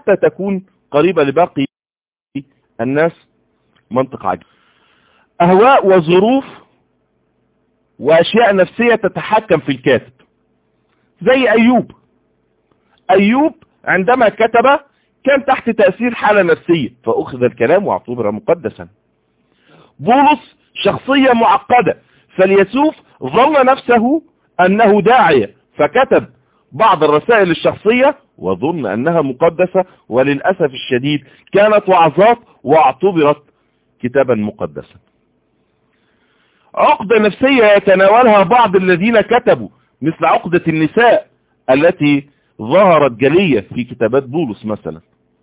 حتى تكون قريبة لباقي الناس منطق عجب أهواء وظروف وأشياء نفسية تتحكم في الكاتب زي أيوب أيوب عندما كتب كان تحت تأثير حالة نفسية فأخذ الكلام واعتبر مقدسا بولس شخصية معقدة فاليسوف ظن نفسه أنه داعية فكتب بعض الرسائل الشخصية وظن أنها مقدسة وللأسف الشديد كانت وعظات واعتبرت كتابا مقدسا عقدة نفسية يتناولها بعض الذين كتبوا مثل عقدة النساء التي ظهرت جلية في كتابات بولس مثلا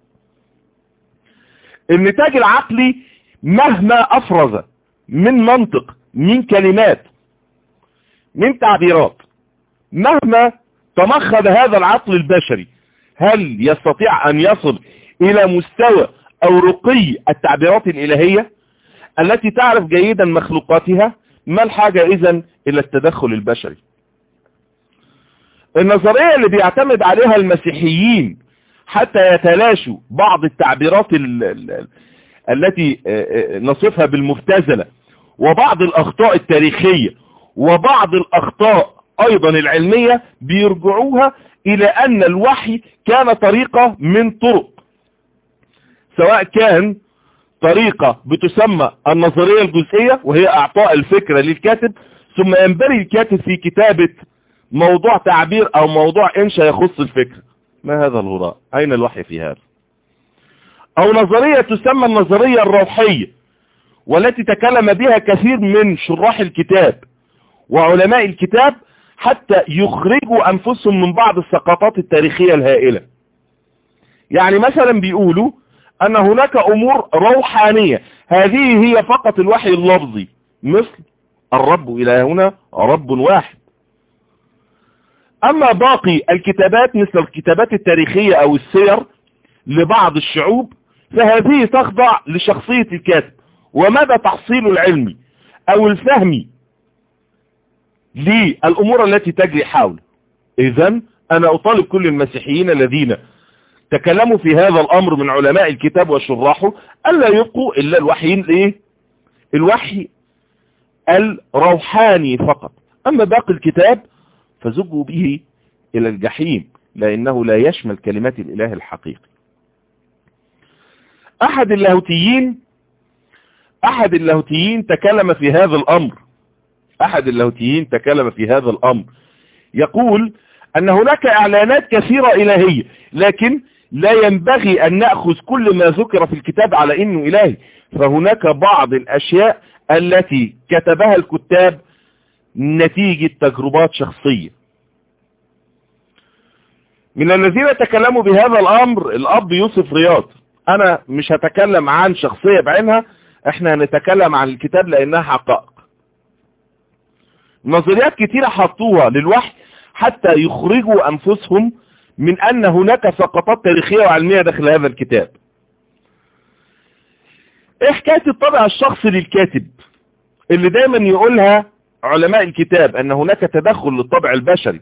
النتاج العقلي مهما أفرز من منطق من كلمات من تعبيرات مهما تمخض هذا العقل البشري هل يستطيع أن يصل إلى مستوى أو رقي التعبيرات الإلهية التي تعرف جيدا مخلوقاتها ما الحاجة إذن إلى التدخل البشري النظرية اللي بيعتمد عليها المسيحيين حتى يتلاشوا بعض التعبيرات ال ال التي نصفها بالمفتزلة وبعض الأخطاء التاريخية وبعض الأخطاء أيضا العلمية بيرجعوها إلى أن الوحي كان طريقة من طرق سواء كان طريقة بتسمى النظرية الجزئية وهي أعطاء الفكرة للكاتب ثم ينبغي الكاتب في كتابة موضوع تعبير أو موضوع إنشاء يخص الفكرة ما هذا الهراء أين الوحي في هذا أو نظرية تسمى النظرية الروحية والتي تكلم بها كثير من شراح الكتاب وعلماء الكتاب حتى يخرجوا أنفسهم من بعض السقطات التاريخية الهائلة يعني مثلا بيقولوا أن هناك أمور روحانية هذه هي فقط الوحي اللفظي مثل الرب إلى هنا رب واحد أما باقي الكتابات مثل الكتابات التاريخية أو السير لبعض الشعوب فهذه تخضع لشخصية الكاتب ومدى تحصيله العلمي أو الفهمي للأمور التي تجري حوله إذا أنا أطالب كل المسيحيين الذين تكلموا في هذا الأمر من علماء الكتاب وشراحه ألا يبقوا إلا الوحيين إيه؟ الوحي الروحاني فقط أما باقي الكتاب فزجوا به إلى الجحيم لأنه لا يشمل كلمات الإله الحقيقي أحد اللاهوتيين أحد اللاهوتيين تكلم في هذا الأمر أحد اللاهوتيين تكلم في هذا الأمر يقول أن هناك إعلانات كثيرة إلهية لكن لا ينبغي أن نأخذ كل ما ذكر في الكتاب على إنه إلهي فهناك بعض الأشياء التي كتبها الكتاب نتيجة تجربات شخصية من الذين تكلموا بهذا الأمر الأب يوسف رياض أنا مش هتكلم عن شخصية بعينها احنا هنتكلم عن الكتاب لأنها حقائق نظريات كتيرة حطوها للوحي حتى يخرجوا أنفسهم من أن هناك سقطات تاريخية وعلمية داخل هذا الكتاب ايه حكاية الطبع الشخصي للكاتب اللي دايما يقولها علماء الكتاب ان هناك تدخل للطبع البشري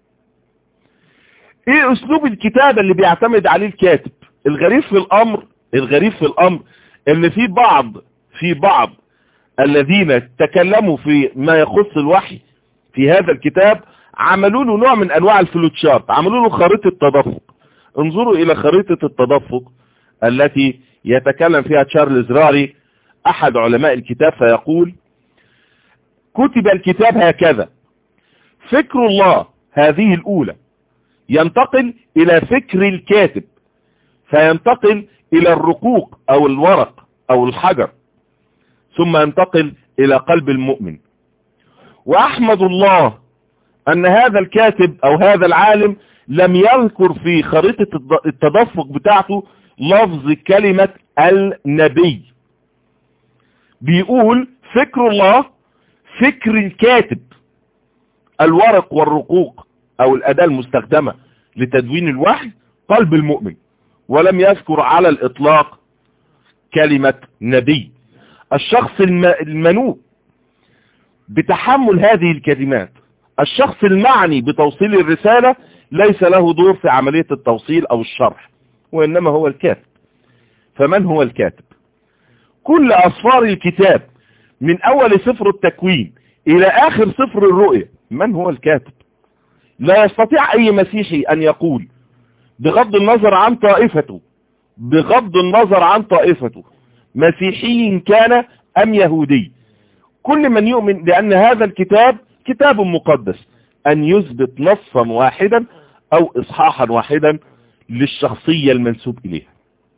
ايه اسلوب الكتابة اللي بيعتمد عليه الكاتب الغريب في الامر الغريب في الامر ان في بعض في بعض الذين تكلموا في ما يخص الوحي في هذا الكتاب عملوا له نوع من انواع الفلوتشارت عملوا له خريطة تدفق انظروا الى خريطة التدفق التي يتكلم فيها تشارلز راري احد علماء الكتاب فيقول كتب الكتاب هكذا فكر الله هذه الاولى ينتقل الى فكر الكاتب فينتقل الى الرقوق او الورق او الحجر ثم ينتقل الى قلب المؤمن واحمد الله ان هذا الكاتب او هذا العالم لم يذكر في خريطة التدفق بتاعته لفظ كلمة النبي بيقول فكر الله فكر الكاتب الورق والرقوق او الاداة المستخدمة لتدوين الوحي قلب المؤمن ولم يذكر على الاطلاق كلمة نبي الشخص المنوب بتحمل هذه الكلمات الشخص المعني بتوصيل الرسالة ليس له دور في عملية التوصيل او الشرح وإنما هو الكاتب فمن هو الكاتب كل أصفار الكتاب من أول سفر التكوين إلى آخر سفر الرؤية من هو الكاتب لا يستطيع أي مسيحي أن يقول بغض النظر عن طائفته بغض النظر عن طائفته مسيحي كان أم يهودي كل من يؤمن لأن هذا الكتاب كتاب مقدس أن يثبت نصا واحدا أو إصحاحا واحدا للشخصية المنسوب إليها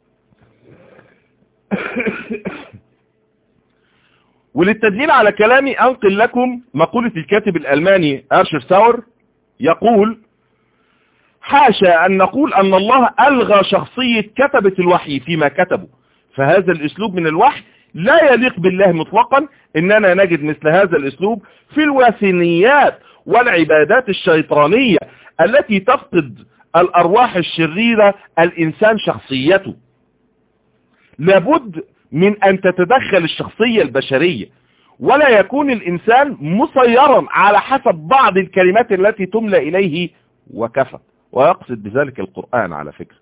وللتدليل على كلامي أنقل لكم مقولة الكاتب الألماني أرشر ساور يقول حاشا أن نقول أن الله ألغى شخصية كتبة الوحي فيما كتبه فهذا الأسلوب من الوحي لا يليق بالله مطلقا إننا نجد مثل هذا الأسلوب في الوثنيات والعبادات الشيطانية التي تفقد الأرواح الشريرة الإنسان شخصيته لابد من أن تتدخل الشخصية البشرية ولا يكون الإنسان مسيرا على حسب بعض الكلمات التي تملى إليه وكفى ويقصد بذلك القرآن على فكرة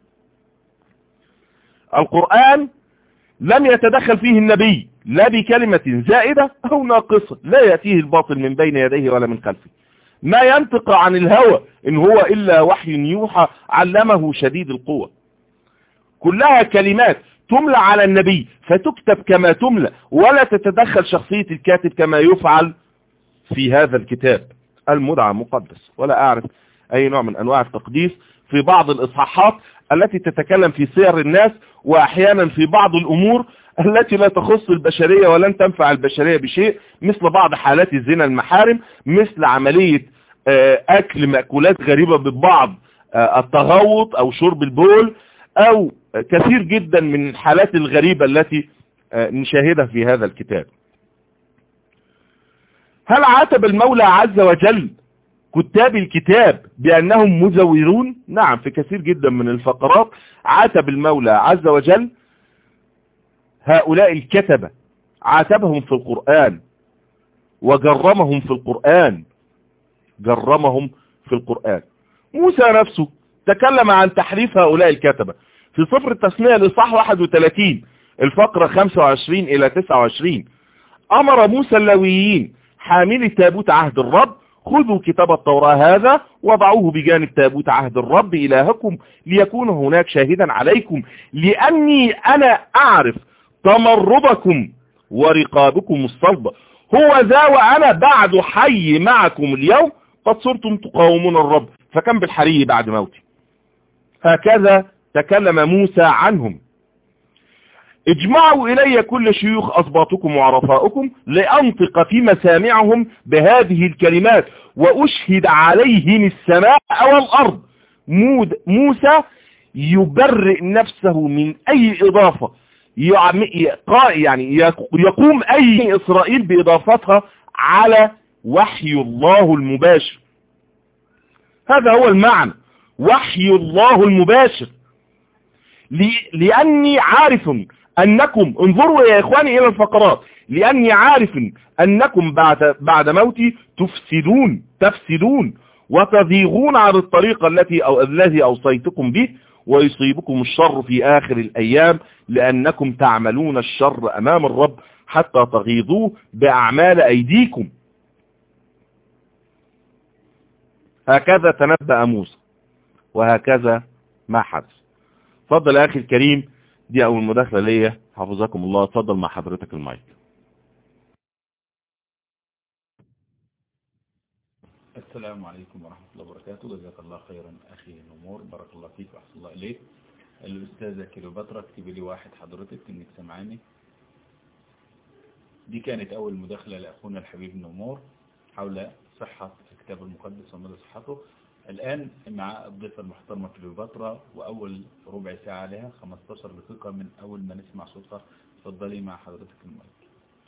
القرآن لم يتدخل فيه النبي لا بكلمة زائدة أو ناقصة لا يأتيه الباطل من بين يديه ولا من خلفه ما ينطق عن الهوى إن هو إلا وحي يوحى علمه شديد القوة كلها كلمات تملى على النبي فتكتب كما تملى ولا تتدخل شخصية الكاتب كما يفعل في هذا الكتاب المدعى مقدس ولا أعرف أي نوع من أنواع التقديس في بعض الإصحاحات التي تتكلم في سير الناس وأحيانا في بعض الأمور التي لا تخص البشرية ولن تنفع البشرية بشيء مثل بعض حالات الزنا المحارم مثل عملية أكل مأكولات غريبة ببعض التغوط أو شرب البول أو كثير جدا من الحالات الغريبة التي نشاهدها في هذا الكتاب هل عاتب المولى عز وجل كتاب الكتاب بأنهم مزورون نعم في كثير جدا من الفقرات عاتب المولى عز وجل هؤلاء الكتبة عاتبهم في القرآن وجرمهم في القرآن جرمهم في القرآن موسى نفسه تكلم عن تحريف هؤلاء الكتبة في صفر التسمية لصح 31 الفقرة 25 إلى 29 أمر موسى اللويين حامل تابوت عهد الرب خذوا كتاب التوراة هذا وضعوه بجانب تابوت عهد الرب إلهكم ليكون هناك شاهدا عليكم لأني أنا أعرف تمردكم ورقابكم الصلبة هو ذا وأنا بعد حي معكم اليوم قد صرتم تقاومون الرب فكم بالحري بعد موتي هكذا تكلم موسى عنهم اجمعوا إلي كل شيوخ أصباطكم وعرفاؤكم لأنطق في مسامعهم بهذه الكلمات وأشهد عليهم السماء والأرض موسى يبرئ نفسه من أي إضافة يعني يقوم أي إسرائيل بإضافتها على وحي الله المباشر هذا هو المعنى وحي الله المباشر لأني عارف أنكم انظروا يا إخواني إلى الفقرات لأني عارف أنكم بعد, بعد موتي تفسدون تفسدون وتذيغون عن الطريقة التي أو الذي أوصيتكم به ويصيبكم الشر في آخر الأيام لأنكم تعملون الشر أمام الرب حتى تغيظوه بأعمال أيديكم هكذا تنبأ موسى وهكذا ما حدث اتفضل يا أخي الكريم دي أول مداخلة ليا حفظكم الله اتفضل مع حضرتك المايك السلام عليكم ورحمة الله وبركاته جزاك الله خيرا أخي نمور بارك الله فيك وأحسن الله إليك الأستاذة كيلوباترا اكتبي لي واحد حضرتك إنك سمعاني دي كانت أول مداخلة لأخونا الحبيب نمور حول صحة الكتاب المقدس ومدى صحته الآن مع الضيفة المحترمة كليوباترا وأول ربع ساعة لها 15 دقيقة من أول ما نسمع صوتها اتفضلي مع حضرتك المايك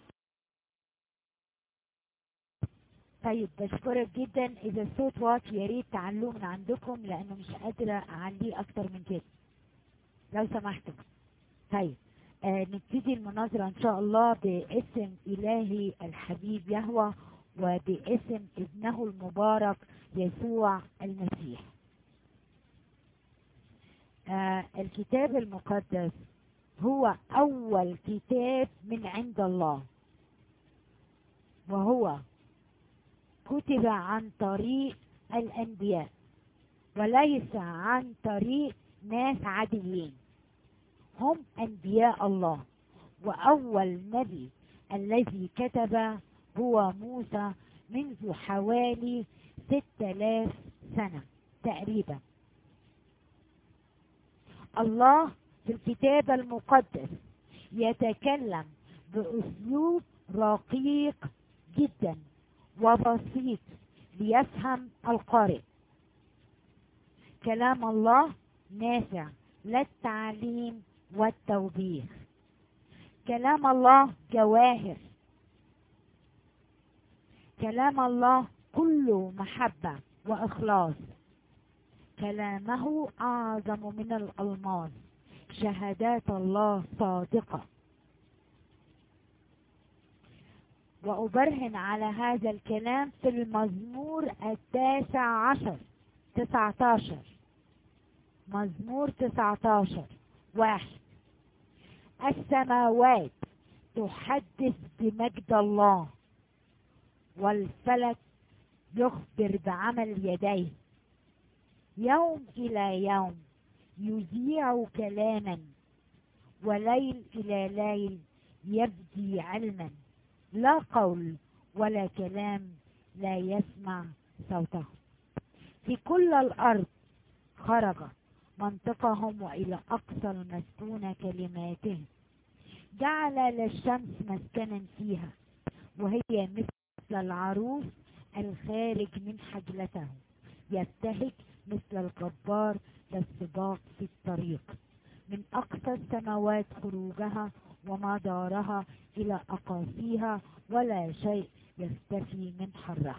طيب بشكرك جدا إذا الصوت واطي يا ريت تعلوه من عندكم لأنه مش قادرة أعليه أكتر من كده لو سمحتوا طيب آه نبتدي المناظرة إن شاء الله باسم إلهي الحبيب يهوى وباسم ابنه المبارك يسوع المسيح آه الكتاب المقدس هو أول كتاب من عند الله وهو كتب عن طريق الأنبياء وليس عن طريق ناس عاديين هم أنبياء الله وأول نبي الذي كتب هو موسى منذ حوالي ستة آلاف سنة تقريبا الله في الكتاب المقدس يتكلم بأسلوب رقيق جدا وبسيط ليفهم القارئ كلام الله نافع للتعليم والتوبيخ كلام الله جواهر كلام الله كله محبة وإخلاص كلامه أعظم من الألماس شهادات الله صادقة وأبرهن على هذا الكلام في المزمور التاسع عشر تسعة عشر مزمور تسعة عشر واحد السماوات تحدث بمجد الله والفلك يخبر بعمل يديه يوم إلى يوم يذيع كلاما وليل إلى ليل يبدي علما لا قول ولا كلام لا يسمع صوته في كل الأرض خرج منطقهم وإلى أقصى المسكونة كلماتهم جعل للشمس مسكنا فيها وهي مثل العروس الخارج من حجلته يبتهج مثل الجبار للسباق في الطريق من أقصى السماوات خروجها ومدارها إلى أقاصيها ولا شيء يختفي من حرها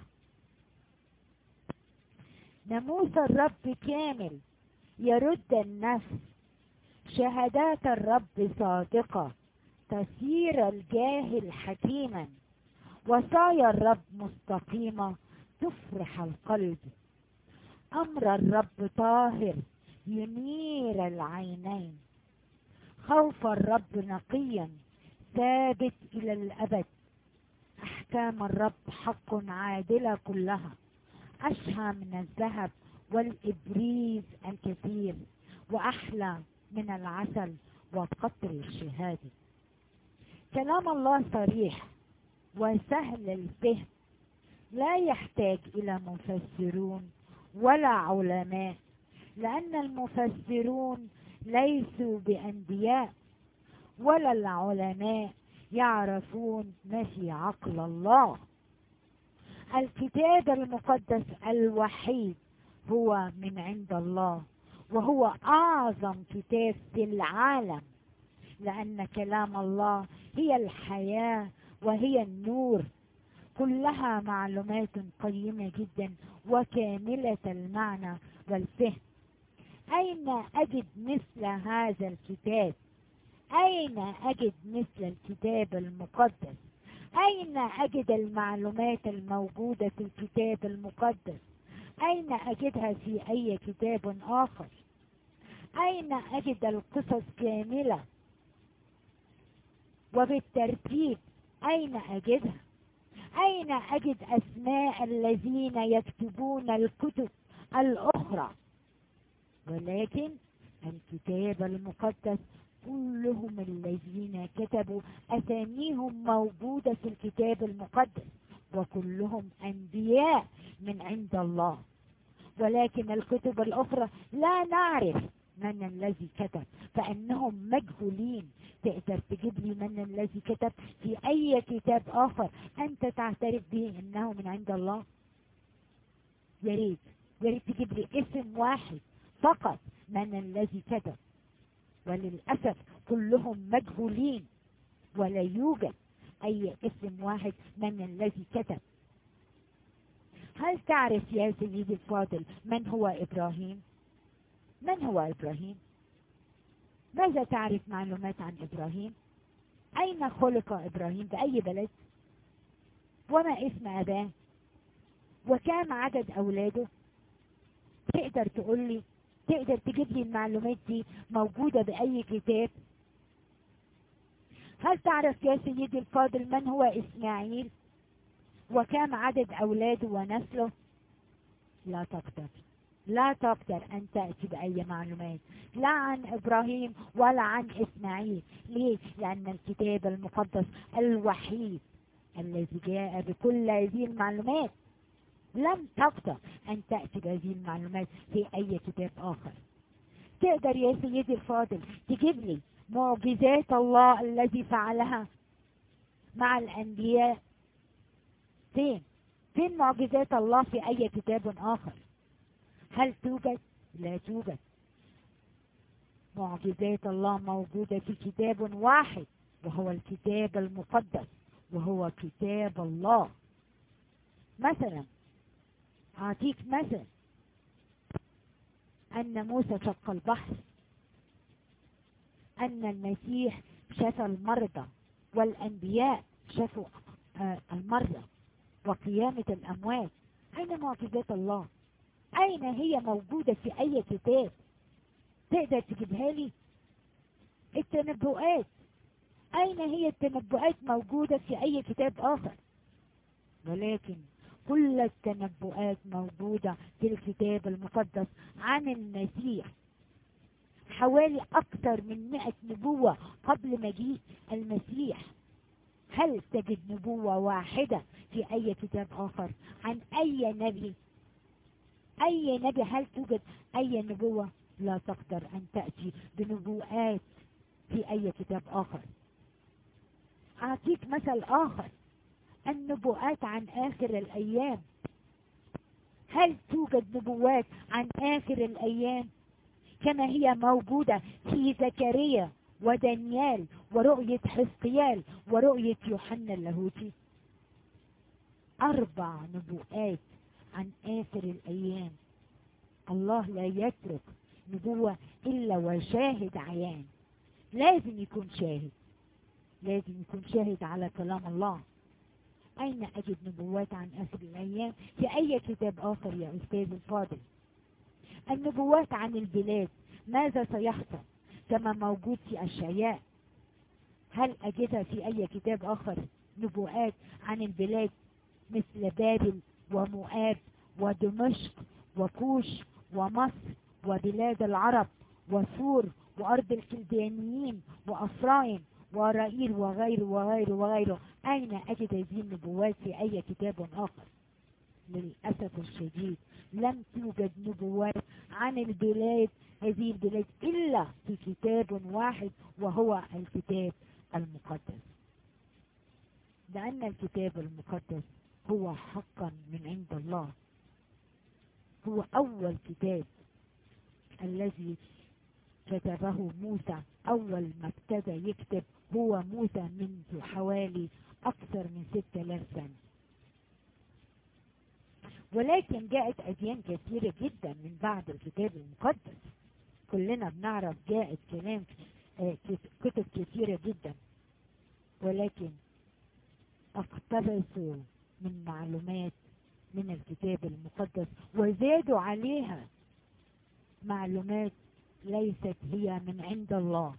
ناموس الرب كامل يرد النفس شهادات الرب صادقة تسير الجاهل حكيما وصايا الرب مستقيمة تفرح القلب أمر الرب طاهر ينير العينين خوف الرب نقيا ثابت إلى الأبد أحكام الرب حق عادلة كلها أشهى من الذهب والإبريز الكثير وأحلى من العسل وقطر الشهادة كلام الله صريح وسهل الفهم لا يحتاج إلى مفسرون ولا علماء لأن المفسرون ليسوا بأنبياء ولا العلماء يعرفون ما في عقل الله الكتاب المقدس الوحيد هو من عند الله وهو أعظم كتاب في العالم لأن كلام الله هي الحياة وهي النور كلها معلومات قيمة جدا وكاملة المعنى والفهم أين أجد مثل هذا الكتاب أين أجد مثل الكتاب المقدس أين أجد المعلومات الموجودة في الكتاب المقدس أين أجدها في أي كتاب آخر أين أجد القصص كاملة وبالترتيب أين أجدها أين أجد أسماء الذين يكتبون الكتب الأخرى ولكن الكتاب المقدس كلهم الذين كتبوا أساميهم موجودة في الكتاب المقدس وكلهم أنبياء من عند الله ولكن الكتب الأخرى لا نعرف من الذي كتب فإنهم مجهولين تقدر تجيب لي من الذي كتب في أي كتاب آخر أنت تعترف به أنه من عند الله يا ريت يا ريت تجيب لي اسم واحد فقط من الذي كتب وللأسف كلهم مجهولين ولا يوجد أي اسم واحد من الذي كتب هل تعرف يا سيدي الفاضل من هو إبراهيم؟ من هو إبراهيم؟ ماذا تعرف معلومات عن إبراهيم؟ أين خلق إبراهيم؟ بأي بلد؟ وما اسم أباه؟ وكم عدد أولاده؟ تقدر تقول لي تقدر تجيب لي المعلومات دي موجودة بأي كتاب هل تعرف يا سيدي الفاضل من هو إسماعيل وكم عدد أولاده ونسله لا تقدر لا تقدر أن تأتي بأي معلومات لا عن إبراهيم ولا عن إسماعيل ليه؟ لأن الكتاب المقدس الوحيد الذي جاء بكل هذه المعلومات لم تقدر أن تأتي بهذه المعلومات في أي كتاب آخر تقدر يا سيدي الفاضل تجيب لي معجزات الله الذي فعلها مع الأنبياء فين فين معجزات الله في أي كتاب آخر هل توجد لا توجد معجزات الله موجودة في كتاب واحد وهو الكتاب المقدس وهو كتاب الله مثلا أعطيك مثل أن موسى شق البحر أن المسيح شفى المرضى والأنبياء شفوا آه، المرضى وقيامة الأموات أين معجزات الله أين هي موجودة في أي كتاب تقدر تجيبها لي التنبؤات أين هي التنبؤات موجودة في أي كتاب آخر ولكن كل التنبؤات موجودة في الكتاب المقدس عن المسيح حوالي أكثر من مئة نبوة قبل مجيء المسيح هل تجد نبوة واحدة في أي كتاب آخر عن أي نبي أي نبي هل توجد أي نبوة لا تقدر أن تأتي بنبوءات في أي كتاب آخر أعطيك مثل آخر النبوءات عن آخر الأيام هل توجد نبوات عن آخر الأيام كما هي موجودة في زكريا ودانيال ورؤية حزقيال ورؤية يوحنا اللاهوتي أربع نبوءات عن آخر الأيام الله لا يترك نبوة إلا وشاهد عيان لازم يكون شاهد لازم يكون شاهد على كلام الله أين أجد نبوات عن آخر الأيام في أي كتاب آخر يا أستاذ الفاضل النبوات عن البلاد ماذا سيحصل كما موجود في الشعياء هل أجدها في أي كتاب آخر نبوءات عن البلاد مثل بابل ومؤاب ودمشق وكوش ومصر وبلاد العرب وسور وأرض الكلدانيين وأفرايم ورائيل وغيره وغيره وغيره أين أجد هذه النبوات في أي كتاب آخر للأسف الشديد لم توجد نبوات عن البلاد هذه البلاد إلا في كتاب واحد وهو الكتاب المقدس لأن الكتاب المقدس هو حقا من عند الله هو أول كتاب الذي كتبه موسى أول ما ابتدى يكتب هو موسى منذ حوالي أكثر من ستة آلاف سنة ولكن جاءت أديان كثيرة جدا من بعد الكتاب المقدس كلنا بنعرف جاءت كلام آه، كت- كتب كثيرة جدا ولكن اقتبسوا من معلومات من الكتاب المقدس وزادوا عليها معلومات ليست هي من عند الله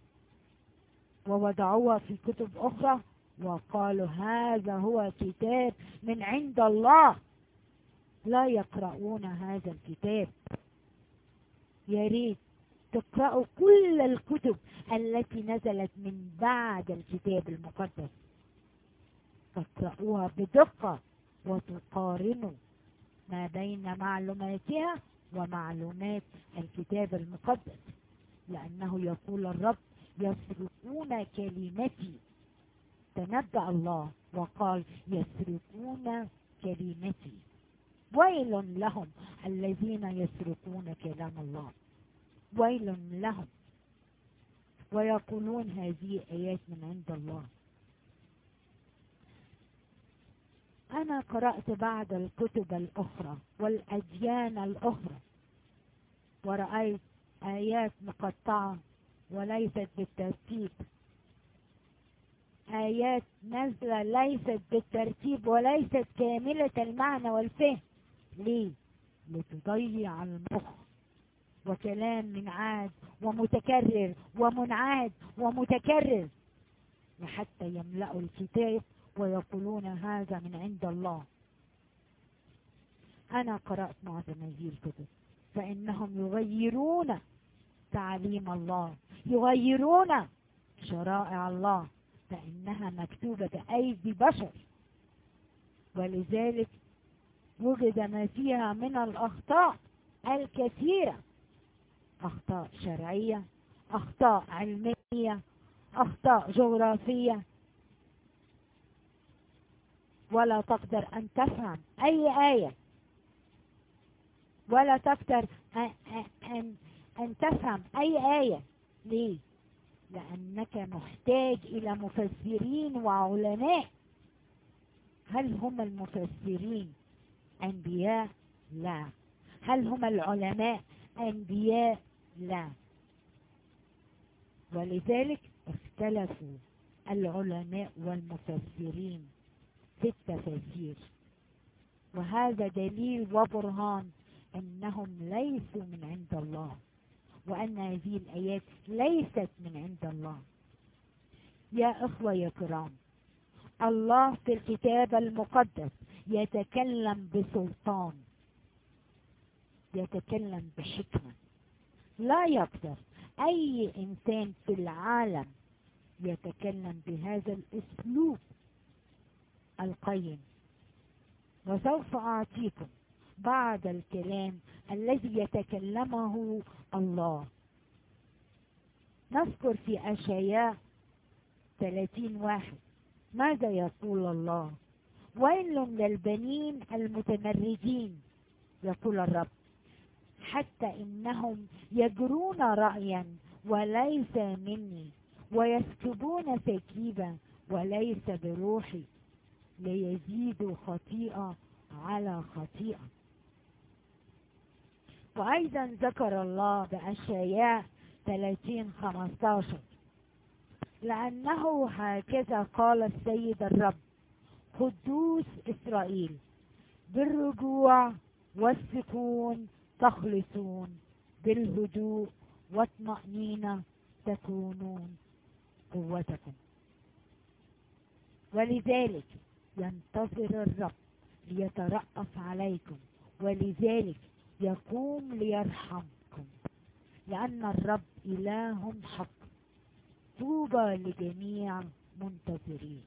ووضعوها في كتب أخرى وقالوا هذا هو كتاب من عند الله لا يقرؤون هذا الكتاب يا ريت تقرأوا كل الكتب التي نزلت من بعد الكتاب المقدس تقرأوها بدقة وتقارنوا ما بين معلوماتها ومعلومات الكتاب المقدس لأنه يقول الرب يسرقون كلمتي تنبأ الله وقال يسرقون كلمتي ويل لهم الذين يسرقون كلام الله ويل لهم ويقولون هذه آيات من عند الله أنا قرأت بعض الكتب الأخرى والأديان الأخرى ورأيت آيات مقطعة وليست بالترتيب آيات نازلة ليست بالترتيب وليست كاملة المعنى والفهم ليه؟ لتضيع المخ وكلام منعاد ومتكرر ومنعاد ومتكرر لحتى يملأوا الكتاب ويقولون هذا من عند الله أنا قرأت معظم هذه الكتب فإنهم يغيرون تعليم الله يغيرون شرائع الله فإنها مكتوبة بأيدي بشر ولذلك وجد ما فيها من الأخطاء الكثيرة أخطاء شرعية أخطاء علمية أخطاء جغرافية ولا تقدر أن تفهم أي آية ولا تقدر أن, أن, أن تفهم أي آية ليه؟ لأنك محتاج إلى مفسرين وعلماء هل هم المفسرين أنبياء؟ لا هل هم العلماء أنبياء؟ لا ولذلك اختلفوا العلماء والمفسرين في التفاسير وهذا دليل وبرهان أنهم ليسوا من عند الله وأن هذه الآيات ليست من عند الله يا إخوة يا كرام الله في الكتاب المقدس يتكلم بسلطان يتكلم بحكمة لا يقدر أي إنسان في العالم يتكلم بهذا الأسلوب القيم وسوف أعطيكم بعض الكلام الذي يتكلمه الله نذكر في أشياء 30 واحد ماذا يقول الله ويل للبنين المتمردين يقول الرب حتى إنهم يجرون رأيا وليس مني ويسكبون سكيبا وليس بروحي ليزيدوا خطيئة على خطيئة وأيضا ذكر الله بأشياء 30 15 لأنه هكذا قال السيد الرب قدوس إسرائيل بالرجوع والسكون تخلصون بالهدوء والطمأنينة تكونون قوتكم ولذلك ينتظر الرب ليترأف عليكم ولذلك يقوم ليرحمكم لأن الرب إله حق طوبى لجميع منتظرين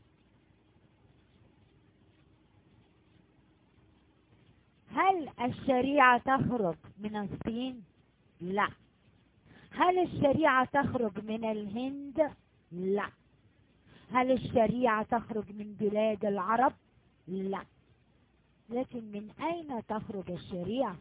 هل الشريعة تخرج من الصين؟ لا هل الشريعة تخرج من الهند؟ لا هل الشريعة تخرج من بلاد العرب؟ لا لكن من أين تخرج الشريعة؟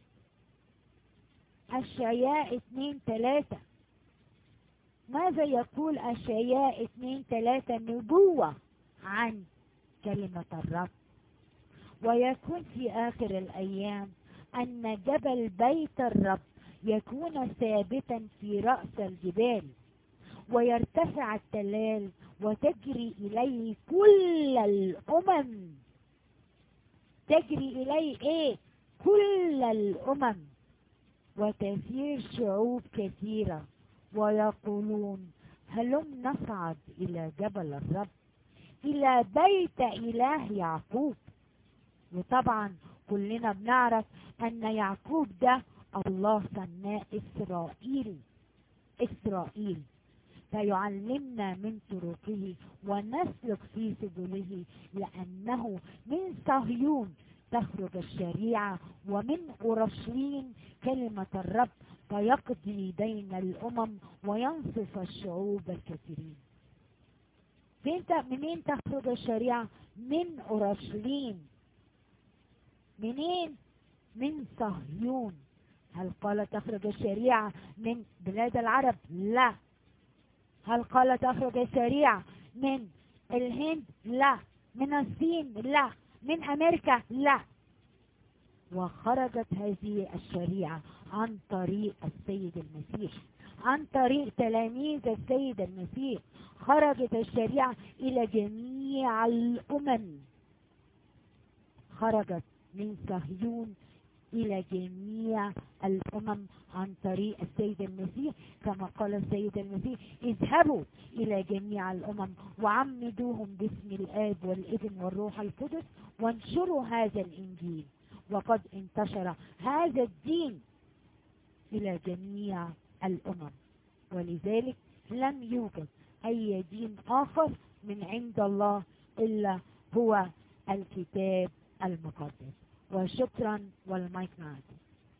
الشياء اثنين ثلاثة ماذا يقول الشياء اثنين ثلاثة نبوة عن كلمة الرب ويكون في آخر الأيام أن جبل بيت الرب يكون ثابتا في رأس الجبال ويرتفع التلال وتجري إليه كل الأمم تجري إليه إيه كل الأمم وتسير شعوب كثيرة ويقولون هلم نصعد إلى جبل الرب إلى بيت إله يعقوب وطبعا كلنا بنعرف أن يعقوب ده الله سماه إسرائيل إسرائيل فيعلمنا من طرقه ونسلك في سبله لأنه من صهيون تخرج الشريعة ومن أورشليم كلمة الرب فيقضي بين الأمم وينصف الشعوب الكثيرين فين منين تخرج الشريعة من أورشليم منين من صهيون هل قال تخرج الشريعة من بلاد العرب لا هل قال تخرج الشريعة من الهند لا من الصين لا من أمريكا لا وخرجت هذه الشريعة عن طريق السيد المسيح عن طريق تلاميذ السيد المسيح خرجت الشريعة إلى جميع الأمم خرجت من صهيون إلى جميع الأمم عن طريق السيد المسيح كما قال السيد المسيح اذهبوا إلى جميع الأمم وعمدوهم باسم الآب والابن والروح القدس وانشروا هذا الإنجيل وقد انتشر هذا الدين إلى جميع الأمم ولذلك لم يوجد أي دين آخر من عند الله إلا هو الكتاب المقدس وشكرا والمايك معكم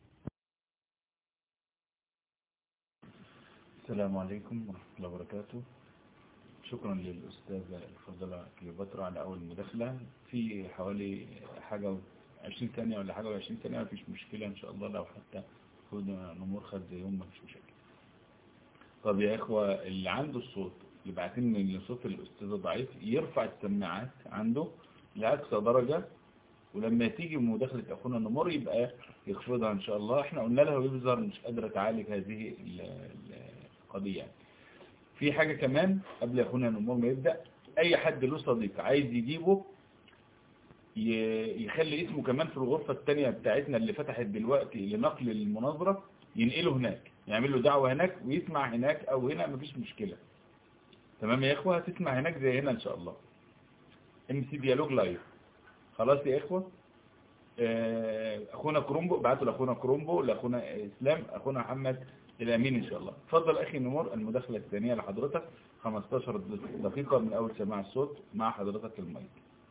السلام عليكم ورحمة الله وبركاته شكرا للأستاذة الفضلة كليوباترا على أول مداخلة في حوالي حاجة عشرين ثانية ولا حاجة وعشرين ثانية مفيش مشكلة إن شاء الله لو حتى خدنا نمور خد يوم مفيش مشاكل طب يا إخوة اللي عنده الصوت اللي بعتين إن صوت الأستاذة ضعيف يرفع السماعات عنده لأقصى درجة ولما تيجي مداخلة أخونا نمر يبقى يخفضها إن شاء الله إحنا قلنا لها ويبزر مش قادرة تعالج هذه ال- ال- القضية يعني. في حاجة كمان قبل أخونا نمر ما يبدأ أي حد له صديق عايز يجيبه ي- يخلي اسمه كمان في الغرفة التانية بتاعتنا اللي فتحت دلوقتي لنقل المناظرة ينقله هناك يعمل له دعوة هناك ويسمع هناك أو هنا مفيش مشكلة تمام يا إخوة هتسمع هناك زي هنا إن شاء الله ام سي ديالوج لايف خلاص يا إخوة آه، أخونا كرومبو بعتوا لأخونا كرومبو لأخونا إسلام أخونا محمد الأمين إن شاء الله اتفضل أخي نمور المداخلة الثانية لحضرتك 15 دقيقة من أول سماع الصوت مع حضرتك المايك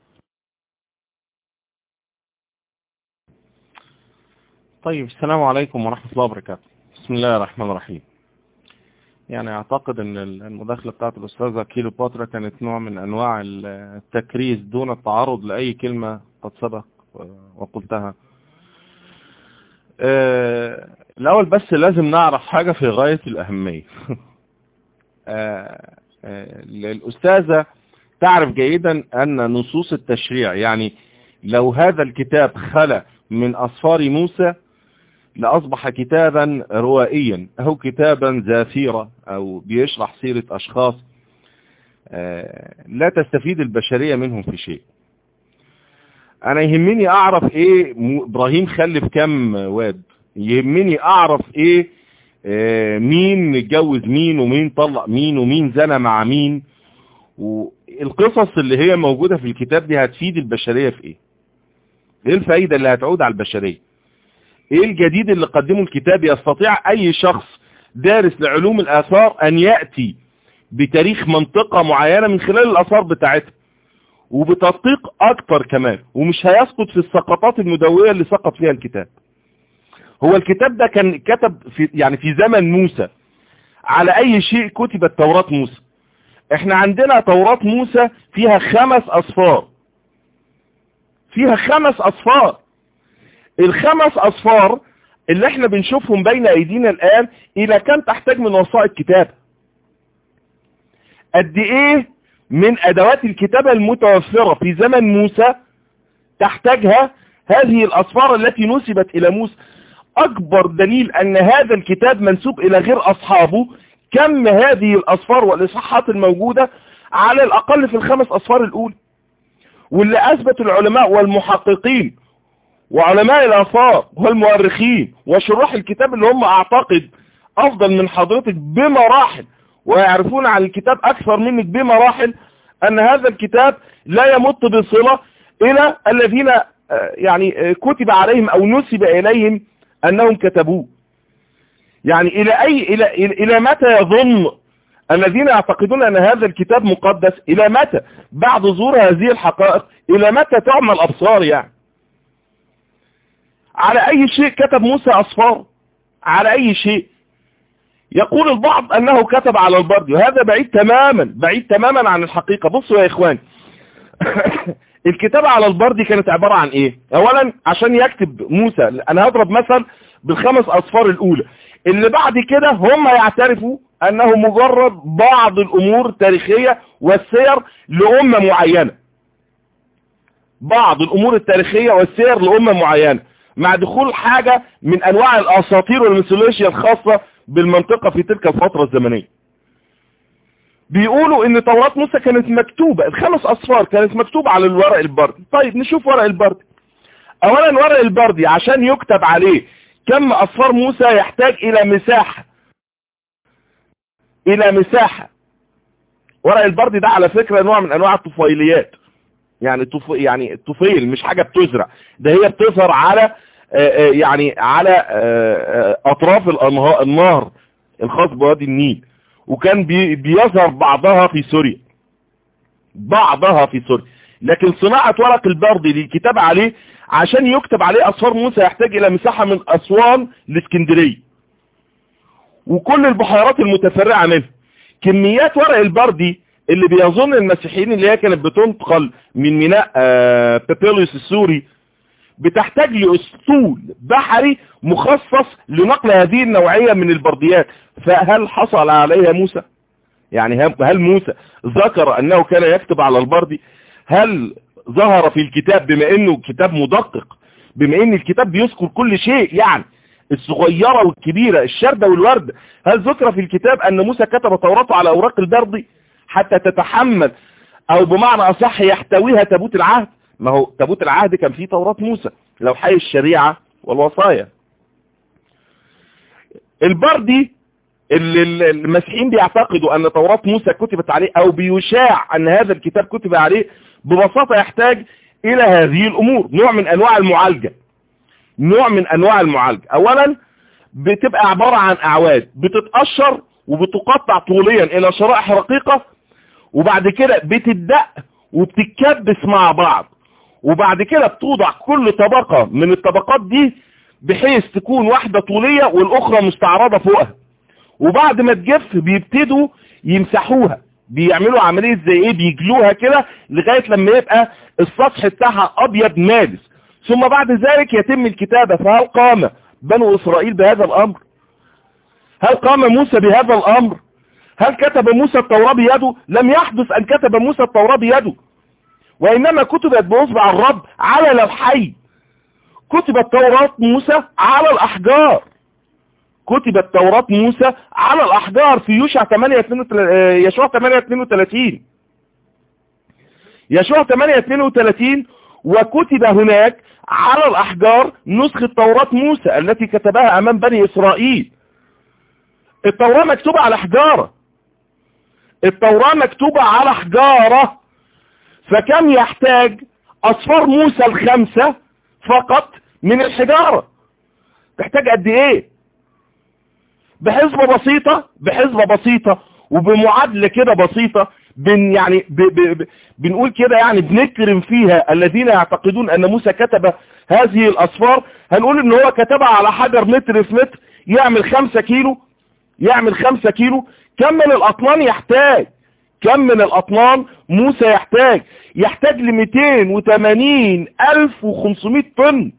طيب السلام عليكم ورحمة الله وبركاته بسم الله الرحمن الرحيم يعني اعتقد ان المداخلة بتاعت الاستاذة كيلو باترا كانت نوع من انواع التكريس دون التعرض لاي كلمة قد سبق وقلتها آه، الاول بس لازم نعرف حاجة في غاية الاهمية آه، آه، الاستاذة تعرف جيدا ان نصوص التشريع يعني لو هذا الكتاب خلى من أصفار موسى لأصبح كتابا روائيا أو كتابا زافيرة أو بيشرح سيرة أشخاص آه، لا تستفيد البشرية منهم في شيء أنا يهمني أعرف إيه م- إبراهيم خلف كم واد يهمني أعرف إيه آه، مين اتجوز مين ومين طلق مين ومين زنى مع مين والقصص اللي هي موجودة في الكتاب دي هتفيد البشرية في إيه ايه الفايدة اللي هتعود على البشرية ايه الجديد اللي قدمه الكتاب يستطيع اي شخص دارس لعلوم الاثار ان يأتي بتاريخ منطقة معينة من خلال الاثار بتاعتها وبتدقيق اكتر كمان ومش هيسقط في السقطات المدوية اللي سقط فيها الكتاب هو الكتاب ده كان كتب في يعني في زمن موسى على اي شيء كتبت توراة موسى احنا عندنا توراة موسى فيها خمس اصفار فيها خمس اصفار الخمس اصفار اللي احنا بنشوفهم بين ايدينا الان الى كم تحتاج من وسائط كتابة قد ايه من ادوات الكتابة المتوفرة في زمن موسى تحتاجها هذه الاصفار التي نسبت الى موسى اكبر دليل ان هذا الكتاب منسوب الى غير اصحابه كم هذه الاصفار والاصحاحات الموجودة على الاقل في الخمس اصفار الاولى واللي اثبت العلماء والمحققين وعلماء الاثار والمؤرخين وشراح الكتاب اللي هم اعتقد افضل من حضرتك بمراحل ويعرفون عن الكتاب اكثر منك بمراحل ان هذا الكتاب لا يمت بصلة الى الذين آه، يعني آه، كتب عليهم او نسب اليهم انهم كتبوه يعني الى اي الى الى, إلى متى يظن الذين يعتقدون ان هذا الكتاب مقدس الى متى بعد ظهور هذه الحقائق الى متى تعمى الابصار يعني على اي شيء كتب موسى اصفار على اي شيء يقول البعض انه كتب على البردي وهذا بعيد تماما بعيد تماما عن الحقيقة بصوا يا اخواني الكتابة على البردي كانت عبارة عن ايه اولا عشان يكتب موسى انا هضرب مثل بالخمس اصفار الاولى اللي بعد كده هم يعترفوا انه مجرد بعض الامور التاريخية والسير لامة معينة بعض الامور التاريخية والسير لامة معينة مع دخول حاجة من انواع الاساطير والميثولوجيا الخاصة بالمنطقة في تلك الفترة الزمنية بيقولوا ان توراة موسى كانت مكتوبة الخمس اصفار كانت مكتوبة على الورق البردي طيب نشوف ورق البردي اولا ورق البردي عشان يكتب عليه كم اصفار موسى يحتاج الى مساحة الى مساحة ورق البردي ده على فكرة نوع من انواع الطفيليات يعني طف... يعني الطفيل مش حاجة بتزرع ده هي بتظهر على يعني على اطراف الانهار النهر الخاص بوادي النيل وكان بي... بيظهر بعضها في سوريا بعضها في سوريا لكن صناعة ورق البردي للكتابة عليه عشان يكتب عليه أصفار موسى يحتاج إلى مساحة من أسوان لاسكندرية وكل البحيرات المتفرعة منه كميات ورق البردي اللي بيظن المسيحيين اللي هي كانت بتنتقل من ميناء بابيلوس السوري بتحتاج لأسطول بحري مخصص لنقل هذه النوعية من البرديات فهل حصل عليها موسى يعني هل موسى ذكر أنه كان يكتب على البردي هل ظهر في الكتاب بما أنه كتاب مدقق بما أن الكتاب بيذكر كل شيء يعني الصغيرة والكبيرة الشردة والوردة هل ذكر في الكتاب أن موسى كتب توراته على أوراق البردي حتى تتحمل أو بمعنى أصح يحتويها تابوت العهد ما هو تابوت العهد كان فيه توراة موسى لو حي الشريعة والوصايا البردي اللي المسيحيين بيعتقدوا ان توراة موسى كتبت عليه او بيشاع ان هذا الكتاب كتب عليه ببساطة يحتاج الى هذه الامور نوع من انواع المعالجة نوع من انواع المعالجة اولا بتبقى عبارة عن اعواد بتتقشر وبتقطع طوليا الى شرائح رقيقة وبعد كده بتدق وبتتكبس مع بعض وبعد كده بتوضع كل طبقة من الطبقات دي بحيث تكون واحدة طولية والاخرى مستعرضة فوقها وبعد ما تجف بيبتدوا يمسحوها بيعملوا عملية زي ايه بيجلوها كده لغاية لما يبقى السطح بتاعها ابيض مالس ثم بعد ذلك يتم الكتابة فهل قام بنو اسرائيل بهذا الامر هل قام موسى بهذا الامر هل كتب موسى التوراة بيده لم يحدث ان كتب موسى التوراة بيده وانما كتبت باصبع الرب على لوحي كتبت توراة موسى على الاحجار كتبت توراة موسى على الأحجار في يوشع 8 يشوع 8 32 يشوع 8 32 وكتب هناك على الأحجار نسخة توراة موسى التي كتبها أمام بني إسرائيل التوراة مكتوبة على حجارة التوراة مكتوبة على حجارة فكم يحتاج أصفار موسى الخمسة فقط من الحجارة تحتاج قد ايه بحسبة بسيطة بحسبة بسيطة وبمعادلة كده بسيطة بن يعني ب ب ب بنقول كده يعني بنكرم فيها الذين يعتقدون ان موسى كتب هذه الاصفار هنقول ان هو كتبها على حجر متر في متر يعمل خمسة كيلو يعمل خمسة كيلو كم من الاطنان يحتاج كم من الاطنان موسى يحتاج يحتاج ل 280 الف و500 طن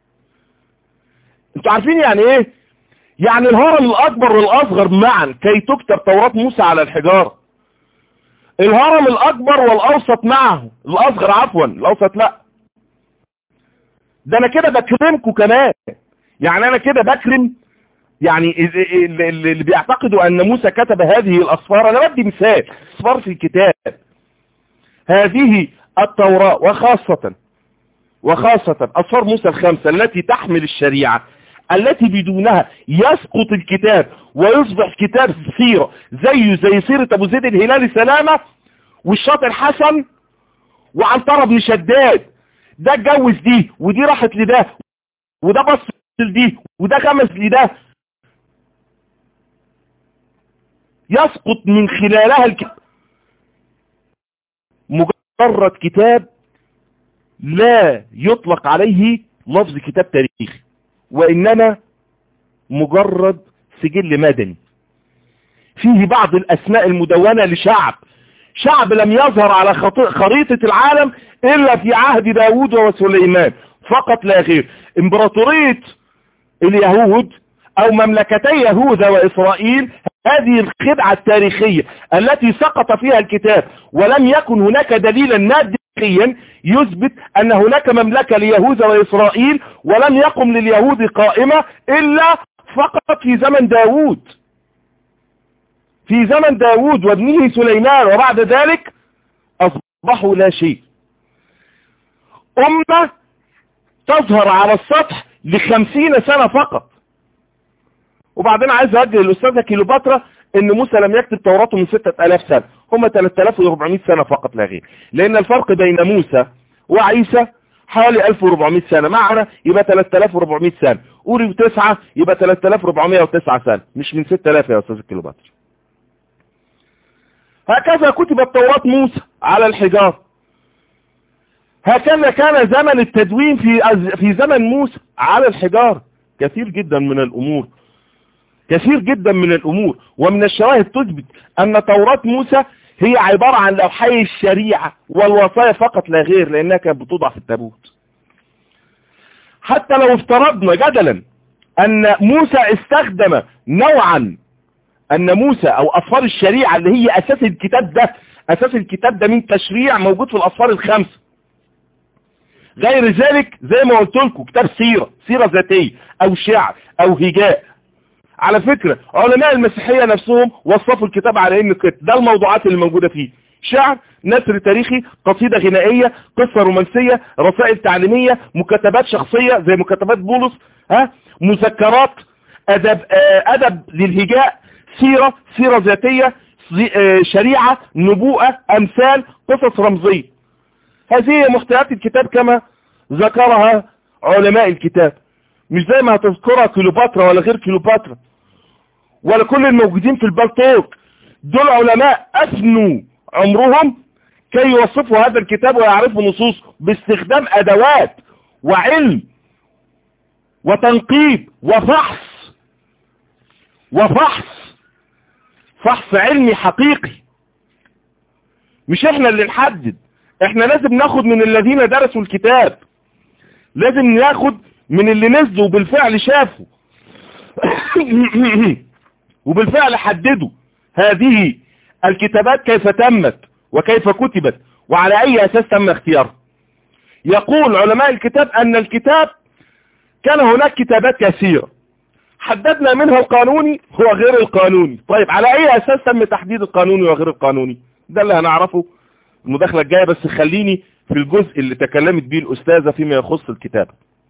انتوا عارفين يعني ايه يعني الهرم الاكبر والاصغر معا كي تكتب توراة موسى على الحجارة الهرم الاكبر والاوسط معه الاصغر عفوا الاوسط لا ده انا كده بكرمكم كمان يعني انا كده بكرم يعني اللي بيعتقدوا ان موسى كتب هذه الاصفار انا بدي مثال اصفار في الكتاب هذه التوراة وخاصة وخاصة اصفار موسى الخمسة التي تحمل الشريعة التي بدونها يسقط الكتاب ويصبح كتاب سيرة زيه زي سيرة ابو زيد الهلالي سلامة والشاطر حسن وعنترة بن شداد ده اتجوز دي ودي راحت لده وده بص لدي وده خمس لده يسقط من خلالها الكتاب مجرد كتاب لا يطلق عليه لفظ كتاب تاريخي وإنما مجرد سجل مدني فيه بعض الأسماء المدونة لشعب شعب لم يظهر على خريطة العالم إلا في عهد داود وسليمان فقط لا غير امبراطورية اليهود أو مملكتي يهوذا وإسرائيل هذه الخدعة التاريخية التي سقط فيها الكتاب ولم يكن هناك دليلا نادقيا يثبت أن هناك مملكة ليهوذا وإسرائيل ولم يقم لليهود قائمة إلا فقط في زمن داود في زمن داود وابنه سليمان وبعد ذلك أصبحوا لا شيء أمة تظهر على السطح لخمسين سنة فقط وبعدين عايز أؤدي للأستاذة كيلوباترا ان موسى لم يكتب توراته من ستة الاف سنة هم 3400 سنة فقط لا غير لان الفرق بين موسى وعيسى حوالي 1400 سنة معنا يبقى 3400 سنة قولي بتسعة يبقى 3409 سنة مش من 6000 يا استاذ كيلوباترا هكذا كتبت توراة موسى على الحجار هكذا كان زمن التدوين في في زمن موسى على الحجار كثير جدا من الامور كثير جدا من الامور ومن الشواهد تثبت ان توراة موسى هي عبارة عن لوحي الشريعة والوصايا فقط لا غير لانها كانت بتوضع في التابوت حتى لو افترضنا جدلا ان موسى استخدم نوعا ان موسى او اصفار الشريعة اللي هي اساس الكتاب ده اساس الكتاب ده من تشريع موجود في الاصفار الخمسة غير ذلك زي ما قلت لكم كتاب سيرة سيرة ذاتية او شعر او هجاء على فكرة علماء المسيحية نفسهم وصفوا الكتاب على انه كده ده الموضوعات اللي موجودة فيه شعر نثر تاريخي قصيدة غنائية قصة رومانسية رسائل تعليمية مكتبات شخصية زي مكتبات بولس ها مذكرات ادب ادب للهجاء سيرة سيرة ذاتية شريعة نبوءة امثال قصص رمزية هذه هي محتويات الكتاب كما ذكرها علماء الكتاب مش زي ما هتذكرها كيلوباترا ولا غير كيلوباترا ولا كل الموجودين في البلطوق دول علماء أثنوا عمرهم كي يوصفوا هذا الكتاب ويعرفوا نصوصه باستخدام أدوات وعلم وتنقيب وفحص وفحص فحص علمي حقيقي مش احنا اللي نحدد احنا لازم ناخد من الذين درسوا الكتاب لازم ناخد من اللي نزلوا وبالفعل شافوا وبالفعل حددوا هذه الكتابات كيف تمت وكيف كتبت وعلى اي اساس تم اختيارها يقول علماء الكتاب ان الكتاب كان هناك كتابات كثيرة حددنا منها القانوني هو غير القانوني طيب على اي اساس تم تحديد القانوني وغير القانوني ده اللي هنعرفه المداخلة الجاية بس خليني في الجزء اللي تكلمت به الأستاذة فيما يخص الكتابة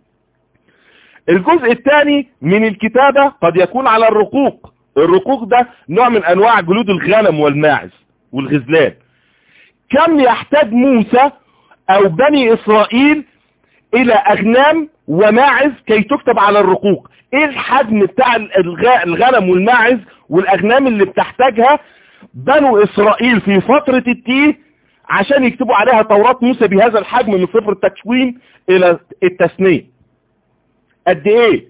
الجزء الثاني من الكتابة قد يكون على الرقوق الرقوق ده نوع من أنواع جلود الغنم والماعز والغزلان كم يحتاج موسى أو بني إسرائيل إلى أغنام وماعز كي تكتب على الرقوق إيه الحجم بتاع الغنم والماعز والأغنام اللي بتحتاجها بنو إسرائيل في فترة التيه عشان يكتبوا عليها توراة موسى بهذا الحجم من صفر التكوين الى التثنية قد ايه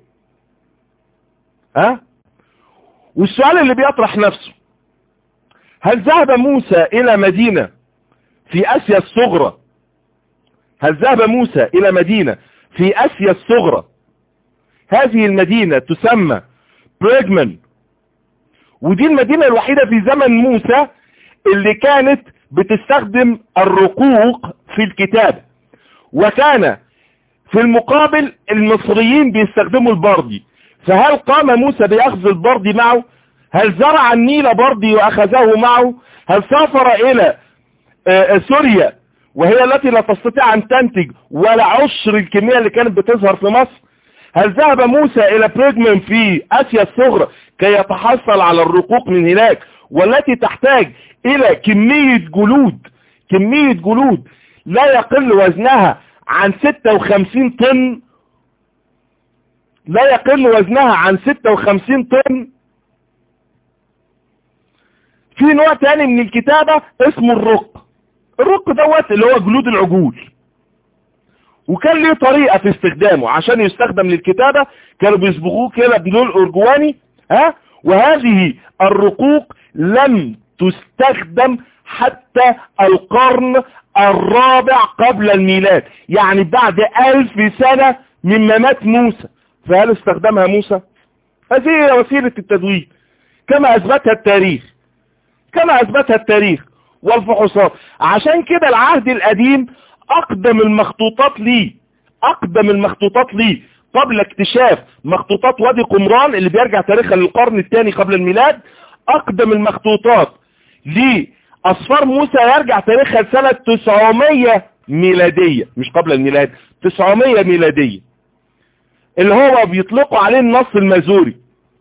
ها والسؤال اللي بيطرح نفسه هل ذهب موسى الى مدينة في اسيا الصغرى هل ذهب موسى الى مدينة في اسيا الصغرى هذه المدينة تسمى بريجمان ودي المدينة الوحيدة في زمن موسى اللي كانت بتستخدم الرقوق في الكتابة وكان في المقابل المصريين بيستخدموا البردي فهل قام موسى بأخذ البردي معه هل زرع النيل بردي وأخذه معه هل سافر إلى سوريا وهي التي لا تستطيع أن تنتج ولا عشر الكمية اللي كانت بتظهر في مصر هل ذهب موسى إلى بريجمان في آسيا الصغرى كي يتحصل على الرقوق من هناك والتي تحتاج الى كمية جلود كمية جلود لا يقل وزنها عن 56 طن لا يقل وزنها عن 56 طن في نوع تاني من الكتابة اسمه الرق الرق دوت اللي هو جلود العجول وكان ليه طريقة في استخدامه عشان يستخدم للكتابة كانوا بيصبغوه كده بلون ارجواني ها وهذه الرقوق لم تستخدم حتى القرن الرابع قبل الميلاد يعني بعد ألف سنة من ممات موسى فهل استخدمها موسى هذه هي وسيلة التدوين كما أثبتها التاريخ كما أثبتها التاريخ والفحوصات عشان كده العهد القديم أقدم المخطوطات ليه أقدم المخطوطات ليه قبل اكتشاف مخطوطات وادي قمران اللي بيرجع تاريخها للقرن الثاني قبل الميلاد أقدم المخطوطات لأصفار موسى يرجع تاريخها لسنة ميلادية مش قبل الميلاد 900 ميلادية اللي هو بيطلقوا عليه النص المازوري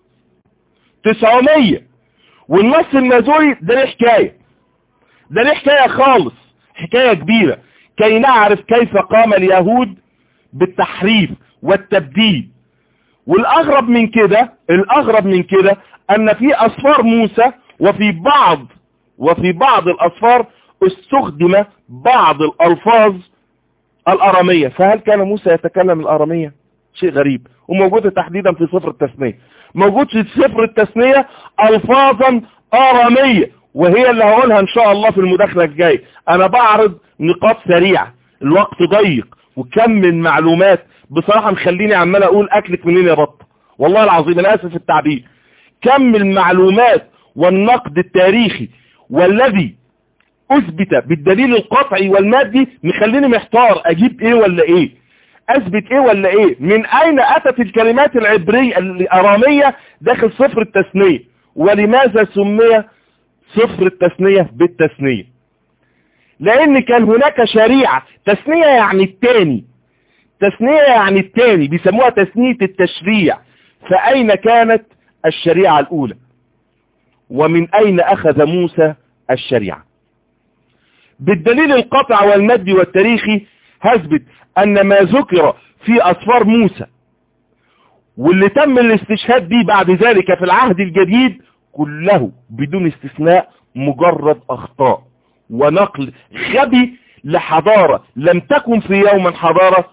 900 والنص المازوري ده ليه حكاية ده ليه حكاية خالص حكاية كبيرة كي نعرف كيف قام اليهود بالتحريف والتبديل والاغرب من كده الاغرب من كده ان في اصفار موسى وفي بعض وفي بعض الاصفار استخدم بعض الالفاظ الارامية فهل كان موسى يتكلم الارامية شيء غريب وموجودة تحديدا في سفر التثنية موجود في سفر التثنية الفاظا ارامية وهي اللي هقولها ان شاء الله في المداخلة الجاي انا بعرض نقاط سريعة الوقت ضيق وكم من معلومات بصراحة مخليني عمال اقول اكلك منين يا بط والله العظيم انا اسف في التعبير كم المعلومات والنقد التاريخي والذي اثبت بالدليل القطعي والمادي مخليني محتار اجيب ايه ولا ايه اثبت ايه ولا ايه من اين اتت الكلمات العبرية الارامية داخل صفر التثنية ولماذا سمي صفر التثنية بالتثنية لان كان هناك شريعة تثنية يعني التاني تثنية يعني التاني بيسموها تثنية التشريع فاين كانت الشريعة الاولى ومن اين اخذ موسى الشريعة بالدليل القطع والمادي والتاريخي هثبت ان ما ذكر في اصفار موسى واللي تم الاستشهاد به بعد ذلك في العهد الجديد كله بدون استثناء مجرد اخطاء ونقل غبي لحضارة لم تكن في يوم حضارة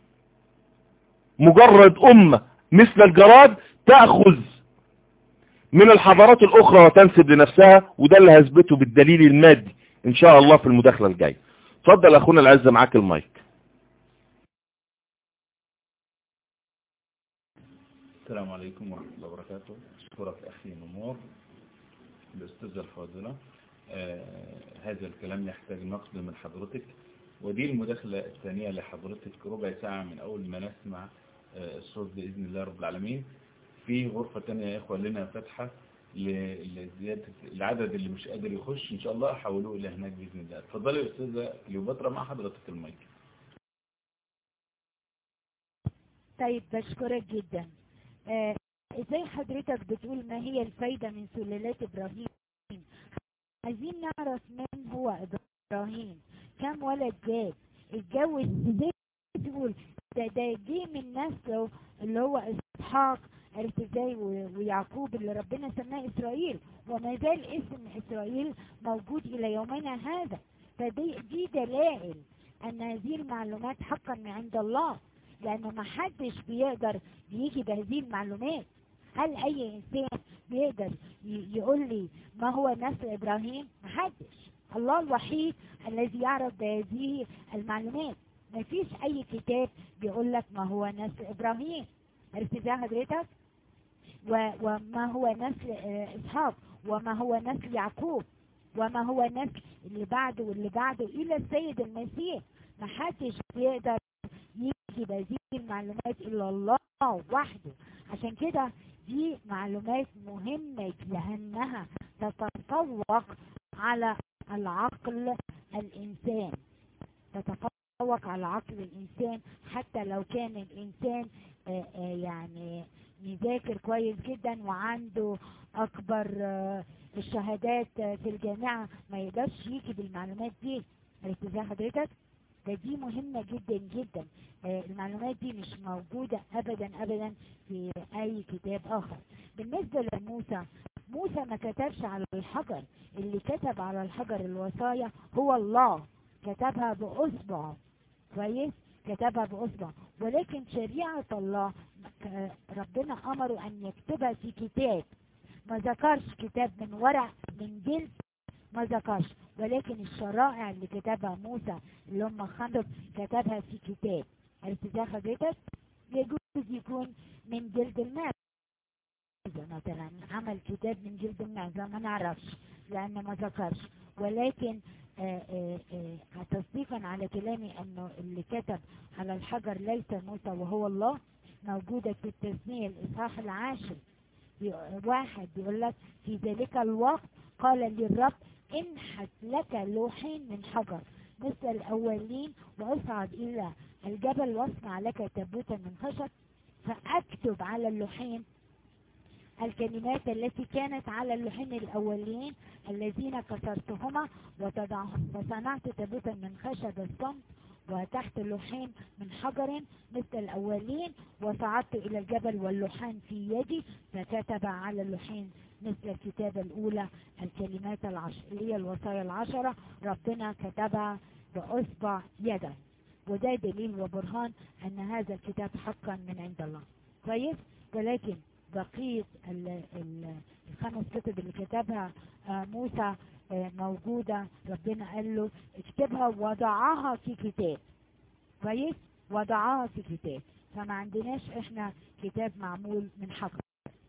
مجرد امة مثل الجراد تأخذ من الحضارات الاخرى وتنسب لنفسها وده اللي هثبته بالدليل المادي ان شاء الله في المداخلة الجاية اتفضل اخونا العز معاك المايك السلام عليكم ورحمة الله وبركاته أشكرك أخي نمور الأستاذة الفاضلة آه هذا الكلام يحتاج نقد من حضرتك ودي المداخلة الثانية لحضرتك ربع ساعة من أول ما نسمع آه الصوت بإذن الله رب العالمين في غرفة تانية يا إخوة لنا فاتحة لزيادة العدد اللي مش قادر يخش إن شاء الله أحولوه إلى هناك بإذن الله اتفضلي يا أستاذة كليوباترا مع حضرتك المايك طيب بشكرك جدا آه، ازاي حضرتك بتقول ما هي الفايدة من سلالات ابراهيم عايزين نعرف من هو ابراهيم كم ولد جاب اتجوز ازاي تقول ده ده جه من نسله اللي هو اسحاق عرفت ازاي و- ويعقوب اللي ربنا سماه اسرائيل وما زال اسم اسرائيل موجود الى يومنا هذا فدي دي دلائل ان هذه المعلومات حقا من عند الله لانه ما حدش بيقدر يجي بهذه المعلومات هل اي انسان بيقدر ي- يقول لي ما هو نسل ابراهيم ما حدش الله الوحيد الذي يعرف بهذه المعلومات ما فيش اي كتاب بيقول لك ما هو نسل ابراهيم عرفت ازاي حضرتك و- وما هو نسل آه، اسحاق وما هو نسل يعقوب وما هو نسل اللي بعده واللي بعده الى السيد المسيح ما حدش بيقدر يجي بهذه المعلومات الا الله وحده عشان كده دي معلومات مهمة لأنها تتفوق على العقل الإنسان تتفوق على عقل الإنسان حتى لو كان الإنسان آه، آه، يعني مذاكر كويس جدا وعنده أكبر آه، الشهادات آه، في الجامعة ما يقدرش يجي بالمعلومات دي عرفت ازاي حضرتك؟ ده دي مهمة جدا جدا آه، المعلومات دي مش موجودة أبدا أبدا في أي كتاب آخر بالنسبة لموسى موسى ما كتبش على الحجر اللي كتب على الحجر الوصايا هو الله كتبها بأصبعه كويس كتبها بأصبعه ولكن شريعة الله ك- ربنا أمره أن يكتبها في كتاب ما ذكرش كتاب من ورق من جلد ما ذكرش ولكن الشرائع اللي كتبها موسى اللي هم خمس كتبها في كتاب عرفت ازاي حضرتك؟ يجوز يكون من جلد المعزة مثلا عمل كتاب من جلد المعزة ما نعرفش لأنه ما ذكرش ولكن آه، آه، آه، تصديقا على كلامي أنه اللي كتب على الحجر ليس موسى وهو الله موجودة في التثنية الإصحاح العاشر بي- واحد بيقول لك في ذلك الوقت قال للرب انحت لك لوحين من حجر مثل الأولين وأصعد إلى الجبل واصنع لك تابوتا من خشب فأكتب على اللوحين الكلمات التي كانت على اللوحين الأولين الذين كسرتهما وتضعهم فصنعت تابوتا من خشب الصمت وتحت اللوحين من حجر مثل الأولين وصعدت إلى الجبل واللوحان في يدي فكتب على اللوحين مثل الكتابة الأولى الكلمات العشر اللي هي الوصايا العشرة ربنا كتبها بأصبع يده وده دليل وبرهان أن هذا الكتاب حقا من عند الله كويس ولكن بقية ال- ال- الخمس كتب اللي كتبها آه، موسى آه، موجودة ربنا قال له اكتبها وضعها في كتاب كويس وضعها في كتاب فما عندناش احنا كتاب معمول من حجر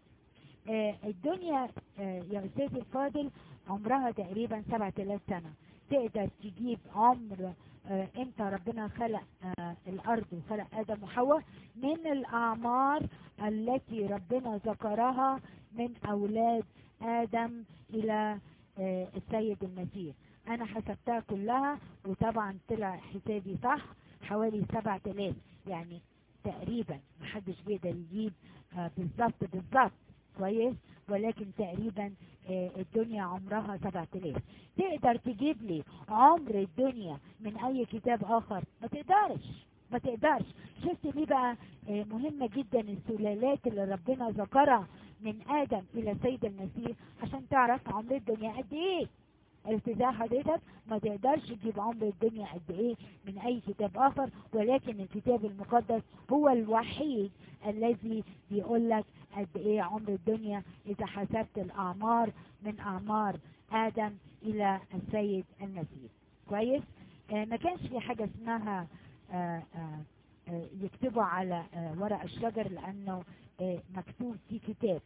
آه، الدنيا آه، يا أستاذ الفاضل عمرها تقريبا 7000 سنة تقدر تجيب عمر آه، امتى ربنا خلق آه، الأرض وخلق آدم وحواء من الأعمار التي ربنا ذكرها من أولاد آدم إلى آه، السيد المسيح أنا حسبتها كلها وطبعا طلع حسابي صح حوالي 7000 يعني تقريبا محدش بيقدر يجيب آه، بالظبط بالظبط كويس ولكن تقريبا آه، الدنيا عمرها 7000 تقدر تجيب لي عمر الدنيا من اي كتاب اخر ما تقدرش ما تقدرش شفت ليه بقى آه، مهمة جدا السلالات اللي ربنا ذكرها من ادم الى سيد المسيح عشان تعرف عمر الدنيا قد ايه ارتداء حضرتك ما تقدرش تجيب عمر الدنيا قد ايه من اي كتاب اخر ولكن الكتاب المقدس هو الوحيد الذي بيقول لك قد ايه عمر الدنيا اذا حسبت الاعمار من اعمار ادم الى السيد المسيح كويس آه ما كانش في حاجة اسمها آه آه آه يكتبوا على آه ورق الشجر لانه آه مكتوب في كتاب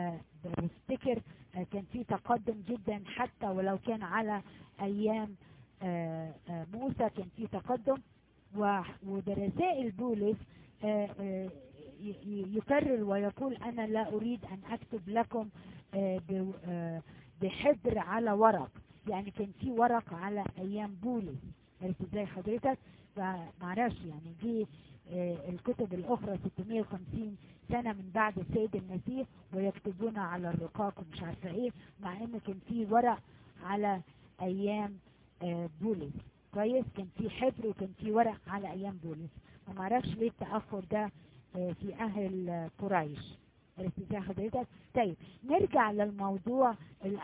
فبفتكر آه كان في تقدم جدا حتى ولو كان على ايام آه آه موسى كان في تقدم و- وبرسائل بولس آه آه ي- ي- يكرر ويقول أنا لا أريد أن أكتب لكم آه، ب- آه، بحبر على ورق يعني كان في ورق على أيام بولس عرفت ازاي حضرتك فمعرفش يعني دي آه، الكتب الأخرى 650 سنة من بعد السيد المسيح ويكتبون على الرقاق ومش عارفة ايه مع ان كان في ورق على أيام آه، بولس كويس كان في حبر وكان في ورق على أيام بولس ومعرفش ليه التأخر ده آه، في أهل آه، قريش عرفت ازاي حضرتك؟ طيب نرجع للموضوع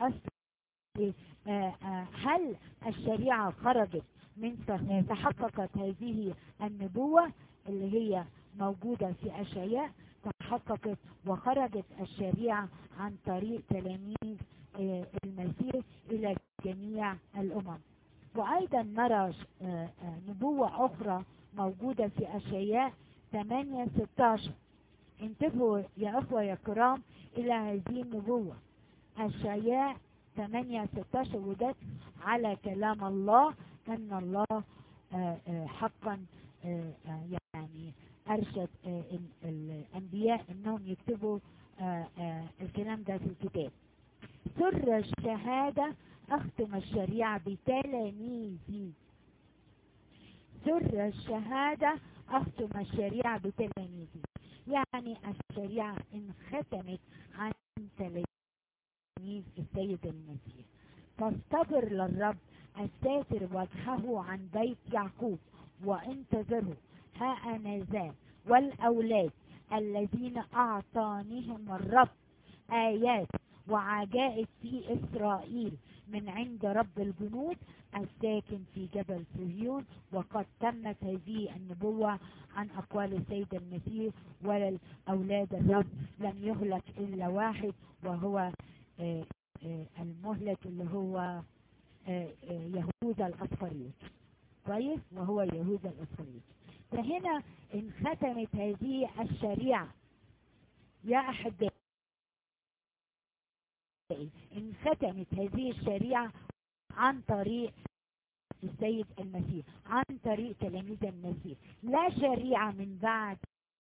الأصلي آه، آه، هل الشريعة خرجت من ت- تحققت هذه النبوة اللي هي موجودة في أشعياء تحققت وخرجت الشريعة عن طريق تلاميذ آه، المسيح إلى جميع الأمم وأيضا نرى ش- آه، آه، نبوة أخرى موجودة في أشعياء 8 16 انتبهوا يا أخوة يا كرام إلى هذه النبوة أشعياء 8 16 وده على كلام الله أن الله آه، آه، حقا آه، آه، يعني أرشد آه، ال- الأنبياء أنهم يكتبوا آه، آه، الكلام ده في الكتاب سر الشهادة أختم الشريعة بتلاميذي سر الشهادة أختم الشريعة بتلاميذي يعني الشريعة انختمت عن تلاميذ السيد المسيح فاستبر للرب الساتر وجهه عن بيت يعقوب وانتظروا ها أنا ذا والأولاد الذين أعطانيهم الرب آيات وعجائب في إسرائيل من عند رب الجنود الساكن في جبل صهيون وقد تمت هذه النبوة عن أقوال السيد المسيح وللأولاد الرب لم يهلك إلا واحد وهو آه، آه، المهلك اللي هو آه، آه، يهوذا الأصفريت كويس وهو يهوذا الأصفريت فهنا انختمت هذه الشريعة يا أحبائي انختمت هذه الشريعة عن طريق السيد المسيح عن طريق تلاميذ المسيح لا شريعة من بعد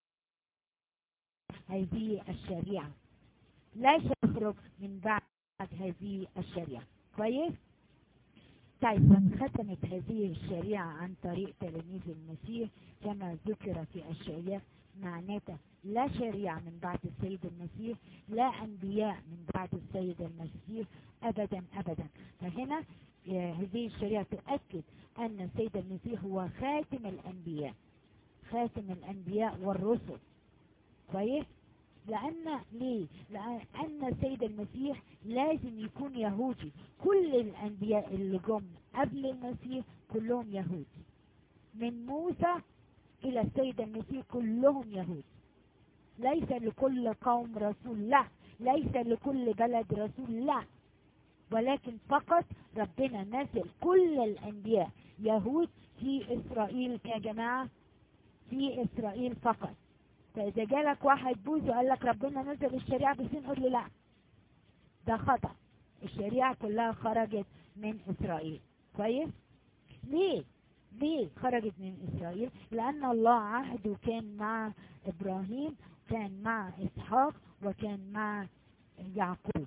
هذه الشريعة لا تخرج من بعد هذه الشريعة كويس طيب ختمت هذه الشريعة عن طريق تلاميذ المسيح كما ذكر في أشعياء معناته لا شريعة من بعد السيد المسيح لا أنبياء من بعد السيد المسيح أبدا أبدا فهنا آه، هذه الشريعة تؤكد أن السيد المسيح هو خاتم الأنبياء خاتم الأنبياء والرسل كويس لأن ليه؟ لأن السيد المسيح لازم يكون يهودي كل الأنبياء اللي جم قبل المسيح كلهم يهود من موسى إلى السيد المسيح كلهم يهود ليس لكل قوم رسول لا ليس لكل بلد رسول لا ولكن فقط ربنا نزل كل الأنبياء يهود في إسرائيل يا جماعة في إسرائيل فقط فإذا جالك واحد بوز وقال لك ربنا نزل الشريعة بسين قول له لا ده خطأ الشريعة كلها خرجت من إسرائيل كويس ليه ليه خرجت من إسرائيل لأن الله عهده كان مع إبراهيم كان مع إسحاق وكان مع يعقوب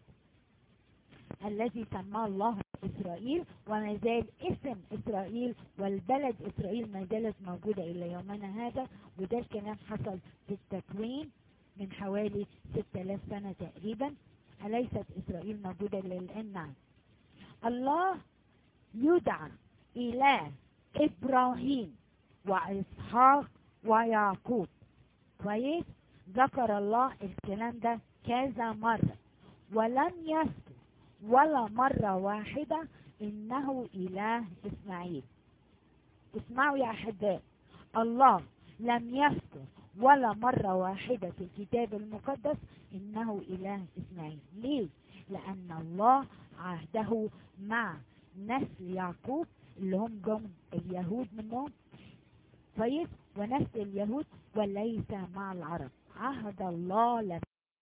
الذي سماه الله إسرائيل وما زال اسم إسرائيل والبلد إسرائيل ما زالت موجودة إلى يومنا هذا وده الكلام حصل في التكوين من حوالي 6000 سنة تقريبا أليست إسرائيل موجودة للآن نعم الله يدعى إله إبراهيم وإسحاق ويعقوب كويس ذكر الله الكلام ده كذا مرة ولم يذكر ولا مرة واحدة إنه إله إسماعيل اسمعوا يا أحباء الله لم يذكر ولا مرة واحدة في الكتاب المقدس إنه إله إسماعيل ليه؟ لأن الله عهده مع نسل يعقوب اللي هم جم اليهود منهم كويس ونسل اليهود وليس مع العرب عهد الله لم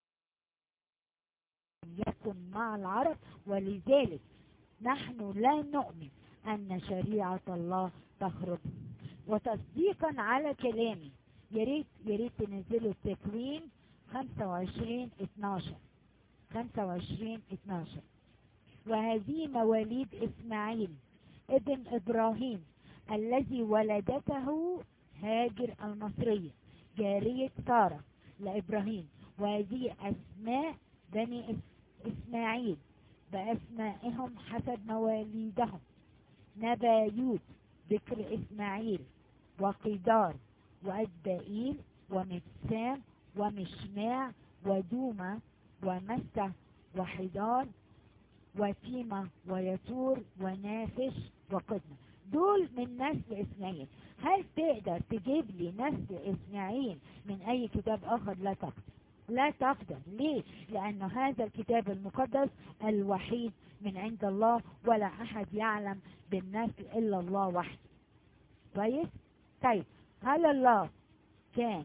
يكن مع العرب ولذلك نحن لا نؤمن أن شريعة الله تخرج وتصديقا على كلامي يا ريت يا ريت تنزلوا التكوين 25 12 25 12 وهذه مواليد إسماعيل ابن إبراهيم الذي ولدته هاجر المصرية جارية سارة لإبراهيم وهذه أسماء بني إسماعيل بأسمائهم حسب مواليدهم نبايوت ذكر إسماعيل وقدار وأدبائيل ومبسام ومشماع ودومة ومسة وحدار وتيمة ويتور ونافش وقدمة دول من نسل إسماعيل هل تقدر تجيب لي نسل إسماعيل من أي كتاب آخر لا تقدر لا تقدر ليه لأن هذا الكتاب المقدس الوحيد من عند الله ولا أحد يعلم بالنسل إلا الله وحده كويس طيب هل الله كان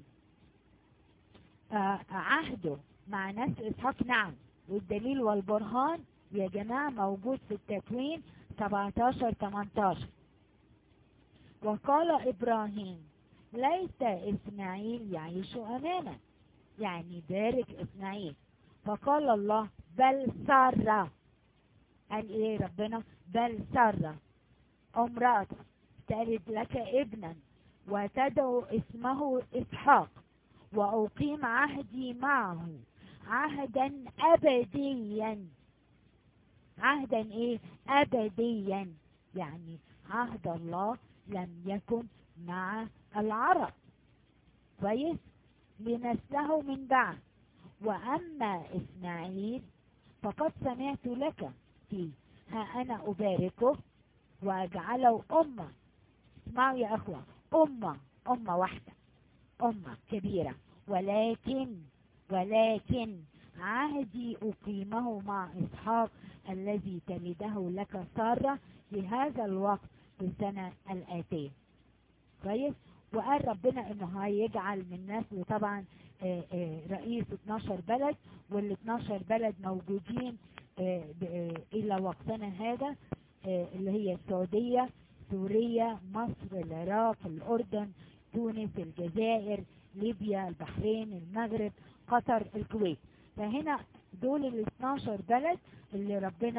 آه عهده مع نسل إسحاق نعم والدليل والبرهان يا جماعة موجود في التكوين 17 18 وقال إبراهيم ليس إسماعيل يعيش أمامك يعني بارك إسماعيل فقال الله بل سارة قال إيه ربنا بل سارة امرأتك تلد لك ابنا وتدعو اسمه إسحاق وأقيم عهدي معه عهدا أبديا عهدا إيه أبديا يعني عهد الله لم يكن مع العرب كويس لنسله من بعد وأما إسماعيل فقد سمعت لك فيه ها أنا أباركه وأجعله أمة اسمعوا يا أخوة أمة أمة واحدة أمة كبيرة ولكن ولكن عهدي أقيمه مع إسحاق الذي تلده لك سارة في هذا الوقت في السنة الآتية كويس وقال ربنا انه هيجعل من نسل طبعا آآ آآ رئيس 12 بلد وال 12 بلد موجودين آآ الى وقتنا هذا اللي هي السعودية سوريا مصر العراق الاردن تونس الجزائر ليبيا البحرين المغرب قطر الكويت فهنا دول ال 12 بلد اللي ربنا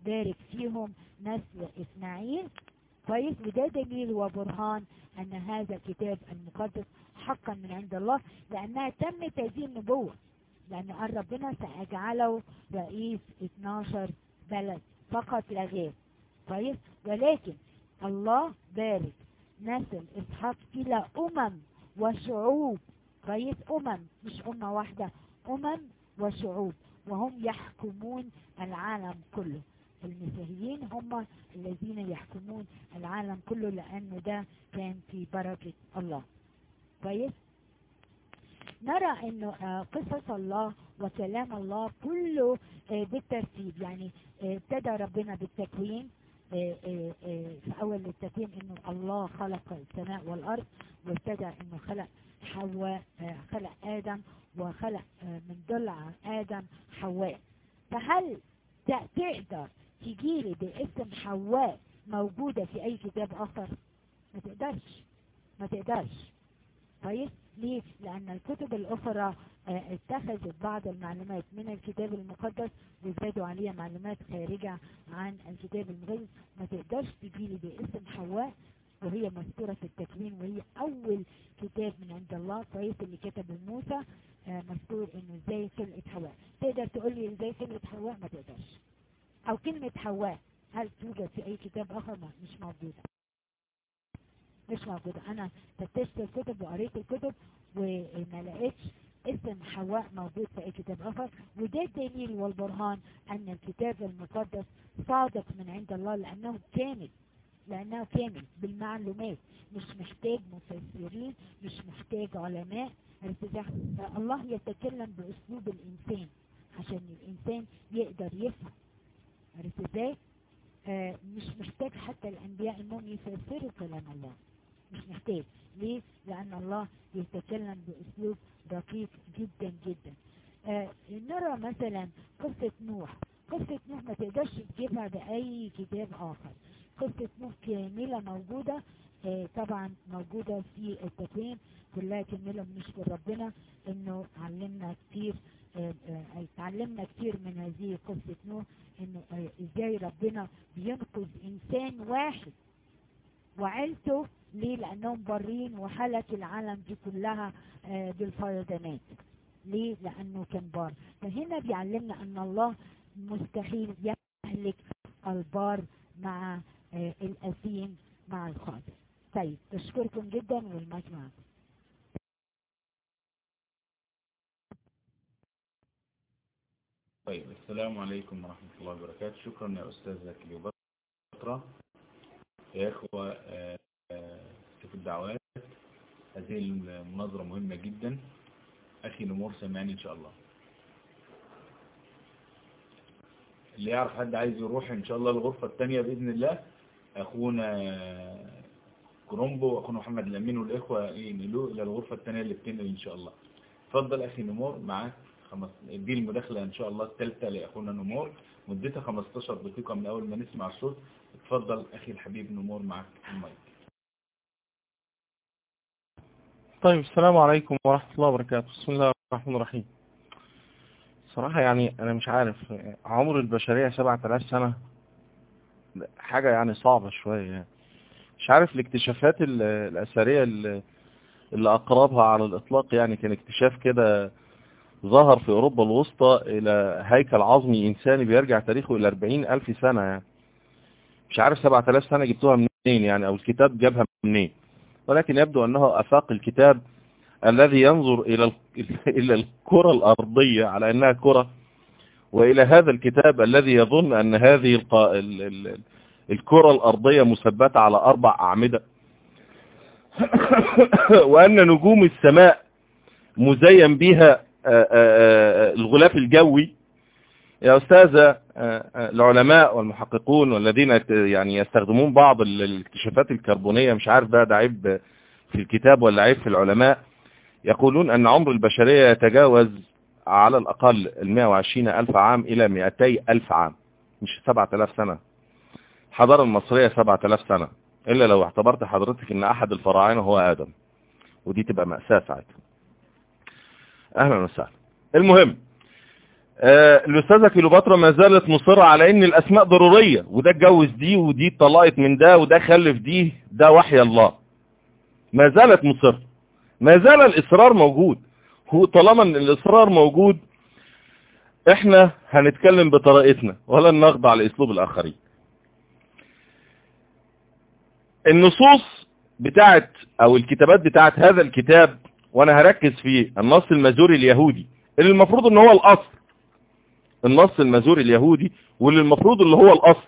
بارك فيهم نسل إسماعيل كويس وده دليل وبرهان أن هذا الكتاب المقدس حقا من عند الله لأنها تمت هذه النبوة لأن قال ربنا سأجعله رئيس 12 بلد فقط لا غير كويس ولكن الله بارك نسل إسحاق إلى أمم وشعوب كويس أمم مش أمة واحدة أمم وشعوب وهم يحكمون العالم كله المسيحيين هم الذين يحكمون العالم كله لأنه ده كان في بركة الله كويس نرى انه آه، قصص الله وكلام الله كله آه، بالترتيب يعني آه، ابتدى ربنا بالتكوين آه، آه، آه، في اول التكوين انه الله خلق السماء والارض وابتدى انه خلق حواء آه، خلق ادم وخلق آه، من ضلع ادم حواء فهل ت- تقدر تجيلي باسم حواء موجودة في اي كتاب اخر ما تقدرش ما تقدرش كويس ليه لان الكتب الاخرى آه، اتخذت بعض المعلومات من الكتاب المقدس وزادوا عليها معلومات خارجة عن الكتاب المقدس ما تقدرش تجيلي باسم حواء وهي مذكورة في التكوين وهي أول كتاب من عند الله كويس اللي كتبه موسى آه، مذكور إنه إزاي خلقت حواء تقدر تقول لي إزاي خلقت حواء ما تقدرش أو كلمة حواء هل توجد في أي كتاب آخر ما مش موجودة مش موجودة أنا فتشت الكتب وقريت الكتب وما لقيتش اسم حواء موجود في أي كتاب آخر وده الدليل والبرهان أن الكتاب المقدس صادق من عند الله لأنه كامل لأنه كامل بالمعلومات مش محتاج مفسرين مش محتاج علماء عرفت إزاي؟ الله يتكلم بأسلوب الإنسان عشان الإنسان يقدر يفهم عرفت ازاي؟ آه مش محتاج حتى الأنبياء إنهم يفسروا كلام الله مش محتاج ليه؟ لأن الله يتكلم بأسلوب دقيق جدا جدا آه نرى مثلا قصة نوح قصة نوح ما تقدرش تجيبها بأي كتاب آخر قصة نوح كاملة موجودة آه طبعا موجودة في التكوين كلها كاملة بنشكر ربنا انه علمنا كتير آه، آه، اتعلمنا كتير من هذه قصة نوح انه آه، ازاي ربنا بينقذ انسان واحد وعيلته ليه لانهم برين وحلت العالم دي كلها آه، بالفيضانات ليه لانه كان بار فهنا بيعلمنا ان الله مستحيل يهلك البار مع آه، الاثيم مع الخاطئ طيب بشكركم جدا والمايك معاكم طيب السلام عليكم ورحمة الله وبركاته شكرا يا أستاذ كليوباترا يا إخوة آه، آه، في الدعوات هذه المناظرة مهمة جدا أخي نمور سمعني إن شاء الله اللي يعرف حد عايز يروح إن شاء الله الغرفة الثانية بإذن الله أخونا كرومبو وأخونا محمد الأمين والإخوة ينقلوه إلى الغرفة الثانية اللي بتنقل إن شاء الله اتفضل أخي نمور معاك خمس دي المداخلة إن شاء الله الثالثة لأخونا نمور مدتها 15 دقيقة من أول ما نسمع الصوت اتفضل أخي الحبيب نمور معك المايك طيب السلام عليكم ورحمة الله وبركاته بسم الله الرحمن الرحيم صراحة يعني أنا مش عارف عمر البشرية سبعة آلاف سنة حاجة يعني صعبة شوية يعني. مش عارف الاكتشافات ال- الأثرية اللي اللي أقربها على الإطلاق يعني كان اكتشاف كده ظهر في أوروبا الوسطى إلى هيكل عظمي إنساني بيرجع تاريخه إلى 40 ألف سنة يعني مش عارف 7000 سنة جبتوها منين يعني أو الكتاب جابها منين ولكن يبدو أنه أفاق الكتاب الذي ينظر إلى ال- إلى الكرة الأرضية على أنها كرة وإلى هذا الكتاب الذي يظن أن هذه الق... ال... ال... الكرة الأرضية مثبتة على أربع أعمدة وأن نجوم السماء مزين بها آه، آه، آه، الغلاف الجوي يا أستاذة آه، آه، العلماء والمحققون والذين يت- يعني يستخدمون بعض ال- الاكتشافات الكربونية مش عارف بقى ده عيب في الكتاب ولا عيب في العلماء يقولون أن عمر البشرية يتجاوز على الأقل ال 120 ألف عام إلى 200 ألف عام مش 7000 سنة الحضارة المصرية 7000 سنة إلا لو اعتبرت حضرتك أن أحد الفراعنة هو آدم ودي تبقى مأساة ساعتها أهلا وسهلا المهم آه، الأستاذة كيلوباترا ما زالت مصرة على ان الاسماء ضرورية وده اتجوز دي ودي اتطلقت من ده وده خلف دي ده وحي الله ما زالت مصرة ما زال الاصرار موجود هو طالما ان الاصرار موجود احنا هنتكلم بطريقتنا ولن نخضع لاسلوب الاخرين النصوص بتاعت او الكتابات بتاعت هذا الكتاب وانا هركز في النص المازوري اليهودي اللي المفروض ان هو الاصل النص المازوري اليهودي واللي المفروض اللي هو الاصل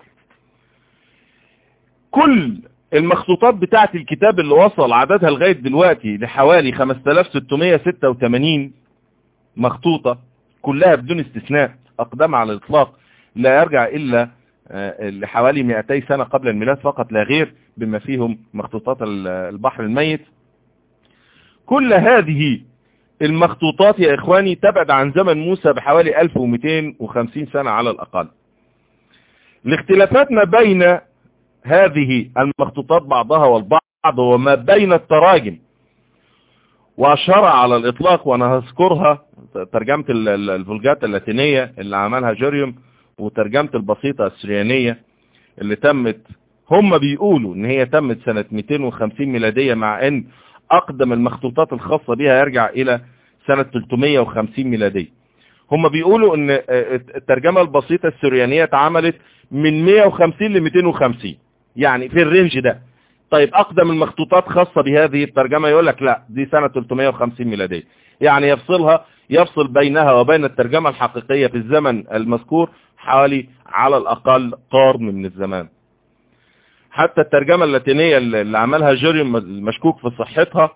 كل المخطوطات بتاعت الكتاب اللي وصل عددها لغاية دلوقتي لحوالي 5686 مخطوطة كلها بدون استثناء اقدام على الاطلاق لا يرجع الا آه، لحوالي 200 سنة قبل الميلاد فقط لا غير بما فيهم مخطوطات البحر الميت كل هذه المخطوطات يا إخواني تبعد عن زمن موسى بحوالي 1250 سنة على الأقل الاختلافات ما بين هذه المخطوطات بعضها والبعض وما بين التراجم وأشار على الإطلاق وأنا هذكرها ترجمة الفولجات اللاتينية اللي عملها جوريوم وترجمة البسيطة السريانية اللي تمت هم بيقولوا ان هي تمت سنة 250 ميلادية مع ان اقدم المخطوطات الخاصة بها يرجع الى سنة 350 ميلادية هم بيقولوا ان الترجمة البسيطة السريانية اتعملت من 150 ل 250 يعني في الرينج ده طيب اقدم المخطوطات خاصة بهذه الترجمة يقول لك لا دي سنة 350 ميلادية يعني يفصلها يفصل بينها وبين الترجمة الحقيقية في الزمن المذكور حوالي على الاقل قرن من الزمان حتى الترجمة اللاتينية اللي عملها جوري المشكوك في صحتها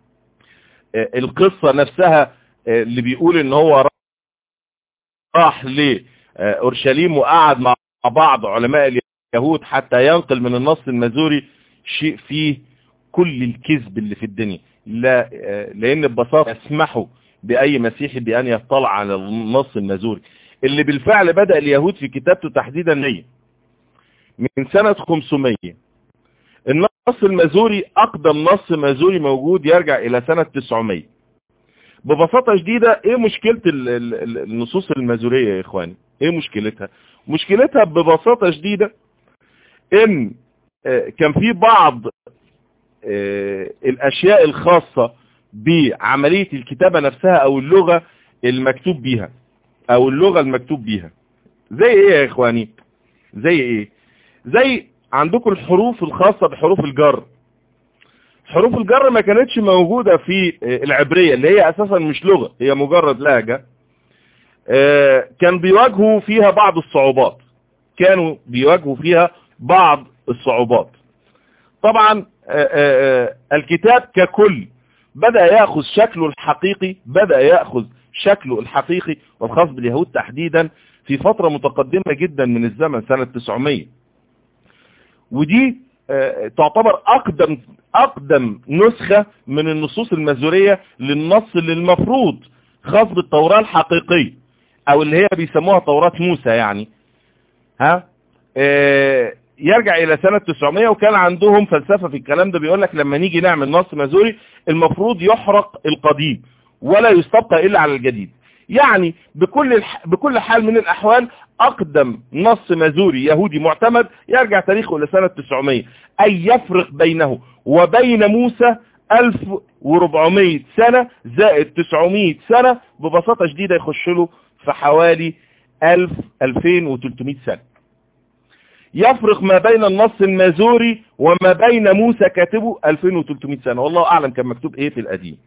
القصة نفسها اللي بيقول ان هو راح لأورشليم وقعد مع بعض علماء اليهود حتى ينقل من النص المازوري شيء فيه كل الكذب اللي في الدنيا لا لان ببساطة يسمحوا بأي مسيحي بأن يطلع على النص المازوري اللي بالفعل بدأ اليهود في كتابته تحديدا 100 من سنة 500 النص المازوري أقدم نص مازوري موجود يرجع إلى سنة 900 ببساطة شديدة إيه مشكلة النصوص المازورية يا إخواني إيه مشكلتها مشكلتها ببساطة شديدة إن كان في بعض الأشياء الخاصة بعملية الكتابة نفسها أو اللغة المكتوب بيها أو اللغة المكتوب بيها زي إيه يا إخواني زي إيه زي عندكم الحروف الخاصة بحروف الجر حروف الجر ما كانتش موجودة في العبرية اللي هي اساسا مش لغة هي مجرد لهجة كان بيواجهوا فيها بعض الصعوبات كانوا بيواجهوا فيها بعض الصعوبات طبعا الكتاب ككل بدأ يأخذ شكله الحقيقي بدأ يأخذ شكله الحقيقي والخاص باليهود تحديدا في فترة متقدمة جدا من الزمن سنة 900 ودي تعتبر اقدم اقدم نسخة من النصوص المازورية للنص اللي المفروض خاص بالتوراة الحقيقية او اللي هي بيسموها توراة موسى يعني ها اه يرجع الى سنة 900 وكان عندهم فلسفة في الكلام ده بيقول لك لما نيجي نعمل نص مازوري المفروض يحرق القديم ولا يستبقى الا على الجديد يعني بكل الح... بكل حال من الاحوال اقدم نص مازوري يهودي معتمد يرجع تاريخه لسنة 900 اي يفرق بينه وبين موسى 1400 سنة زائد 900 سنة ببساطة شديدة يخش له في حوالي 1000 2300 سنة يفرق ما بين النص المازوري وما بين موسى كاتبه 2300 سنة والله اعلم كان مكتوب ايه في القديم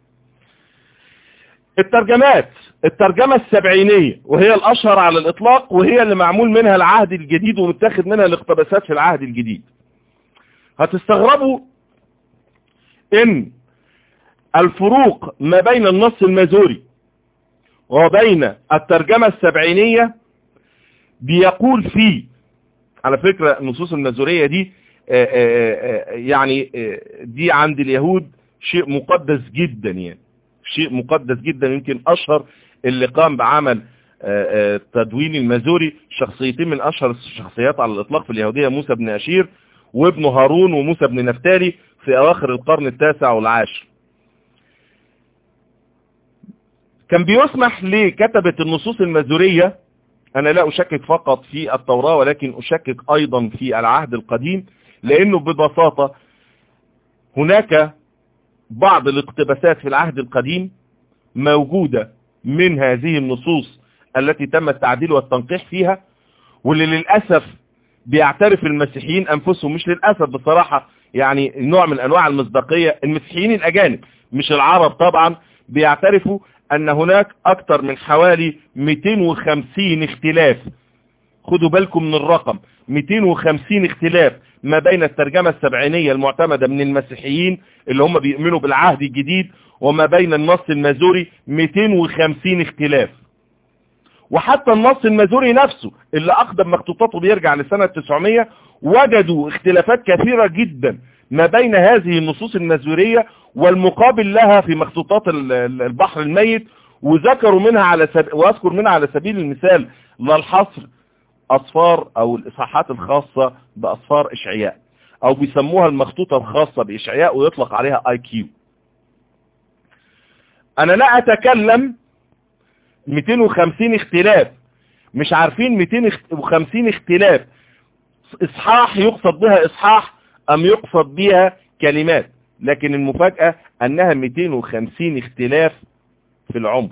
الترجمات الترجمة السبعينية وهي الأشهر على الإطلاق وهي اللي معمول منها العهد الجديد ومتاخد منها الاقتباسات في العهد الجديد هتستغربوا ان الفروق ما بين النص المازوري وبين الترجمة السبعينية بيقول فيه على فكرة النصوص المازورية دي يعني دي عند اليهود شيء مقدس جدا يعني شيء مقدس جدا يمكن اشهر اللي قام بعمل تدوين المازوري شخصيتين من اشهر الشخصيات على الاطلاق في اليهودية موسى بن اشير وابنه هارون وموسى بن نفتالي في اواخر القرن التاسع والعاشر كان بيسمح لكتبة النصوص المزورية أنا لا أشكك فقط في التوراة ولكن أشكك أيضا في العهد القديم لأنه ببساطة هناك بعض الاقتباسات في العهد القديم موجودة من هذه النصوص التي تم التعديل والتنقيح فيها واللي للأسف بيعترف المسيحيين أنفسهم مش للأسف بصراحة يعني نوع من أنواع المصداقية المسيحيين الأجانب مش العرب طبعا بيعترفوا أن هناك أكثر من حوالي 250 اختلاف خدوا بالكم من الرقم 250 اختلاف ما بين الترجمة السبعينية المعتمدة من المسيحيين اللي هم بيؤمنوا بالعهد الجديد وما بين النص المازوري 250 اختلاف وحتى النص المازوري نفسه اللي أقدم مخطوطاته بيرجع لسنة 900 وجدوا اختلافات كثيرة جدا ما بين هذه النصوص المازورية والمقابل لها في مخطوطات البحر الميت وذكروا منها على سب... واذكر منها على سبيل المثال للحصر أصفار أو الإصحاحات الخاصة بأصفار إشعياء أو بيسموها المخطوطة الخاصة بإشعياء ويطلق عليها اي كيو أنا لا أتكلم 250 اختلاف مش عارفين 250 اختلاف إصحاح يقصد بها إصحاح أم يقصد بها كلمات لكن المفاجأة أنها 250 اختلاف في العمق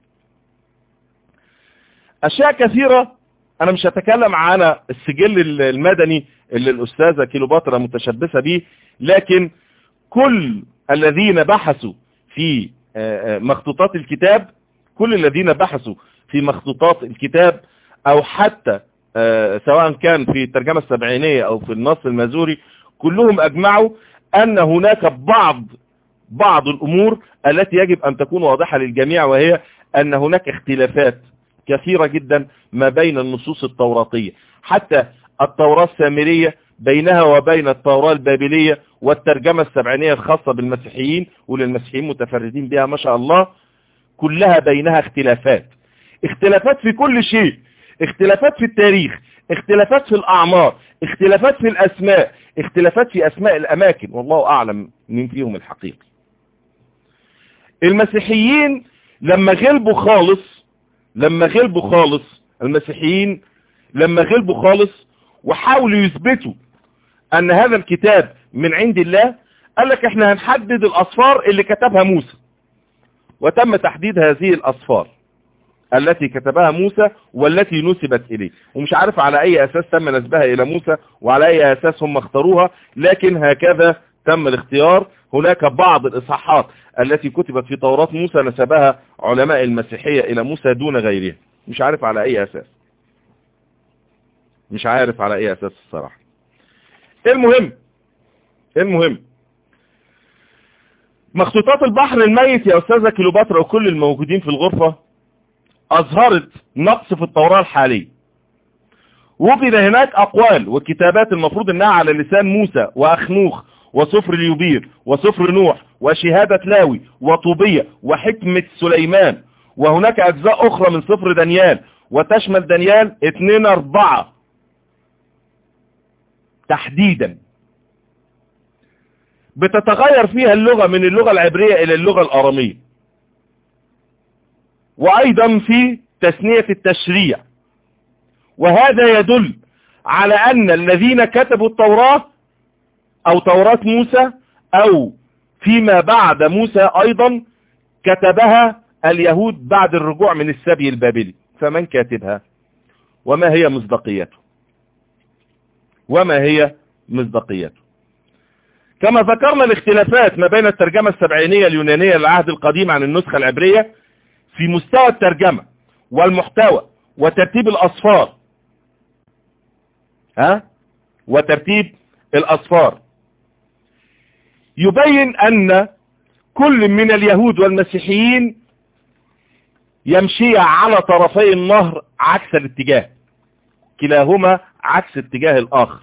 أشياء كثيرة أنا مش هتكلم عن السجل المدني اللي الأستاذة كيلوباترا متشبثة به لكن كل الذين بحثوا في مخطوطات الكتاب كل الذين بحثوا في مخطوطات الكتاب أو حتى سواء كان في الترجمة السبعينية أو في النص المازوري كلهم أجمعوا أن هناك بعض بعض الأمور التي يجب أن تكون واضحة للجميع وهي أن هناك اختلافات كثيرة جدا ما بين النصوص التوراتية حتى التوراة السامرية بينها وبين التوراة البابلية والترجمة السبعينية الخاصة بالمسيحيين وللمسيحيين متفردين بها ما شاء الله كلها بينها اختلافات اختلافات في كل شيء اختلافات في التاريخ اختلافات في الأعمار اختلافات في الأسماء اختلافات في أسماء الأماكن والله أعلم من فيهم الحقيقي المسيحيين لما غلبوا خالص لما غلبوا خالص المسيحيين لما غلبوا خالص وحاولوا يثبتوا أن هذا الكتاب من عند الله قال لك احنا هنحدد الأصفار اللي كتبها موسى وتم تحديد هذه الأصفار التي كتبها موسى والتي نسبت إليه ومش عارف على أي أساس تم نسبها إلى موسى وعلى أي أساس هم اختاروها لكن هكذا تم الاختيار هناك بعض الإصحاحات التي كتبت في توراة موسى نسبها علماء المسيحية إلى موسى دون غيرها مش عارف على أي أساس مش عارف على أي أساس الصراحة المهم المهم مخطوطات البحر الميت يا أستاذة كيلوباترا وكل الموجودين في الغرفة أظهرت نقص في التوراة الحالية وجد هناك أقوال وكتابات المفروض أنها على لسان موسى وأخنوخ وسفر اليوبير وسفر نوح وشهادة لاوي وطوبية وحكمة سليمان وهناك أجزاء أخرى من سفر دانيال وتشمل دانيال 2 4 تحديدا بتتغير فيها اللغة من اللغة العبرية إلى اللغة الأرامية وأيضا في تثنية التشريع وهذا يدل على أن الذين كتبوا التوراة أو توراة موسى أو فيما بعد موسى أيضا كتبها اليهود بعد الرجوع من السبي البابلي فمن كاتبها وما هي مصداقيته وما هي مصداقيته كما ذكرنا الاختلافات ما بين الترجمة السبعينية اليونانية للعهد القديم عن النسخة العبرية في مستوى الترجمة والمحتوى وترتيب الأصفار ها وترتيب الأصفار يبين أن كل من اليهود والمسيحيين يمشي على طرفي النهر عكس الاتجاه كلاهما عكس اتجاه الآخر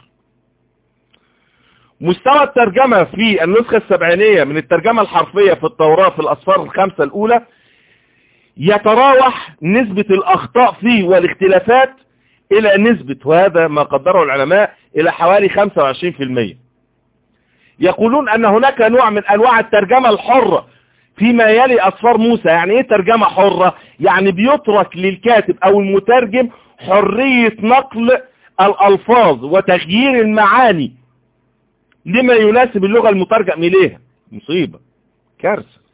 مستوى الترجمة في النسخة السبعينية من الترجمة الحرفية في التوراة في الأصفار الخمسة الأولى يتراوح نسبة الأخطاء فيه والاختلافات إلى نسبة وهذا ما قدره العلماء إلى حوالي 25% يقولون أن هناك نوع من أنواع الترجمة الحرة فيما يلي أصفار موسى يعني ايه ترجمة حرة يعني بيترك للكاتب او المترجم حرية نقل الألفاظ وتغيير المعاني لما يناسب اللغة المترجم إليها مصيبة كارثة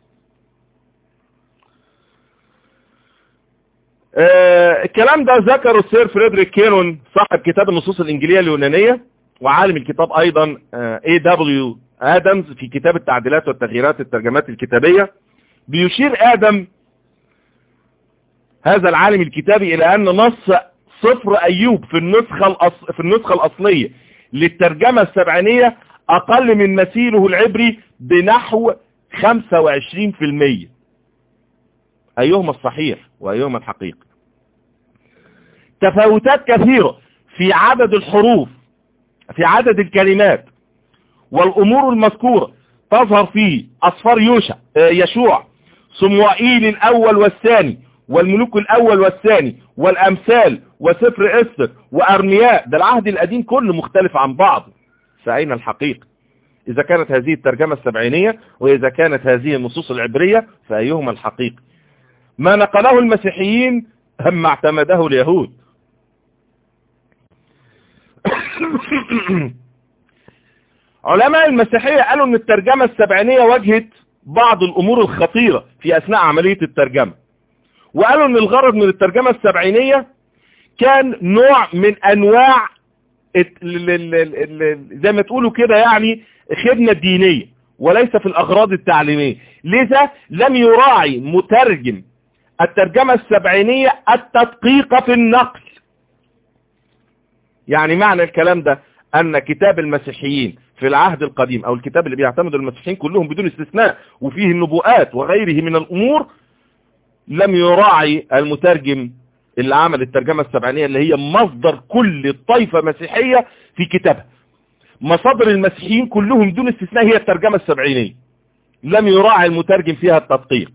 آه الكلام ده ذكره السير فريدريك كينون صاحب كتاب النصوص الإنجيلية اليونانية وعالم الكتاب أيضا اي دبليو آدمز في كتاب التعديلات والتغييرات الترجمات الكتابية بيشير آدم هذا العالم الكتابي إلى أن نص صفر أيوب في النسخة, الأص... في النسخة الأصلية للترجمة السبعينية أقل من مثيله العبري بنحو 25% أيهما الصحيح وأيهما الحقيقي تفاوتات كثيرة في عدد الحروف في عدد الكلمات والأمور المذكورة تظهر في أصفار يوشع يشوع صموئيل الأول والثاني والملوك الأول والثاني والأمثال وسفر إستر وأرمياء ده العهد القديم كله مختلف عن بعض فأين الحقيقة إذا كانت هذه الترجمة السبعينية وإذا كانت هذه النصوص العبرية فأيهما الحقيقة ما نقله المسيحيين هم اعتمده اليهود علماء المسيحية قالوا ان الترجمة السبعينية واجهت بعض الامور الخطيرة في اثناء عملية الترجمة وقالوا ان الغرض من الترجمة السبعينية كان نوع من انواع زي ما تقولوا كده يعني خدمة دينية وليس في الاغراض التعليمية لذا لم يراعي مترجم الترجمة السبعينية التدقيق في النقل يعني معنى الكلام ده ان كتاب المسيحيين في العهد القديم او الكتاب اللي بيعتمد المسيحيين كلهم بدون استثناء وفيه النبوءات وغيره من الامور لم يراعي المترجم اللي عمل الترجمة السبعينية اللي هي مصدر كل طائفة مسيحية في كتابها مصادر المسيحيين كلهم دون استثناء هي الترجمة السبعينية لم يراعي المترجم فيها التدقيق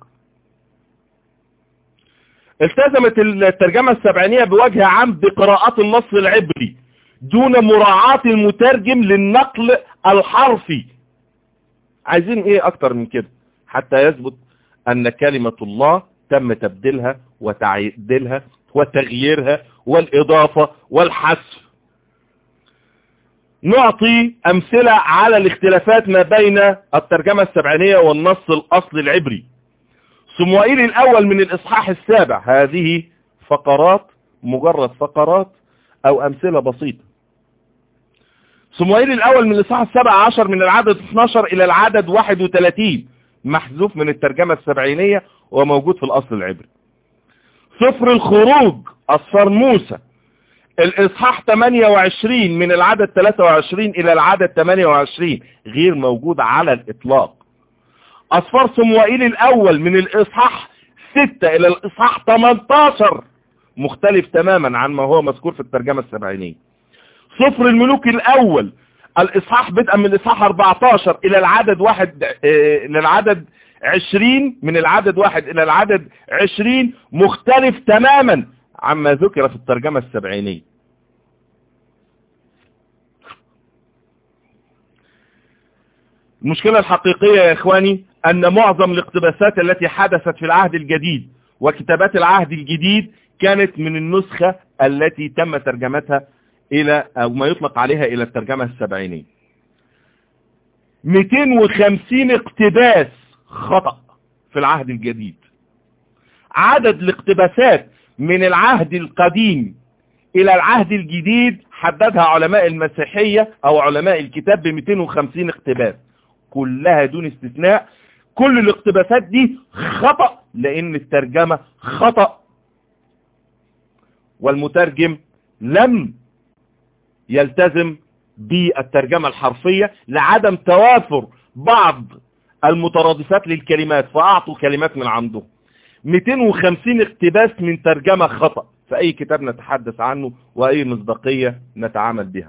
التزمت الترجمة السبعينية بوجه عام بقراءات النص العبري دون مراعاة المترجم للنقل الحرفي عايزين ايه اكتر من كده حتى يثبت ان كلمة الله تم تبديلها وتعديلها وتغييرها والاضافة والحذف نعطي امثلة على الاختلافات ما بين الترجمة السبعينية والنص الاصلي العبري صموئيل الاول من الاصحاح السابع هذه فقرات مجرد فقرات او امثلة بسيطة صموئيل الاول من الاصحاح السابع عشر من العدد 12 الى العدد 31 محذوف من الترجمة السبعينية وموجود في الاصل العبري سفر الخروج اصفار موسى الاصحاح 28 من العدد 23 الى العدد 28 غير موجود على الاطلاق اصفار صموئيل الاول من الاصحاح 6 الى الاصحاح 18 مختلف تماما عن ما هو مذكور في الترجمة السبعينية صفر الملوك الاول الاصحاح بدءا من الاصحاح 14 الى العدد واحد اه للعدد 20 من العدد واحد الى العدد 20 مختلف تماما عما ذكر في الترجمة السبعينية المشكلة الحقيقية يا اخواني ان معظم الاقتباسات التي حدثت في العهد الجديد وكتابات العهد الجديد كانت من النسخة التي تم ترجمتها الى او ما يطلق عليها الى الترجمة السبعينية 250 اقتباس خطأ في العهد الجديد عدد الاقتباسات من العهد القديم الى العهد الجديد حددها علماء المسيحية او علماء الكتاب ب 250 اقتباس كلها دون استثناء كل الاقتباسات دي خطأ لان الترجمة خطأ والمترجم لم يلتزم بالترجمة الحرفية لعدم توافر بعض المترادفات للكلمات فأعطوا كلمات من عندهم 250 اقتباس من ترجمة خطأ في أي كتاب نتحدث عنه وأي مصداقية نتعامل بها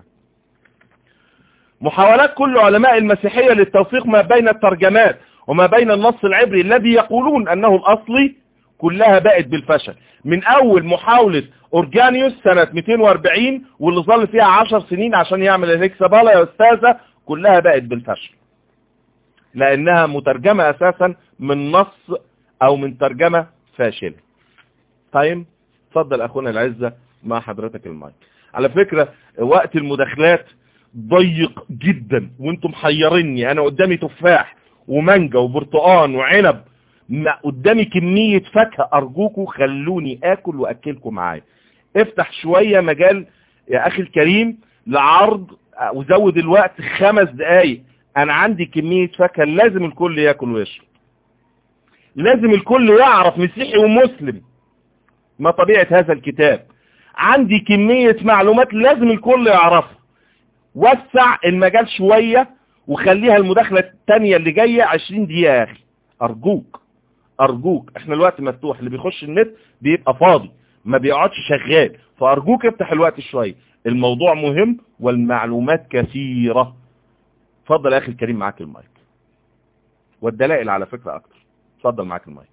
محاولات كل علماء المسيحية للتوفيق ما بين الترجمات وما بين النص العبري الذي يقولون أنه الأصلي كلها بقت بالفشل من أول محاولة أورجانيوس سنة 240 واللي ظل فيها 10 سنين عشان يعمل الهكسابالا يا أستاذة كلها بقت بالفشل لانها مترجمة اساسا من نص او من ترجمة فاشلة طيب اتفضل اخونا العزة مع حضرتك المايك على فكرة وقت المداخلات ضيق جدا وانتم محيريني انا قدامي تفاح ومانجا وبرتقان وعنب ما قدامي كمية فاكهة ارجوكم خلوني اكل واكلكم معايا افتح شوية مجال يا اخي الكريم لعرض وزود الوقت خمس دقايق انا عندي كمية فاكهة لازم الكل ياكل ويشرب لازم الكل يعرف مسيحي ومسلم ما طبيعة هذا الكتاب عندي كمية معلومات لازم الكل يعرفها وسع المجال شوية وخليها المداخلة التانية اللي جاية 20 دقيقة يا اخي ارجوك ارجوك احنا الوقت مفتوح اللي بيخش النت بيبقى فاضي ما بيقعدش شغال فارجوك افتح الوقت شوية الموضوع مهم والمعلومات كثيرة اتفضل يا اخي الكريم معاك المايك والدلائل على فكرة اكتر اتفضل معاك المايك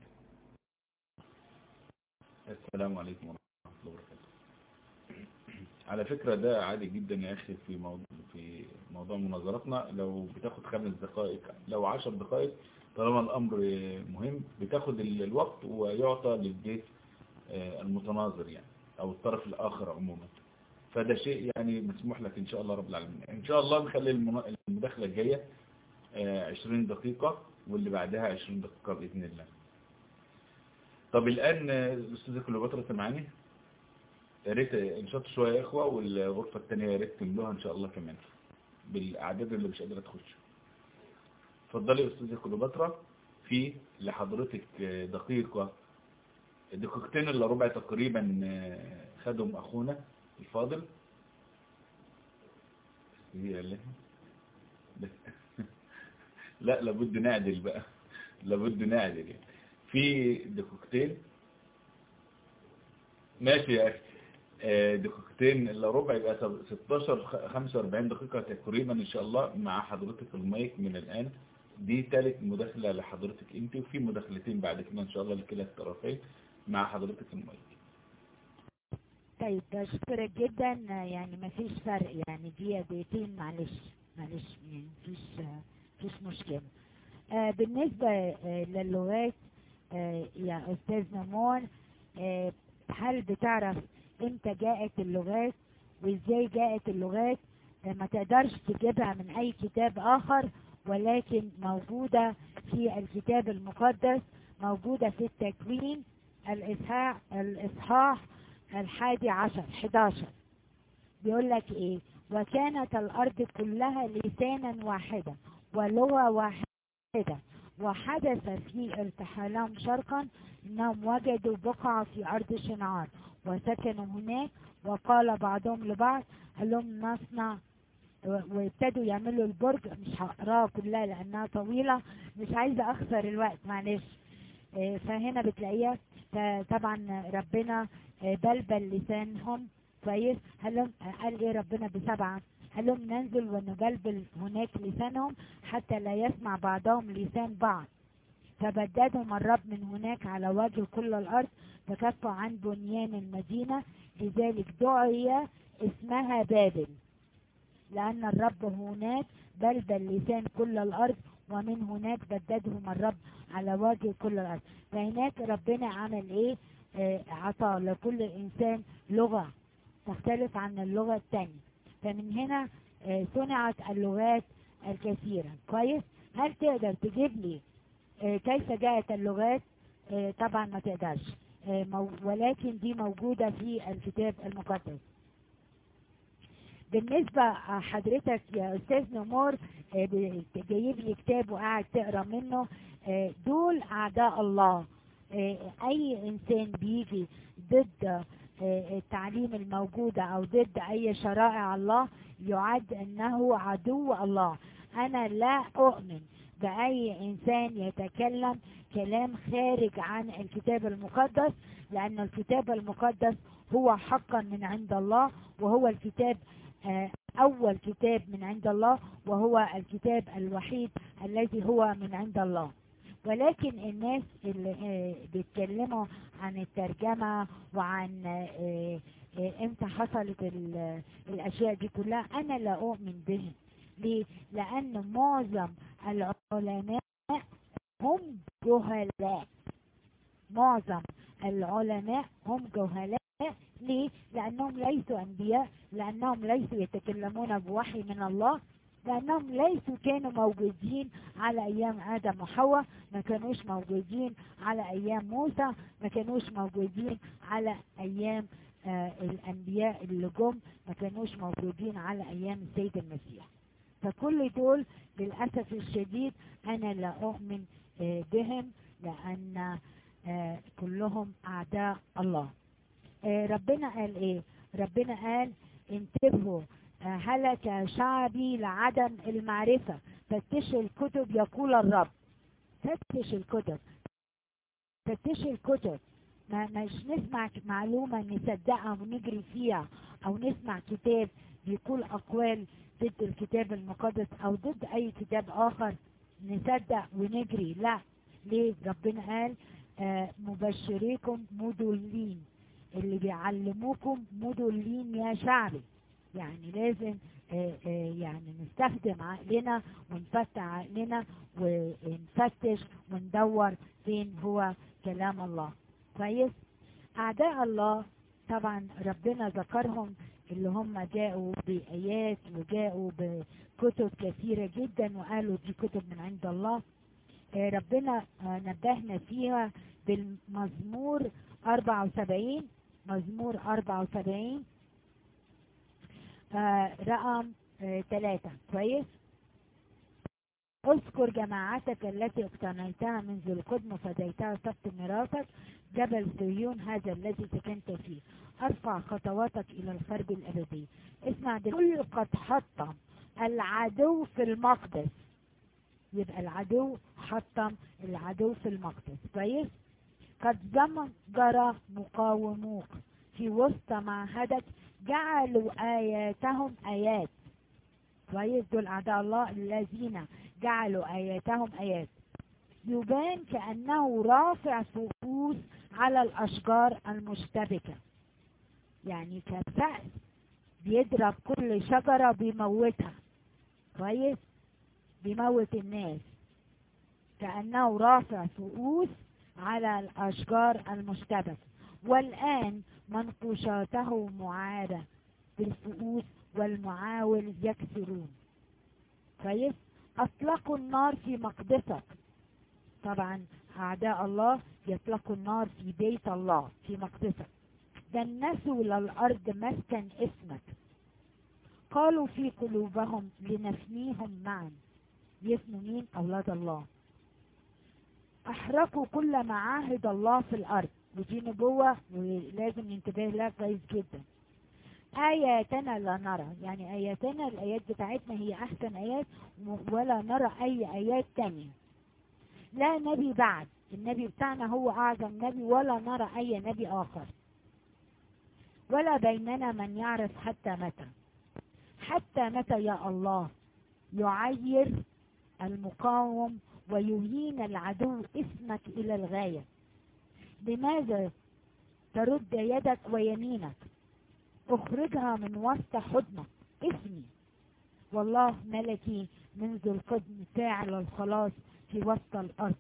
السلام عليكم ورحمة الله وبركاته على فكرة ده عادي جدا يا أخي في موضوع, في موضوع مناظرتنا لو بتاخد خمس دقائق لو عشر دقائق طالما الأمر مهم بتاخد ال- الوقت ويعطى للبيت آه، المتناظر يعني أو الطرف الآخر عموما فده شيء يعني مسموح لك إن شاء الله رب العالمين إن شاء الله نخلي المنا- المداخلة الجاية آه، 20 دقيقة واللي بعدها 20 دقيقة بإذن الله طب الآن آه، الأستاذة كليوباترا سمعاني يا ريت انشطوا شوية يا إخوة والغرفة الثانية يا ريت تملوها إن شاء الله كمان بالأعداد اللي مش قادرة تخش اتفضلي يا أستاذة كليوباترا في لحضرتك آه، دقيقة دقيقتين إلا ربع تقريبا آه، خدهم أخونا الفاضل هي اللي لا لابد نعدل بقى لابد نعدل يعني في دقيقتين ماشي يا اخي آه، دقيقتين الا ربع يبقى سب- 16 خ- 45 دقيقة تقريبا ان شاء الله مع حضرتك المايك من الان دي ثالث مداخلة لحضرتك انت وفي مداخلتين بعد كده ان شاء الله لكلا الطرفين مع حضرتك المايك طيب بشكرك جدا يعني ما فيش فرق يعني دقيقة دقيقتين معلش معلش يعني مفيش مفيش مشكلة آه بالنسبة آه للغات آه يا أستاذ نمون آه هل بتعرف امتى جاءت اللغات وازاي جاءت اللغات آه ما تقدرش تجيبها من اي كتاب اخر ولكن موجودة في الكتاب المقدس موجودة في التكوين الإصحاح الإصحاح الحادي عشر 11 بيقول لك ايه وكانت الارض كلها لسانا واحدا ولغة واحدة وحدث في ارتحالهم شرقا انهم وجدوا بقعة في ارض شنعار وسكنوا هناك وقال بعضهم لبعض هلم نصنع و- وابتدوا يعملوا البرج مش هقراها كلها لانها طويلة مش عايزة اخسر الوقت معلش آه، فهنا بتلاقيها فطبعا ربنا آه، بلبل لسانهم كويس هلم قال ايه ربنا بسبعة هلم ننزل ونبلبل هناك لسانهم حتى لا يسمع بعضهم لسان بعض فبددهم الرب من هناك على وجه كل الأرض فكفوا عن بنيان المدينة لذلك دعي اسمها بابل لأن الرب هناك بلبل لسان كل الأرض ومن هناك بددهم الرب على وجه كل الأرض فهناك ربنا عمل إيه آه، عطى لكل إنسان لغة تختلف عن اللغة الثانية فمن هنا آه، صنعت اللغات الكثيرة كويس هل تقدر تجيب لي آه، كيف جاءت اللغات آه، طبعا ما تقدرش آه، مو- ولكن دي موجودة في الكتاب المقدس بالنسبة آه، حضرتك يا أستاذ نمور آه، ب- جايب لي كتاب وقاعد تقرا منه آه، دول أعداء الله آه، أي إنسان بيجي ضد آه، التعليم الموجودة أو ضد أي شرائع الله يعد أنه عدو الله أنا لا أؤمن بأي إنسان يتكلم كلام خارج عن الكتاب المقدس لأن الكتاب المقدس هو حقا من عند الله وهو الكتاب آه، أول كتاب من عند الله وهو الكتاب الوحيد الذي هو من عند الله ولكن الناس اللي آه، بيتكلموا عن الترجمة وعن آه، آه، امتى حصلت ال- الأشياء دي كلها أنا لا أؤمن بهم ليه؟ لأن معظم العلماء هم جهلاء معظم العلماء هم جهلاء ليه؟ لأنهم ليسوا أنبياء لأنهم ليسوا يتكلمون بوحي من الله لأنهم ليسوا كانوا موجودين على أيام آدم وحواء ما كانوش موجودين على أيام موسى ما كانوش موجودين على أيام آه الأنبياء اللي جم ما كانوش موجودين على أيام السيد المسيح فكل دول للأسف الشديد أنا لا أؤمن آه بهم لأن آه كلهم أعداء الله آه ربنا قال إيه ربنا قال انتبهوا هلك شعبي لعدم المعرفة فتشوا الكتب يقول الرب فتش الكتب فتش الكتب ما مش نسمع معلومة نصدقها ونجري فيها او نسمع كتاب بيقول اقوال ضد الكتاب المقدس او ضد اي كتاب اخر نصدق ونجري لا ليه ربنا قال آه مبشريكم مدلين اللي بيعلموكم مدلين يا شعبي يعني لازم آآ آآ يعني نستخدم عقلنا ونفتح عقلنا ونفتش وندور فين هو كلام الله كويس أعداء الله طبعا ربنا ذكرهم اللي هم جاءوا بآيات وجاءوا بكتب كثيرة جدا وقالوا دي كتب من عند الله ربنا نبهنا فيها بالمزمور 74 مزمور 74 آه رقم آه ثلاثة كويس اذكر جماعتك التي اقتنيتها منذ القدم وفديتها سبت ميراثك جبل صهيون هذا الذي سكنت فيه ارفع خطواتك الى الخرب الابدي اسمع كل قد حطم العدو في المقدس يبقى العدو حطم العدو في المقدس كويس قد زمجر مقاوموك في وسط معهدك جعلوا آياتهم آيات كويس دول أعداء الله الذين جعلوا آياتهم آيات يبان كأنه رافع فؤوس على الأشجار المشتبكة يعني كفأس بيضرب كل شجرة بيموتها كويس بيموت الناس كأنه رافع فؤوس على الأشجار المشتبكة والآن منقوشاته معادة بالفؤوس والمعاول يكسرون كويس أطلقوا النار في مقدسك طبعا أعداء الله يطلقوا النار في بيت الله في مقدسك دنسوا للأرض مسكن اسمك قالوا في قلوبهم لنفنيهم معا يفنوا مين أولاد الله أحرقوا كل معاهد الله في الأرض ودي نبوة ولازم ننتبه لها كويس جدا آياتنا لا نرى يعني آياتنا الآيات بتاعتنا هي أحسن آيات ولا نرى أي آيات تانية لا نبي بعد النبي بتاعنا هو أعظم نبي ولا نرى أي نبي آخر ولا بيننا من يعرف حتى متى حتى متى يا الله يعير المقاوم ويهين العدو اسمك إلى الغاية لماذا ترد يدك ويمينك اخرجها من وسط حضنك اسمي والله ملكي منذ القدم فاعل الخلاص في وسط الأرض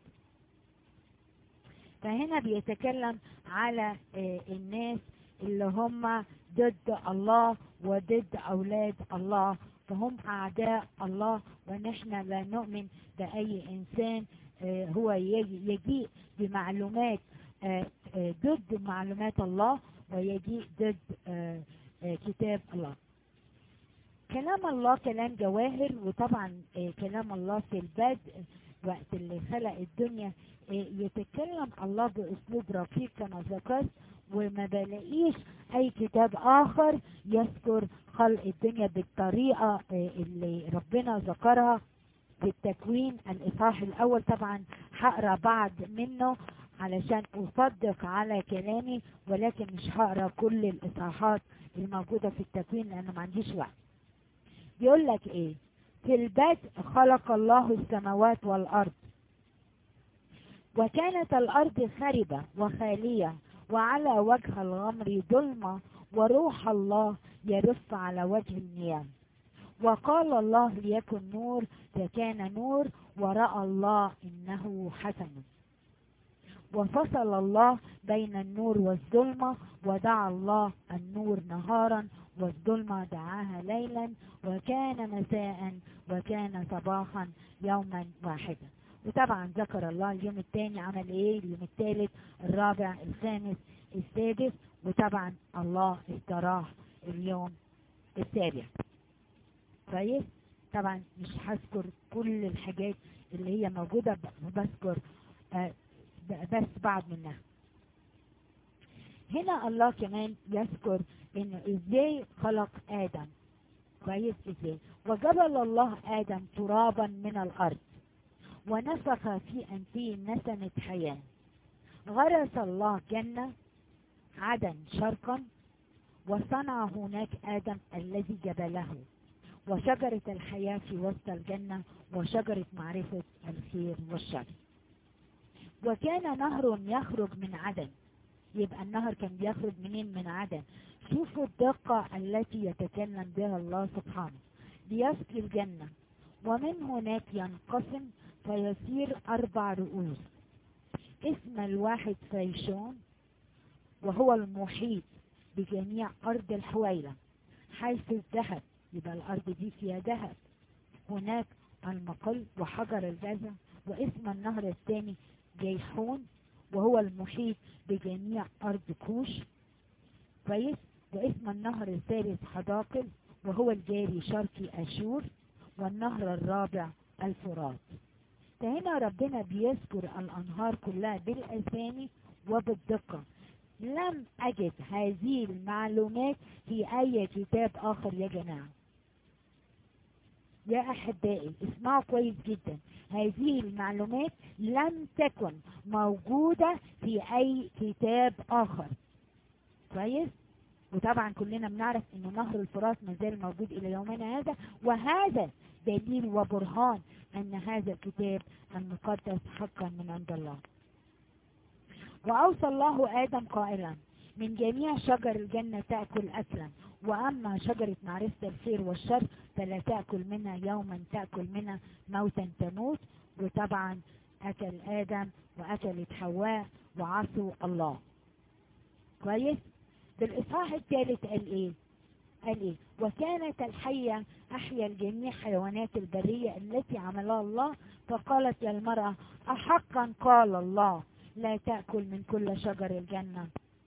فهنا بيتكلم على الناس اللي هم ضد الله وضد أولاد الله فهم أعداء الله ونحن لا نؤمن بأي إنسان هو يجيء بمعلومات ضد معلومات الله ويجيء ضد كتاب الله كلام الله كلام جواهر وطبعا كلام الله في البدء وقت اللي خلق الدنيا يتكلم الله بأسلوب رقيق كما ذكرت وما بلاقيش اي كتاب اخر يذكر خلق الدنيا بالطريقة اللي ربنا ذكرها في التكوين الاصحاح الاول طبعا هقرا بعض منه علشان اصدق على كلامي ولكن مش هقرا كل الاصحاحات الموجودة في التكوين لانه ما عنديش وقت بيقول لك ايه في البدء خلق الله السماوات والارض وكانت الارض خربة وخالية وعلى وجه الغمر ظلمة وروح الله يرف على وجه المياه وقال الله ليكن نور فكان نور ورأى الله إنه حسن وفصل الله بين النور والظلمة ودعا الله النور نهارا والظلمة دعاها ليلا وكان مساء وكان صباحا يوما واحدا وطبعا ذكر الله اليوم الثاني عمل ايه اليوم الثالث الرابع الخامس السادس وطبعا الله استراح اليوم السابع كويس طبعا مش هذكر كل الحاجات اللي هي موجودة بذكر آه بس بعض منها هنا الله كمان يذكر انه ازاي خلق ادم كويس ازاي وجبل الله ادم ترابا من الارض ونفخ في انفه نسمة حياة غرس الله جنة عدن شرقا وصنع هناك ادم الذي جبله وشجرة الحياة في وسط الجنة وشجرة معرفة الخير والشر وكان نهر يخرج من عدن يبقى النهر كان بيخرج منين من عدن شوفوا الدقة التي يتكلم بها الله سبحانه ليسقي الجنة ومن هناك ينقسم فيصير أربع رؤوس اسم الواحد فيشون وهو المحيط بجميع أرض الحويلة حيث الذهب يبقى الأرض دي فيها ذهب هناك المقل وحجر الجزم واسم النهر الثاني جيحون وهو المحيط بجميع أرض كوش كويس واسم النهر الثالث حداقل وهو الجاري شرقي أشور والنهر الرابع الفرات فهنا ربنا بيذكر الأنهار كلها بالأسامي وبالدقة لم أجد هذه المعلومات في أي كتاب آخر يا جماعة يا أحبائي اسمعوا كويس جدا هذه المعلومات لم تكن موجودة في أي كتاب آخر كويس وطبعا كلنا بنعرف ان نهر الفرات ما زال موجود الى يومنا هذا وهذا دليل وبرهان ان هذا الكتاب المقدس حقا من عند الله واوصى الله ادم قائلا من جميع شجر الجنة تأكل أكلا وأما شجرة معرفة الخير والشر فلا تأكل منها يوما تأكل منها موتا تموت وطبعا أكل آدم وأكلت حواء وعصوا الله كويس بالإصحاح الثالث قال إيه قال إيه وكانت الحية أحيا الجميع حيوانات البرية التي عملها الله فقالت يا المرأة أحقا قال الله لا تأكل من كل شجر الجنة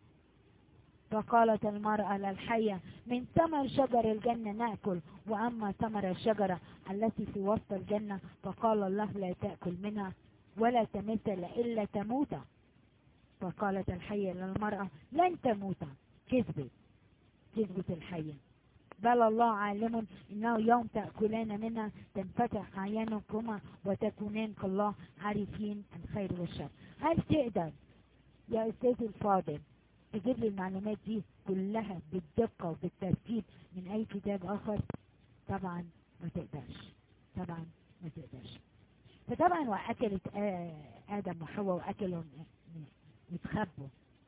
فقالت المرأة للحية من ثمر شجر الجنة نأكل وأما ثمر الشجرة التي في وسط الجنة فقال الله لا تأكل منها ولا تمثل إلا تموت فقالت الحية للمرأة لن تموت كذبت كذبت الحية بل الله عالم إنه يوم تأكلان منها تنفتح أعينكما وتكونان كالله عارفين الخير والشر هل تقدر يا أستاذ الفاضل تجيب لي المعلومات دي كلها بالدقة وبالترتيب من أي كتاب آخر طبعا ما تقدرش طبعا ما تقدرش فطبعا وأكلت آدم وحواء وأكلوا يتخبوا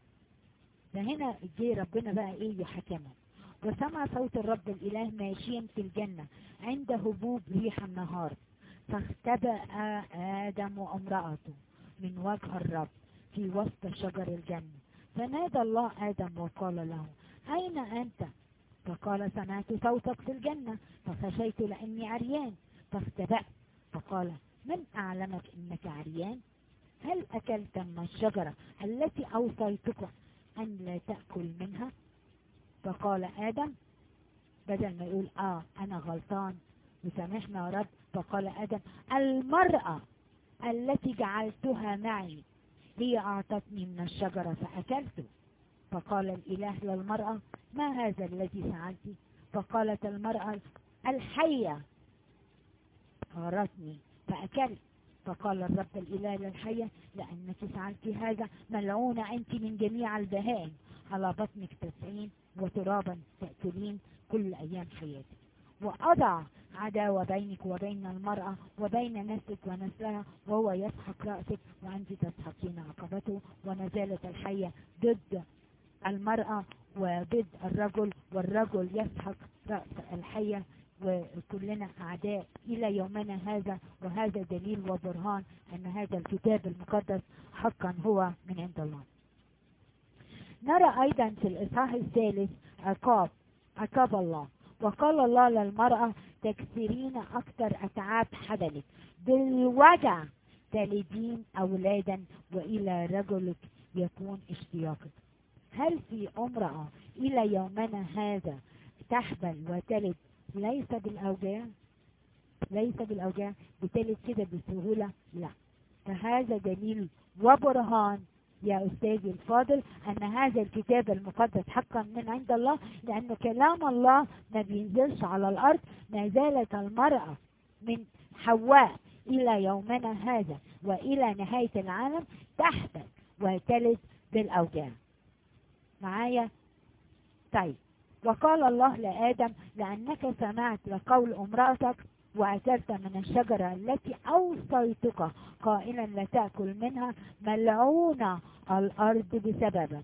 فهنا جه ربنا بقى ايه يحكمهم وسمع صوت الرب الإله ماشيا في الجنة عند هبوب ريح النهار فاختبأ آدم وامرأته من وجه الرب في وسط شجر الجنة فنادى الله آدم وقال له أين أنت فقال سمعت صوتك في الجنة فخشيت لأني عريان فاختبأت فقال من أعلمك إنك عريان هل أكلت من الشجرة التي أوصيتك أن لا تأكل منها فقال آدم بدل ما يقول آه أنا غلطان وسامحنا يا رب فقال آدم المرأة التي جعلتها معي هي أعطتني من الشجرة فأكلت فقال الإله للمرأة ما هذا الذي فعلت فقالت المرأة الحية غرتني فأكلت فقال الرب الإله للحية لأنك فعلت هذا ملعونة أنت من جميع البهائم على بطنك تسعين وترابا تأكلين كل أيام حياتك وأضع عداوة بينك وبين المرأة وبين نسلك ونسلها وهو يسحق رأسك وأنت تسحقين عقبته ونزالت الحية ضد المرأة وضد الرجل والرجل يسحق رأس الحية وكلنا أعداء إلى يومنا هذا وهذا دليل وبرهان أن هذا الكتاب المقدس حقا هو من عند الله نرى أيضا في الإصحاح الثالث عقاب عقاب الله وقال الله للمرأة تكسرين أكثر أتعاب حبلك بالوجع تلدين أولادا وإلى رجلك يكون اشتياقك هل في امرأة إلى يومنا هذا تحبل وتلد ليس بالأوجاع ليس بالأوجاع بتلد كده بسهولة لا فهذا دليل وبرهان يا أستاذي الفاضل أن هذا الكتاب المقدس حقا من عند الله لأن كلام الله ما بينزلش على الأرض ما زالت المرأة من حواء إلى يومنا هذا وإلى نهاية العالم تحت وتلد بالأوجاع معايا طيب وقال الله لآدم لأنك سمعت لقول امرأتك وأكلت من الشجرة التي أوصيتك قائلا لا تأكل منها ملعونة الأرض بسببك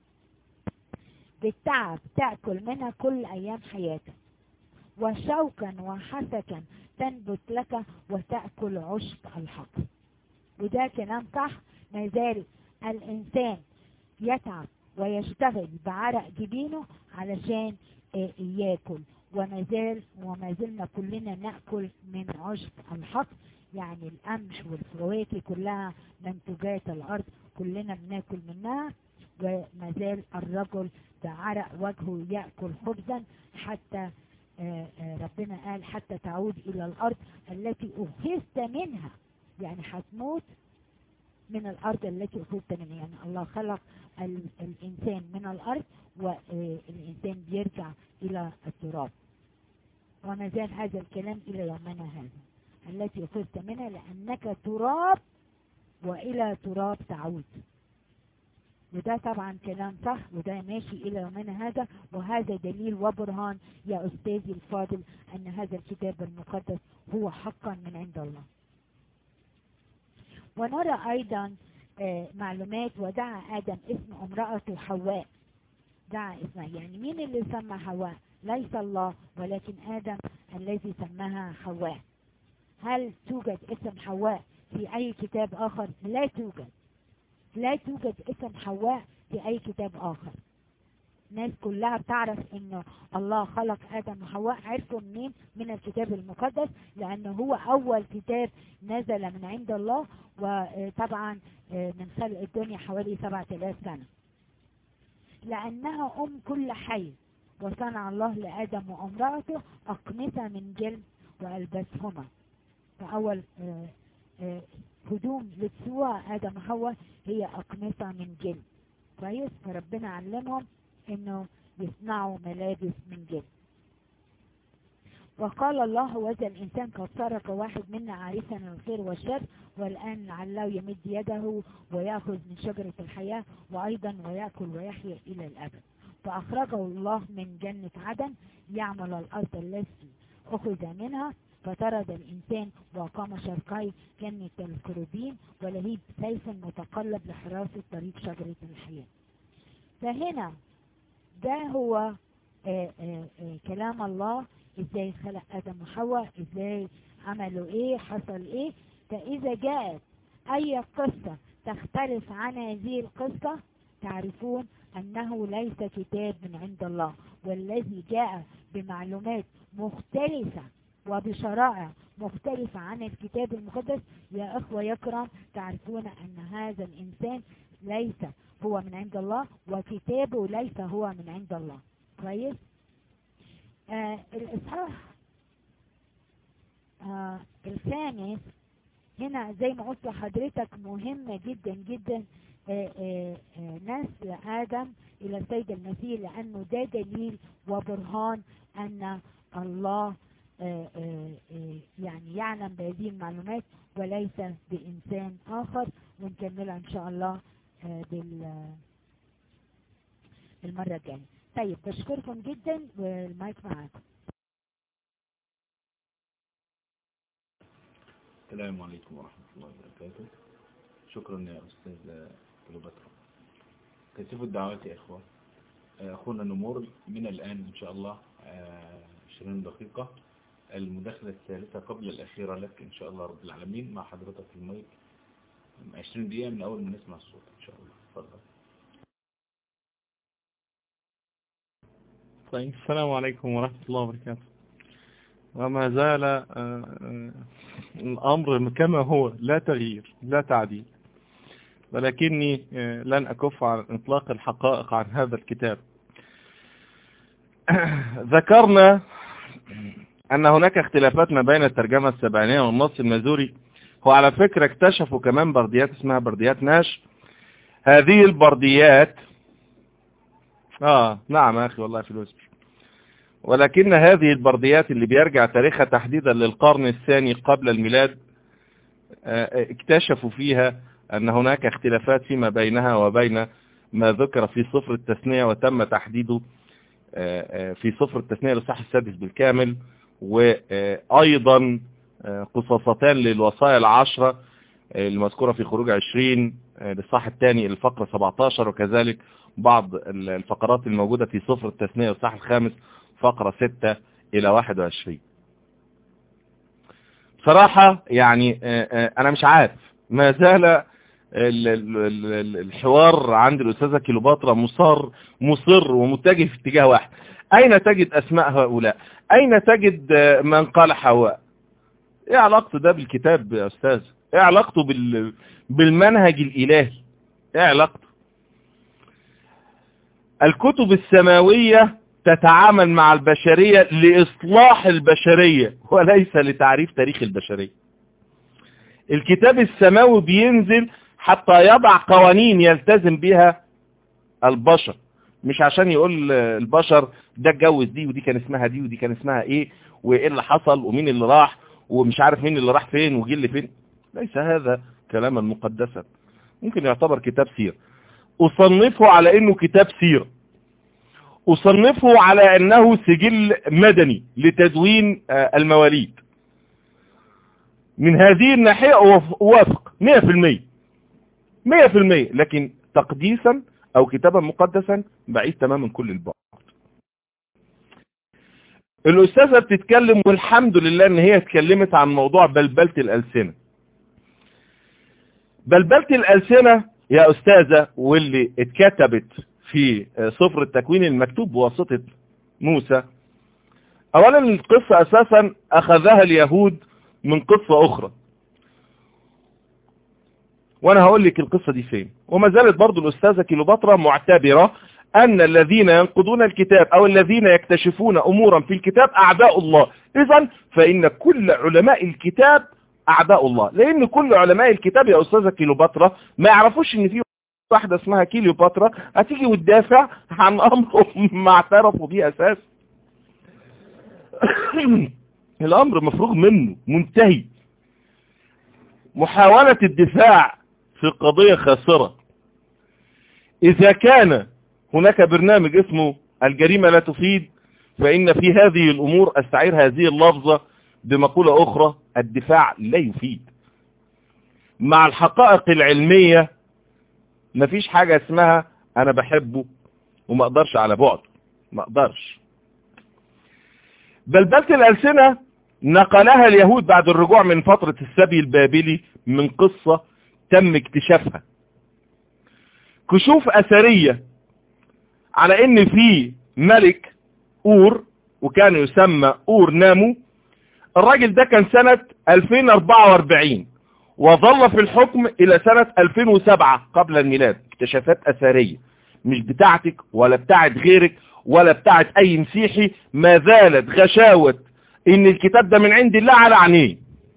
بالتعب تأكل منها كل أيام حياتك وشوكا وحسكا تنبت لك وتأكل عشب الحق وده كلام صح ما زال الإنسان يتعب ويشتغل بعرق جبينه علشان ياكل وما زال وما زلنا كلنا ناكل من عشب الحق يعني القمح والفواكه كلها منتجات الارض كلنا بناكل منها وما زال الرجل بعرق وجهه ياكل خبزا حتى ربنا قال حتى تعود الى الارض التي اخذت منها يعني هتموت من الارض التي اخذت منها يعني الله خلق الانسان من الارض والانسان بيرجع الى التراب وما زال هذا الكلام الى يومنا هذا التي اخذت منها لانك تراب والى تراب تعود وده طبعا كلام صح وده ماشي الى يومنا هذا وهذا دليل وبرهان يا استاذي الفاضل ان هذا الكتاب المقدس هو حقا من عند الله ونرى ايضا آه معلومات ودعا ادم اسم امرأته حواء دعا اسمها يعني مين اللي سمى حواء ليس الله ولكن ادم الذي سماها حواء هل توجد اسم حواء في اي كتاب اخر لا توجد لا توجد اسم حواء في اي كتاب اخر الناس كلها بتعرف انه الله خلق ادم وحواء عرفوا منين من الكتاب المقدس لانه هو اول كتاب نزل من عند الله وطبعا من خلق الدنيا حوالي سبعة آلاف سنة لانها ام كل حي وصنع الله لادم وامرأته اقمصة من جلد والبسهما فاول هدوم لبسوها ادم وحواء هي اقمصة من جلد كويس فربنا علمهم انه يصنعوا ملابس من جلد وقال الله وذا الانسان قد سرق واحد منا عارفا الخير والشر والان لعله يمد يده وياخذ من شجرة الحياة وايضا ويأكل ويحيا الى الابد فاخرجه الله من جنة عدن يعمل الارض التي اخذ منها فطرد الإنسان وقام شرقي جنة الكروبين ولهيب سيف متقلب لحراسة طريق شجرة الحياة فهنا ده هو آآ آآ كلام الله ازاي خلق ادم وحواء ازاي عملوا ايه حصل ايه فاذا جاءت اي قصة تختلف عن هذه القصة تعرفون انه ليس كتاب من عند الله والذي جاء بمعلومات مختلفة وبشرائع مختلفة عن الكتاب المقدس يا اخوة يكرم تعرفون ان هذا الانسان ليس هو من عند الله وكتابه ليس هو من عند الله كويس آه الاصحاح آه الخامس هنا زي ما قلت لحضرتك مهمة جدا جدا آه آه آه نسل آدم إلى السيد المسيح لأنه ده دليل وبرهان أن الله آه آه آه يعني يعلم بهذه المعلومات وليس بإنسان آخر ونكملها إن شاء الله بال المرة الجاية طيب بشكركم جدا والمايك معاكم السلام عليكم ورحمة الله وبركاته شكرا يا أستاذ كليوباترا كثيف الدعوات يا إخوة أخونا نمور من الآن إن شاء الله 20 دقيقة المداخلة الثالثة قبل الأخيرة لك إن شاء الله رب العالمين مع حضرتك في المايك 20 دقيقة من أول ما نسمع الصوت إن شاء الله اتفضل طيب السلام عليكم ورحمة الله وبركاته وما زال آه، آه، الأمر كما هو لا تغيير لا تعديل ولكني آه، لن أكف عن إطلاق الحقائق عن هذا الكتاب ذكرنا أن هناك اختلافات ما بين الترجمة السبعينية والنص المازوري هو على فكرة اكتشفوا كمان برديات اسمها برديات ناش هذه البرديات اه نعم يا اخي والله في الوزبر ولكن هذه البرديات اللي بيرجع تاريخها تحديدا للقرن الثاني قبل الميلاد آه، اكتشفوا فيها ان هناك اختلافات فيما بينها وبين ما ذكر في صفر التثنية وتم تحديده آه، آه، في صفر التثنية للصح السادس بالكامل وأيضا آه، قصاصتان للوصايا العشرة آه، المذكورة في خروج 20 آه، للصح الثاني الفقرة 17 وكذلك بعض ال- الفقرات الموجودة في صفر التثنية للصح الخامس فقرة 6 إلى 21 بصراحة يعني آه، آه، أنا مش عارف ما زال ال- ال- ال- الحوار عند الأستاذة كيلوباترا مصر مصر ومتجه في اتجاه واحد أين تجد أسماء هؤلاء أين تجد آه، من قال حواء ايه علاقته ده بالكتاب يا أستاذ ايه علاقته بال... بالمنهج الإلهي ايه علاقته الكتب السماوية تتعامل مع البشرية لإصلاح البشرية وليس لتعريف تاريخ البشرية الكتاب السماوي بينزل حتى يضع قوانين يلتزم بها البشر مش عشان يقول البشر ده اتجوز دي ودي كان اسمها دي ودي كان اسمها ايه وايه اللي حصل ومين اللي راح ومش عارف مين اللي راح فين وجه اللي فين ليس هذا كلاما مقدسا ممكن يعتبر كتاب سير أصنفه على انه كتاب سيرة أصنفه على انه سجل مدني لتدوين آه، المواليد من هذه الناحية أوف- أوافق 100% 100% لكن تقديسا او كتابا مقدسا بعيد تماما كل البعد الأستاذة بتتكلم والحمد لله ان هي اتكلمت عن موضوع بلبلة الألسنة بلبلة الألسنة يا أستاذة واللي اتكتبت في صفر التكوين المكتوب بواسطة موسى أولا القصة أساسا أخذها اليهود من قصة أخرى وانا هقول لك القصة دي فين وما زالت برضو الأستاذة كيلوباترا معتبرة أن الذين ينقضون الكتاب أو الذين يكتشفون أمورا في الكتاب أعداء الله إذا فإن كل علماء الكتاب أعداء الله لأن كل علماء الكتاب يا أستاذة كيلوباترا ما يعرفوش إن في واحدة اسمها كيلوباترا هتيجي وتدافع عن أمر ما اعترفوا بيه أساس الأمر مفروغ منه منتهي محاولة الدفاع في قضية خاسرة إذا كان هناك برنامج اسمه الجريمة لا تفيد فإن في هذه الأمور أستعير هذه اللفظة بمقولة أخرى الدفاع لا يفيد مع الحقائق العلمية مفيش حاجة اسمها أنا بحبه وما أقدرش على بعد ما أقدرش بلبلة الألسنة نقلها اليهود بعد الرجوع من فترة السبي البابلي من قصة تم اكتشافها كشوف أثرية على ان في ملك اور وكان يسمى اور نامو الراجل ده كان سنة 2044 وظل في الحكم الى سنة 2007 قبل الميلاد اكتشافات اثرية مش بتاعتك ولا بتاعت غيرك ولا بتاعت اي مسيحي ما زالت غشاوة ان الكتاب ده من عند الله على عينيه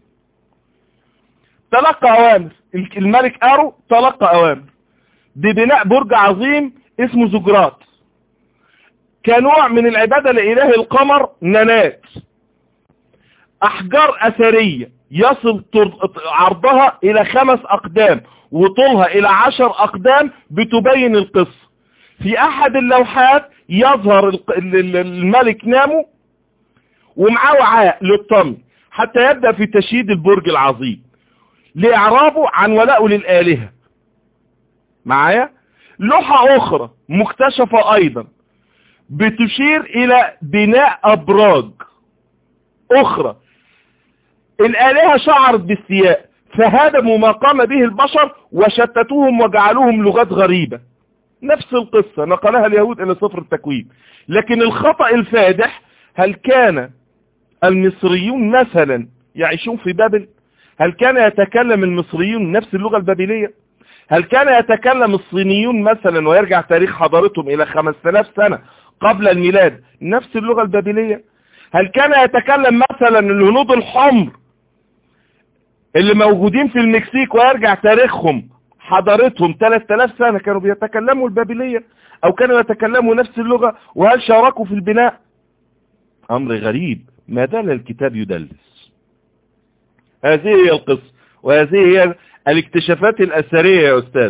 تلقى اوامر الملك ارو تلقى اوامر ببناء برج عظيم اسمه زجرات كنوع من العبادة لإله القمر ننات أحجار أثرية يصل عرضها إلى خمس أقدام وطولها إلى عشر أقدام بتبين القصة في أحد اللوحات يظهر الملك نامو ومعاه وعاء للطمي حتى يبدأ في تشييد البرج العظيم لإعرابه عن ولائه للآلهة معايا لوحة أخرى مكتشفة أيضا بتشير إلى بناء أبراج أخرى الآلهة شعرت باستياء فهدموا ما قام به البشر وشتتوهم وجعلوهم لغات غريبة نفس القصة نقلها اليهود إلى سفر التكوين لكن الخطأ الفادح هل كان المصريون مثلا يعيشون في بابل هل كان يتكلم المصريون نفس اللغة البابلية هل كان يتكلم الصينيون مثلا ويرجع تاريخ حضارتهم إلى 5000 سنة قبل الميلاد نفس اللغة البابلية هل كان يتكلم مثلا الهنود الحمر اللي موجودين في المكسيك ويرجع تاريخهم حضارتهم 3000 سنة كانوا بيتكلموا البابلية او كانوا يتكلموا نفس اللغة وهل شاركوا في البناء امر غريب ما زال الكتاب يدلس هذه هي القصة وهذه هي الاكتشافات الاثرية يا استاذ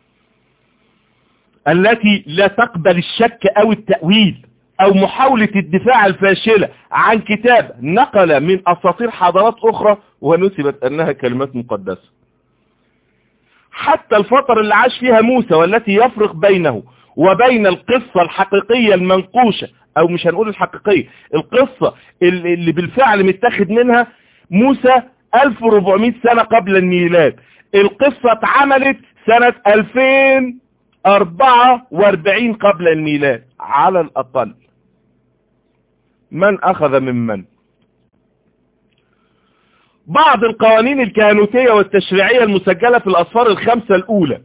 التي لا تقبل الشك او التأويل او محاولة الدفاع الفاشلة عن كتاب نقل من اساطير حضارات اخرى ونسبت انها كلمات مقدسة حتى الفترة اللي عاش فيها موسى والتي يفرق بينه وبين القصة الحقيقية المنقوشة او مش هنقول الحقيقية القصة اللي بالفعل متاخد منها موسى 1400 سنة قبل الميلاد القصة اتعملت سنة 2044 قبل الميلاد على الاقل من اخذ من من بعض القوانين الكهنوتية والتشريعية المسجلة في الأصفار الخمسة الأولى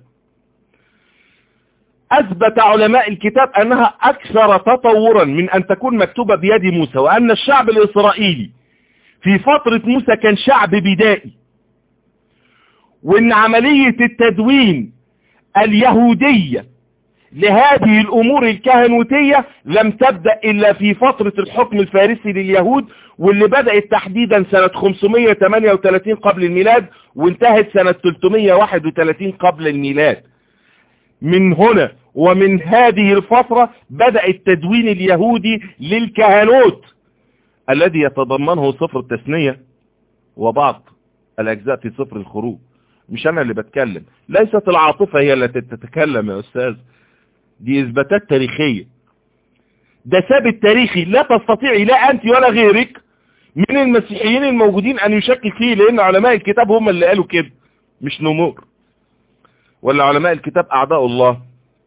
أثبت علماء الكتاب أنها أكثر تطورا من أن تكون مكتوبة بيد موسى وأن الشعب الإسرائيلي في فترة موسى كان شعب بدائي وأن عملية التدوين اليهودية لهذه الأمور الكهنوتية لم تبدأ إلا في فترة الحكم الفارسي لليهود واللي بدأت تحديدا سنة 538 قبل الميلاد وانتهت سنة 331 قبل الميلاد من هنا ومن هذه الفترة بدأ التدوين اليهودي للكهنوت الذي يتضمنه صفر التثنية وبعض الأجزاء في صفر الخروج مش أنا اللي بتكلم ليست العاطفة هي التي تتكلم يا أستاذ دي إثباتات تاريخية ده ثابت تاريخي لا تستطيعي لا أنت ولا غيرك من المسيحيين الموجودين أن يشكك فيه لأن علماء الكتاب هم اللي قالوا كده مش نمور ولا علماء الكتاب أعداء الله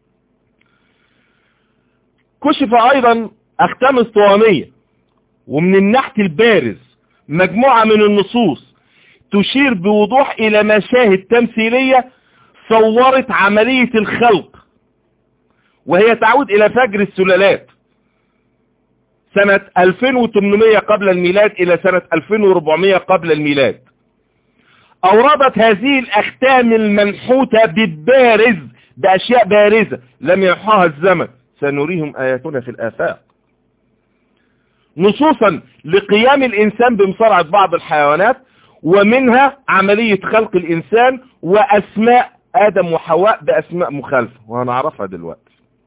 كشف أيضا أختام اسطوانية ومن النحت البارز مجموعة من النصوص تشير بوضوح إلى مشاهد تمثيلية صورت عملية الخلق وهي تعود إلى فجر السلالات سنة 2800 قبل الميلاد إلى سنة 2400 قبل الميلاد أوردت هذه الأختام المنحوتة بالبارز بأشياء بارزة لم يحاها الزمن سنريهم آياتنا في الآفاق نصوصا لقيام الإنسان بمصارعة بعض الحيوانات ومنها عملية خلق الإنسان وأسماء آدم وحواء بأسماء مخالفة وهنعرفها دلوقتي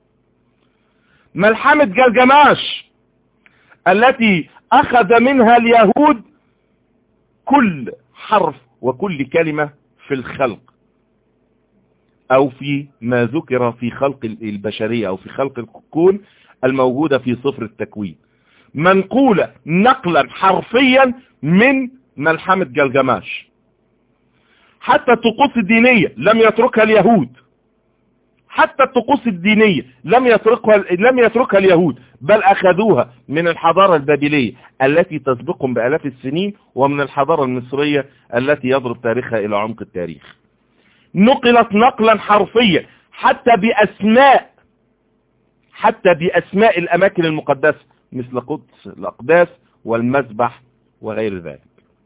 ملحمة جلجماش التي أخذ منها اليهود كل حرف وكل كلمة في الخلق أو في ما ذكر في خلق البشرية أو في خلق الكون الموجودة في صفر التكوين منقولة نقلا حرفيا من ملحمة جلجماش حتى الطقوس الدينية لم يتركها اليهود حتى الطقوس الدينية لم يتركها لم يتركها اليهود بل أخذوها من الحضارة البابلية التي تسبقهم بآلاف السنين ومن الحضارة المصرية التي يضرب تاريخها إلى عمق التاريخ نقلت نقلا حرفيا حتى بأسماء حتى بأسماء الأماكن المقدسة مثل قدس الأقداس والمذبح وغير ذلك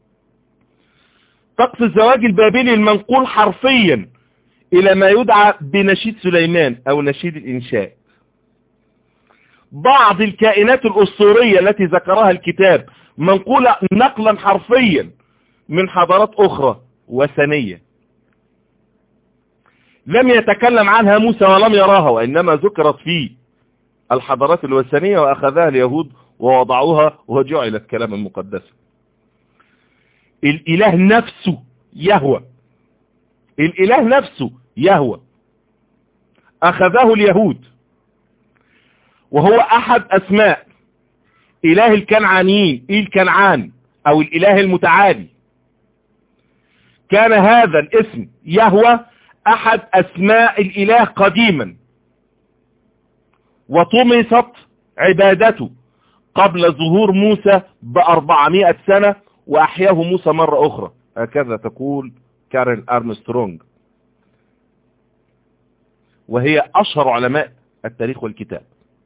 طقس الزواج البابلي المنقول حرفيا إلى ما يدعى بنشيد سليمان أو نشيد الإنشاء بعض الكائنات الأسطورية التي ذكرها الكتاب منقولة نقلا حرفيا من حضارات أخرى وثنية لم يتكلم عنها موسى ولم يراها وإنما ذكرت في الحضارات الوثنية وأخذها اليهود ووضعوها وجعلت كلاما مقدسا الإله نفسه يهوى الإله نفسه يهوى أخذه اليهود وهو أحد أسماء إله الكنعانيين إيه الكنعان او الاله المتعالي كان هذا الاسم يهوى احد اسماء الاله قديما وطمست عبادته قبل ظهور موسى بأربعمائة سنة وأحياه موسى مرة أخرى هكذا تقول كارين أرمسترونج وهي أشهر علماء التاريخ والكتاب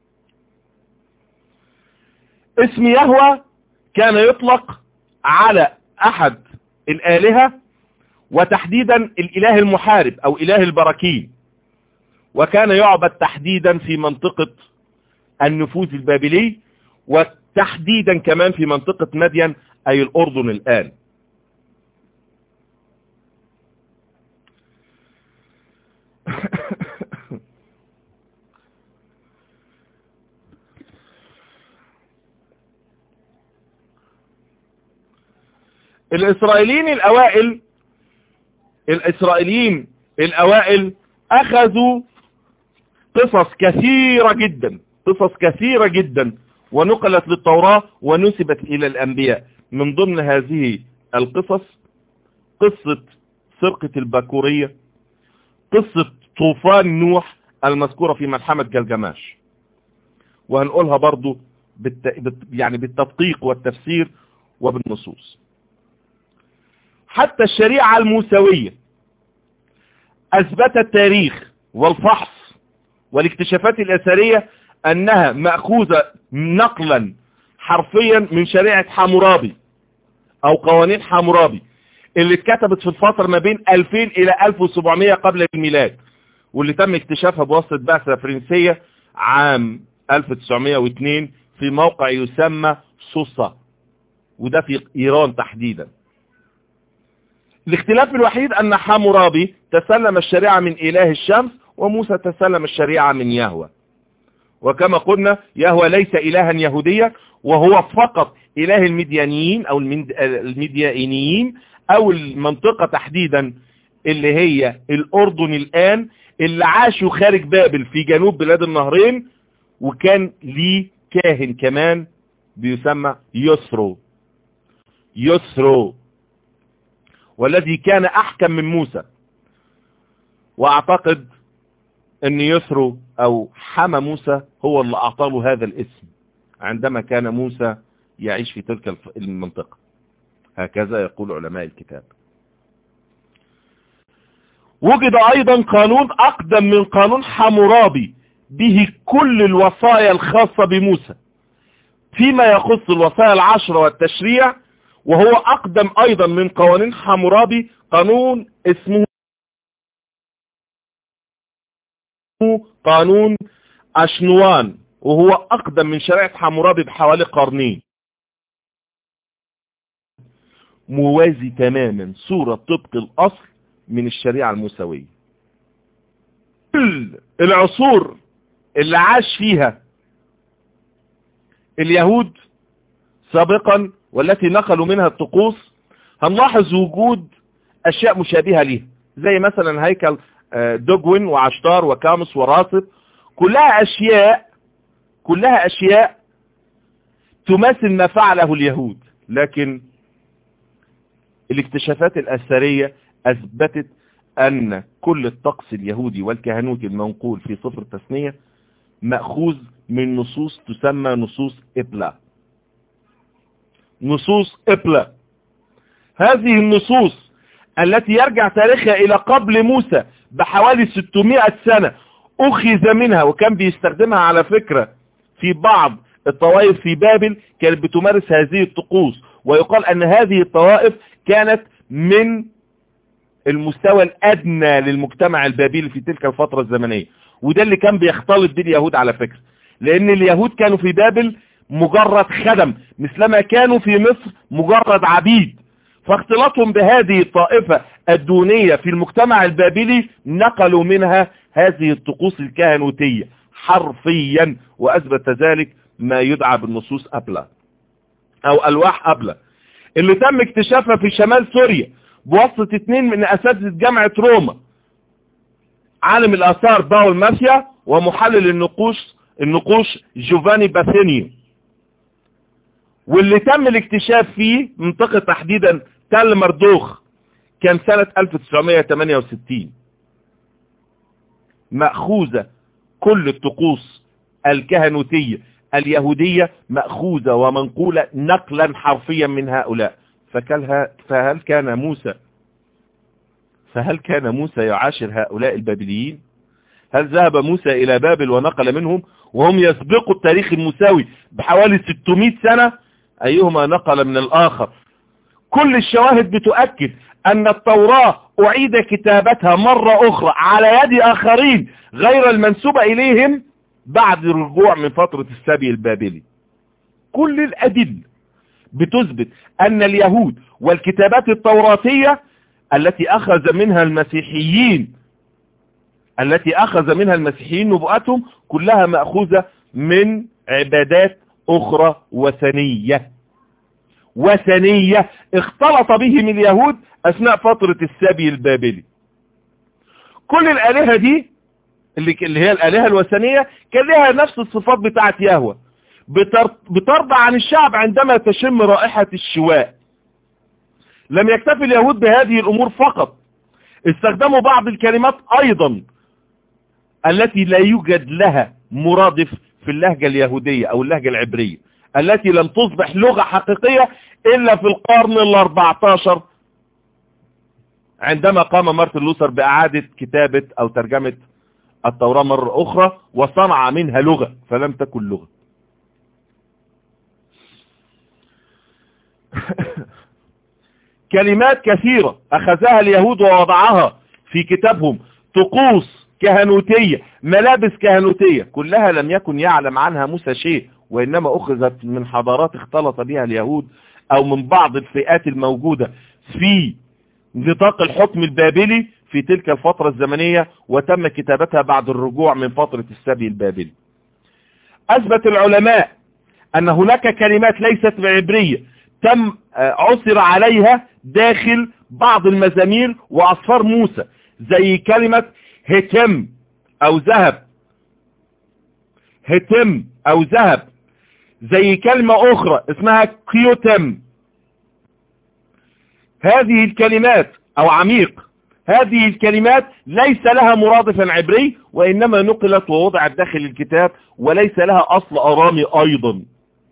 اسم يهوى كان يطلق على أحد الآلهة وتحديدا الإله المحارب أو إله البراكين وكان يعبد تحديدا في منطقة النفوذ البابلي وتحديدا كمان في منطقة مدين أي الأردن الآن الإسرائيليين الأوائل الإسرائيليين الأوائل أخذوا قصص كثيرة جدا قصص كثيرة جدا ونقلت للتوراة ونسبت إلى الأنبياء من ضمن هذه القصص قصة سرقة الباكورية قصة طوفان نوح المذكورة في ملحمة جلجماش وهنقولها برضو بالت... بت... يعني بالتدقيق والتفسير وبالنصوص حتى الشريعة الموسوية أثبت التاريخ والفحص والاكتشافات الأثرية أنها مأخوذة نقلا حرفيا من شريعة حمورابي أو قوانين حمورابي اللي اتكتبت في الفترة ما بين 2000 إلى 1700 قبل الميلاد واللي تم اكتشافها بواسطة بعثة فرنسية عام 1902 في موقع يسمى سوسا وده في إيران تحديدا الاختلاف الوحيد أن حمورابي تسلم الشريعة من إله الشمس وموسى تسلم الشريعة من يهوه وكما قلنا يهوى ليس إلها يهوديا وهو فقط إله المديانيين أو المديانيين أو المنطقة تحديدا اللي هي الأردن الآن اللي عاشوا خارج بابل في جنوب بلاد النهرين وكان ليه كاهن كمان بيسمى يسرو يسرو والذي كان أحكم من موسى وأعتقد ان يسرو او حمى موسى هو اللي اعطاه هذا الاسم عندما كان موسى يعيش في تلك المنطقة هكذا يقول علماء الكتاب وجد ايضا قانون اقدم من قانون حمورابي به كل الوصايا الخاصة بموسى فيما يخص الوصايا العشرة والتشريع وهو اقدم ايضا من قوانين حمورابي قانون اسمه قانون أشنوان وهو أقدم من شريعة حمورابي بحوالي قرنين موازي تماما صورة طبق الأصل من الشريعة الموسوية كل العصور اللي عاش فيها اليهود سابقا والتي نقلوا منها الطقوس هنلاحظ وجود أشياء مشابهة ليها زي مثلا هيكل دوجوين وعشتار وكامس وراسب كلها أشياء كلها أشياء تماثل ما فعله اليهود لكن الاكتشافات الأثرية أثبتت أن كل الطقس اليهودي والكهنوتي المنقول في صفر التثنية مأخوذ من نصوص تسمى نصوص إبلا نصوص إبلا هذه النصوص التي يرجع تاريخها إلى قبل موسى بحوالي 600 سنة أخذ منها وكان بيستخدمها على فكرة في بعض الطوائف في بابل كانت بتمارس هذه الطقوس ويقال أن هذه الطوائف كانت من المستوى الأدنى للمجتمع البابلي في تلك الفترة الزمنية وده اللي كان بيختلط به اليهود على فكرة لأن اليهود كانوا في بابل مجرد خدم مثلما كانوا في مصر مجرد عبيد فاختلاطهم بهذه الطائفة الدونية في المجتمع البابلي نقلوا منها هذه الطقوس الكهنوتية حرفيا وأثبت ذلك ما يدعى بالنصوص أبلا أو ألواح أبلا اللي تم اكتشافها في شمال سوريا بواسطة اتنين من أساتذة جامعة روما عالم الآثار باول مافيا ومحلل النقوش النقوش جوفاني باثينيو واللي تم الاكتشاف فيه منطقة تحديدا تل مردوخ كان سنة 1968 مأخوذة كل الطقوس الكهنوتية اليهودية مأخوذة ومنقولة نقلا حرفيا من هؤلاء فكلها فهل كان موسى فهل كان موسى يعاشر هؤلاء البابليين هل ذهب موسى إلى بابل ونقل منهم وهم يسبقوا التاريخ الموساوي بحوالي 600 سنة أيهما نقل من الآخر كل الشواهد بتؤكد أن التوراة أعيد كتابتها مرة أخرى على يد آخرين غير المنسوبة إليهم بعد الرجوع من فترة السبي البابلي كل الأدل بتثبت أن اليهود والكتابات التوراتية التي أخذ منها المسيحيين التي أخذ منها المسيحيين نبوءاتهم كلها مأخوذة من عبادات أخرى وثنية وثنية اختلط بهم اليهود أثناء فترة السبي البابلي كل الآلهة دي اللي, اللي هي الآلهة الوثنية كان لها نفس الصفات بتاعت يهوه بترضى عن الشعب عندما تشم رائحة الشواء لم يكتفي اليهود بهذه الأمور فقط استخدموا بعض الكلمات أيضا التي لا يوجد لها مرادف في اللهجة اليهودية أو اللهجة العبرية التي لم تصبح لغة حقيقية إلا في القرن الأربعتاشر عندما قام مارتن لوثر بإعادة كتابة أو ترجمة التوراة مرة أخرى وصنع منها لغة فلم تكن لغة كلمات كثيرة أخذها اليهود ووضعها في كتابهم طقوس كهنوتية ملابس كهنوتية كلها لم يكن يعلم عنها موسى شيء وإنما أخذت من حضارات اختلط بها اليهود أو من بعض الفئات الموجودة في نطاق الحكم البابلي في تلك الفترة الزمنية وتم كتابتها بعد الرجوع من فترة السبي البابلي أثبت العلماء أن هناك كلمات ليست بعبرية تم عثر عليها داخل بعض المزامير وأصفار موسى زي كلمة هتم أو ذهب هتم أو ذهب زي كلمة أخرى اسمها كيوتم هذه الكلمات أو عميق هذه الكلمات ليس لها مرادفا عبري وإنما نقلت ووضعت داخل الكتاب وليس لها أصل أرامي أيضا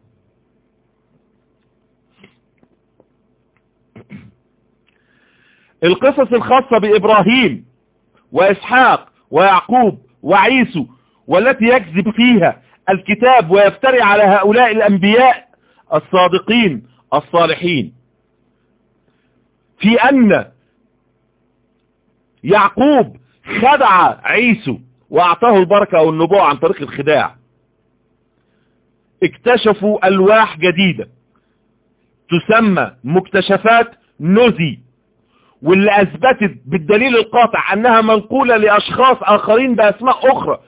القصص الخاصة بإبراهيم وإسحاق ويعقوب وعيسو والتي يكذب فيها الكتاب ويفتري على هؤلاء الأنبياء الصادقين الصالحين في أن يعقوب خدع عيسو وأعطاه البركة أو النبوة عن طريق الخداع اكتشفوا ألواح جديدة تسمى مكتشفات نوزي واللي أثبتت بالدليل القاطع أنها منقولة لأشخاص آخرين بأسماء أخرى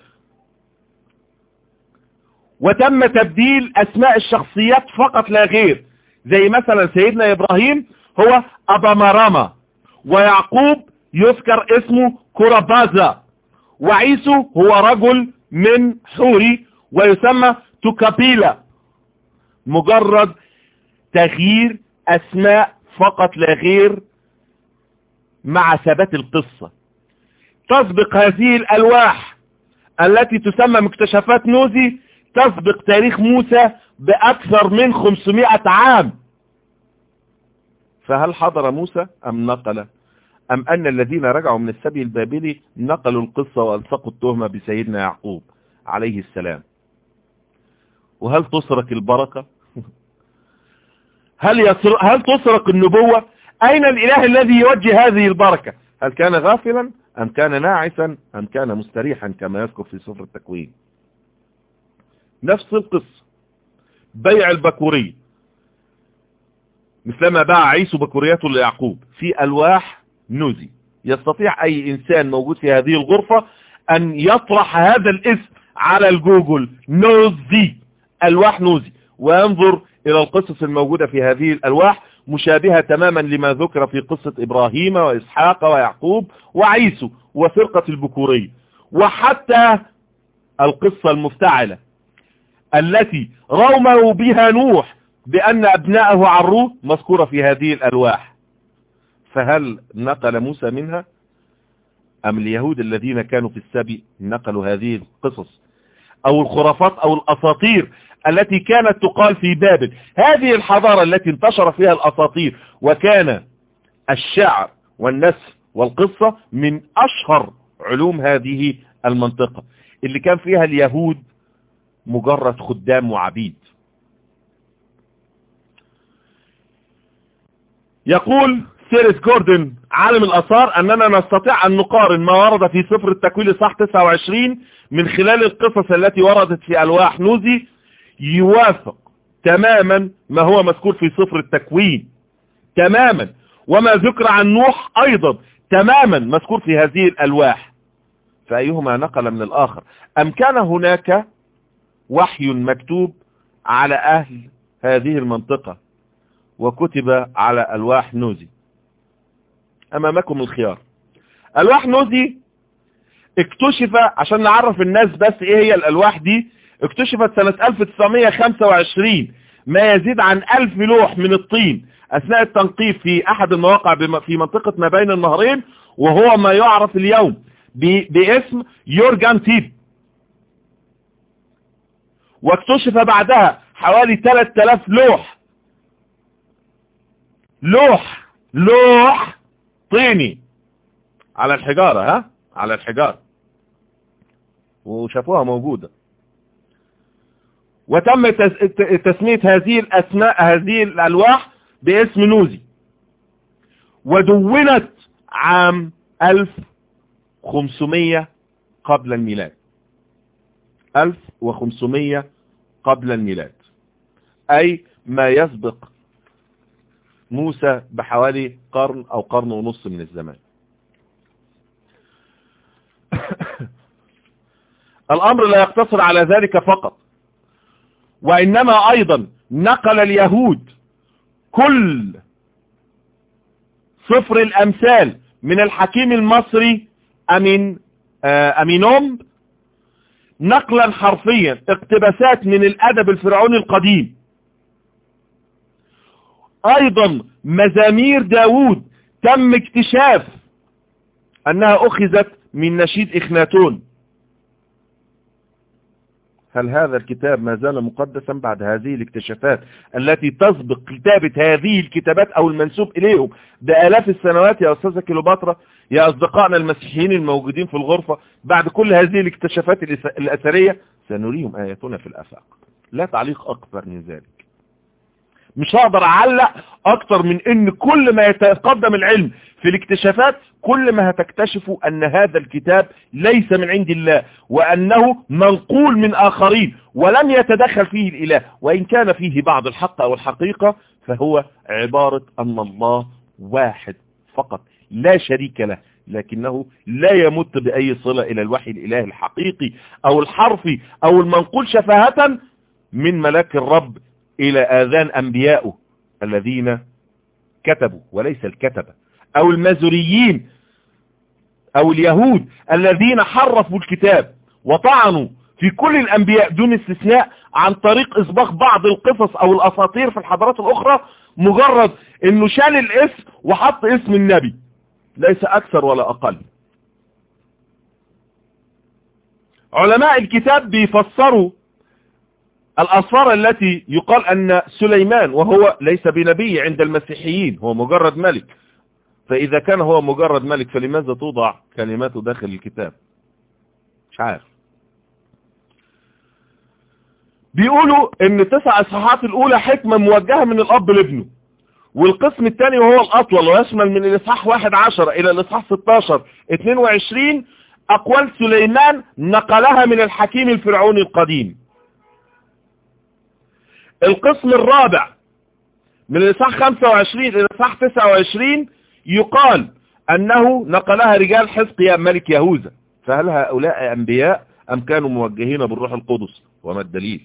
وتم تبديل أسماء الشخصيات فقط لا غير زي مثلا سيدنا إبراهيم هو أبا مرامة ويعقوب يذكر اسمه كورابازا وعيسو هو رجل من حوري ويسمى توكابيلا مجرد تغيير أسماء فقط لا غير مع ثبات القصة تسبق هذه الألواح التي تسمى مكتشفات نوزي تسبق تاريخ موسى بأكثر من 500 عام فهل حضر موسى أم نقل أم أن الذين رجعوا من السبي البابلي نقلوا القصة وألصقوا التهمة بسيدنا يعقوب عليه السلام وهل تسرق البركة هل, يسر... هل تسرق النبوة أين الإله الذي يوجه هذه البركة هل كان غافلا أم كان ناعسا أم كان مستريحا كما يذكر في سفر التكوين نفس القصة بيع البكورية مثلما باع عيسو بكورياته ليعقوب في ألواح نوزي يستطيع أي إنسان موجود في هذه الغرفة أن يطرح هذا الاسم على الجوجل نوزي ألواح نوزي وينظر إلى القصص الموجودة في هذه الألواح مشابهة تماما لما ذكر في قصة إبراهيم وإسحاق ويعقوب وعيسو وفرقة البكورية وحتى القصة المفتعلة التي روموا بها نوح بأن أبناءه عروه مذكورة في هذه الألواح فهل نقل موسى منها أم اليهود الذين كانوا في السبي نقلوا هذه القصص أو الخرافات أو الأساطير التي كانت تقال في بابل هذه الحضارة التي انتشر فيها الأساطير وكان الشعر والنسر والقصة من أشهر علوم هذه المنطقة اللي كان فيها اليهود مجرد خدام وعبيد يقول سيريس جوردن عالم الأثار أننا نستطيع أن نقارن ما ورد في سفر التكوين صح 29 من خلال القصص التي وردت في ألواح نوزي يوافق تماما ما هو مذكور في سفر التكوين تماما وما ذكر عن نوح أيضا تماما مذكور في هذه الألواح فأيهما نقل من الآخر أم كان هناك وحي مكتوب على أهل هذه المنطقة وكتب على ألواح نوزي أمامكم الخيار ألواح نوزي اكتشف عشان نعرف الناس بس ايه هي الألواح دي اكتشفت سنة 1925 ما يزيد عن ألف لوح من الطين أثناء التنقيب في أحد المواقع في منطقة ما بين النهرين وهو ما يعرف اليوم باسم يورجان تيب واكتشف بعدها حوالي 3000 لوح لوح لوح طيني على الحجارة ها على الحجارة وشافوها موجودة وتم تسمية هذه الأسماء هذه الألواح باسم نوزي ودونت عام 1500 قبل الميلاد 1500 قبل الميلاد أي ما يسبق موسى بحوالي قرن أو قرن ونص من الزمان الأمر لا يقتصر على ذلك فقط وإنما أيضا نقل اليهود كل صفر الأمثال من الحكيم المصري أمين أمينوم نقلا حرفيا اقتباسات من الأدب الفرعوني القديم أيضا مزامير داود تم اكتشاف أنها أخذت من نشيد إخناتون هل هذا الكتاب ما زال مقدسا بعد هذه الاكتشافات التي تسبق كتابة هذه الكتابات او المنسوب اليهم بآلاف السنوات يا استاذة كيلوباترا يا اصدقائنا المسيحيين الموجودين في الغرفة بعد كل هذه الاكتشافات الاثرية سنريهم اياتنا في الافاق لا تعليق اكبر من ذلك مش هقدر اعلق اكتر من ان كل ما يتقدم العلم في الاكتشافات كل ما هتكتشفوا ان هذا الكتاب ليس من عند الله وانه منقول من اخرين ولم يتدخل فيه الاله وان كان فيه بعض الحق او الحقيقة فهو عبارة ان الله واحد فقط لا شريك له لكنه لا يمت بأي صلة إلى الوحي الإله الحقيقي أو الحرفي أو المنقول شفاهة من ملاك الرب إلى آذان أنبيائه الذين كتبوا وليس الكتبة أو المازوريين أو اليهود الذين حرفوا الكتاب وطعنوا في كل الأنبياء دون استثناء عن طريق إسباق بعض القصص أو الأساطير في الحضارات الأخرى مجرد أنه شال الاسم وحط اسم النبي ليس أكثر ولا أقل علماء الكتاب بيفسروا الأصفار التي يقال أن سليمان وهو ليس بنبي عند المسيحيين هو مجرد ملك فإذا كان هو مجرد ملك فلماذا توضع كلماته داخل الكتاب مش عارف بيقولوا ان تسع اصحاحات الاولى حكمة موجهة من الاب لابنه والقسم الثاني وهو الاطول ويشمل من الاصحاح 11 الى الاصحاح 16 22 اقوال سليمان نقلها من الحكيم الفرعوني القديم القسم الرابع من الاصحاح 25 الى الاصحاح 29 يقال انه نقلها رجال حزقيا ملك يهوذا فهل هؤلاء انبياء ام كانوا موجهين بالروح القدس وما الدليل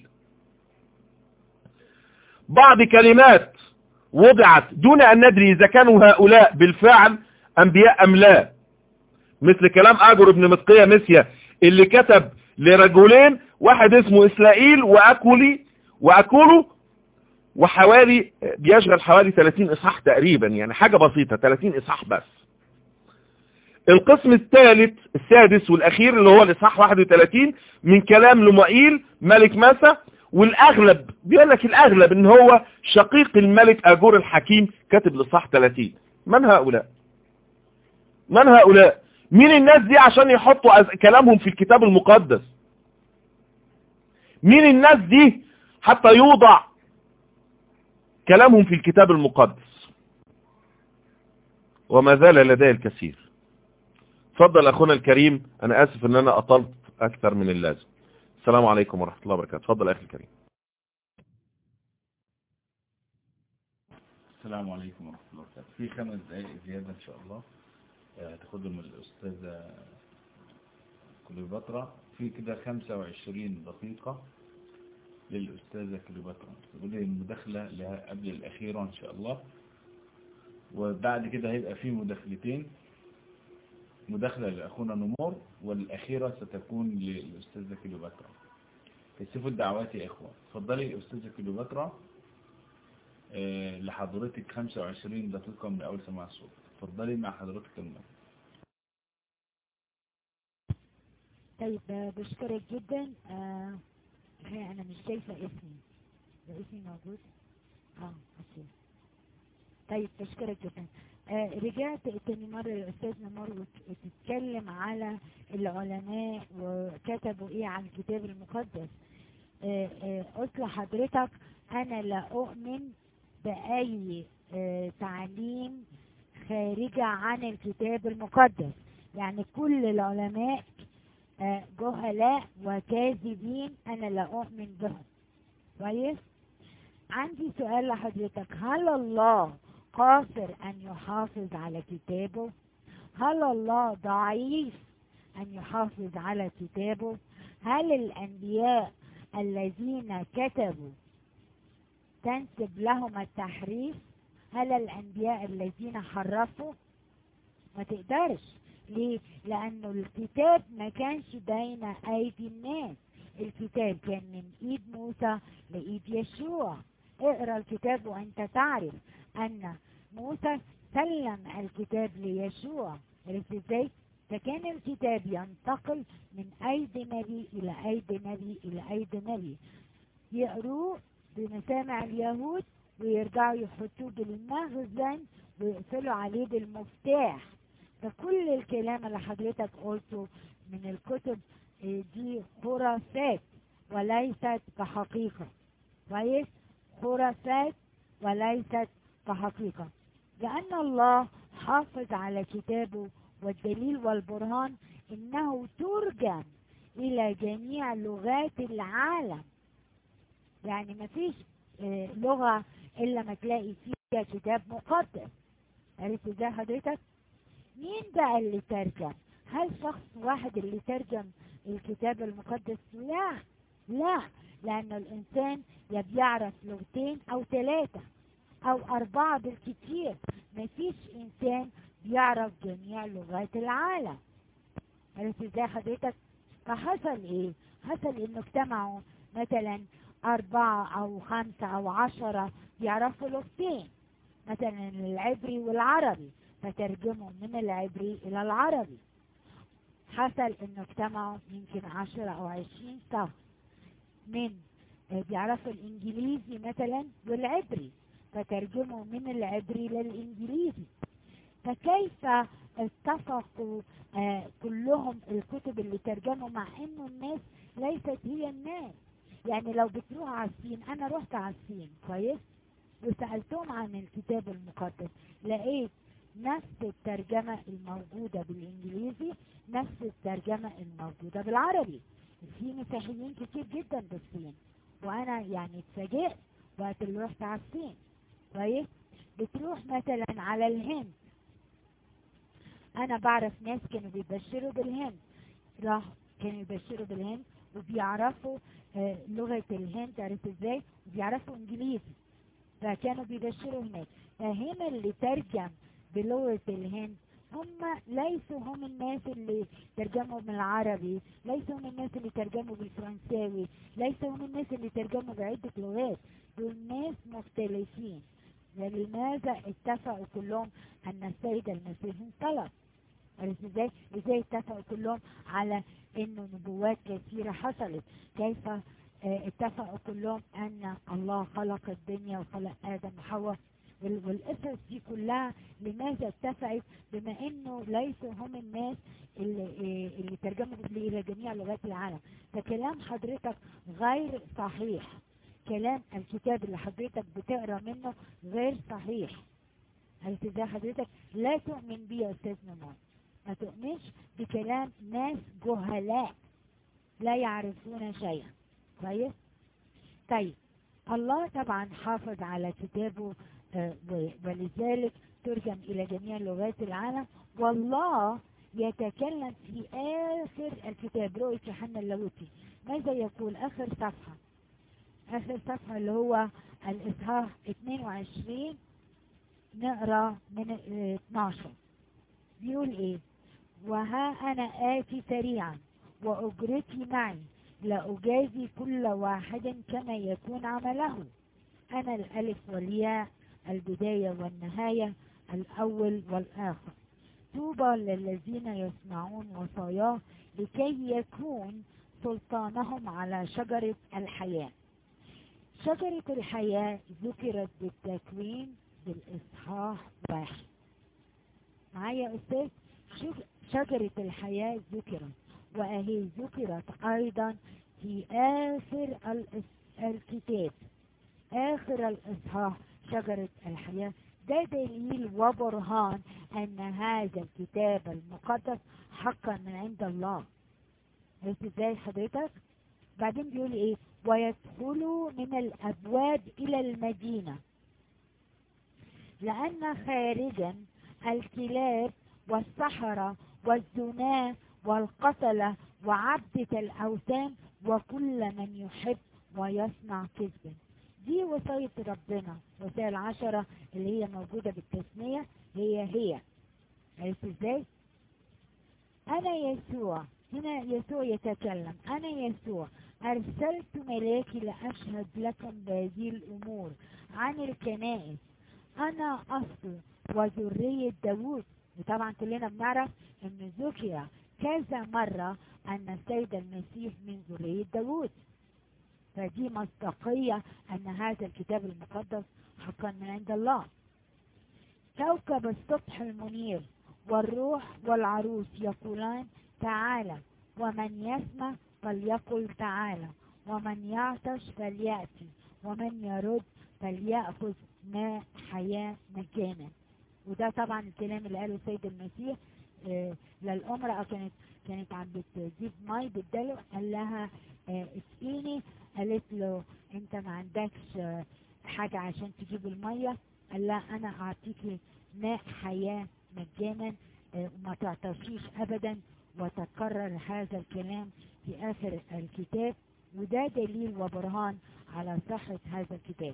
بعض كلمات وضعت دون ان ندري اذا كانوا هؤلاء بالفعل انبياء ام لا مثل كلام اجر ابن متقية مسيا اللي كتب لرجلين واحد اسمه اسرائيل واكولي واكولو وحوالي بيشغل حوالي 30 إصحاح تقريبا يعني حاجة بسيطة 30 إصحاح بس القسم الثالث السادس والأخير اللي هو الإصحاح 31 من كلام لمائيل ملك مسا والأغلب بيقول لك الأغلب إن هو شقيق الملك أجور الحكيم كاتب الإصحاح 30 من هؤلاء من هؤلاء مين الناس دي عشان يحطوا كلامهم في الكتاب المقدس مين الناس دي حتى يوضع كلامهم في الكتاب المقدس وما زال لدي الكثير تفضل اخونا الكريم انا اسف ان انا اطلت اكثر من اللازم السلام عليكم ورحمة الله وبركاته تفضل اخي الكريم السلام عليكم ورحمة الله وبركاته في خمس دقائق زيادة ان شاء الله هتاخدهم الاستاذة كليوباترا في كده 25 دقيقة للأستاذة كليوباترا تقول لي المداخلة لها قبل الأخيرة إن شاء الله وبعد كده هيبقى في مداخلتين مداخلة لأخونا نمور والأخيرة ستكون للأستاذة كليوباترا كثفوا الدعوات يا إخوة اتفضلي أستاذة كليوباترا أه لحضرتك 25 دقيقة من أول سماع الصوت اتفضلي مع حضرتك المايك طيب بشكرك جدا آه انا مش شايفة اسمي ده اسمي موجود اه اوكي طيب بشكرك جدا آه رجعت تاني مرة الأستاذ نمر وتتكلم على العلماء وكتبوا ايه عن الكتاب المقدس آه آه قلت لحضرتك أنا لا أؤمن بأي آه تعليم خارجة عن الكتاب المقدس يعني كل العلماء آه جهلاء وكاذبين أنا لا أؤمن بهم كويس عندي سؤال لحضرتك هل الله قاصر أن يحافظ على كتابه هل الله ضعيف أن يحافظ على كتابه هل الأنبياء الذين كتبوا تنسب لهم التحريف هل الأنبياء الذين حرفوا ما تقدرش ليه لأنه الكتاب ما كانش بين أيدي الناس الكتاب كان من إيد موسى لإيد يشوع اقرأ الكتاب وأنت تعرف أن موسى سلم الكتاب ليشوع عرفت ازاي فكان الكتاب ينتقل من ايدي نبي الى ايدي نبي الى ايدي نبي يقروه بمسامع اليهود ويرجعوا يحطوه بالمخزن ويقفلوا عليه بالمفتاح فكل الكلام اللي حضرتك قلته من الكتب دي خرافات وليست كحقيقة كويس خرافات وليست كحقيقة لأن الله حافظ على كتابه والدليل والبرهان إنه ترجم إلى جميع لغات العالم يعني ما فيش اه لغة إلا ما تلاقي فيها كتاب مقدس عرفت ازاي حضرتك مين بقى اللي ترجم هل شخص واحد اللي ترجم الكتاب المقدس لا لا لأن الإنسان يا بيعرف لغتين أو ثلاثة أو أربعة بالكثير مفيش إنسان بيعرف جميع لغات العالم عرفت ازاي حضرتك فحصل ايه حصل انه اجتمعوا مثلا أربعة أو خمسة أو عشرة يعرفوا لغتين مثلا العبري والعربي فترجموا من العبري إلى العربي حصل انه اجتمعوا يمكن عشرة أو عشرين شخص من بيعرفوا الإنجليزي مثلا والعبري فترجموا من العبري للإنجليزي فكيف اتفقوا آه كلهم الكتب اللي ترجموا مع انه الناس ليست هي الناس يعني لو بتروح على الصين انا رحت على الصين كويس وسألتهم عن الكتاب المقدس لقيت نفس الترجمة الموجودة بالانجليزي نفس الترجمة الموجودة بالعربي في مسيحيين كتير جدا بالصين وانا يعني اتفاجئت وقت اللي رحت على الصين كويس بتروح مثلا على الهند انا بعرف ناس كانوا بيبشروا بالهند راح كانوا يبشروا بالهند وبيعرفوا آه لغة الهند عرفت ازاي وبيعرفوا انجليزي فكانوا بيبشروا هناك فهنا اللي ترجم بلغة الهند هم ليسوا هم الناس اللي ترجموا بالعربي ليسوا هم الناس اللي ترجموا بالفرنساوي ليسوا هم الناس اللي ترجموا بعدة لغات دول ناس مختلفين ولماذا اتفقوا كلهم ان السيد المسيح انطلق عرفت ازاي ازاي اتفقوا كلهم على انه نبوات كثيرة حصلت كيف اه اتفقوا كلهم ان الله خلق الدنيا وخلق ادم وحواء والقصص دي كلها لماذا اتفقت بما انه ليسوا هم الناس اللي, اه اللي ترجموا الى جميع لغات العالم فكلام حضرتك غير صحيح كلام الكتاب اللي حضرتك بتقرا منه غير صحيح عرفت ازاي حضرتك لا تؤمن بيه يا استاذ نمار ما تؤمنش بكلام ناس جهلاء لا يعرفون شيئا كويس طيب الله طبعا حافظ على كتابه آه ولذلك ترجم الى جميع لغات العالم والله يتكلم في اخر الكتاب رؤية يوحنا اللاهوتي ماذا يقول اخر صفحة اخر صفحة اللي هو الاصحاح 22 نقرا من 12 بيقول ايه وها انا اتي سريعا واجرتي معي لاجازي كل واحد كما يكون عمله انا الالف والياء البداية والنهاية الاول والاخر طوبى للذين يسمعون وصاياه لكي يكون سلطانهم على شجرة الحياة شجرة الحياة ذكرت بالتكوين بالإصحاح واحد معايا أستاذ شجرة الحياة ذكرت وأهي ذكرت أيضا في آخر الكتاب آخر الإصحاح شجرة الحياة ده دليل وبرهان أن هذا الكتاب المقدس حقا من عند الله عرفت ازاي حضرتك؟ بعدين بيقول ايه؟ ويدخلوا من الأبواب إلى المدينة لأن خارجا الكلاب والسحرة والزناة والقتلة وعبدة الأوثان وكل من يحب ويصنع كذبا دي وصية ربنا وصية العشرة اللي هي موجودة بالتسمية هي هي عرفت ازاي؟ أنا يسوع هنا يسوع يتكلم أنا يسوع أرسلت ملاكي لأشهد لكم بهذه الأمور عن الكنائس أنا أصل وذرية داوود وطبعا كلنا بنعرف أن ذكر كذا مرة أن السيد المسيح من ذرية داوود فدي مصداقية أن هذا الكتاب المقدس حقا من عند الله كوكب الصبح المنير والروح والعروس يقولان تعالى ومن يسمع فليقل تعالى ومن يعطش فليأتي ومن يرد فليأخذ ماء حياة مجانا وده طبعا الكلام اللي قاله السيد المسيح آه للأمرأة كانت كانت عم بتجيب مي بتدلق قال لها آه اسقيني قالت له انت ما عندكش آه حاجة عشان تجيب المية قال لها انا اعطيكي ماء حياة مجانا وما تعطشيش ابدا وتكرر هذا الكلام في اخر الكتاب وده دليل وبرهان على صحة هذا الكتاب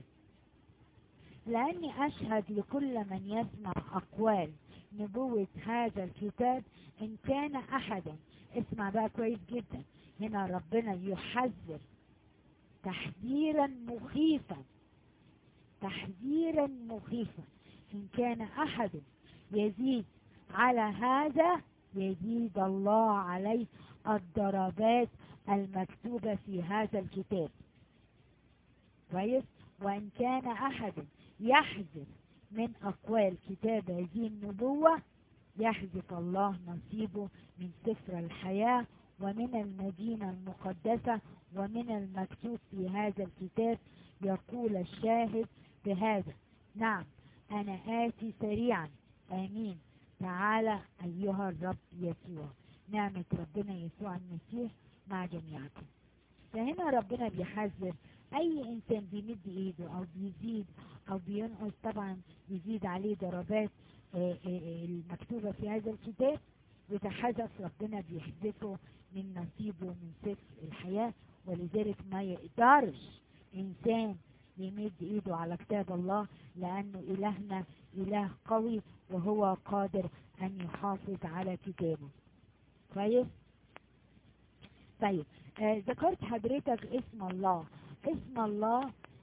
لاني اشهد لكل من يسمع اقوال نبوة هذا الكتاب ان كان احدا اسمع بقى كويس جدا هنا ربنا يحذر تحذيرا مخيفا تحذيرا مخيفا ان كان احد يزيد على هذا يزيد الله عليه الضربات المكتوبة في هذا الكتاب كويس وإن كان أحد يحذف من أقوال كتاب هذه النبوة يحذف الله نصيبه من سفر الحياة ومن المدينة المقدسة ومن المكتوب في هذا الكتاب يقول الشاهد بهذا نعم أنا آتي سريعا آمين تعالى أيها الرب يسوع نعمة ربنا يسوع المسيح مع جميعكم فهنا ربنا بيحذر أي إنسان بيمد إيده أو بيزيد أو بينقص طبعا يزيد عليه ضربات المكتوبة في هذا الكتاب وتحذف ربنا بيحذفه من نصيبه من سفر الحياة ولذلك ما يقدرش إنسان يمد ايده على كتاب الله لانه الهنا اله قوي وهو قادر ان يحافظ على كتابه كويس طيب آه ذكرت حضرتك اسم الله اسم الله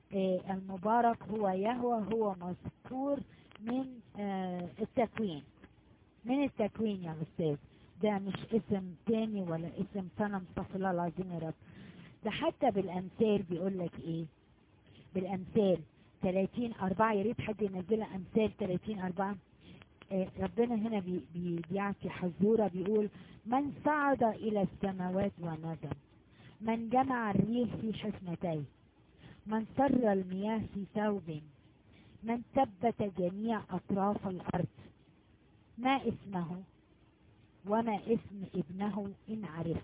آه، المبارك هو يهوى هو مذكور من آه، التكوين من التكوين يا أستاذ ده مش اسم تاني ولا اسم صنم استغفر الله العظيم يا رب ده حتى بالأمثال بيقول لك إيه بالأمثال 30 أربعة يا ريت حد ينزلها أمثال 30 أربعة آه، ربنا هنا بي بي بيعطي حزورة بيقول من صعد إلى السماوات ونزل من جمع الريح في حفنتيه من سر المياه في ثوب من ثبت جميع أطراف الأرض ما اسمه وما اسم ابنه إن عرفت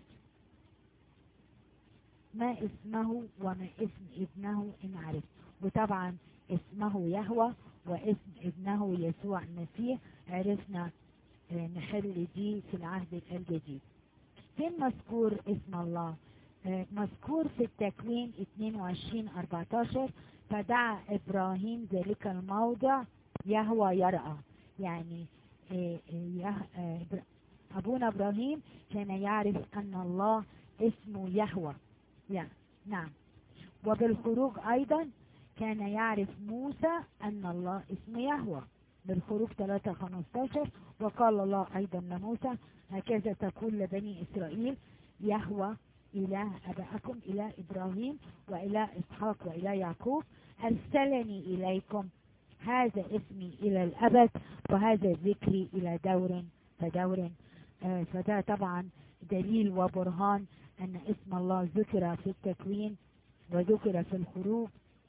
ما اسمه وما اسم ابنه إن عرفت وطبعا اسمه يهوى واسم ابنه يسوع المسيح عرفنا آه، نحل دي في العهد الجديد فين مذكور اسم الله آه، مذكور في التكوين 22 14 فدعا ابراهيم ذلك الموضع يهوى يرأى يعني آه، آه، يه- آه، إبر- ابونا ابراهيم كان يعرف ان الله اسمه يهوى يعني نعم وبالخروج ايضا كان يعرف موسى ان الله اسمه يهوى بالخروج 3 15 وقال الله ايضا لموسى هكذا تقول لبني اسرائيل يهوى اله ابائكم اله ابراهيم واله اسحاق واله يعقوب ارسلني اليكم هذا اسمي الى الابد وهذا ذكري الى دور فدور آه، فده طبعا دليل وبرهان ان اسم الله ذكر في التكوين وذكر في الخروج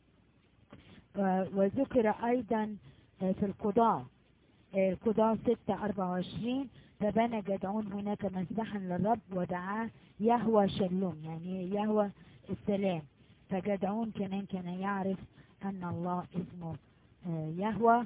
و- وذكر ايضا آه، في القضاء آه، القضاء 6 24 فبنى جدعون هناك مذبحا للرب ودعاه يهوى شلوم يعني يهوى السلام فجدعون كمان كان يعرف ان الله اسمه آه، يهوى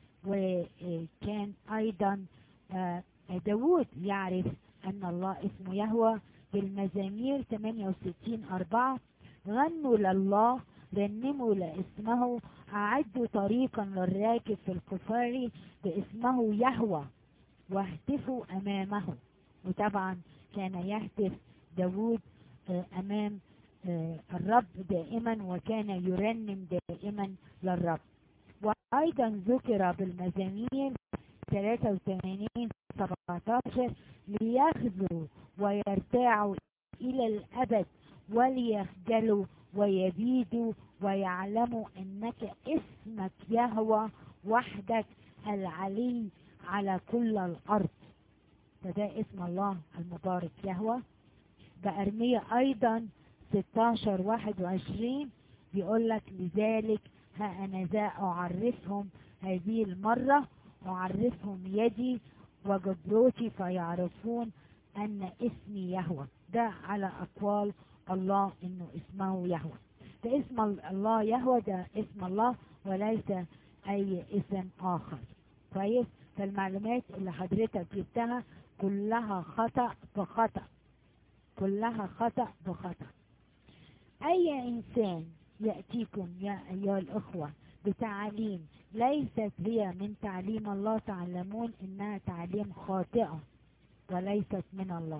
وكان ايضا آه، داود يعرف ان الله اسمه يهوى بالمزامير 68 4 غنوا لله رنموا لاسمه أعدوا طريقا للراكب في الكفار باسمه يهوى واهتفوا أمامه وطبعا كان يهتف داود آه، أمام آه، الرب دائما وكان يرنم دائما للرب وأيضا ذكر بالمزامير 83 17 ليخزوا ويرتاعوا إلى الأبد وليخجلوا ويبيدوا ويعلموا انك اسمك يهوى وحدك العلي على كل الارض فده اسم الله المبارك يهوى بأرمية ايضا 16 21 بيقول لك لذلك ها انا ذا اعرفهم هذه المرة اعرفهم يدي وجبروتي فيعرفون ان اسمي يهوى ده على اقوال الله انه اسمه يهوى ده اسم الله يهوى ده اسم الله وليس اي اسم اخر كويس فالمعلومات اللي حضرتك جبتها كلها خطأ بخطأ كلها خطأ بخطأ اي انسان يأتيكم يا ايها الاخوة بتعاليم ليست هي من تعليم الله تعلمون انها تعليم خاطئة وليست من الله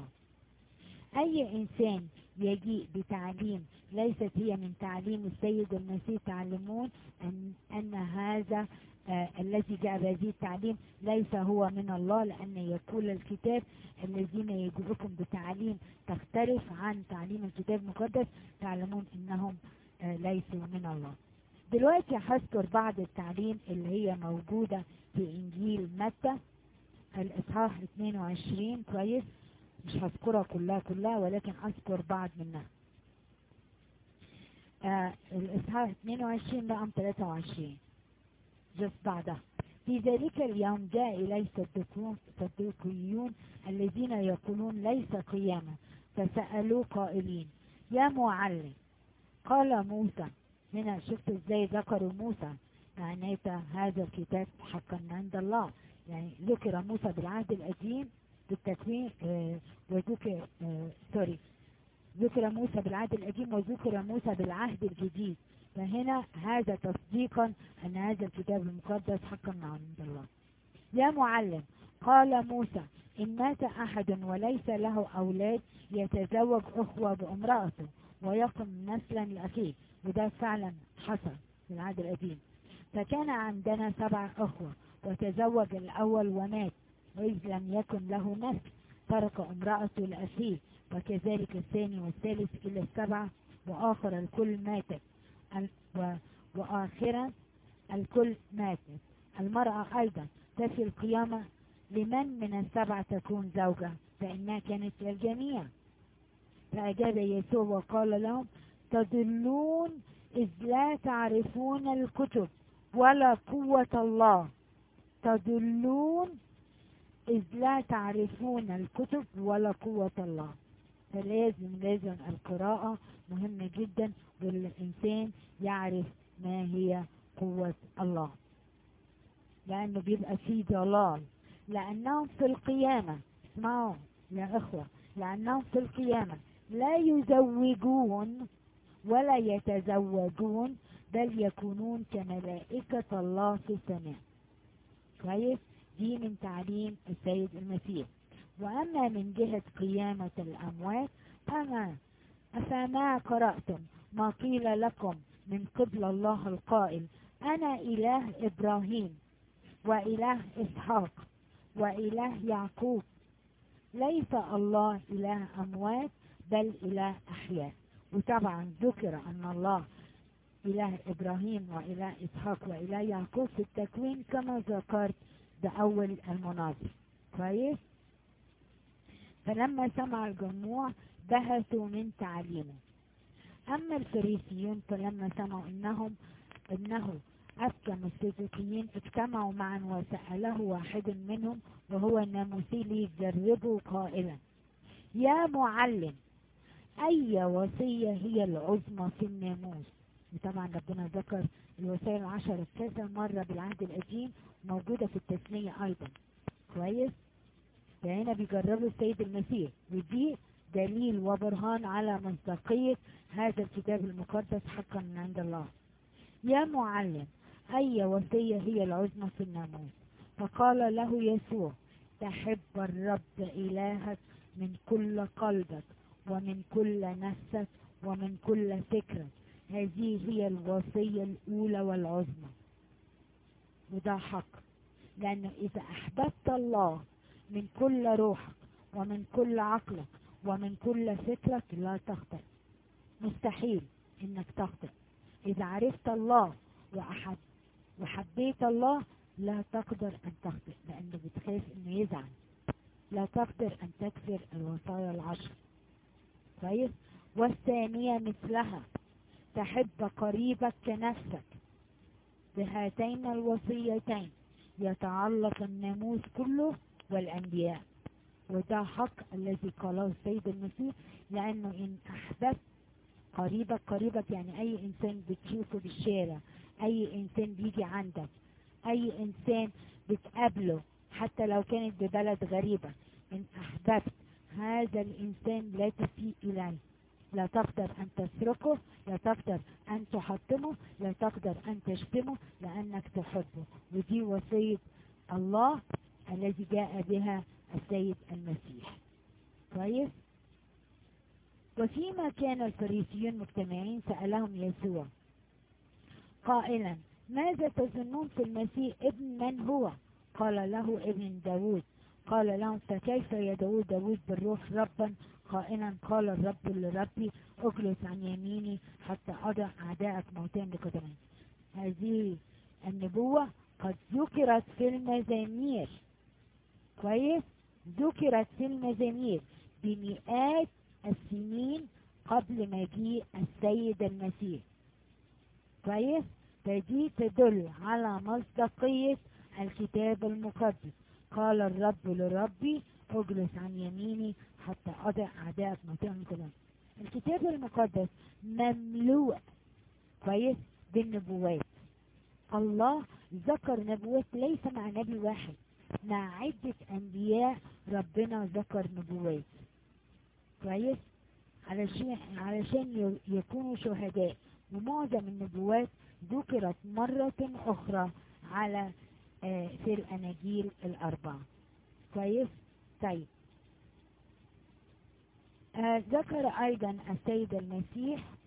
أي إنسان يجيء بتعليم ليست هي من تعليم السيد المسيح تعلمون أن, أن هذا آه الذي جاء بهذه التعليم ليس هو من الله لأن يقول الكتاب الذين يجيئكم بتعليم تختلف عن تعليم الكتاب المقدس تعلمون أنهم آه ليسوا من الله دلوقتي هذكر بعض التعليم اللي هي موجودة في إنجيل متى الإصحاح 22 كويس مش هذكرها كلها كلها ولكن أذكر بعض منها آه الإصحاح 22 رقم 23 جس بعدها في ذلك اليوم جاء إليه صديقون صديقيون الذين يقولون ليس قيامة فسألوه قائلين يا معلم قال موسى هنا شفت ازاي ذكروا موسى معناته هذا الكتاب حقا عند الله يعني ذكر موسى بالعهد القديم بالتكوين آه وذكر آه سوري ذكر موسى بالعهد القديم وذكر موسى بالعهد الجديد فهنا هذا تصديقا ان هذا الكتاب المقدس حقا عند الله يا معلم قال موسى إن مات أحد وليس له أولاد يتزوج أخوة بامرأته ويقم نسلا لأخيه وده فعلا حصل في العهد القديم فكان عندنا سبع أخوة وتزوج الأول ومات وإذ لم يكن له نسل ترك امرأته لأخيه وكذلك الثاني والثالث إلى السبعة وآخر الكل ماتت ال- و- وآخرا الكل ماتت المرأة أيضا تفي القيامة لمن من السبعة تكون زوجة فإنها كانت للجميع فأجاب يسوع وقال لهم تضلون إذ لا تعرفون الكتب ولا قوة الله تضلون إذ لا تعرفون الكتب ولا قوة الله فلازم لازم القراءة مهمة جدا والإنسان يعرف ما هي قوة الله لأنه بيبقى فيه ضلال لأنهم في القيامة اسمعوا يا إخوة لأنهم في القيامة لا يزوجون ولا يتزوجون بل يكونون كملائكة الله في السماء كويس دي من تعليم السيد المسيح وأما من جهة قيامة الأموات فما أفما قرأتم ما قيل لكم من قبل الله القائل أنا إله إبراهيم وإله إسحاق وإله يعقوب ليس الله إله أموات بل إله أحياء وطبعا ذكر أن الله إله إبراهيم وإله إسحاق وإله يعقوب في التكوين كما ذكرت بأول المناظر كويس فلما سمع الجموع بهتوا من تعليمه أما الفريسيون فلما سمعوا إنهم إنه أفكم الصديقيين اجتمعوا معا وسأله واحد منهم وهو الناموسي ليجربه قائلا يا معلم أي وصية هي العظمى في الناموس وطبعا ربنا ذكر الوصايا العشرة كذا مرة بالعهد القديم موجودة في التثنية أيضا كويس فهنا بيجربوا السيد المسيح ودي دليل وبرهان على مصداقية هذا الكتاب المقدس حقا من عند الله يا معلم أي وصية هي العظمى في الناموس فقال له يسوع تحب الرب إلهك من كل قلبك ومن كل نفسك ومن كل فكرك هذه هي الوصية الأولى والعظمى وده حق لأنه إذا أحببت الله من كل روحك ومن كل عقلك ومن كل فكرك لا تخطئ مستحيل إنك تخطئ إذا عرفت الله وأحب وحبيت الله لا تقدر أن تخطئ لأنه بتخاف إنه يزعل لا تقدر أن تكسر الوصايا العشر كويس والثانية مثلها تحب قريبك كنفسك بهاتين الوصيتين يتعلق الناموس كله والأنبياء وده حق الذي قاله السيد المسيح لأنه إن أحببت قريبك قريبك يعني أي إنسان بتشوفه بالشارع أي إنسان بيجي عندك أي إنسان بتقابله حتى لو كانت ببلد غريبة إن أحببت هذا الإنسان لا تسيء إليه لا تقدر أن تسرقه لا تقدر أن تحطمه لا تقدر أن تشتمه لأنك تحبه ودي وصية الله الذي جاء بها السيد المسيح كويس وفيما كان الفريسيون مجتمعين سألهم يسوع قائلا ماذا تظنون في المسيح ابن من هو قال له ابن داود قال لهم فكيف يدعو داود بالروح ربا قائلا قال الرب لربي اجلس عن يميني حتى اضع اعدائك موتين بقدمي هذه النبوة قد ذكرت في المزامير كويس ذكرت في المزامير بمئات السنين قبل مجيء السيد المسيح كويس فدي تدل على مصداقية الكتاب المقدس قال الرب لربي اجلس عن يميني حتى أضع أعدائك مكان كلام الكتاب المقدس مملوء كويس بالنبوات الله ذكر نبوات ليس مع نبي واحد مع عدة أنبياء ربنا ذكر نبوات كويس علشان علشان يكونوا شهداء ومعظم النبوات ذكرت مرة أخرى على آه في الأناجيل الأربعة كويس طيب آه ذكر أيضا السيد المسيح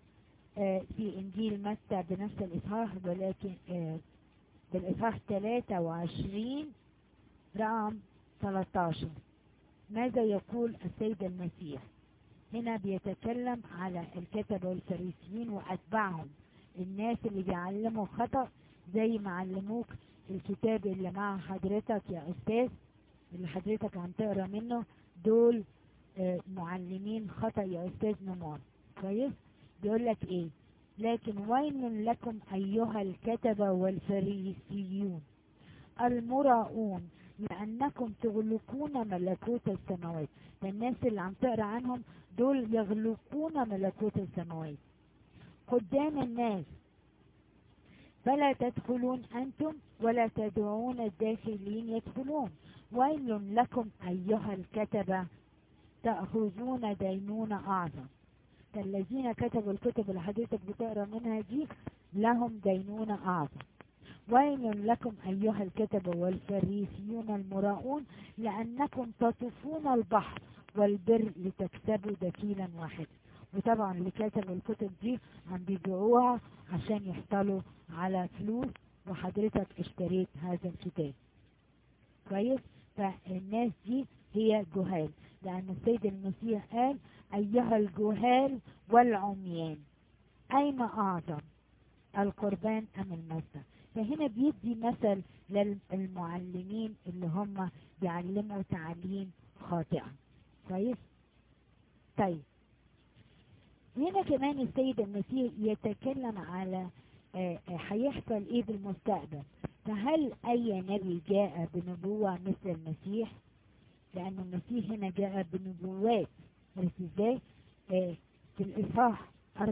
آه، في إنجيل متى بنفس الإصحاح ولكن آه، بالإصحاح 23 رقم 13 ماذا يقول السيد المسيح هنا بيتكلم على الكتبة والفريسيين وأتباعهم الناس اللي بيعلموا خطأ زي ما علموك الكتاب اللي مع حضرتك يا أستاذ اللي حضرتك عم تقرا منه دول آه، معلمين خطأ يا أستاذ نمار كويس بيقول لك إيه لكن ويل لكم أيها الكتبة والفريسيون المراؤون لأنكم تغلقون ملكوت السماوات الناس اللي عم تقرا عنهم دول يغلقون ملكوت السماوات قدام الناس فلا تدخلون أنتم ولا تدعون الداخلين يدخلون ويل لكم أيها الكتبة تأخذون دينون أعظم فالذين كتبوا الكتب اللي حضرتك بتقرا منها دي لهم دينون أعظم ويل لكم أيها الكتبة والفريسيون المراؤون لأنكم تطوفون البحر والبر لتكسبوا دخيلا واحدا وطبعا اللي كتبوا الكتب دي عم بيبيعوها عشان يحصلوا على فلوس وحضرتك اشتريت هذا الكتاب كويس فالناس دي هي جهال لأن السيد المسيح قال أيها الجهال والعميان أين أعظم القربان أم المسجد فهنا بيدي مثل للمعلمين اللي هم بيعلموا تعليم خاطئة كويس طيب هنا كمان السيد المسيح يتكلم على آه، آه، هيحصل ايه بالمستقبل فهل اي نبي جاء بنبوة مثل المسيح لان المسيح هنا جاء بنبوات عرفت ازاي آه، في الاصحاح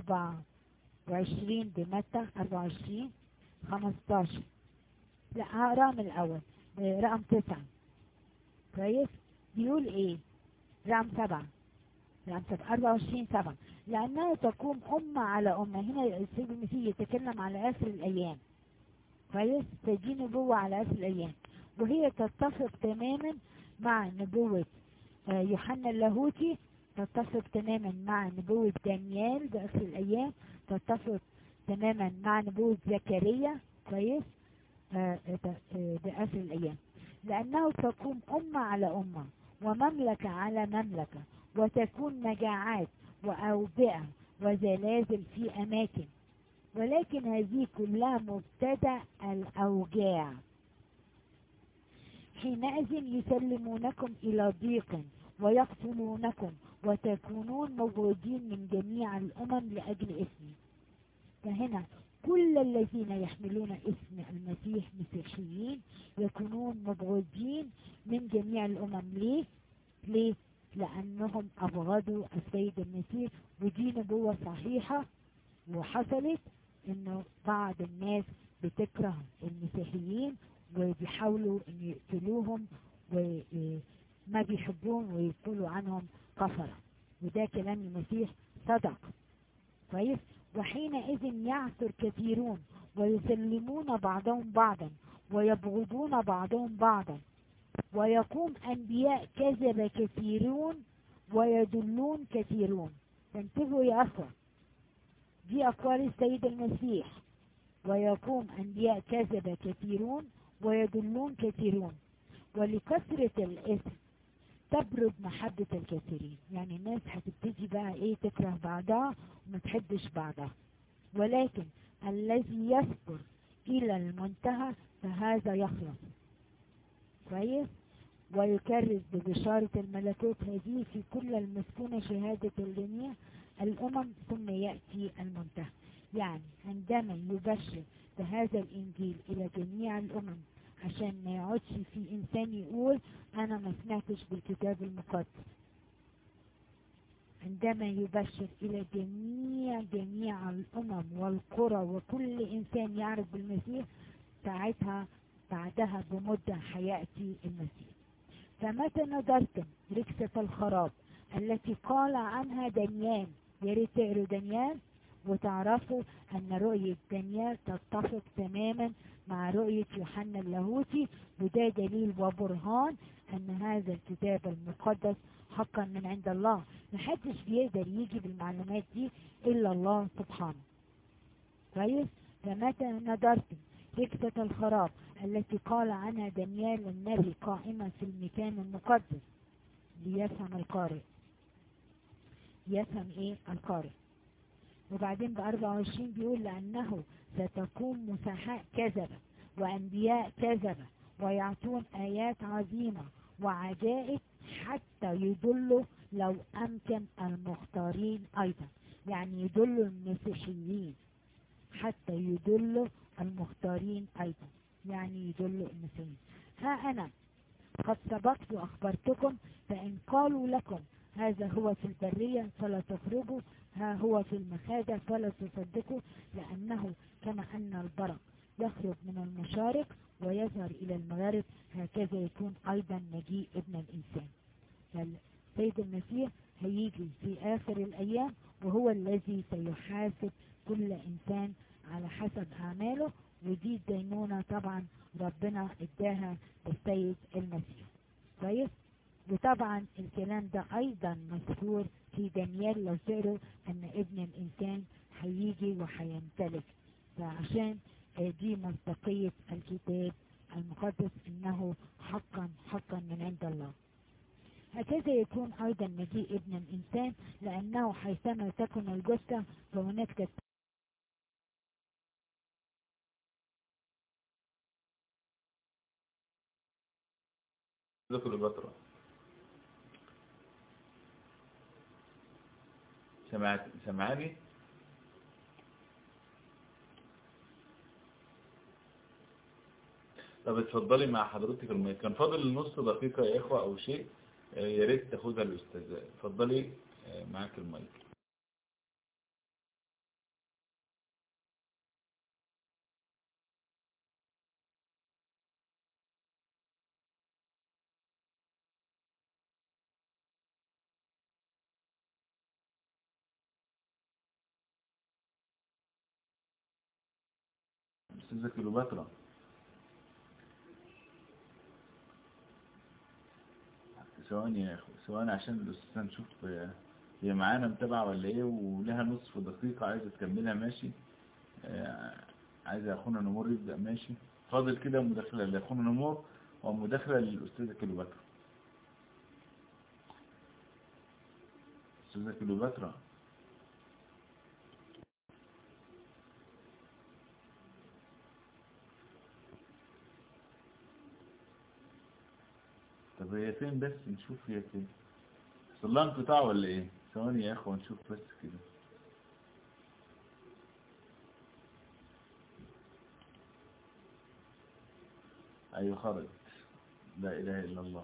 24 بمتى 24 15 لا هقرا من الاول آه، رقم 9 كويس بيقول ايه رقم 7 رقم 7 24 7 لأنها تقوم أمة على أمة هنا السيد المسيح يتكلم على آخر الأيام كويس تجي نبوة على آخر الأيام وهي تتفق تماما مع نبوة آه، يوحنا اللاهوتي تتفق تماما مع نبوة دانيال بآخر الأيام تتفق تماما مع نبوة زكريا كويس آه، آه، آه، بآخر الأيام لأنه تقوم أمة على أمة ومملكة على مملكة وتكون مجاعات وأوبئة وزلازل في أماكن ولكن هذه كلها مبتدأ الأوجاع حينئذ يسلمونكم إلى ضيق ويقتلونكم وتكونون موجودين من جميع الأمم لأجل اسمي فهنا كل الذين يحملون اسم المسيح مسيحيين يكونون مبغوضين من جميع الأمم ليه؟ ليه؟ لأنهم أبغضوا السيد المسيح ودي نبوة صحيحة وحصلت إنه بعض الناس بتكره المسيحيين وبيحاولوا إن يقتلوهم وما بيحبوهم ويقولوا عنهم كفرة وده كلام المسيح صدق كويس وحينئذ يعثر كثيرون ويسلمون بعضهم بعضا ويبغضون بعضهم بعضا ويقوم أنبياء كذب كثيرون ويدلون كثيرون فانتبهوا يا أخوة دي أقوال السيد المسيح ويقوم أنبياء كذب كثيرون ويدلون كثيرون ولكثرة الإثم تبرد محبة الكثيرين يعني الناس هتبتدي بقى ايه تكره بعضها وما تحبش بعضها ولكن الذي يصبر إلى المنتهى فهذا يخلص كويس ويكرز ببشارة الملكوت هذه في كل المسكونة شهادة الجميع الأمم ثم يأتي المنتهى يعني عندما يبشر بهذا الإنجيل إلى جميع الأمم عشان ما يقعدش في إنسان يقول أنا ما سمعتش بالكتاب المقدس عندما يبشر إلى جميع جميع الأمم والقرى وكل إنسان يعرف بالمسيح ساعتها بعدها بمدة حياتي المسيح فمتى نظرتم ركسة الخراب التي قال عنها دانيال يا ريت تقروا دانيال وتعرفوا أن رؤية دانيال تتفق تماما مع رؤية يوحنا اللاهوتي وده دليل وبرهان أن هذا الكتاب المقدس حقا من عند الله محدش بيقدر يجي بالمعلومات دي إلا الله سبحانه كويس فمتى نظرتم هكسة الخراب التي قال عنها دانيال النبي قائمة في المكان المقدس ليفهم القارئ يفهم ايه القارئ وبعدين ب 24 بيقول لأنه ستكون مسحاء كذبة وأنبياء كذبة ويعطون آيات عظيمة وعجائب حتى يضلوا لو أمكن المختارين أيضا يعني يضلوا المسيحيين حتى يضلوا المختارين أيضا يعني يضلوا المسيحيين ها أنا قد سبقت وأخبرتكم فإن قالوا لكم هذا هو في البرية فلا تخرجوا ها هو في المخادع فلا تصدقوا لأنه كما أن البرق يخرج من المشارق ويظهر إلى المغارب هكذا يكون أيضا مجيء ابن الإنسان فالسيد المسيح هيجي في آخر الأيام وهو الذي سيحاسب كل إنسان على حسب أعماله ودي الدينونة طبعا ربنا اداها للسيد المسيح كويس وطبعا الكلام ده ايضا مذكور في دانيال لو تقروا ان ابن الانسان هيجي وهيمتلك فعشان دي مصداقية الكتاب المقدس انه حقا حقا من عند الله هكذا يكون ايضا مجيء ابن الانسان لانه حيثما تكن الجثة فهناك ذكر البطرة سمعت سمعاني طب اتفضلي مع حضرتك المايك كان فاضل نص دقيقة يا اخوة او شيء يا ريت تاخدها الاستاذ اتفضلي معاك المايك استاذة كيلوباترا ثواني يا اخو ثواني عشان الاستاذ نشوف هي معانا متابعة ولا ايه ولها نصف دقيقة عايزة تكملها ماشي عايزة اخونا نمور يبدأ ماشي فاضل كده مداخلة لاخونا نمور ومداخلة للاستاذة كيلوباترا استاذة كيلوباترا طب هي فين بس نشوف هي فين صلها انقطاع ولا ايه ثواني يا اخوة نشوف بس كده ايوه خرجت لا اله الا الله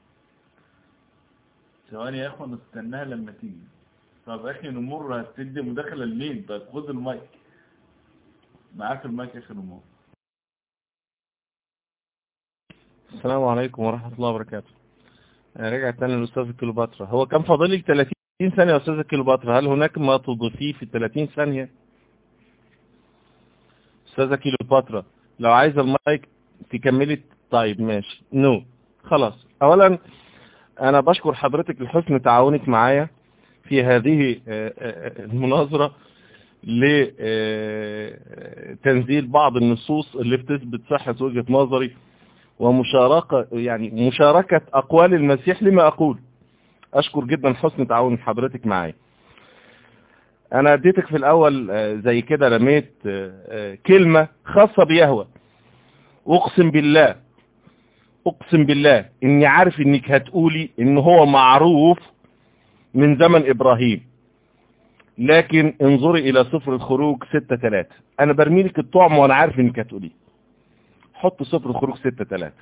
ثواني يا اخوة نستناها لما تيجي طب اخي نمر هتدي مداخلة لمين طيب خد المايك معاك المايك يا اخي نمر السلام عليكم ورحمة الله وبركاته رجع تاني الأستاذ كيلوباترا هو كان فاضل لك 30 ثانية يا أستاذ كيلوباترا هل هناك ما تضيفيه في 30 ثانية أستاذة كيلوباترا لو عايزة المايك تكملي طيب ماشي نو no. خلاص أولا أنا بشكر حضرتك لحسن تعاونك معايا في هذه المناظرة لتنزيل بعض النصوص اللي بتثبت صحة وجهة نظري ومشاركة يعني مشاركة أقوال المسيح لما أقول أشكر جدا حسن تعاون حضرتك معي أنا اديتك في الأول زي كده رميت كلمة خاصة بيهوى أقسم بالله أقسم بالله إني عارف إنك هتقولي إن هو معروف من زمن إبراهيم لكن انظري إلى صفر الخروج ستة ثلاثة أنا برمي لك الطعم وأنا عارف إنك هتقوليه حط صفر الخروج ستة تلاتة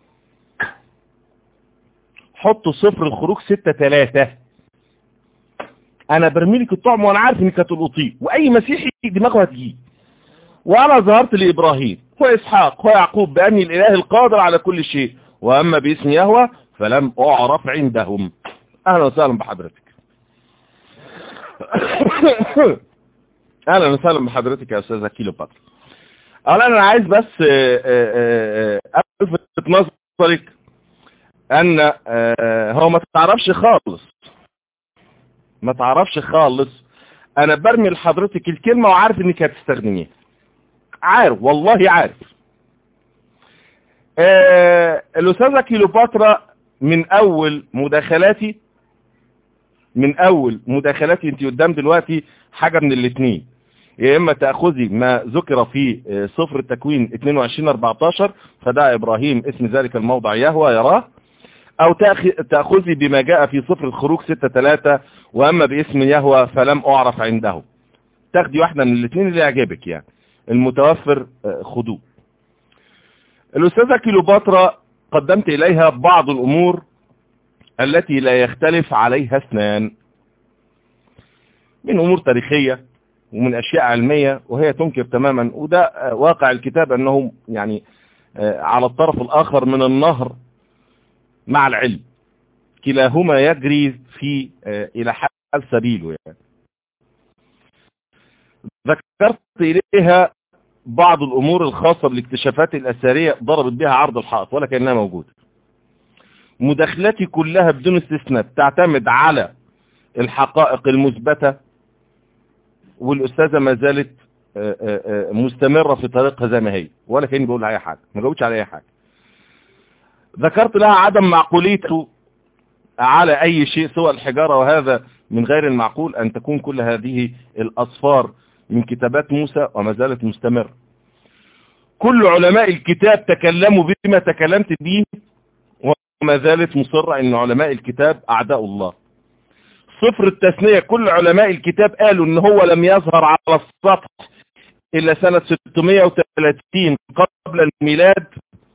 حط صفر الخروج ستة تلاتة انا برمي لك الطعم وانا عارف انك هتلقطيه واي مسيحي دماغه هتجيه وانا ظهرت لابراهيم واسحاق ويعقوب باني الاله القادر على كل شيء واما باسم يهوى فلم اعرف عندهم اهلا وسهلا بحضرتك اهلا وسهلا بحضرتك يا استاذه كيلو باتر اولا انا عايز بس الفت نظرك ان هو ما تعرفش خالص ما تعرفش خالص انا برمي لحضرتك الكلمة وعارف انك هتستخدميها عارف والله عارف آه الاستاذة كيلوباترا من اول مداخلاتي من اول مداخلاتي انت قدام دلوقتي حاجة من الاثنين يا اما تأخذي ما ذكر في آه، صفر التكوين 22-14 فدعا ابراهيم اسم ذلك الموضع يهوى يراه او تأخ- تأخذي بما جاء في صفر الخروج 6-3 واما باسم يهوى فلم اعرف عنده تاخدي واحدة من الاثنين اللي يعجبك يعني المتوفر آه، خدوه الأستاذة كيلوباترا قدمت إليها بعض الأمور التي لا يختلف عليها اثنان من أمور تاريخية ومن أشياء علمية وهي تنكر تماما وده آه، واقع الكتاب أنه يعني آه، على الطرف الآخر من النهر مع العلم كلاهما يجري في آه، إلى حال سبيله يعني ذكرت إليها بعض الأمور الخاصة بالاكتشافات الأثرية ضربت بها عرض الحائط ولا كأنها موجودة مداخلتي كلها بدون استثناء تعتمد على الحقائق المثبتة والأستاذة ما زالت آه، آه، آه، مستمرة في طريقها زي ما هي ولا كأني بقول لها أي حاجة ما جاوبتش على أي حاجة ذكرت لها عدم معقوليته على أي شيء سوى الحجارة وهذا من غير المعقول أن تكون كل هذه الأصفار من كتابات موسى وما زالت مستمر كل علماء الكتاب تكلموا بما تكلمت به وما زالت مصرة ان علماء الكتاب اعداء الله صفر التثنية كل علماء الكتاب قالوا ان هو لم يظهر على السطح الا سنة 630 قبل الميلاد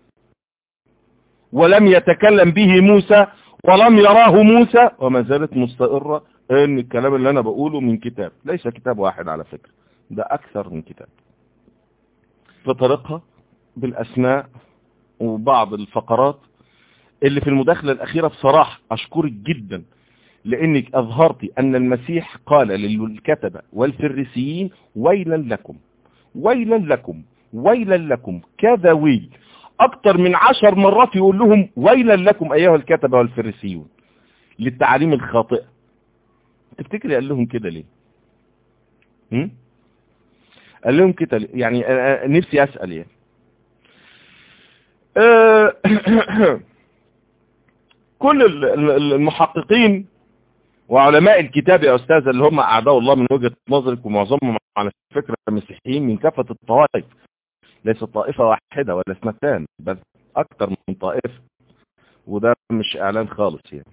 ولم يتكلم به موسى ولم يراه موسى وما زالت مستقرة ان الكلام اللي انا بقوله من كتاب ليس كتاب واحد على فكرة ده اكثر من كتاب في طريقها بالاسماء وبعض الفقرات اللي في المداخلة الاخيرة بصراحة اشكرك جدا لانك اظهرتي ان المسيح قال للكتبة والفريسيين ويلا لكم ويلا لكم ويلا لكم كذا ويل اكتر من عشر مرات يقول لهم ويلا لكم ايها الكتبة والفريسيون للتعاليم الخاطئة تفتكري قال لهم كده ليه هم؟ قال لهم كده ليه؟ يعني أنا نفسي اسأل يعني آه، كل ال- ال- المحققين وعلماء الكتاب يا استاذ اللي هم اعداء الله من وجهة نظرك ومعظمهم على فكرة مسيحيين من كافة الطوائف ليست طائفة واحدة ولا اثنتان بل اكتر من طائفة وده مش اعلان خالص يعني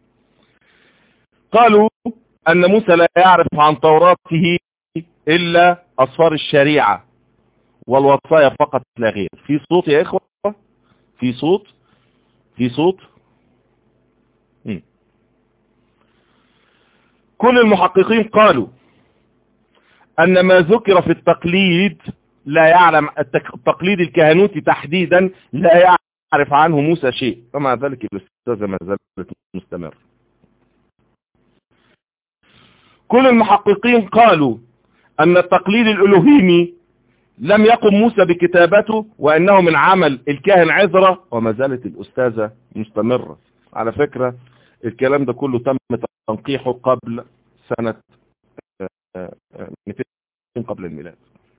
قالوا ان موسى لا يعرف عن توراته الا اصفار الشريعة والوصايا فقط لا غير في صوت يا اخوة في صوت في صوت مم. كل المحققين قالوا ان ما ذكر في التقليد لا يعلم التك- التقليد الكهنوتي تحديدا لا يعرف عنه موسى شيء ومع ذلك الاستاذة ما زالت مستمر كل المحققين قالوا ان التقليد الالوهيمي لم يقم موسى بكتابته وانه من عمل الكاهن عذرة وما زالت الاستاذة مستمرة على فكرة الكلام ده كله تم تنقيحه قبل سنة آه، آه، 200 قبل الميلاد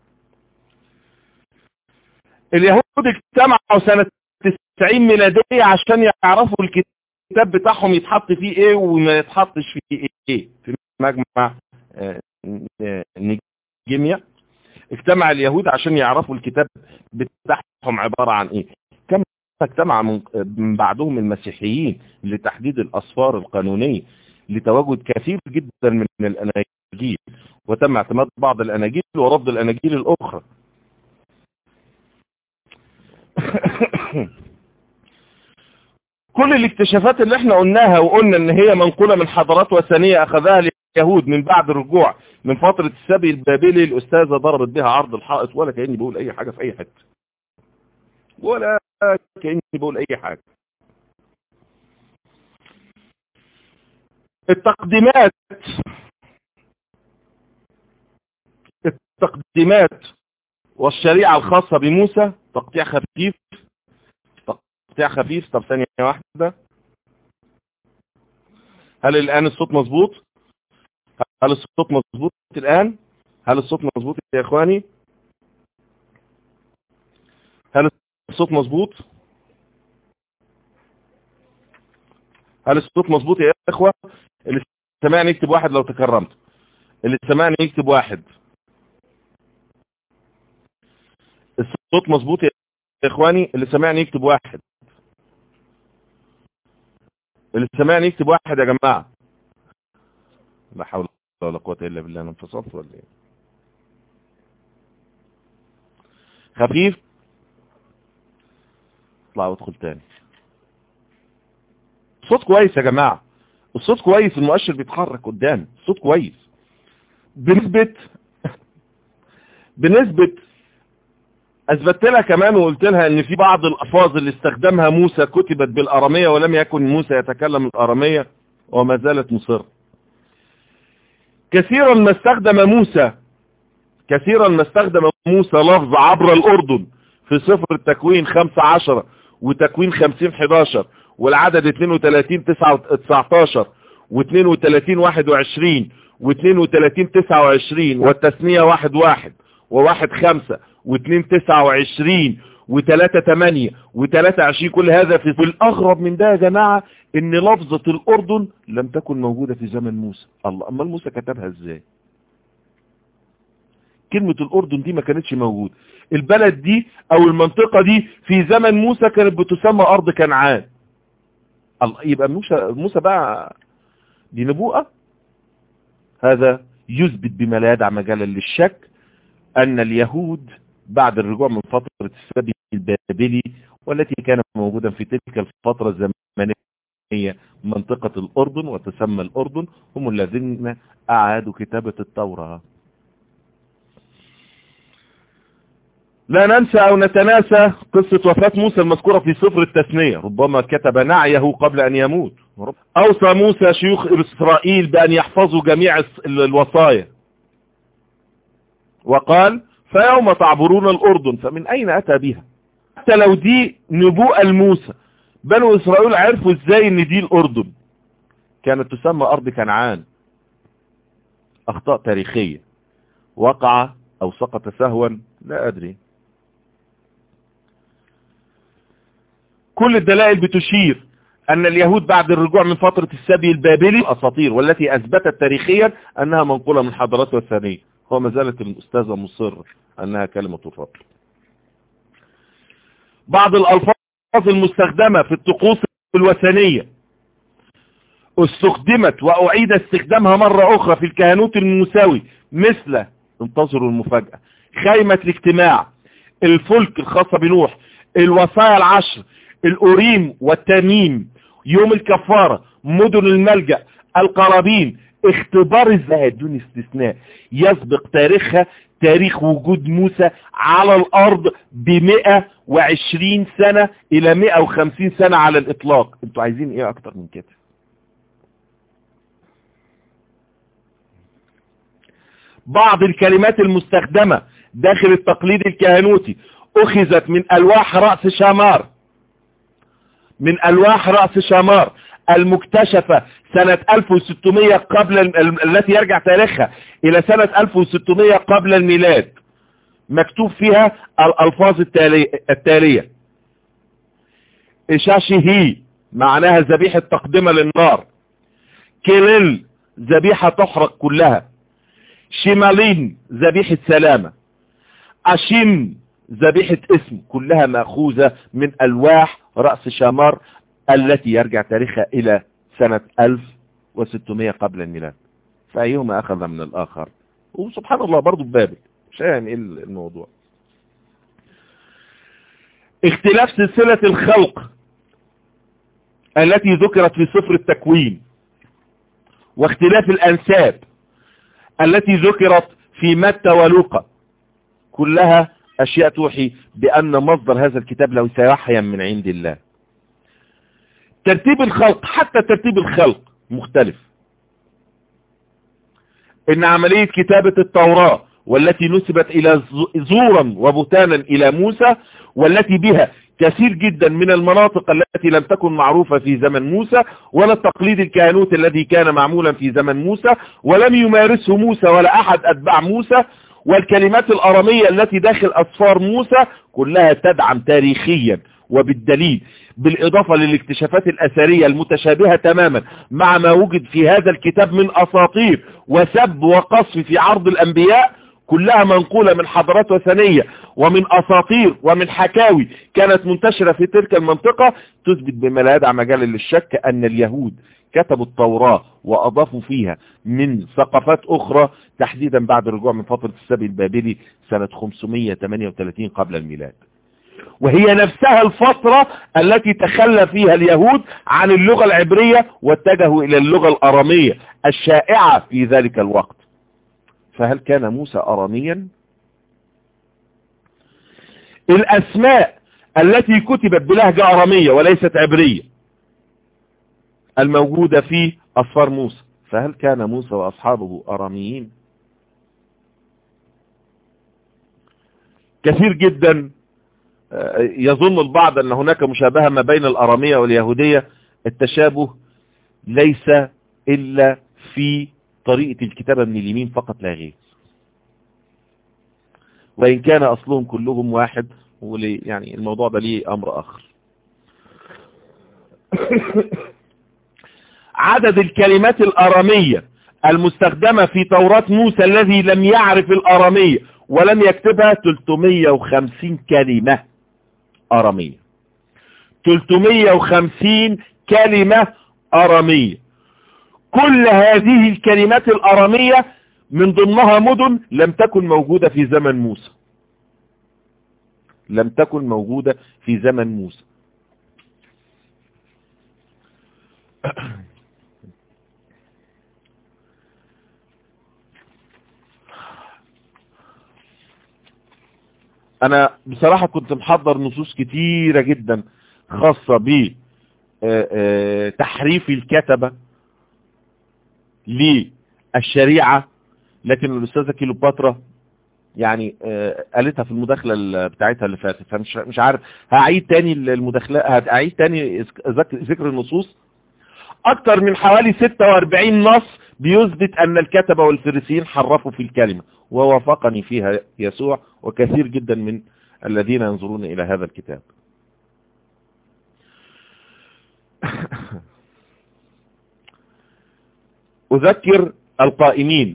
اليهود اجتمعوا سنة 90 ميلادية عشان يعرفوا الكتاب بتاعهم يتحط فيه ايه وما يتحطش فيه ايه في مجمع آه، آه، نيجيميا اجتمع اليهود عشان يعرفوا الكتاب بتاعهم عبارة عن ايه كم اجتمع من من بعدهم المسيحيين لتحديد الأصفار القانونية لتواجد كثير جدا من الأناجيل وتم اعتماد بعض الأناجيل ورفض الأناجيل الأخرى كل الاكتشافات اللي احنا قلناها وقلنا ان هي منقولة من حضارات وثنية اخذها اليهود من بعد الرجوع من فترة السبي البابلي الاستاذة ضربت بها عرض الحائط ولا كأني بقول اي حاجة في اي حتة ولا كأني بقول اي حاجة التقديمات التقديمات والشريعة الخاصة بموسى تقطيع خفيف تقطيع خفيف طب ثانية واحدة هل الآن الصوت مظبوط هل الصوت مظبوط الآن هل الصوت مظبوط يا إخواني هل الصوت مظبوط هل الصوت مظبوط يا إخوة اللي سمعني يكتب واحد لو تكرمت اللي سمعني يكتب واحد الصوت مظبوط يا إخواني اللي سمعني يكتب واحد اللي سمعني يكتب واحد يا جماعة لا حول ولا قوة إلا بالله أنا انفصلت ولا إيه خفيف اطلع وادخل تاني الصوت كويس يا جماعة الصوت كويس المؤشر بيتحرك قدام الصوت كويس بنسبة بنسبة اثبتت لها كمان وقلت لها ان في بعض الالفاظ اللي استخدمها موسى كتبت بالارامية ولم يكن موسى يتكلم الارامية وما زالت مصر كثيرا ما استخدم موسى كثيرا ما استخدم موسى لفظ عبر الاردن في سفر التكوين 15 وتكوين 50 11 والعدد 32 19 و32 21 و32 29 والتثنية 1 1 و1 5 و2 29 و3 8 و3 20 كل هذا في الأغرب من ده يا جماعة ان لفظة الأردن لم تكن موجودة في زمن موسى الله أما موسى كتبها ازاي كلمة الأردن دي ما كانتش موجودة البلد دي أو المنطقة دي في زمن موسى كانت بتسمى أرض كنعان الله يبقى موسى, موسى بقى دي نبوءة هذا يثبت بما لا يدع مجالا للشك أن اليهود بعد الرجوع من فترة السبي البابلي والتي كانت موجودة في تلك الفترة الزمنية منطقة الأردن وتسمى الأردن هم الذين أعادوا كتابة التوراة لا ننسى أو نتناسى قصة وفاة موسى المذكورة في سفر التثنية ربما كتب نعيه قبل أن يموت أوصى موسى شيوخ إسرائيل بأن يحفظوا جميع الوصايا وقال فيوم تعبرون الأردن فمن أين أتى بها حتى لو دي نبوءة لموسى بنو إسرائيل عرفوا إزاي إن دي الأردن كانت تسمى أرض كنعان أخطاء تاريخية وقع أو سقط سهوا لا أدري كل الدلائل بتشير أن اليهود بعد الرجوع من فترة السبي البابلي أساطير والتي أثبتت تاريخيا أنها منقولة من حضارات الثانية هو ما زالت الأستاذة مصر أنها كلمة الرب بعض الألفاظ المستخدمة في الطقوس الوثنية استخدمت وأعيد استخدامها مرة أخرى في الكهنوت الموسوي مثل انتظروا المفاجأة خيمة الاجتماع الفلك الخاصة بنوح الوصايا العشر الأوريم والتميم يوم الكفارة مدن الملجأ القرابين اختبار الزهد دون استثناء يسبق تاريخها تاريخ وجود موسى على الأرض بمئة وعشرين سنة إلى مئة وخمسين سنة على الإطلاق انتوا عايزين ايه أكتر من كده بعض الكلمات المستخدمة داخل التقليد الكهنوتي أخذت من ألواح رأس شامار من ألواح رأس شامار المكتشفة سنة 1600 قبل التي يرجع تاريخها إلى سنة 1600 قبل الميلاد مكتوب فيها الألفاظ التالية إشاشي معناها ذبيحة تقدمة للنار كيريل ذبيحة تحرق كلها شمالين ذبيحة سلامة أشين ذبيحة اسم كلها مأخوذة من ألواح رأس شامار التي يرجع تاريخها إلى سنة 1600 قبل الميلاد فأيهما أخذ من الآخر وسبحان الله برضو ببابل مش يعني الموضوع اختلاف سلسلة الخلق التي ذكرت في سفر التكوين واختلاف الأنساب التي ذكرت في متى ولوقا كلها أشياء توحي بأن مصدر هذا الكتاب لو سيحيا من عند الله ترتيب الخلق حتى ترتيب الخلق مختلف ان عملية كتابة التوراة والتي نسبت الى زورا وبتانا الى موسى والتي بها كثير جدا من المناطق التي لم تكن معروفة في زمن موسى ولا التقليد الكهنوت الذي كان معمولا في زمن موسى ولم يمارسه موسى ولا أحد أتباع موسى والكلمات الأرامية التي داخل أصفار موسى كلها تدعم تاريخيا وبالدليل بالإضافة للاكتشافات الأثرية المتشابهة تماما مع ما وجد في هذا الكتاب من أساطير وسب وقصف في عرض الأنبياء كلها منقولة من حضارات وثنية ومن أساطير ومن حكاوي كانت منتشرة في تلك المنطقة تثبت بما لا يدع مجال للشك أن اليهود كتبوا التوراة وأضافوا فيها من ثقافات أخرى تحديدا بعد الرجوع من فترة السبي البابلي سنة 538 قبل الميلاد وهي نفسها الفترة التي تخلى فيها اليهود عن اللغة العبرية واتجهوا إلى اللغة الأرامية الشائعة في ذلك الوقت فهل كان موسى أراميا الأسماء التي كتبت بلهجة أرامية وليست عبرية الموجودة في أصفار موسى فهل كان موسى وأصحابه أراميين كثير جدا يظن البعض أن هناك مشابهة ما بين الأرامية واليهودية التشابه ليس إلا في طريقة الكتابة من اليمين فقط لا غير وإن كان أصلهم كلهم واحد ولي يعني الموضوع ده ليه أمر آخر عدد الكلمات الأرامية المستخدمة في توراة موسى الذي لم يعرف الأرامية ولم يكتبها 350 كلمة أرامية 350 كلمة أرامية كل هذه الكلمات الأرامية من ضمنها مدن لم تكن موجودة في زمن موسى لم تكن موجودة في زمن موسى انا بصراحة كنت محضر نصوص كتيرة جدا خاصة ب تحريف الكتبة للشريعة لكن الأستاذة كيلوباترا يعني قالتها في المداخلة بتاعتها اللي فاتت فمش مش عارف هعيد تاني المداخلة هعيد تاني ذكر النصوص اكتر من حوالي 46 نص بيثبت ان الكتبة والفريسيين حرفوا في الكلمة ووافقني فيها يسوع وكثير جدا من الذين ينظرون الى هذا الكتاب اذكر القائمين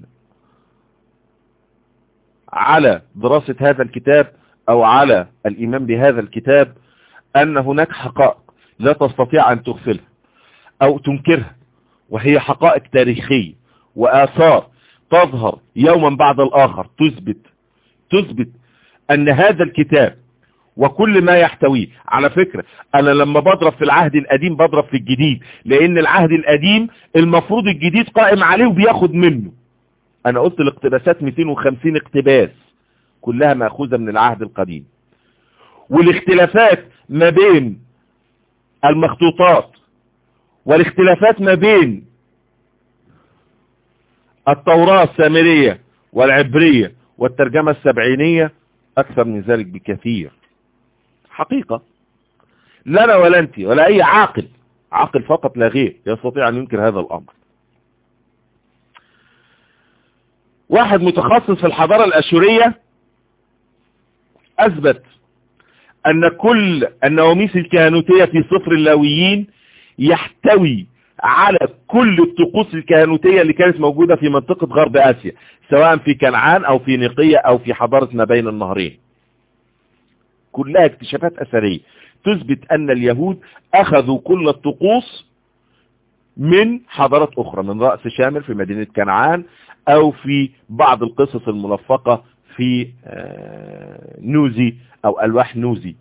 على دراسة هذا الكتاب او على الايمان بهذا الكتاب ان هناك حقائق لا تستطيع ان تغفلها او تنكرها وهي حقائق تاريخية واثار تظهر يوما بعد الاخر تثبت تثبت ان هذا الكتاب وكل ما يحتويه على فكرة انا لما بضرب في العهد القديم بضرب في الجديد لان العهد القديم المفروض الجديد قائم عليه وبياخد منه انا قلت الاقتباسات 250 اقتباس كلها مأخوذة من العهد القديم والاختلافات ما بين المخطوطات والاختلافات ما بين التوراة السامرية والعبرية والترجمة السبعينية أكثر من ذلك بكثير حقيقة لنا ولا أنت ولا أي عاقل عاقل فقط لا غير يستطيع أن ينكر هذا الأمر واحد متخصص في الحضارة الأشورية أثبت أن كل النواميس الكهنوتية في صفر اللاويين يحتوي على كل الطقوس الكهنوتية اللي كانت موجودة في منطقة غرب آسيا سواء في كنعان أو في نقية أو في حضارة ما بين النهرين كلها اكتشافات أثرية تثبت أن اليهود أخذوا كل الطقوس من حضارات أخرى من رأس شامل في مدينة كنعان أو في بعض القصص الملفقة في نوزي أو ألواح نوزي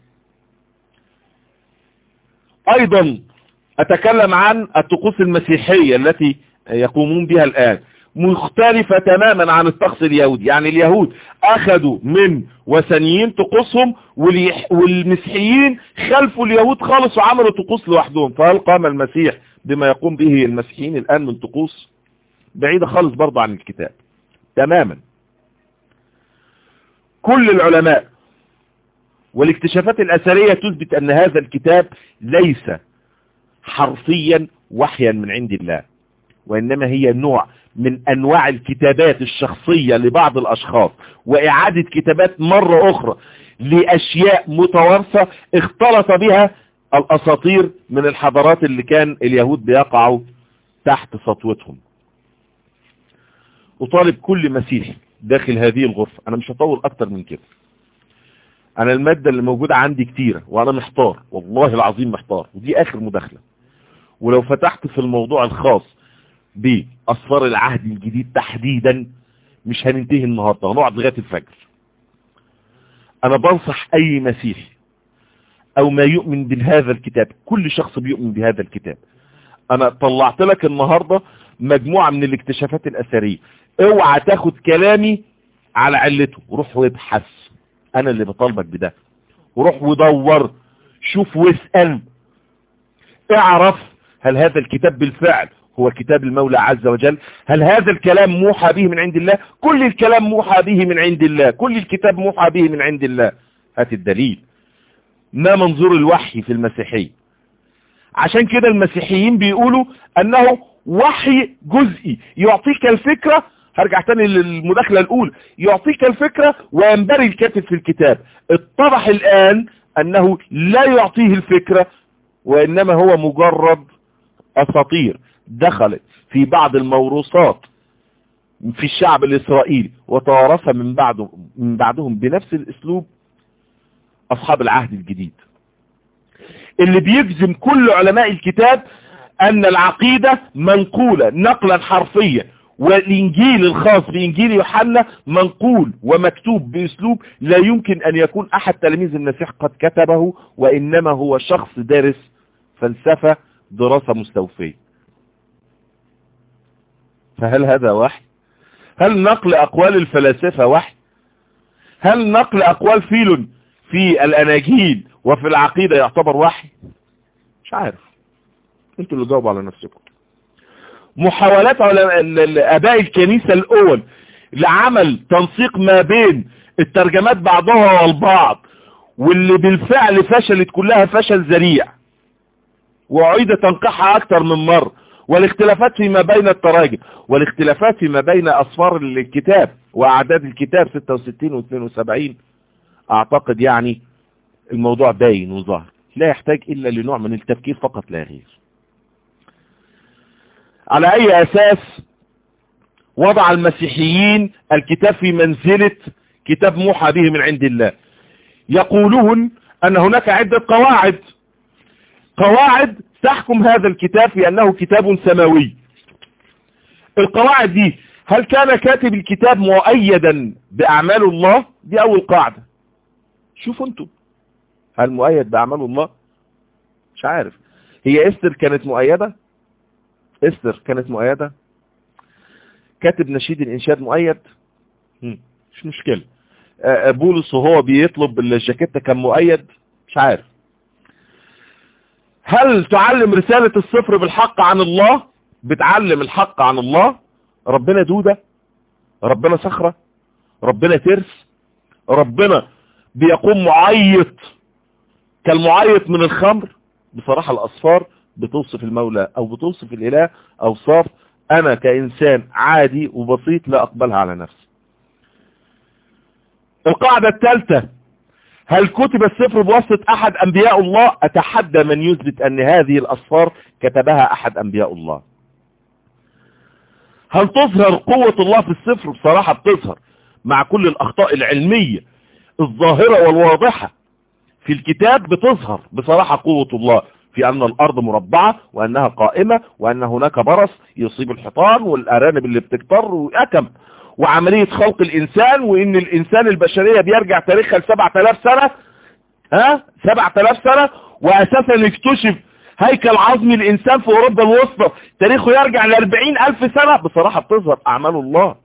أيضا أتكلم عن الطقوس المسيحية التي يقومون بها الآن مختلفة تماما عن الطقس اليهودي يعني اليهود أخذوا من وثنيين طقوسهم والمسيحيين خلفوا اليهود خالص وعملوا طقوس لوحدهم فهل قام المسيح بما يقوم به المسيحيين الآن من طقوس بعيدة خالص برضه عن الكتاب تماما كل العلماء والاكتشافات الأثرية تثبت أن هذا الكتاب ليس حرفيا وحيا من عند الله وإنما هي نوع من أنواع الكتابات الشخصية لبعض الأشخاص وإعادة كتابات مرة أخرى لأشياء متوارثة اختلط بها الأساطير من الحضارات اللي كان اليهود بيقعوا تحت سطوتهم أطالب كل مسيحي داخل هذه الغرفة أنا مش هطول أكتر من كده أنا المادة اللي موجودة عندي كتيرة وأنا محتار والله العظيم محتار ودي آخر مداخلة ولو فتحت في الموضوع الخاص بأسفار العهد الجديد تحديدا مش هننتهي النهاردة هنقعد لغاية الفجر أنا بنصح أي مسيحي أو ما يؤمن بهذا الكتاب كل شخص بيؤمن بهذا الكتاب أنا طلعت لك النهاردة مجموعة من الاكتشافات الأثرية اوعى تاخد كلامي على علته روح وابحث أنا اللي بطالبك بده روح ودور شوف واسأل اعرف هل هذا الكتاب بالفعل هو كتاب المولى عز وجل هل هذا الكلام موحى به من عند الله كل الكلام موحى به من عند الله كل الكتاب موحى به من عند الله هات الدليل ما منظور الوحي في المسيحية عشان كده المسيحيين بيقولوا انه وحي جزئي يعطيك الفكرة هرجع تاني للمداخلة الاولى يعطيك الفكرة وينبري الكاتب في الكتاب اتضح الان انه لا يعطيه الفكرة وانما هو مجرد اساطير دخلت في بعض الموروثات في الشعب الاسرائيلي وتوارثها من بعده من بعدهم بنفس الاسلوب اصحاب العهد الجديد اللي بيجزم كل علماء الكتاب ان العقيدة منقولة نقلا حرفيا والانجيل الخاص بانجيل يوحنا منقول ومكتوب باسلوب لا يمكن ان يكون احد تلاميذ المسيح قد كتبه وانما هو شخص دارس فلسفة دراسة مستوفية فهل هذا وحي هل نقل اقوال الفلاسفة وحي هل نقل اقوال فيلون في الاناجيل وفي العقيدة يعتبر وحي مش عارف انتوا اللي جاوبوا على نفسكم محاولات اباء الكنيسة الاول لعمل تنسيق ما بين الترجمات بعضها والبعض واللي بالفعل فشلت كلها فشل ذريع وعيد تنقيحها اكتر من مرة والاختلافات فيما بين التراجم والاختلافات فيما بين اصفار الكتاب واعداد الكتاب 66 و 72 اعتقد يعني الموضوع باين وظاهر لا يحتاج الا لنوع من التفكير فقط لا غير على اي اساس وضع المسيحيين الكتاب في منزلة كتاب موحى به من عند الله يقولون ان هناك عدة قواعد قواعد تحكم هذا الكتاب في انه كتاب سماوي القواعد دي هل كان كاتب الكتاب مؤيدا باعمال الله دي اول قاعدة شوفوا انتوا هل مؤيد باعمال الله مش عارف هي استر كانت مؤيدة استر كانت مؤيدة كاتب نشيد الانشاد مؤيد مش مشكلة بولس وهو بيطلب الجاكيتة كان مؤيد مش عارف هل تعلم رسالة الصفر بالحق عن الله بتعلم الحق عن الله ربنا دودة ربنا صخرة ربنا ترس ربنا بيقوم معيط كالمعيط من الخمر بصراحة الأصفار بتوصف المولى أو بتوصف الإله أوصاف أنا كإنسان عادي وبسيط لا أقبلها على نفسي القاعدة الثالثة هل كتب السفر بواسطة أحد أنبياء الله أتحدى من يثبت أن هذه الأصفار كتبها أحد أنبياء الله هل تظهر قوة الله في السفر بصراحة بتظهر مع كل الأخطاء العلمية الظاهرة والواضحة في الكتاب بتظهر بصراحة قوة الله في أن الأرض مربعة وأنها قائمة وأن هناك برص يصيب الحيطان والأرانب اللي بتكتر وأكم وعملية خلق الإنسان وإن الإنسان البشرية بيرجع تاريخها ل 7000 سنة ها 7000 سنة وأساسا يكتشف هيكل عظمي الإنسان في أوروبا الوسطى تاريخه يرجع ل 40000 سنة بصراحة بتظهر أعمال الله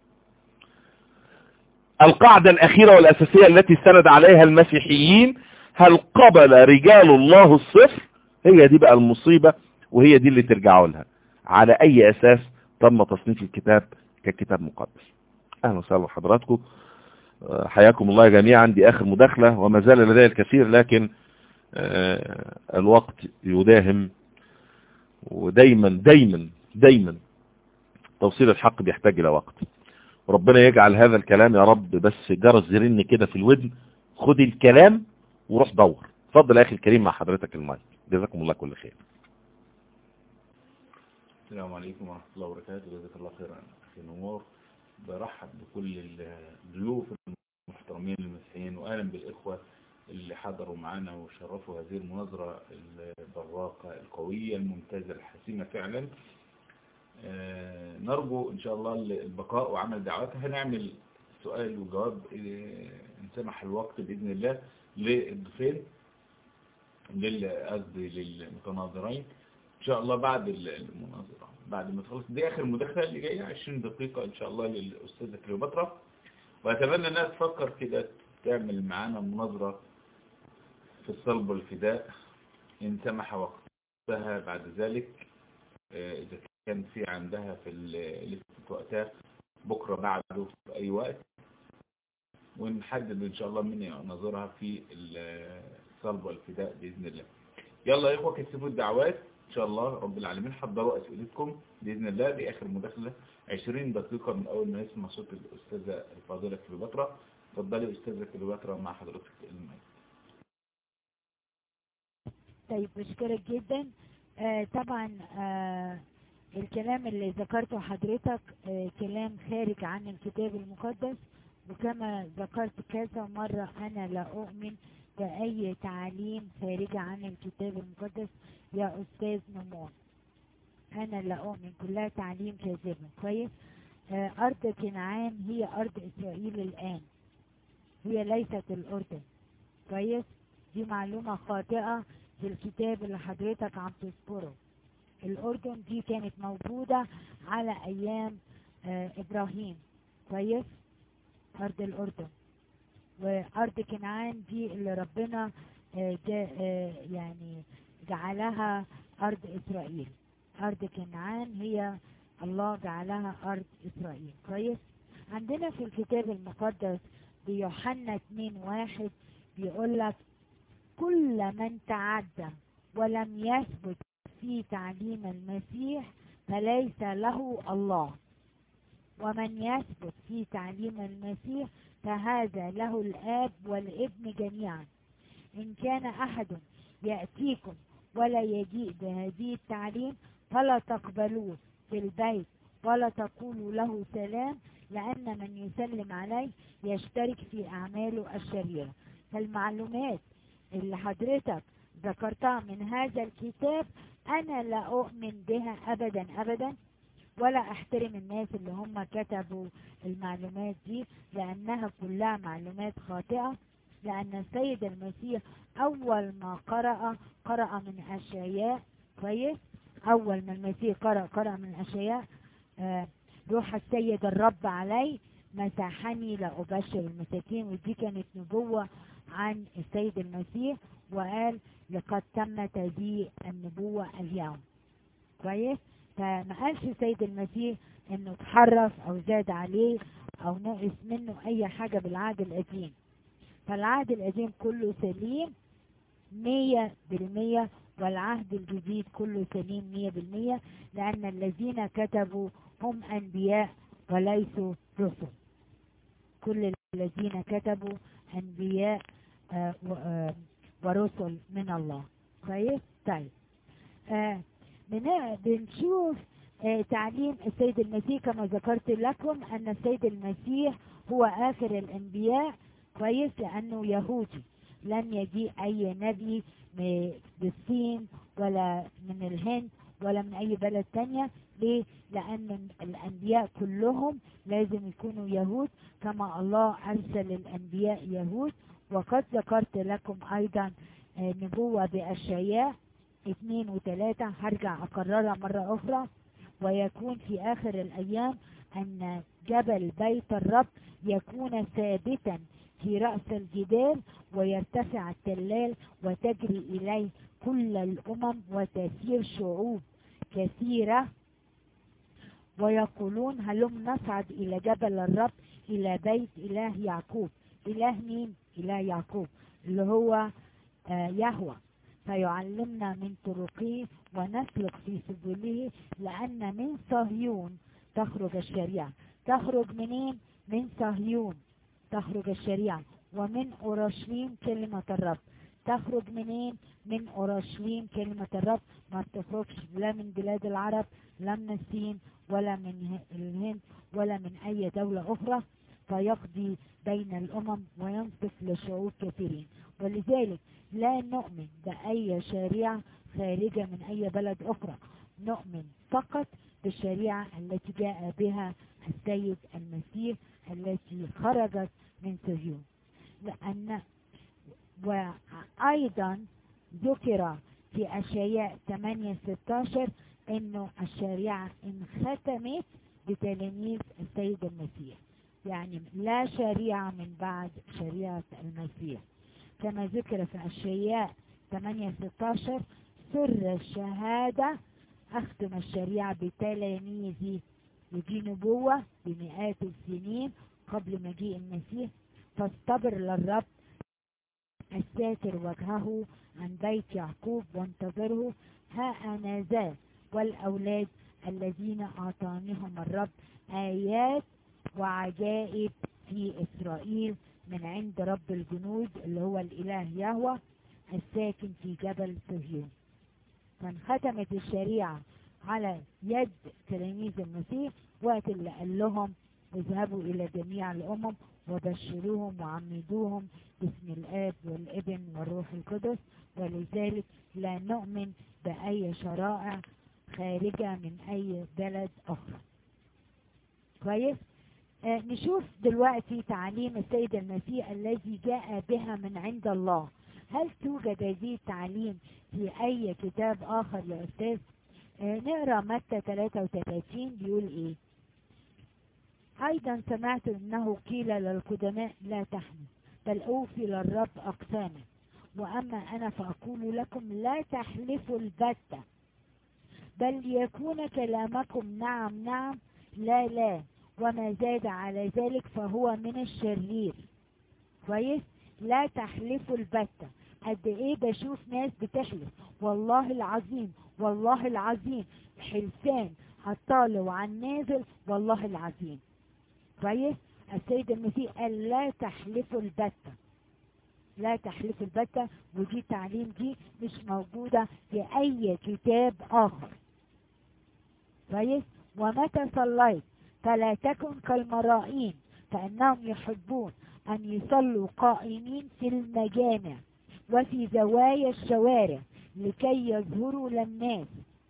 القاعدة الأخيرة والأساسية التي استند عليها المسيحيين هل قبل رجال الله الصفر هي دي بقى المصيبة وهي دي اللي ترجعوا لها على أي أساس تم تصنيف الكتاب ككتاب مقدس أهلا وسهلا حضراتكم آه، حياكم الله جميعا دي آخر مداخلة وما زال لدي الكثير لكن آه، الوقت يداهم ودايما دايما دايما توصيل الحق بيحتاج إلى وقت ربنا يجعل هذا الكلام يا رب بس جرس زرن كده في الودن خد الكلام وروح دور اتفضل يا اخي الكريم مع حضرتك المايك جزاكم الله كل خير السلام عليكم ورحمة الله وبركاته جزاك الله خيرا أخي نور برحب بكل الضيوف المحترمين المسيحيين وأهلا بالإخوة اللي حضروا معنا وشرفوا هذه المناظرة البراقة القوية الممتازة الحسيمة فعلا آه، نرجو إن شاء الله البقاء وعمل دعوات هنعمل سؤال وجواب آه، إن سمح الوقت بإذن الله للضيفين لل- قصدي للمتناظرين ان شاء الله بعد ال- المناظرة بعد ما تخلص دي اخر مداخلة اللي جاية 20 دقيقة ان شاء الله للاستاذة كليوباترا واتمنى انها تفكر كده تعمل معانا مناظرة في الصلب والفداء ان سمح وقتها بعد ذلك آه، اذا كان في عندها في ال- لسه وقتها بكرة بعده في اي وقت ونحدد ان شاء الله من ينظرها في الصلب والفداء باذن الله يلا يا اخوة كتبوا الدعوات ان شاء الله رب العالمين حضروا اسئلتكم باذن الله دي اخر مداخله 20 دقيقه من اول ما نسمع صوت الاستاذه الفاضله كليوباترا اتفضلي استاذه كليوباترا مع حضرتك المايك طيب بشكرك جدا آه طبعا آه الكلام اللي ذكرته حضرتك آه كلام خارج عن الكتاب المقدس وكما ذكرت كذا مرة أنا لا أؤمن بأي تعاليم خارجة عن الكتاب المقدس يا أستاذ نمور أنا لا أؤمن كلها تعليم كاذبة كويس آه أرض كنعان هي أرض إسرائيل الآن هي ليست الأردن كويس دي معلومة خاطئة في الكتاب اللي حضرتك عم تذكره الأردن دي كانت موجودة على أيام آه إبراهيم كويس أرض الأردن وأرض كنعان دي اللي ربنا آه جا آه يعني جعلها أرض إسرائيل أرض كنعان هي الله جعلها أرض إسرائيل كويس عندنا في الكتاب المقدس بيوحنا 2 واحد بيقول لك كل من تعدى ولم يثبت في تعليم المسيح فليس له الله ومن يثبت في تعليم المسيح فهذا له الآب والابن جميعا إن كان أحد يأتيكم ولا يجيء بهذه التعليم فلا تقبلوه في البيت ولا تقولوا له سلام لأن من يسلم عليه يشترك في أعماله الشريرة فالمعلومات اللي حضرتك ذكرتها من هذا الكتاب أنا لا أؤمن بها أبدا أبدا ولا أحترم الناس اللي هم كتبوا المعلومات دي لأنها كلها معلومات خاطئة لأن السيد المسيح أول ما قرأ قرأ من أشعياء كويس أول ما المسيح قرأ قرأ من أشعياء آه روح السيد الرب علي مسحني لأبشر المساكين ودي كانت نبوة عن السيد المسيح وقال لقد تمت هذه النبوة اليوم كويس فما قالش السيد المسيح انه اتحرف او زاد عليه او نقص منه اي حاجة بالعهد القديم فالعهد القديم كله سليم مية بالمية والعهد الجديد كله سليم مية بالمية لأن الذين كتبوا هم أنبياء وليسوا رسل كل الذين كتبوا أنبياء آه و- آه ورسل من الله كويس طيب آه بن- بنشوف آه تعليم السيد المسيح كما ذكرت لكم أن السيد المسيح هو آخر الأنبياء كويس لأنه يهودي لم يجيء أي نبي م- بالصين ولا من الهند ولا من أي بلد تانية ليه؟ لأن الأنبياء كلهم لازم يكونوا يهود كما الله أرسل الأنبياء يهود وقد ذكرت لكم أيضا آه، نبوة بأشعياء اثنين وثلاثة هرجع أكررها مرة أخرى ويكون في آخر الأيام أن جبل بيت الرب يكون ثابتا في رأس الجبال ويرتفع التلال وتجري إليه كل الأمم وتسير شعوب كثيرة ويقولون هلم نصعد إلى جبل الرب إلى بيت إله يعقوب إله مين؟ إله يعقوب اللي هو آه يهوى فيعلمنا من طرقه ونسلك في سبله لأن من صهيون تخرج الشريعة تخرج منين؟ من صهيون تخرج الشريعة ومن أورشليم كلمة الرب تخرج منين؟ من أورشليم كلمة الرب ما بتخرجش لا من بلاد العرب لا من الصين ولا من الهند ولا من أي دولة أخرى فيقضي بين الأمم وينصف لشعوب كثيرين ولذلك لا نؤمن بأي شريعة خارجة من أي بلد أخرى نؤمن فقط بالشريعة التي جاء بها السيد المسيح التي خرجت من صهيون لأن وأيضا ذكر في أشياء 8 16 انه الشريعة انختمت بتلاميذ السيد المسيح يعني لا شريعة من بعد شريعة المسيح كما ذكر في أشياء 8 16 سر الشهادة أختم الشريعة بتلاميذي ودي نبوة بمئات السنين قبل مجيء المسيح فاصطبر للرب الساتر وجهه عن بيت يعقوب وانتظره ها أنا ذا والأولاد الذين أعطانهم الرب آيات وعجائب في إسرائيل من عند رب الجنود اللي هو الإله يهوى الساكن في جبل صهيون فانختمت الشريعة على يد تلاميذ المسيح وقت اللي قال لهم اذهبوا إلى جميع الأمم وبشروهم وعمدوهم باسم الآب والابن والروح القدس ولذلك لا نؤمن بأي شرائع خارجة من أي بلد أخرى كويس آه نشوف دلوقتي تعليم السيد المسيح الذي جاء بها من عند الله هل توجد هذه التعليم في أي كتاب آخر يا أستاذ آه نقرأ متى 33 بيقول إيه أيضا سمعت أنه قيل للقدماء لا تحمل بل أوفي للرب أقساما وأما أنا فأقول لكم لا تحلفوا البتة بل يكون كلامكم نعم نعم لا لا وما زاد على ذلك فهو من الشرير كويس لا تحلفوا البتة قد ايه بشوف ناس بتحلف والله العظيم والله العظيم حلفان عالطالع وعن النازل والله العظيم كويس السيد المسيح قال لا تحلفوا البتة لا تحلفوا البتة ودي التعليم دي مش موجودة في أي كتاب آخر كويس ومتى صليت فلا تكن كالمرائين فإنهم يحبون أن يصلوا قائمين في المجامع وفي زوايا الشوارع لكي يظهروا للناس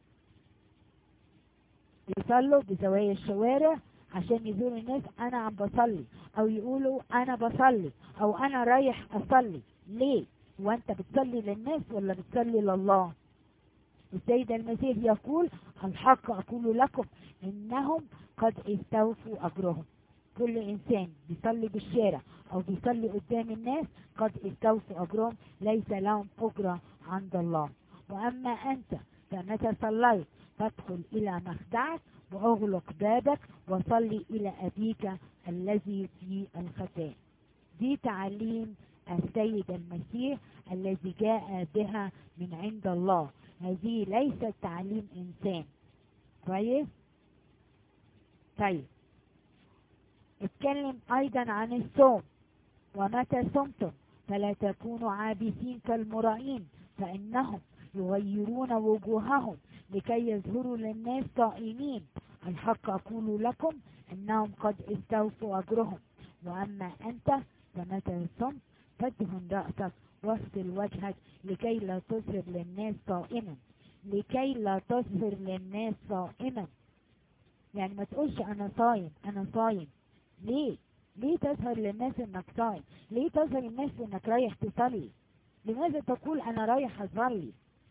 يصلوا بزوايا الشوارع عشان يظهروا الناس أنا عم بصلي أو يقولوا أنا بصلي أو أنا رايح أصلي ليه؟ وأنت بتصلي للناس ولا بتصلي لله؟ السيد المسيح يقول الحق أقول لكم إنهم قد استوفوا أجرهم كل إنسان بيصلي بالشارع أو بيصلي قدام الناس قد استوفوا أجرهم ليس لهم أجرة عند الله وأما أنت فمتى صليت فادخل إلى مخدعك وأغلق بابك وصلي إلى أبيك الذي في الخفاء دي تعليم السيد المسيح الذي جاء بها من عند الله هذه ليست تعليم إنسان كويس طيب اتكلم أيضا عن الصوم ومتى صمتم فلا تكونوا عابثين كالمرائين فإنهم يغيرون وجوههم لكي يظهروا للناس صائمين الحق أقول لكم إنهم قد استوفوا أجرهم وأما أنت فمتى صمت فادهن رأسك واغسل وجهك لكي لا تظهر للناس صائما لكي لا تظهر للناس صائما يعني ما تقولش أنا صايم أنا صايم ليه ليه تظهر للناس انك صايم ليه تظهر للناس انك رايح تصلي لماذا تقول انا رايح اصلي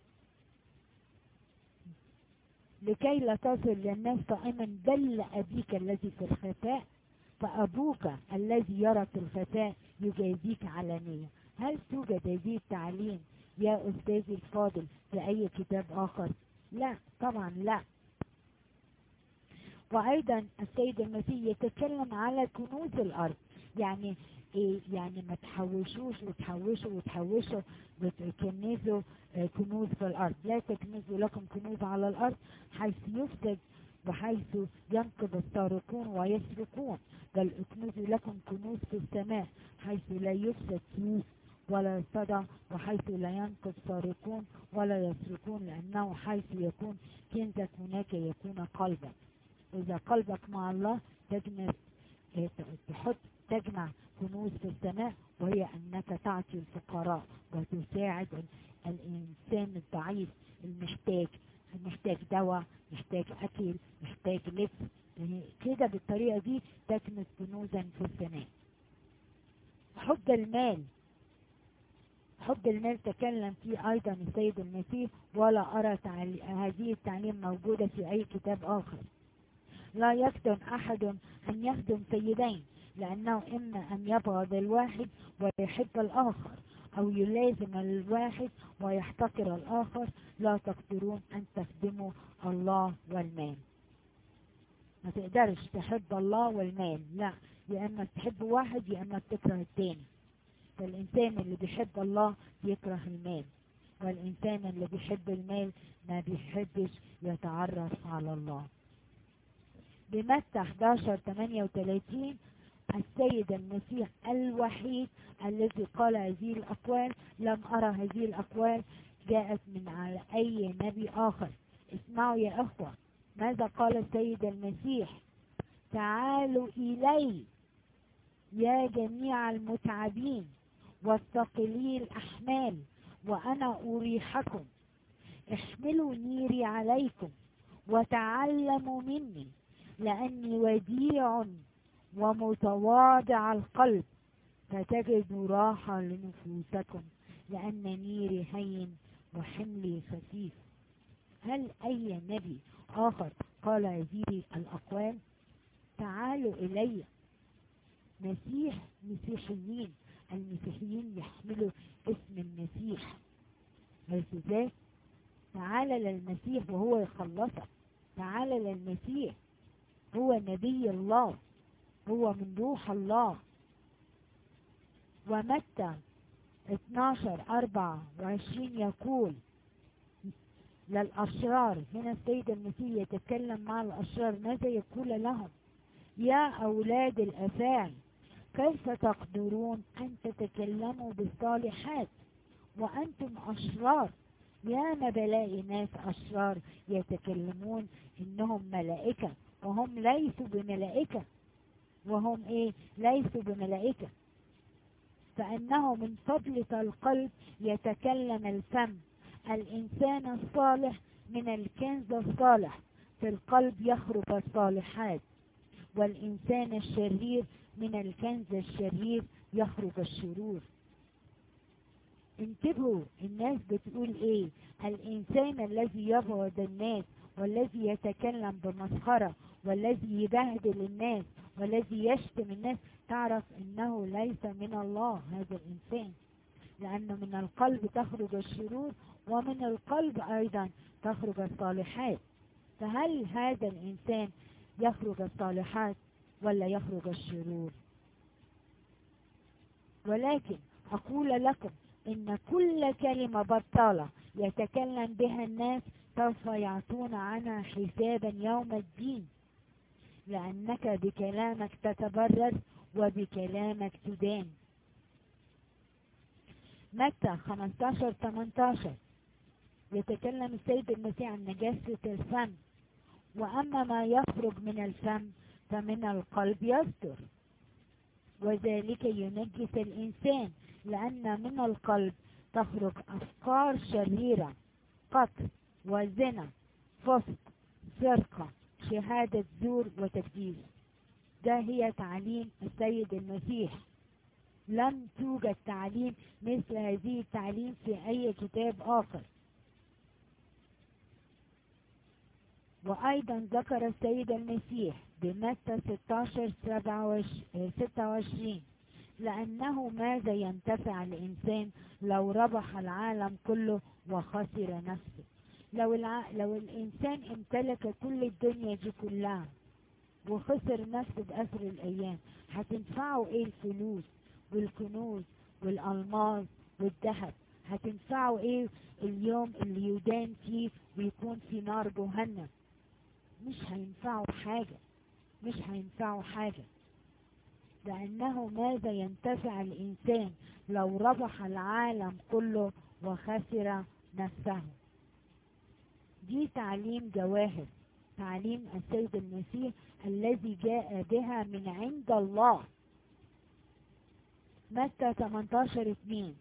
لكي لا تصل للناس صائما بل أبيك الذي في الخفاء فأبوك الذي يرى في الخفاء يجازيك علانية هل توجد هذه التعليم يا أستاذي الفاضل في أي كتاب آخر لا طبعا لا وأيضا السيد المسيح يتكلم على كنوز الأرض يعني إيه يعني ما تحوشوش وتحوشوا وتحوشوا وتكنزوا آه، كنوز في الأرض لا تكنزوا لكم كنوز على الأرض حيث يفسد وحيث ينقض السارقون ويسرقون بل اكنزوا لكم كنوز في السماء حيث لا يفسد سيوف ولا صدى وحيث لا ينقض سارقون ولا يسرقون لأنه حيث يكون كنزك هناك يكون قلبك إذا قلبك مع الله تجمع اه، تحط تجمع كنوز في السماء وهي أنك تعطي الفقراء وتساعد ال- الإنسان الضعيف المحتاج محتاج دواء محتاج أكل محتاج لبس اه، كده بالطريقة دي تكنس كنوزا في السماء حب المال حب المال تكلم فيه أيضا السيد المسيح ولا أرى تعلي... هذه التعليم موجودة في أي كتاب آخر لا يقدم أحد أن يخدم سيدين لأنه إما أن يبغض الواحد ويحب الآخر أو يلازم الواحد ويحتقر الآخر لا تقدرون أن تخدموا الله والمال ما تقدرش تحب الله والمال لا يا إما تحب واحد يا إما تكره التاني فالإنسان اللي بيحب الله يكره المال والإنسان اللي بيحب المال ما بيحبش يتعرف على الله بمتى 11 38 السيد المسيح الوحيد الذي قال هذه الأقوال لم أرى هذه الأقوال جاءت من على أي نبي آخر اسمعوا يا أخوة ماذا قال السيد المسيح تعالوا إلي يا جميع المتعبين والثقلي الأحمال وأنا أريحكم احملوا نيري عليكم وتعلموا مني لأني وديع ومتواضع القلب فتجدوا راحة لنفوسكم لأن نيري هين وحملي خفيف هل أي نبي آخر قال هذه الأقوال تعالوا إلي مسيح مسيحيين المسيحيين يحملوا اسم المسيح عرفت ازاي تعال للمسيح وهو يخلصك تعال للمسيح هو نبي الله هو من روح الله ومتى 12 24 يقول للأشرار هنا السيد المسيح يتكلم مع الأشرار ماذا يقول لهم يا أولاد الأفاعي كيف تقدرون أن تتكلموا بالصالحات وأنتم أشرار يا ما بلاقي ناس أشرار يتكلمون إنهم ملائكة وهم ليسوا بملائكة وهم إيه ليسوا بملائكة فأنه من فضلة القلب يتكلم الفم الإنسان الصالح من الكنز الصالح في القلب يخرج الصالحات والإنسان الشرير من الكنز الشرير يخرج الشرور انتبهوا الناس بتقول ايه الانسان الذي يبغض الناس والذي يتكلم بمسخرة والذي يبهدل الناس والذي يشتم الناس تعرف انه ليس من الله هذا الانسان لانه من القلب تخرج الشرور ومن القلب ايضا تخرج الصالحات فهل هذا الانسان يخرج الصالحات ولا يخرج الشرور ولكن أقول لكم إن كل كلمة بطالة يتكلم بها الناس سوف يعطون عنها حسابا يوم الدين لأنك بكلامك تتبرر وبكلامك تدان متى 15 18 يتكلم السيد المسيح عن نجاسة الفم وأما ما يخرج من الفم فمن القلب يستر وذلك ينجس الإنسان لأن من القلب تخرج أفكار شريرة قتل وزنا فسق سرقة شهادة زور وتكذيب ده هي تعليم السيد المسيح لم توجد تعليم مثل هذه التعليم في أي كتاب آخر وأيضا ذكر السيد المسيح بمتى 16 26 لأنه ماذا ينتفع الإنسان لو ربح العالم كله وخسر نفسه لو, الع... لو الإنسان امتلك كل الدنيا دي كلها وخسر نفسه بأسر الأيام هتنفعه ايه الفلوس والكنوز والألماس والذهب هتنفعه ايه اليوم اللي يدان فيه ويكون في نار جهنم مش هينفعه حاجة مش هينفعه حاجة لأنه ماذا ينتفع الإنسان لو ربح العالم كله وخسر نفسه دي تعليم جواهر تعليم السيد المسيح الذي جاء بها من عند الله متى 18 2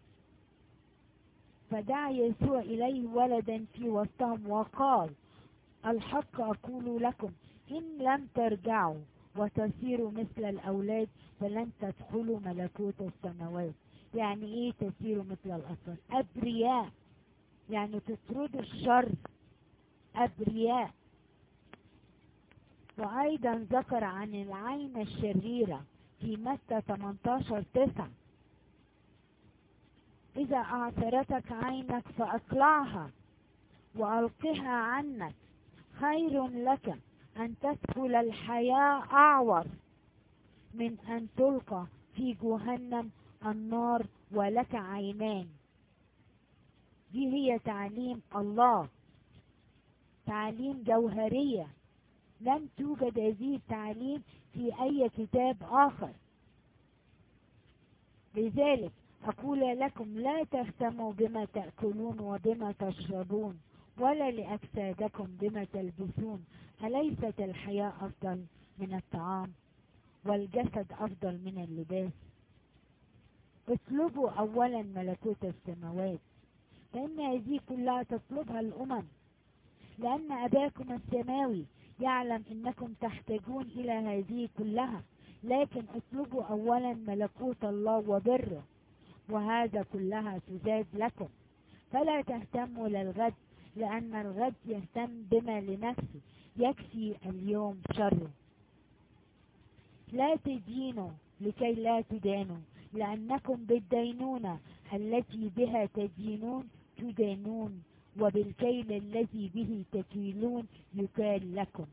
فدعا يسوع إليه ولدا في وسطهم وقال الحق أقول لكم إن لم ترجعوا وتصيروا مثل الأولاد فلن تدخلوا ملكوت السماوات يعني إيه تصيروا مثل الأطفال أبرياء يعني تطردوا الشر أبرياء وأيضا ذكر عن العين الشريرة في متى 18 9 إذا أعثرتك عينك فأقلعها وألقها عنك خير لك أن تدخل الحياة أعور من أن تلقى في جهنم النار ولك عينان دي هي تعليم الله تعليم جوهرية لم توجد هذه التعليم في أي كتاب آخر لذلك أقول لكم لا تهتموا بما تأكلون وبما تشربون ولا لأجسادكم بما تلبسون أليست الحياة أفضل من الطعام والجسد أفضل من اللباس اطلبوا أولا ملكوت السماوات فإن هذه كلها تطلبها الأمم لأن أباكم السماوي يعلم أنكم تحتاجون إلى هذه كلها لكن اطلبوا أولا ملكوت الله وبره وهذا كلها تزاد لكم فلا تهتموا للغد لأن الغد يهتم بما لنفسه يكفي اليوم شره لا تدينوا لكي لا تدانوا لأنكم بالدينونة التي بها تدينون تدانون وبالكيل الذي به تكيلون يكال لكم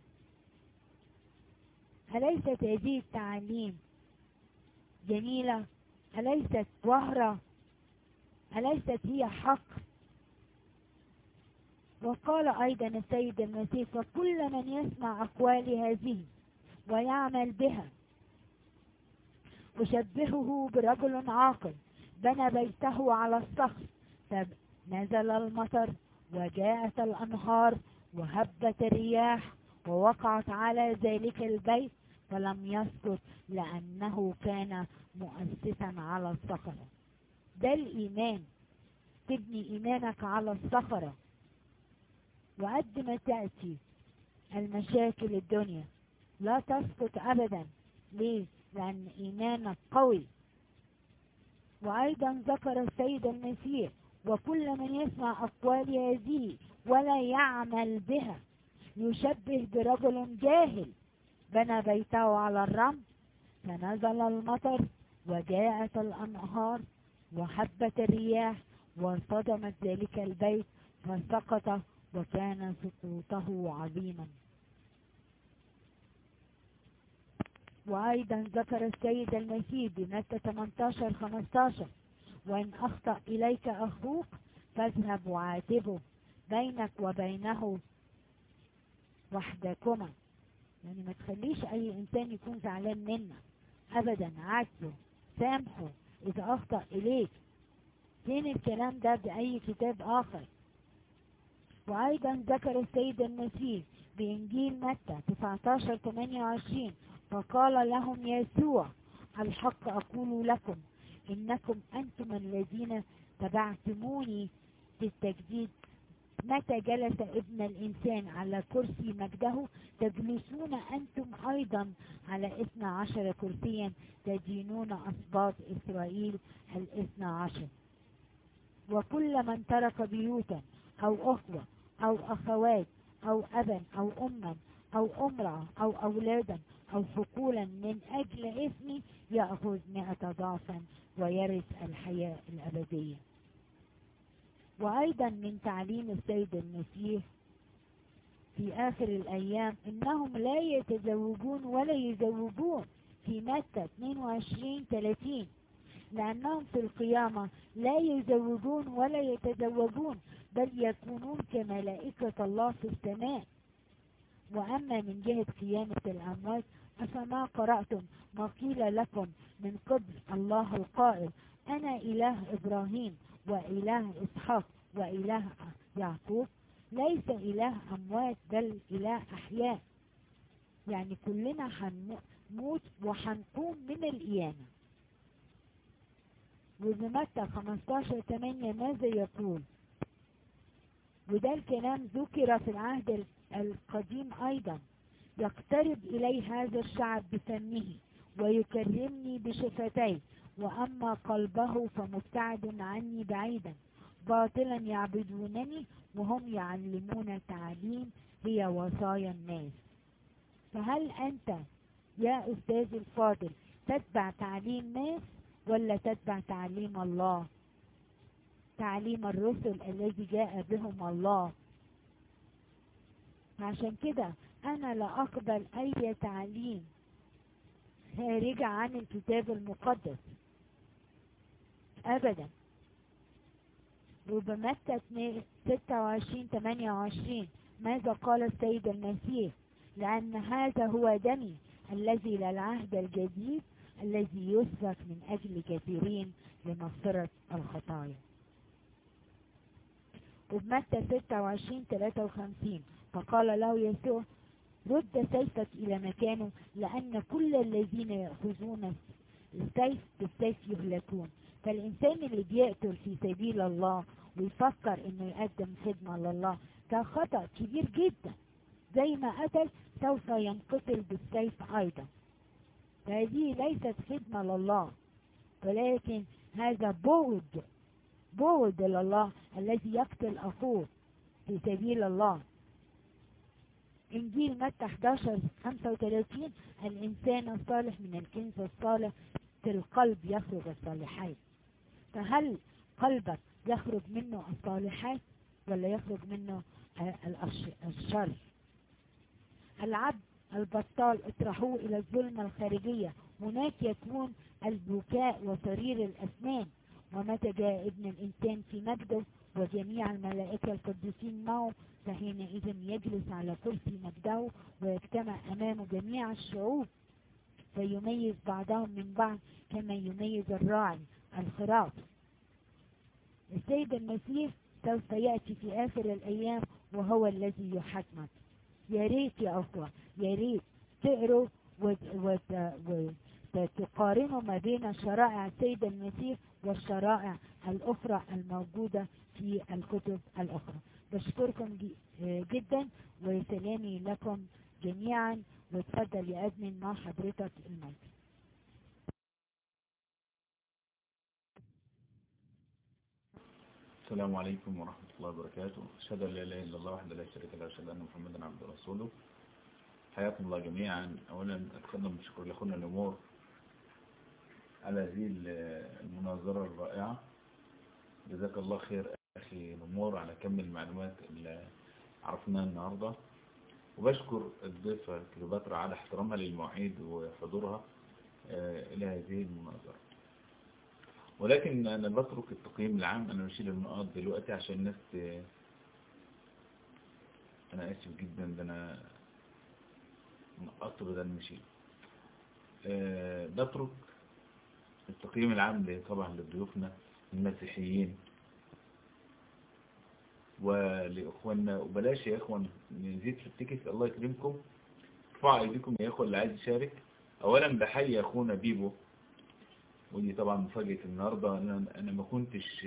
أليست هذه التعليم جميلة أليست وهرة أليست هي حق وقال أيضا السيد المسيح فكل من يسمع أقوال هذه ويعمل بها أشبهه برجل عاقل بنى بيته على الصخر فنزل المطر وجاءت الأنهار وهبت الرياح ووقعت على ذلك البيت فلم يسقط لأنه كان مؤسسا على الصخرة ده الإيمان تبني إيمانك على الصخرة وقد ما تأتي المشاكل الدنيا لا تسقط أبدا ليه؟ لأن إيمانك قوي وأيضا ذكر السيد المسيح وكل من يسمع أقوال هذه ولا يعمل بها يشبه برجل جاهل بنى بيته على الرمل فنزل المطر وجاءت الأنهار وحبت الرياح وصدمت ذلك البيت فسقط وكان سقوطه عظيما وأيضا ذكر السيد المسيح بمتى 18 15 وإن أخطأ إليك أخوك فاذهب وعاتبه بينك وبينه وحدكما يعني ما تخليش أي إنسان يكون زعلان منك أبدا عاتبه سامحه إذا أخطأ إليك فين الكلام ده بأي كتاب آخر وأيضا ذكر السيد المسيح بإنجيل متى 19 28 فقال لهم يسوع الحق أقول لكم إنكم أنتم الذين تبعتموني في التجديد متى جلس ابن الإنسان على كرسي مجده تجلسون أنتم أيضا على اثنى عشر كرسيا تدينون أسباط إسرائيل الاثنى عشر وكل من ترك بيوتا أو أخوة أو أخوات أو أبا أو أما أو أمرأة أو أولادا أو حقولا من أجل اسمي يأخذ مئة ضعفا ويرث الحياة الأبدية وأيضا من تعليم السيد المسيح في آخر الأيام إنهم لا يتزوجون ولا يزوجون في متى 22 30 لأنهم في القيامة لا يزوجون ولا يتزوجون بل يكونون كملائكة الله في السماء وأما من جهة قيامة الأموات أفما قرأتم ما قيل لكم من قبل الله القائل أنا إله إبراهيم وإله إسحاق وإله يعقوب ليس إله أموات بل إله أحياء يعني كلنا هنموت وهنقوم من القيامة وبمتى 15 8 ماذا يقول وده الكلام ذكر في العهد القديم أيضا يقترب إلي هذا الشعب بفمه ويكرمني بشفتيه وأما قلبه فمبتعد عني بعيدا باطلا يعبدونني وهم يعلمون تعليم هي وصايا الناس فهل أنت يا أستاذ الفاضل تتبع تعليم ناس ولا تتبع تعليم الله تعليم الرسل الذي جاء بهم الله عشان كده أنا لا أقبل أي تعليم خارجة عن الكتاب المقدس أبدا وبمتى 26 28 ماذا قال السيد المسيح لأن هذا هو دمي الذي للعهد الجديد الذي يسفك من أجل كثيرين لمغفرة الخطايا وبمتى 26 53 فقال له يسوع رد سيفك إلى مكانه لأن كل الذين يأخذون السيف بالسيف يهلكون فالإنسان اللي بيقتل في سبيل الله ويفكر إنه يقدم خدمة لله ده خطأ كبير جدا زي ما قتل سوف ينقتل بالسيف أيضا فهذه ليست خدمة لله ولكن هذا بعد بعد لله الذي يقتل أخوه في سبيل الله إنجيل متى 11 35 الإنسان الصالح من الكنز الصالح في القلب يخرج الصالحات فهل قلبك يخرج منه الصالحات ولا يخرج منه الشر العبد البطال اطرحوه إلى الظلمة الخارجية هناك يكون البكاء وصرير الأسنان ومتى جاء ابن الإنسان في مجده وجميع الملائكة القديسين معه فحينئذ يجلس على كرسي مجده ويجتمع أمامه جميع الشعوب فيميز بعضهم من بعض كما يميز الراعي الخراف السيد المسيح سوف يأتي في آخر الأيام وهو الذي يحكمك يا ريت يا أخوة يا ريت تقروا وتقارنوا ما بين شرائع السيد المسيح والشرائع الأخرى الموجودة في الكتب الأخرى بشكركم جدا وسلامي لكم جميعا وتفضل يا أدمن مع حضرتك المايك السلام عليكم ورحمة الله وبركاته أشهد أن لا إله إلا الله وحده لا شريك له وأشهد أن محمدا عبده ورسوله حياكم الله جميعا أولا أتقدم بالشكر لأخونا الأمور على هذه المناظرة الرائعة جزاك الله خير أخي الأمور على كم المعلومات اللي عرفناها النهاردة وبشكر الضيفة كليوباترا على احترامها للمواعيد وحضورها إلى هذه المناظرة ولكن أنا بترك التقييم العام أنا بشيل النقاط دلوقتي عشان الناس ت... أنا آسف جدا ده أنا نقطت بدل ما أشيل أه بترك التقييم العام طبعا لضيوفنا المسيحيين ولإخواننا وبلاش يا إخوان نزيد في التكس الله يكرمكم ارفعوا ايديكم يا إخوان اللي عايز يشارك أولا بحيي أخونا بيبو ودي طبعا مفاجأة النهاردة أنا, أنا ما كنتش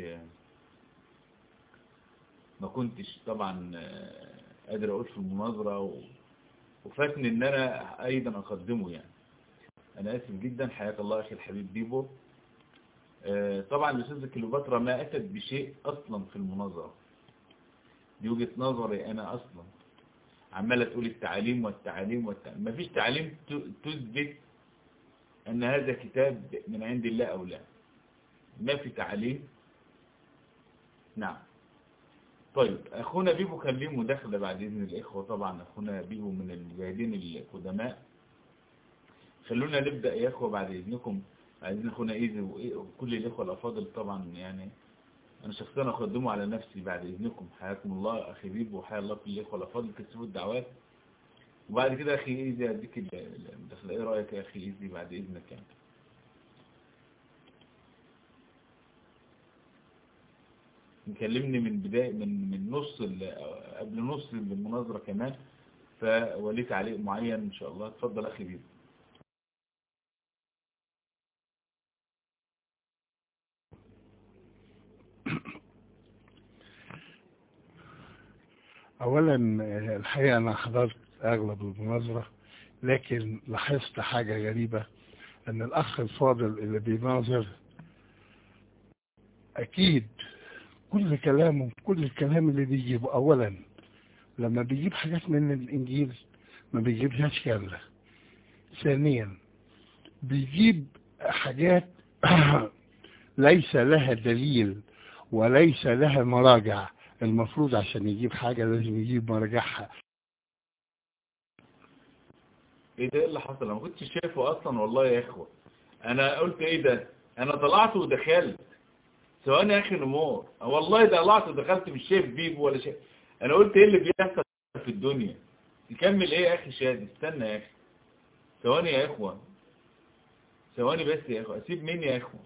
ما كنتش طبعا قادر أقول في المناظرة وفاتني أن أنا أيضا أقدمه يعني أنا آسف جدا حياك الله أخي الحبيب بيبو طبعا الأستاذ كليوباترا ما أتت بشيء أصلا في المناظرة دي وجهة نظري أنا أصلا عمالة تقول التعاليم والتعاليم والتعاليم ما فيش تعاليم تثبت أن هذا كتاب من عند الله أو لا ما في تعليم نعم طيب اخونا بيبو كان ليه مداخله بعد اذن الاخوه طبعا اخونا بيبو من المجاهدين القدماء خلونا نبدا يا اخوه بعد اذنكم عايزين اخونا ايزي وكل الاخوه الافاضل طبعا يعني انا شخصيا اقدمه على نفسي بعد اذنكم حياكم الله اخي بيبو وحيا الله كل الاخوه الافاضل كتبوا الدعوات وبعد كده اخي ايزي اديك المداخله ايه رايك يا اخي ايزي بعد اذنك يعني مكلمني من بداية من من نص قبل نص المناظرة كمان فوليك عليه معين ان شاء الله اتفضل اخي بيبو اولا الحقيقة انا حضرت اغلب المناظرة لكن لاحظت حاجة غريبة ان الاخ الفاضل اللي بيناظر اكيد كل كلامه كل الكلام اللي بيجيبه اولا لما بيجيب حاجات من الانجيل ما بيجيبهاش كاملة ثانيا بيجيب حاجات ليس لها دليل وليس لها مراجع المفروض عشان يجيب حاجة لازم يجيب مراجعها ايه ده اللي حصل انا ما كنتش شايفه اصلا والله يا اخوة انا قلت ايه ده انا طلعت ودخلت ثواني يا اخي نمور والله طلعت ودخلت مش شايف بيبو ولا شايف انا قلت ايه اللي بيحصل في الدنيا نكمل ايه يا اخي شادي استنى يا اخي ثواني يا اخوة ثواني بس يا اخوة اسيب مين يا اخوة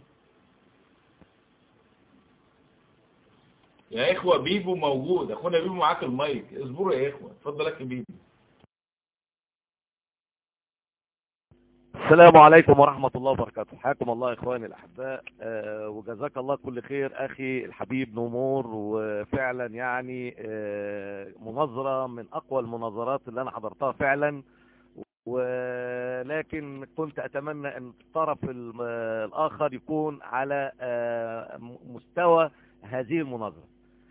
يا اخوة بيبو موجود اخونا بيبو معاك المايك اصبروا يا اخوة اتفضل لك بيبو السلام عليكم ورحمة الله وبركاته حياكم الله إخواني الأحباء أه وجزاك الله كل خير أخي الحبيب نمور وفعلا يعني أه مناظرة من أقوى المناظرات اللي أنا حضرتها فعلا ولكن كنت أتمنى أن الطرف الآخر يكون على أه مستوى هذه المناظرة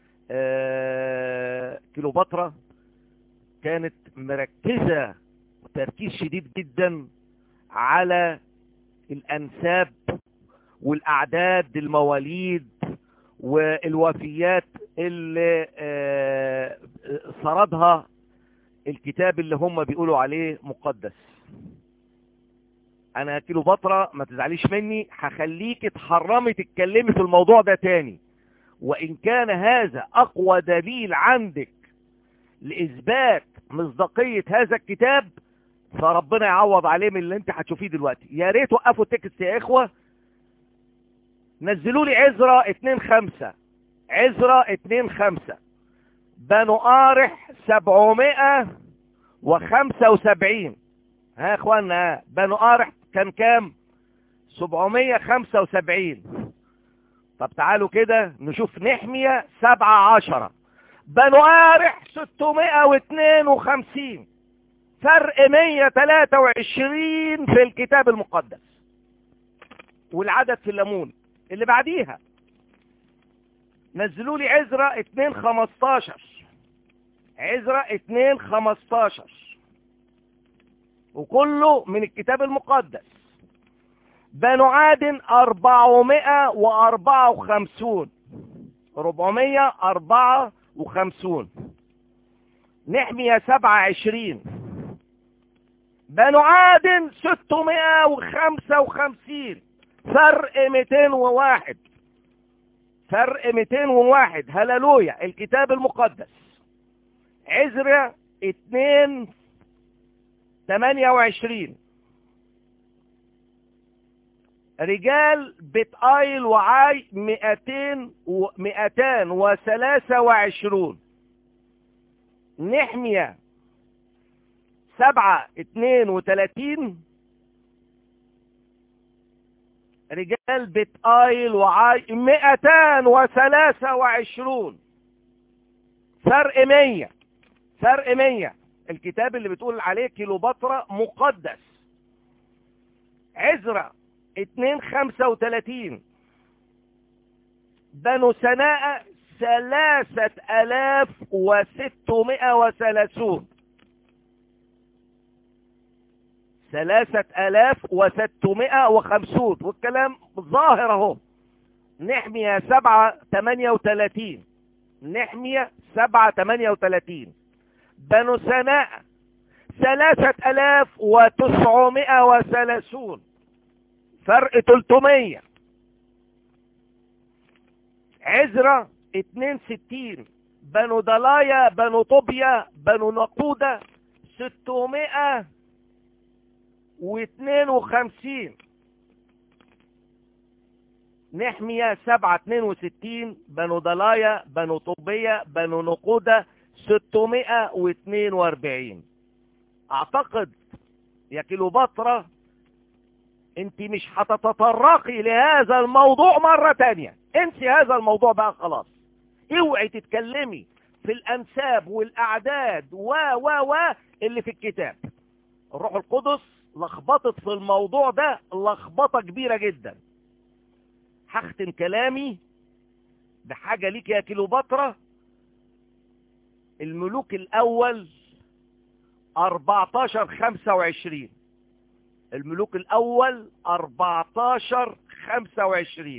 كيلوباترا كانت مركزة تركيز شديد جدا على الأنساب والأعداد المواليد والوفيات اللي سردها الكتاب اللي هم بيقولوا عليه مقدس انا كيلوباترا ما تزعليش مني هخليك تحرمي تتكلمي في الموضوع ده تاني وان كان هذا اقوى دليل عندك لاثبات مصداقية هذا الكتاب فربنا يعوض عليه من اللي انت هتشوفيه دلوقتي يا ريت وقفوا التكست يا اخوة نزلوا لي عزرة اتنين خمسة عزرة اتنين خمسة بنو قارح سبعمائة وخمسة وسبعين ها يا اخوانا بنو قارح كان كام سبعمية خمسة وسبعين طب تعالوا كده نشوف نحمية سبعة عشرة بنو قارح ستمائة واتنين وخمسين فرق مية تلاتة وعشرين في الكتاب المقدس والعدد في الليمون اللي بعديها نزلوا لي عزرة اتنين خمستاشر عزرة اتنين خمستاشر وكله من الكتاب المقدس بنو عادن اربعمائة واربعة وخمسون ربعمية اربعة وخمسون نحمية سبعة عشرين بنو عادن ستمائة وخمسة وخمسين فرق ميتين وواحد فرق 201 هللويا الكتاب المقدس عزرة 2 28 رجال بيت آيل وعاي 200 و 223 نحمية 7 32 رجال بيت آيل وعاي مئتان وثلاثة وعشرون فرق مية فرق مية الكتاب اللي بتقول عليه كيلوباترا مقدس عزرة اتنين خمسة وتلاتين بنو سناء ثلاثة الاف وستمائة وثلاثون ثلاثة الاف وستمائة وخمسون والكلام ظاهر اهو نحمية سبعة تمانية وتلاتين نحمية سبعة تمانية وتلاتين بنو سناء ثلاثة ألاف وتسعمائة وثلاثون فرق تلتمية عزرة اتنين ستين بنو دلايا بنو طوبيا بنو نقودة ستمائة واتنين وخمسين نحمية سبعة اتنين وستين بنو دلايا بنو طوبية بنو نقودة ستمائة واتنين واربعين اعتقد يا كيلوباترا انت مش هتتطرقي لهذا الموضوع مرة تانية انسي هذا الموضوع بقى خلاص اوعي تتكلمي في الانساب والاعداد و و و اللي في الكتاب الروح القدس لخبطت في الموضوع ده لخبطة كبيرة جدا هختم كلامي بحاجة ليك يا كيلوباترا الملوك الاول 14 25 الملوك الاول 14 25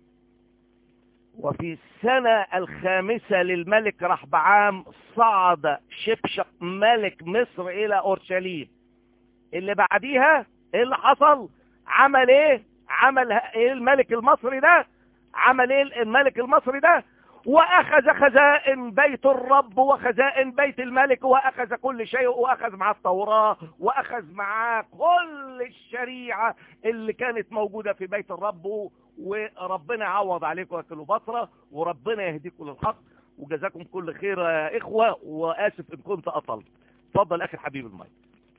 وفي السنة الخامسة للملك رحبعام صعد شبشق ملك مصر الى اورشليم اللي بعديها ايه اللي حصل عمل ايه عمل ايه الملك المصري ده عمل ايه الملك المصري ده واخذ خزائن بيت الرب وخزائن بيت الملك واخذ كل شيء واخذ معاه التوراة واخذ معاه كل الشريعة اللي كانت موجودة في بيت الرب وربنا يعوض عليكم يا كليوباترا وربنا يهديكم للحق وجزاكم كل خير يا اخوة واسف ان كنت اطلت اتفضل اخي حبيب المايك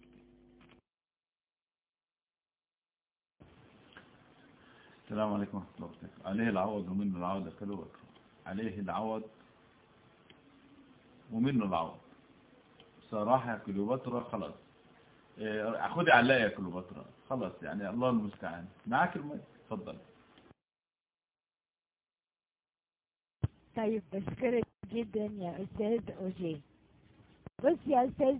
السلام عليكم ورحمة الله وبركاته عليه العوض ومنه العوض يا كليوباترا عليه العوض ومنه العوض صراحة يا كليوباترا خلاص إيه، خدي علاء يا كليوباترا خلاص يعني الله المستعان معاك المايك اتفضل طيب بشكرك جدا يا استاذ اوجي بص يا استاذ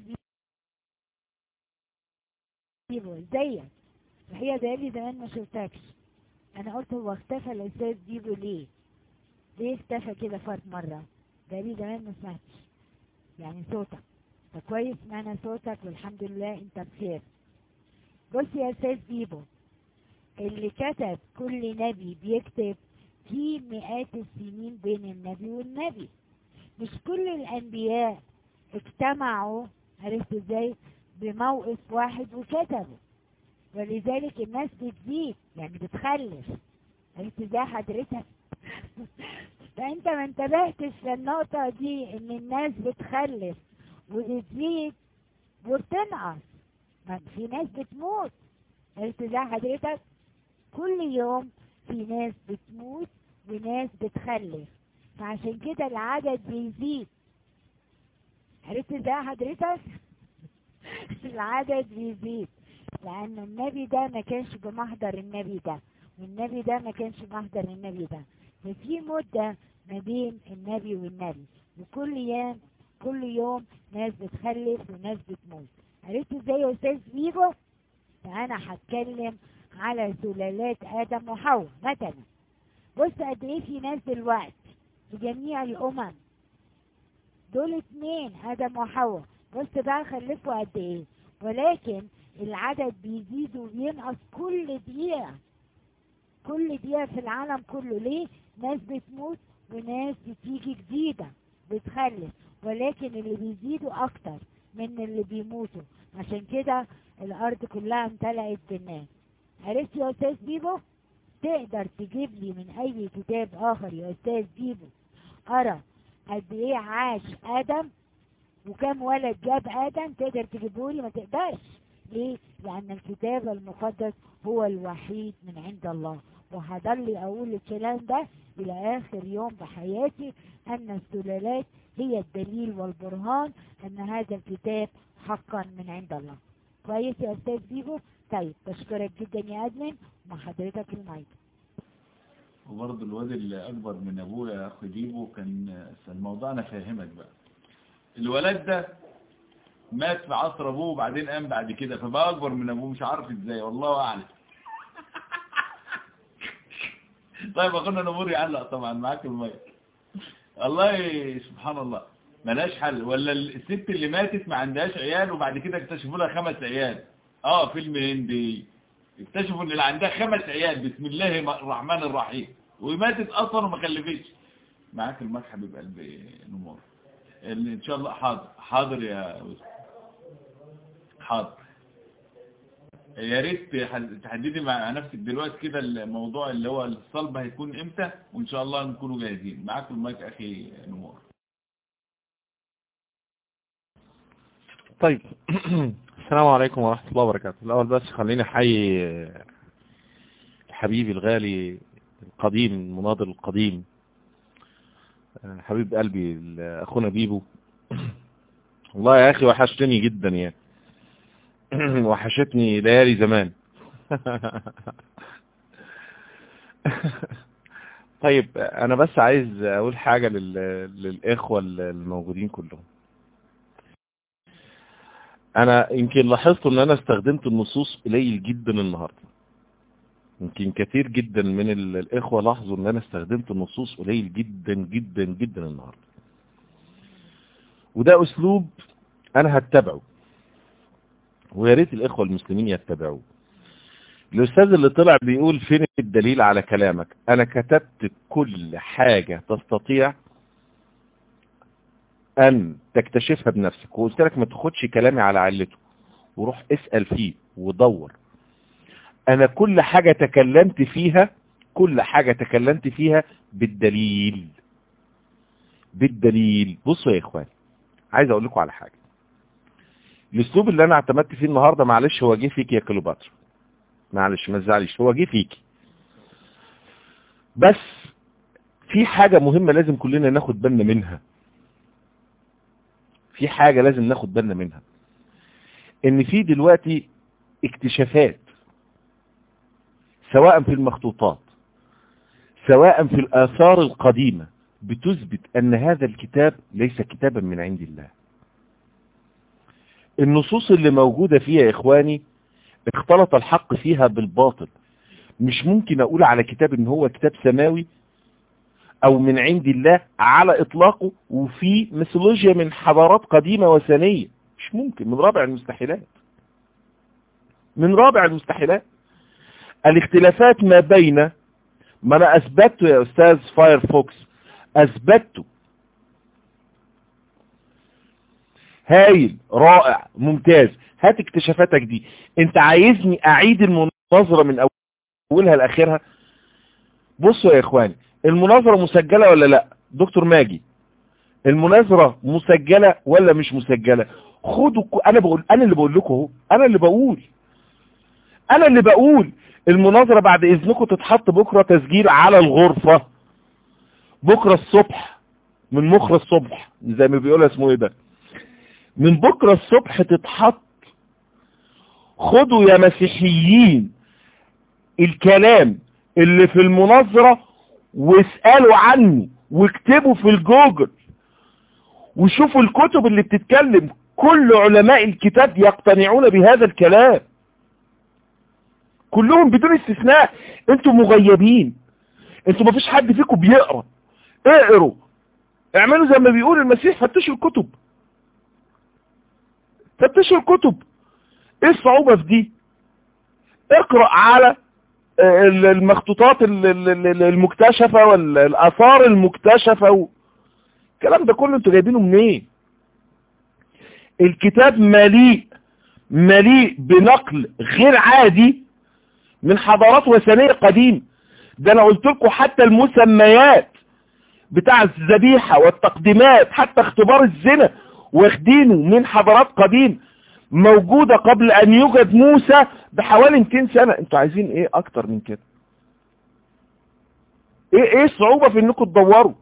بيبو ازيك الحقيقه بقالي زمان ما شفتكش انا قلت هو اختفى الاستاذ بيبو ليه ليه اختفى كده فات مره بقالي زمان ما سمعتش يعني صوتك فكويس معنا صوتك والحمد لله انت بخير بص يا استاذ بيبو اللي كتب كل نبي بيكتب في مئات السنين بين النبي والنبي مش كل الانبياء اجتمعوا عرفت ازاي بموقف واحد وكتبوا ولذلك الناس بتزيد يعني بتخلف عرفت ازاي حضرتك فانت ما انتبهتش للنقطة دي ان الناس بتخلف وبتزيد وبتنقص ما في ناس بتموت عرفت ازاي حضرتك كل يوم في ناس بتموت وناس بتخلف فعشان كده العدد بيزيد عرفت ازاي حضرتك العدد بيزيد لان النبي ده ما كانش بمحضر النبي ده والنبي ده ما كانش بمحضر النبي ده ففي مدة ما بين النبي والنبي وكل يوم كل يوم ناس بتخلف وناس بتموت عرفت ازاي يا استاذ فيجو فانا هتكلم على سلالات ادم وحواء مثلا بص قد ايه في ناس دلوقتي في جميع الامم دول اتنين ادم وحواء بص بقى خلفوا قد ايه ولكن العدد بيزيد وبينقص كل دقيقة كل دقيقة في العالم كله ليه ناس بتموت وناس بتيجي جديدة بتخلف ولكن اللي بيزيدوا اكتر من اللي بيموتوا عشان كده الارض كلها امتلأت بالناس عرفت يا استاذ بيبو تقدر تجيب لي من اي كتاب اخر يا استاذ بيبو ارى قد ايه عاش ادم وكم ولد جاب ادم تقدر تجيبه لي ما تقدرش ليه لان الكتاب المقدس هو الوحيد من عند الله وهضل اقول الكلام ده الى اخر يوم بحياتي ان السلالات هي الدليل والبرهان ان هذا الكتاب حقا من عند الله كويس يا استاذ بيبو طيب بشكرك جدا يا ادمن مع حضرتك المايك وبرضه الواد اللي اكبر من ابوه يا اخي ديبو كان الموضوع انا فاهمك بقى الولد ده مات في عصر ابوه وبعدين قام بعد كده فبقى اكبر من ابوه مش عارف ازاي والله اعلم طيب اخونا نمور يعلق طبعا معاك المايك والله سبحان الله ملاش حل ولا الست اللي ماتت ما عندهاش عيال وبعد كده اكتشفوا لها خمس عيال اه فيلم هندي اكتشفوا ان اللي عندها خمس عيال بسم الله الرحمن الرحيم وماتت اصلا وما خلفتش معاك المايك حبيب قلبي نمور ان شاء الله حاضر حاضر يا يوسف حاضر يا ريت تحددي مع نفسك دلوقتي كده الموضوع اللي هو الصلب هيكون امتى وان شاء الله نكونوا جاهزين معاك المايك اخي نمور طيب السلام عليكم ورحمة الله وبركاته الأول بس خليني حي حبيبي الغالي القديم المناضل القديم حبيب قلبي أخونا بيبو والله يا أخي وحشتني جدا يعني وحشتني ليالي زمان طيب أنا بس عايز أقول حاجة للإخوة الموجودين كلهم انا يمكن لاحظت ان انا استخدمت النصوص قليل جدا النهاردة يمكن كثير جدا من الاخوة لاحظوا ان انا استخدمت النصوص قليل جدا جدا جدا النهاردة وده اسلوب انا هتبعه ويا ريت الاخوة المسلمين يتبعوه الاستاذ اللي طلع بيقول فين الدليل على كلامك انا كتبت كل حاجة تستطيع ان تكتشفها بنفسك وقلت لك ما تاخدش كلامي على علته وروح اسأل فيه ودور انا كل حاجة تكلمت فيها كل حاجة تكلمت فيها بالدليل بالدليل بصوا يا اخوان عايز اقول لكم على حاجة الاسلوب اللي انا اعتمدت فيه النهاردة معلش هو جه فيك يا كليوباترا معلش ما تزعليش هو جه فيك بس في حاجة مهمة لازم كلنا ناخد بالنا منها في حاجة لازم ناخد بالنا منها ان في دلوقتي اكتشافات سواء في المخطوطات سواء في الآثار القديمة بتثبت أن هذا الكتاب ليس كتابا من عند الله النصوص اللي موجودة فيها يا إخواني اختلط الحق فيها بالباطل مش ممكن أقول على كتاب إن هو كتاب سماوي او من عند الله على اطلاقه وفي ميثولوجيا من حضارات قديمة وثنية مش ممكن من رابع المستحيلات من رابع المستحيلات الاختلافات ما بين ما انا اثبته يا استاذ فايرفوكس اثبته هايل رائع ممتاز هات اكتشافاتك دي انت عايزني اعيد المناظرة من اولها لاخرها بصوا يا اخواني المناظرة مسجلة ولا لا دكتور ماجي المناظرة مسجلة ولا مش مسجلة خدوا انا بقول انا اللي بقول لكم اهو انا اللي بقول انا اللي بقول المناظرة بعد اذنكم تتحط بكرة تسجيل على الغرفة بكرة الصبح من مخرى الصبح زي ما بيقولها اسمه ايه ده من بكرة الصبح تتحط خدوا يا مسيحيين الكلام اللي في المناظرة واسألوا عني واكتبوا في الجوجل وشوفوا الكتب اللي بتتكلم كل علماء الكتاب يقتنعون بهذا الكلام كلهم بدون استثناء انتوا مغيبين انتوا مفيش حد فيكم بيقرا اقروا اعملوا زي ما بيقول المسيح فتشوا الكتب فتشوا الكتب ايه الصعوبة في دي اقرأ على المخطوطات المكتشفة والآثار المكتشفة الكلام ده كله انتوا جايبينه منين الكتاب مليء مليء بنقل غير عادي من حضارات وثنية قديمة ده انا قلت لكم حتى المسميات بتاع الذبيحة والتقديمات حتى اختبار الزنا واخدينه من حضارات قديمة موجودة قبل ان يوجد موسى بحوالي 200 سنة انتوا عايزين ايه اكتر من كده ايه ايه الصعوبة في انكم تدوروا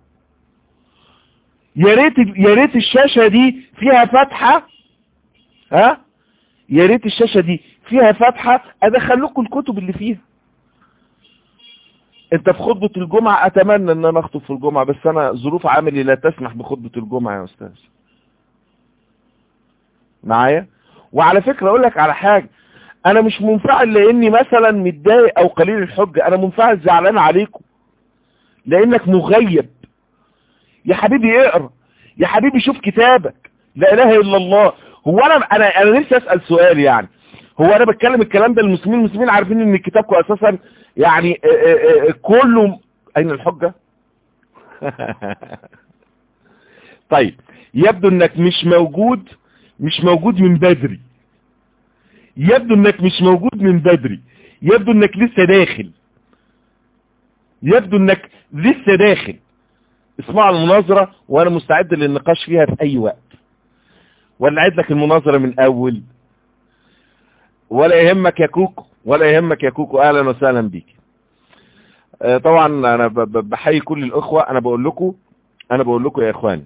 يا ريت يا ريت الشاشة دي فيها فتحة ها يا ريت الشاشة دي فيها فتحة ادخل لكم الكتب اللي فيها انت في خطبة الجمعة اتمنى ان انا اخطب في الجمعة بس انا ظروف عملي لا تسمح بخطبة الجمعة يا استاذ معايا وعلى فكرة اقول لك على حاجة انا مش منفعل لاني مثلا متضايق او قليل الحجة انا منفعل زعلان عليكم لانك مغيب يا حبيبي اقرا يا حبيبي شوف كتابك لا اله الا الله هو انا انا انا نفسي اسال سؤال يعني هو انا بتكلم الكلام ده للمسلمين المسلمين عارفين ان كتابكم اساسا يعني آه، آه، آه، كله اين الحجه طيب يبدو انك مش موجود مش موجود من بدري يبدو انك مش موجود من بدري يبدو انك لسه داخل يبدو انك لسه داخل اسمع المناظرة وانا مستعد للنقاش فيها في اي وقت ولا اعد لك المناظرة من اول ولا يهمك يا كوكو ولا يهمك يا كوكو اهلا وسهلا بيك آه، طبعا انا ب- ب- بحيي كل الاخوة انا بقول لكم انا بقول لكم يا اخواني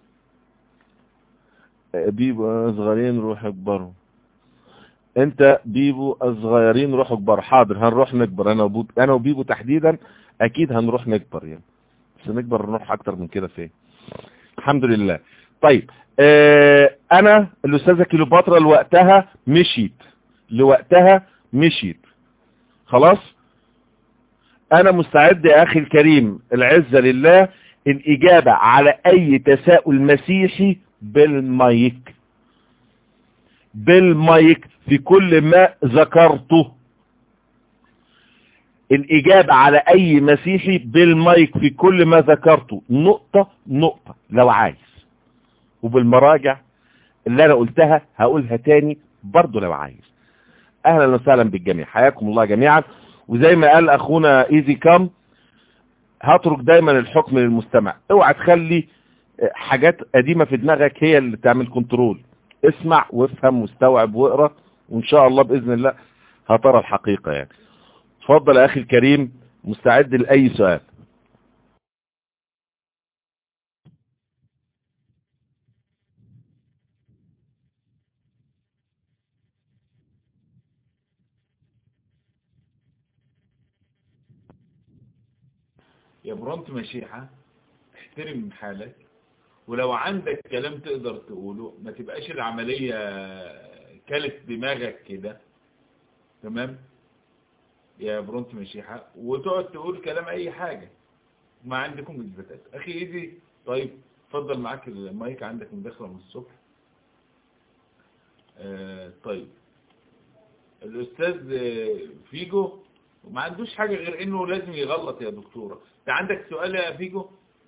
آه، بيبقوا صغيرين روح اكبروا انت بيبو الصغيرين روحوا كبار حاضر هنروح نكبر انا وبيبو انا وبيبو تحديدا اكيد هنروح نكبر يعني بس نكبر نروح اكتر من كده فين الحمد لله طيب اه انا الاستاذه كيلوباترا لوقتها مشيت لوقتها مشيت خلاص انا مستعد يا اخي الكريم العزة لله الاجابة على اي تساؤل مسيحي بالمايك بالمايك في كل ما ذكرته الإجابة على أي مسيحي بالمايك في كل ما ذكرته نقطة نقطة لو عايز وبالمراجع اللي أنا قلتها هقولها تاني برضو لو عايز أهلا وسهلا بالجميع حياكم الله جميعا وزي ما قال أخونا إيزي كام هترك دايما الحكم للمستمع اوعى تخلي حاجات قديمة في دماغك هي اللي تعمل كنترول اسمع وافهم واستوعب واقرا وان شاء الله باذن الله هترى الحقيقه يعني اتفضل يا اخي الكريم مستعد لاي سؤال يا برونت مشيحة احترم حالك ولو عندك كلام تقدر تقوله ما تبقاش العملية كلت دماغك كده تمام يا برونت مشيحة وتقعد تقول كلام اي حاجة ما عندكم اثباتات اخي ايدي طيب اتفضل معاك المايك عندك مداخلة من الصبح آه طيب الاستاذ آه، فيجو ما عندوش حاجة غير انه لازم يغلط يا دكتورة انت عندك سؤال يا فيجو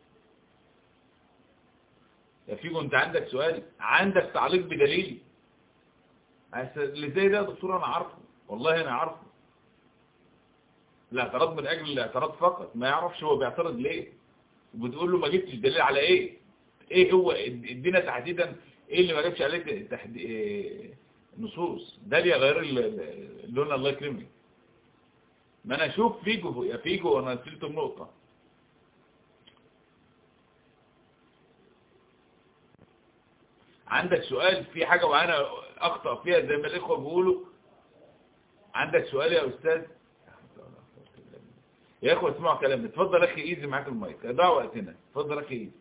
يا فيجو انت عندك سؤال عندك تعليق بدليل عس- اللي زي ده يا دكتور انا عارفه والله انا عارفه الاعتراض من اجل الاعتراض فقط ما يعرفش هو بيعترض ليه وبتقول له ما جبتش دليل على ايه ايه هو ادينا تحديدا ايه اللي ما جابش عليه تحدي... إيه نصوص ده اللي غير ال- ال- اللون الله يكرمك ما انا اشوف فيجو يا فيجو انا نسيت النقطة عندك سؤال في حاجة وانا اخطأ فيها زي ما الاخوة بيقولوا عندك سؤال يا استاذ يا اخوة اسمعوا كلامي اتفضل اخي ايزي معاك المايك ضاع وقتنا اتفضل اخي ايزي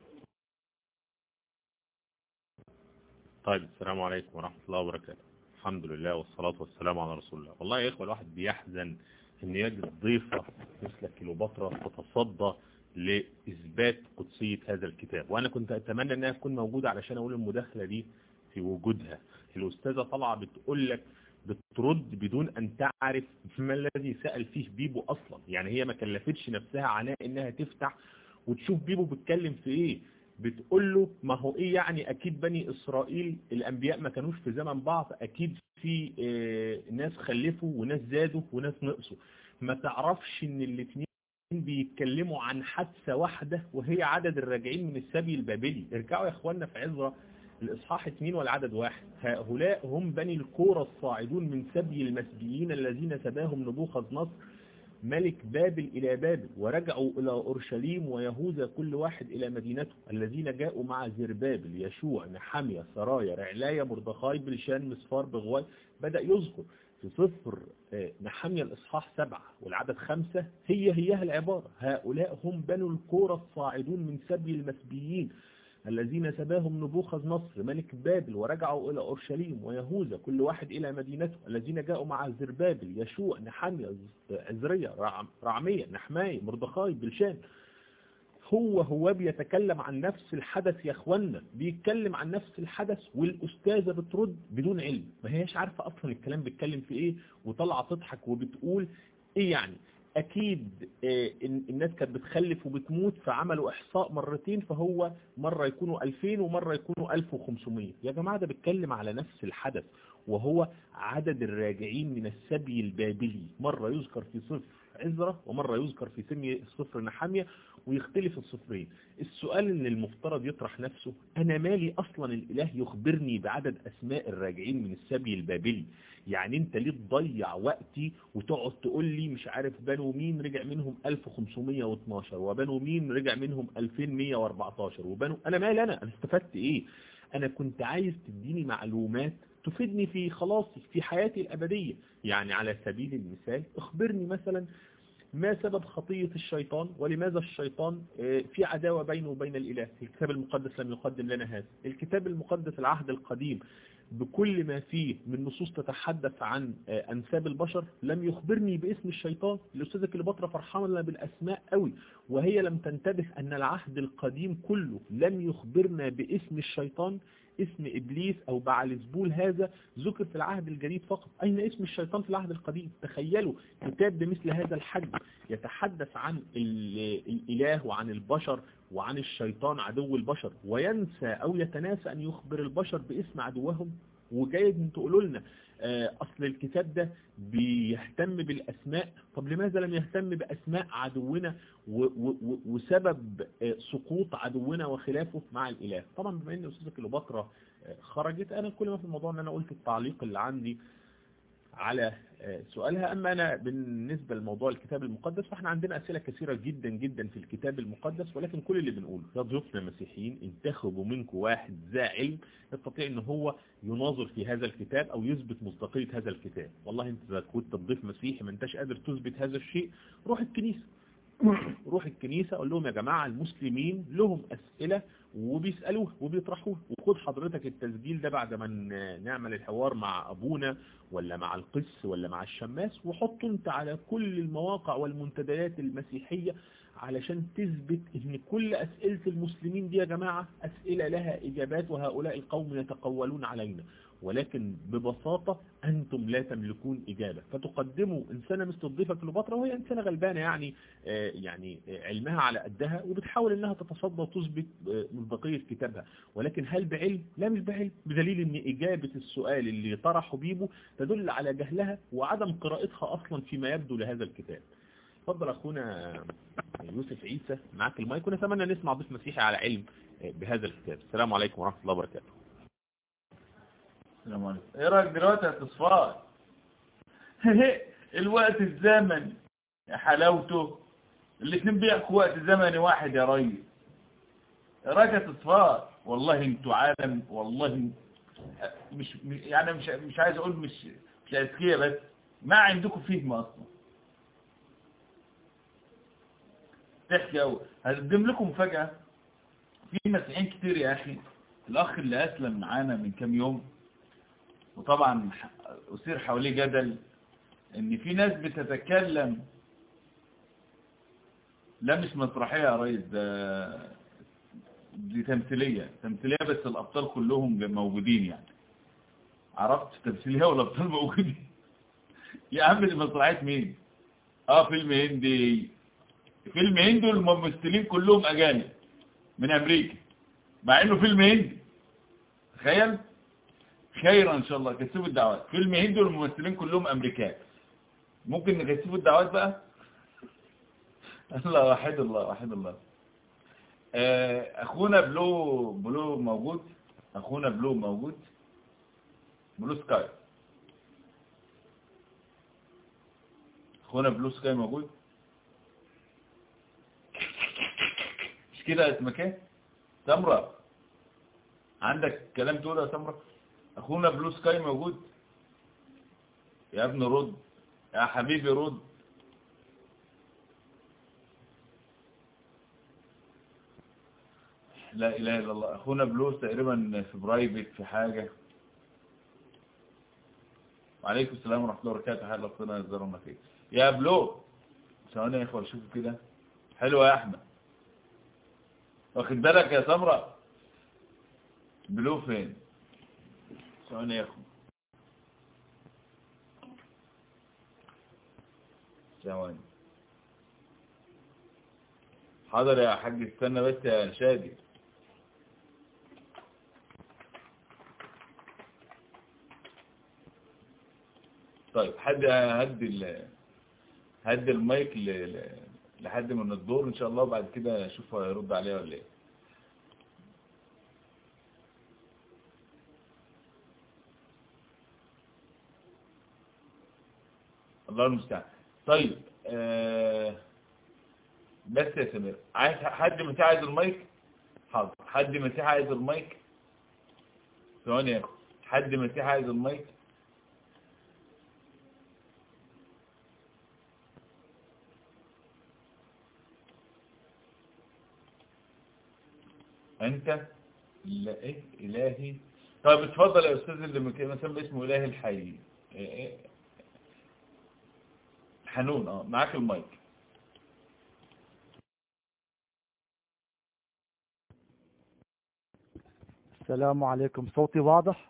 طيب السلام عليكم ورحمة الله وبركاته الحمد لله والصلاة والسلام على رسول الله والله يا إخوة الواحد بيحزن أن يجد ضيفة مثل كيلوباترا تتصدى لإثبات قدسية هذا الكتاب وأنا كنت أتمنى أنها تكون موجودة علشان أقول المداخلة دي في وجودها الأستاذة طلعة بتقول لك بترد بدون أن تعرف ما الذي سأل فيه بيبو أصلا يعني هي ما كلفتش نفسها عناء أنها تفتح وتشوف بيبو بيتكلم في إيه بتقول له ما هو ايه يعني اكيد بني اسرائيل الانبياء ما كانوش في زمن بعض اكيد في اه ناس خلفوا وناس زادوا وناس نقصوا ما تعرفش ان الاثنين بيتكلموا عن حادثة واحدة وهي عدد الراجعين من السبي البابلي ارجعوا يا اخوانا في عزرة الاصحاح اثنين والعدد واحد هؤلاء هم بني الكورة الصاعدون من سبي المسبيين الذين سباهم نبوخذ نصر ملك بابل إلى بابل ورجعوا إلى أورشليم ويهوذا كل واحد إلى مدينته الذين جاءوا مع زربابل يشوع نحمية سرايا رعلاية مردخاي بلشان مسفار بغواي بدأ يذكر في صفر نحمية الإصحاح سبعة والعدد خمسة هي هيها العبارة هؤلاء هم بنو الكورة الصاعدون من سبي المسبيين الذين سباهم نبوخذ نصر ملك بابل ورجعوا إلى أورشليم ويهوذا كل واحد إلى مدينته الذين جاءوا مع زربابل يشوع نحمية عزرية رعمية نحماي مردخاي بلشان هو هو بيتكلم عن نفس الحدث يا اخوانا بيتكلم عن نفس الحدث والاستاذة بترد بدون علم ما هيش عارفة اصلا الكلام بيتكلم في ايه وطلعة تضحك وبتقول ايه يعني اكيد آه، إن- الناس كانت بتخلف وبتموت فعملوا احصاء مرتين فهو مرة يكونوا 2000 ومرة يكونوا 1500 يا جماعة ده بيتكلم على نفس الحدث وهو عدد الراجعين من السبي البابلي مرة يذكر في صفر عزرة ومرة يذكر في سمي صفر نحامية ويختلف الصفرين السؤال اللي المفترض يطرح نفسه أنا مالي أصلا الإله يخبرني بعدد أسماء الراجعين من السبي البابلي يعني أنت ليه تضيع وقتي وتقعد تقول لي مش عارف بنو مين رجع منهم 1512 وبنو مين رجع منهم 2114 وبنو أنا مالي أنا أنا استفدت إيه أنا كنت عايز تديني معلومات تفيدني في خلاصي في حياتي الأبدية يعني على سبيل المثال اخبرني مثلا ما سبب خطية الشيطان ولماذا الشيطان آه، في عداوة بينه وبين الإله الكتاب المقدس لم يقدم لنا هذا الكتاب المقدس العهد القديم بكل ما فيه من نصوص تتحدث عن آه، أنساب البشر لم يخبرني باسم الشيطان الأستاذة كليوباترا فرحانة لنا بالأسماء قوي وهي لم تنتبه أن العهد القديم كله لم يخبرنا باسم الشيطان اسم إبليس أو بعلزبول هذا ذكر في العهد الجديد فقط أين اسم الشيطان في العهد القديم تخيلوا كتاب بمثل هذا الحجم يتحدث عن ال- الإله وعن البشر وعن الشيطان عدو البشر وينسى أو يتناسى أن يخبر البشر باسم عدوهم وجايز ان تقولوا لنا آه، أصل الكتاب ده بيهتم بالأسماء طب لماذا لم يهتم بأسماء عدونا و- و- و- وسبب آه، سقوط عدونا وخلافه مع الإله طبعا بما أن أستاذة كليوباترا آه، خرجت أنا كل ما في الموضوع أن أنا قلت التعليق اللي عندي على آه، سؤالها أما أنا بالنسبة لموضوع الكتاب المقدس فإحنا عندنا أسئلة كثيرة جدا جدا في الكتاب المقدس ولكن كل اللي بنقوله يا ضيوفنا مسيحيين انتخبوا منكم واحد ذا علم يستطيع ان هو يناظر في هذا الكتاب او يثبت مصداقية هذا الكتاب والله انت اذا كنت ضيف مسيحي ما انتش قادر تثبت هذا الشيء روح الكنيسة روح الكنيسة قول لهم يا جماعة المسلمين لهم أسئلة وبيسألوه وبيطرحوه وخد حضرتك التسجيل ده بعد ما ن- نعمل الحوار مع أبونا ولا مع القس ولا مع الشماس وحطه انت على كل المواقع والمنتديات المسيحية علشان تثبت ان كل أسئلة المسلمين دي يا جماعة أسئلة لها إجابات وهؤلاء القوم يتقولون علينا ولكن ببساطة أنتم لا تملكون إجابة فتقدموا إنسانة مثل الضيفة كليوباترا وهي إنسانة غلبانة يعني آه، يعني آه، علمها على قدها وبتحاول إنها تتصدى وتثبت آه، مصداقية كتابها ولكن هل بعلم؟ لا مش بعلم بدليل إن إجابة السؤال اللي طرحه بيبو تدل على جهلها وعدم قراءتها أصلا فيما يبدو لهذا الكتاب اتفضل أخونا يوسف عيسى معاك المايك ونتمنى نسمع ضيف مسيحي على علم آه، بهذا الكتاب السلام عليكم ورحمة الله وبركاته السلام عليكم ايه رايك دلوقتي يا تصفار الوقت الزمني يا حلاوته الاثنين بيحكوا وقت زمني واحد يا ريس ايه رايك يا تصفار والله انتوا عالم والله مش مش- يعني مش مش عايز اقول مش مش اذكياء بس ما عندكم فهم اصلا تحكي قوي هقدم لكم مفاجاه في مسيحيين كتير يا اخي الاخ اللي اسلم معانا من كام يوم وطبعا ح- أثير حواليه جدل إن في ناس بتتكلم لا مش مسرحية يا ريس ده دي تمثيلية تمثيلية بس الأبطال كلهم ج- موجودين يعني عرفت تمثيلية والأبطال موجودين يا عم دي مسرحية مين؟ اه فيلم هندي فيلم هندي والممثلين كلهم أجانب من أمريكا مع إنه فيلم هندي تخيل خيرا ان شاء الله كثفوا الدعوات فيلم هندي والممثلين كلهم امريكان ممكن نكثفوا الدعوات بقى الله وحيد الله وحيد الله آه، اخونا بلو بلو موجود اخونا بلو موجود بلو سكاي اخونا بلو سكاي موجود مش كده اسمك ايه سمرة عندك كلام تقوله يا سمرة اخونا بلو سكاي موجود يا ابني رد يا حبيبي رد لا اله الا الله اخونا بلو تقريبا في برايفت في حاجة وعليكم السلام ورحمة الله وبركاته حال ربنا يجزاهم خير يا بلو ثواني يا اخوة شوفوا كده حلوة يا احمد واخد بالك يا سمرة بلو فين ثواني يا اخو ثواني حاضر يا حاج استنى بس يا شادي طيب حد هدي ال هدي المايك ل... ل- لحد من الدور ان شاء الله وبعد كده اشوف هيرد عليها ولا ايه الله المستعان طيب آه بس يا سمير عايز حد مسيح عايز المايك حاضر حد مسيح عايز المايك ثواني يا اخو حد مسيح عايز المايك انت لا ايه الهي طيب اتفضل يا استاذ اللي مك- مثلا باسمه الهي الحي إيه إيه؟ حنون اه معاك المايك السلام عليكم صوتي واضح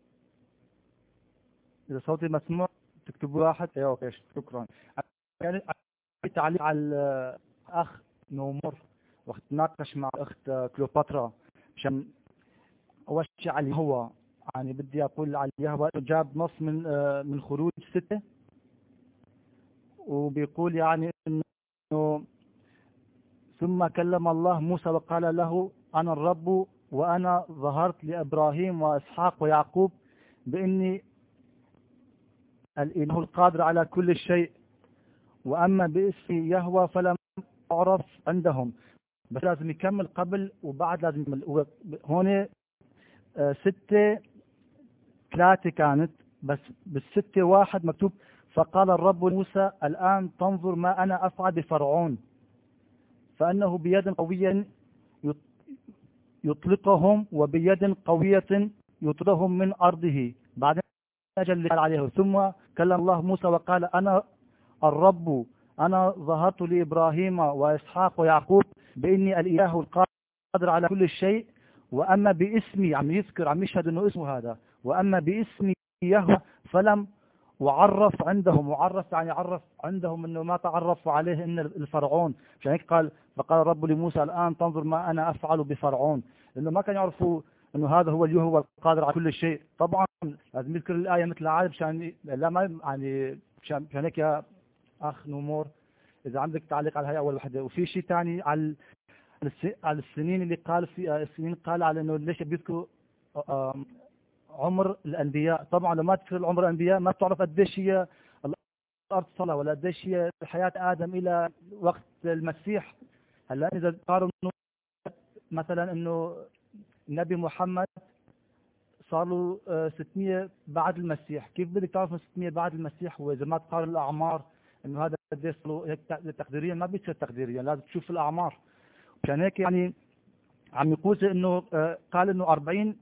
إذا صوتي مسموع تكتبوا واحد ايوه اوكي شكرا يعني عندي تعليق على الأخ نومر وقت ناقش مع الأخت كليوباترا عشان أول شيء على هو يعني بدي أقول على هو جاب نص من آه، من خروج ستة وبيقول يعني إنه ثم كلم الله موسى وقال له أنا الرب وأنا ظهرت لإبراهيم وإسحاق ويعقوب بإني الإله القادر على كل شيء وأما باسم يهوى فلم أعرف عندهم بس لازم يكمل قبل وبعد لازم يكمل هو- هون آه، ستة ثلاثة كانت بس بالستة واحد مكتوب فقال الرب موسى الآن تنظر ما أنا أفعل بفرعون فأنه بيد قوية يط- يطلقهم وبيد قوية يطردهم من أرضه بعدين أجل قال عليه ثم كلم الله موسى وقال أنا الرب أنا ظهرت لإبراهيم وإسحاق ويعقوب بإني الإله القادر على كل شيء وأما باسمي عم يذكر عم يشهد أنه اسمه هذا وأما باسمي يهوى فلم وعرف عندهم وعرف يعني عرف عندهم انه ما تعرفوا عليه ان الفرعون عشان هيك قال فقال الرب لموسى الان تنظر ما انا افعل بفرعون لانه ما كانوا يعرفوا انه هذا هو اليهوى القادر على كل شيء طبعا لازم يذكر الايه مثل عارف عشان لا ما يعني عشان عشان هيك يا اخ نمور اذا عندك تعليق على هاي اول وحده وفي شيء ثاني على الس- على السنين اللي قال في السنين قال على انه ليش بيذكروا آم، عمر الانبياء طبعا لما تذكر العمر الانبياء ما بتعرف قديش هي الارض صلاه ولا قديش هي حياه ادم الى وقت المسيح هلا اذا قارنوا مثلا انه النبي محمد صار له آه، 600 بعد المسيح كيف بدك تعرف من 600 بعد المسيح واذا ما تقارن الاعمار انه هذا قديش صار له هيك تق- تقديريا ما بيصير تقديريا لازم تشوف الاعمار عشان هيك يعني عم يقول انه آه، قال انه 40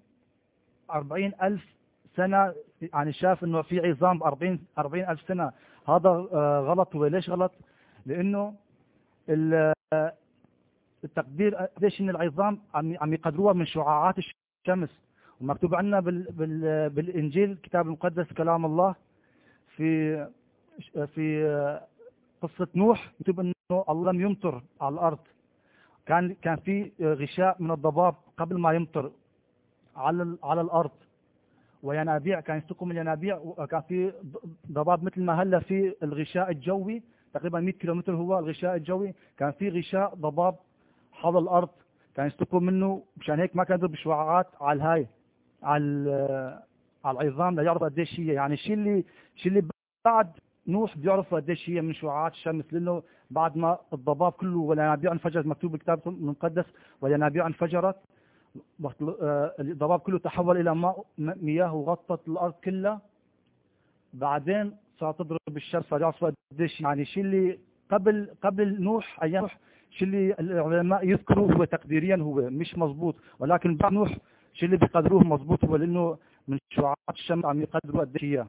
40 ألف سنة يعني شاف انه في عظام 40 40 ألف سنة هذا آه، غلط هو ليش غلط لانه ال- آه، التقدير قديش ان العظام عم عم يقدروها من شعاعات الشمس ومكتوب عندنا بال بال بالانجيل الكتاب المقدس كلام الله في في آه، قصة نوح مكتوب انه الله لم يمطر على الارض كان كان في غشاء من الضباب قبل ما يمطر على ال- على الارض وينابيع كان يستقوا من ينابيع وكان في ض- ضباب مثل ما هلا في الغشاء الجوي تقريبا 100 كيلومتر هو الغشاء الجوي كان في غشاء ضباب حول الارض كان يستقوا منه مشان هيك ما كان يضرب شعاعات على الهاي على ال- على العظام ليعرف قديش هي يعني الشيء اللي الشيء اللي بعد نوح بيعرفوا قديش هي من شعاعات الشمس لانه بعد ما الضباب كله والينابيع انفجرت مكتوب بالكتاب المقدس والينابيع انفجرت وقت آه، الضباب كله تحول الى ماء م- مياه وغطت الارض كلها بعدين صار تضرب الشمس صار يعرفوا قديش يعني الشيء اللي قبل قبل نوح ايام نوح الشيء اللي العلماء يذكروا هو تقديريا هو مش مزبوط ولكن بعد نوح الشيء اللي بيقدروه مزبوط هو لانه من شعاعات الشمس عم يقدروا قديش هي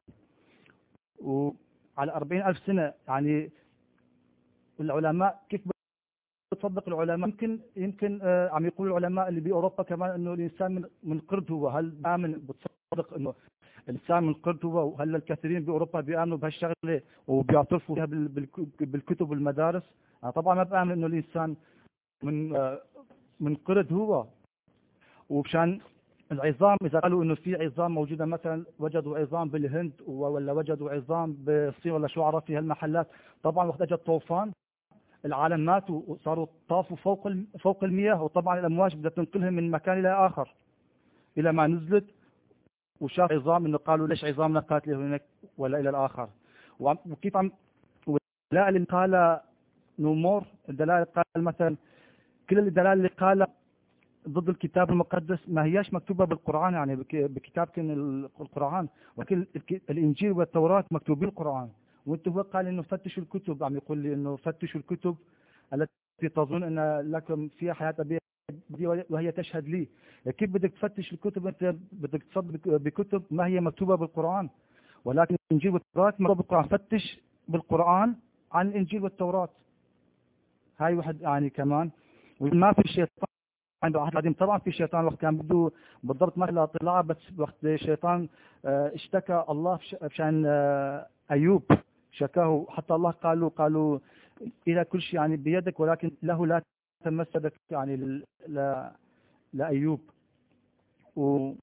وعلى 40 ألف سنة يعني العلماء كيف تصدق العلماء يمكن يمكن آه، عم يقول العلماء اللي باوروبا كمان انه الانسان من من قرد هو هل امن بتصدق انه الانسان من قرد هو وهل الكثيرين باوروبا بيامنوا بهالشغله وبيعترفوا فيها بال- بالك- بالكتب والمدارس انا طبعا ما بامن انه الانسان من آه، من قرد هو ومشان العظام اذا قالوا انه في عظام موجوده مثلا وجدوا عظام بالهند و- ولا وجدوا عظام بالصين ولا شو عرف في هالمحلات طبعا وقت اجى الطوفان العالم ماتوا وصاروا طافوا فوق الم- فوق المياه وطبعا الامواج بدها تنقلهم من مكان الى اخر الى ما نزلت وشاف عظام انه قالوا ليش عظامنا قاتله هناك ولا الى الاخر وعم- وكيف عم والدلائل اللي قال نومور الدلائل قال مثلا كل الدلائل اللي قال ضد الكتاب المقدس ما هياش مكتوبة بالقرآن يعني بك- بكتاب كان ال- القرآن ولكن الك- الإنجيل والتوراة مكتوبين القرآن وانت هو قال انه فتشوا الكتب عم يقول لي انه فتشوا الكتب التي تظن ان لكم فيها حياة أبدية وهي تشهد لي كيف بدك تفتش الكتب انت بدك تصدق بكتب ما هي مكتوبة بالقرآن ولكن الإنجيل والتوراة مكتوبة بالقرآن فتش بالقرآن عن الإنجيل والتوراة هاي واحد يعني كمان وما في شيطان عنده عهد قديم طبعا في شيطان وقت كان بده بالضبط مثل طلع بس وقت الشيطان آه، اشتكى الله بش- بشان آه، ايوب شكاه حتى الله قالوا قالوا الى كل شيء يعني بيدك ولكن له لا تمسدك يعني ل- ل- لايوب و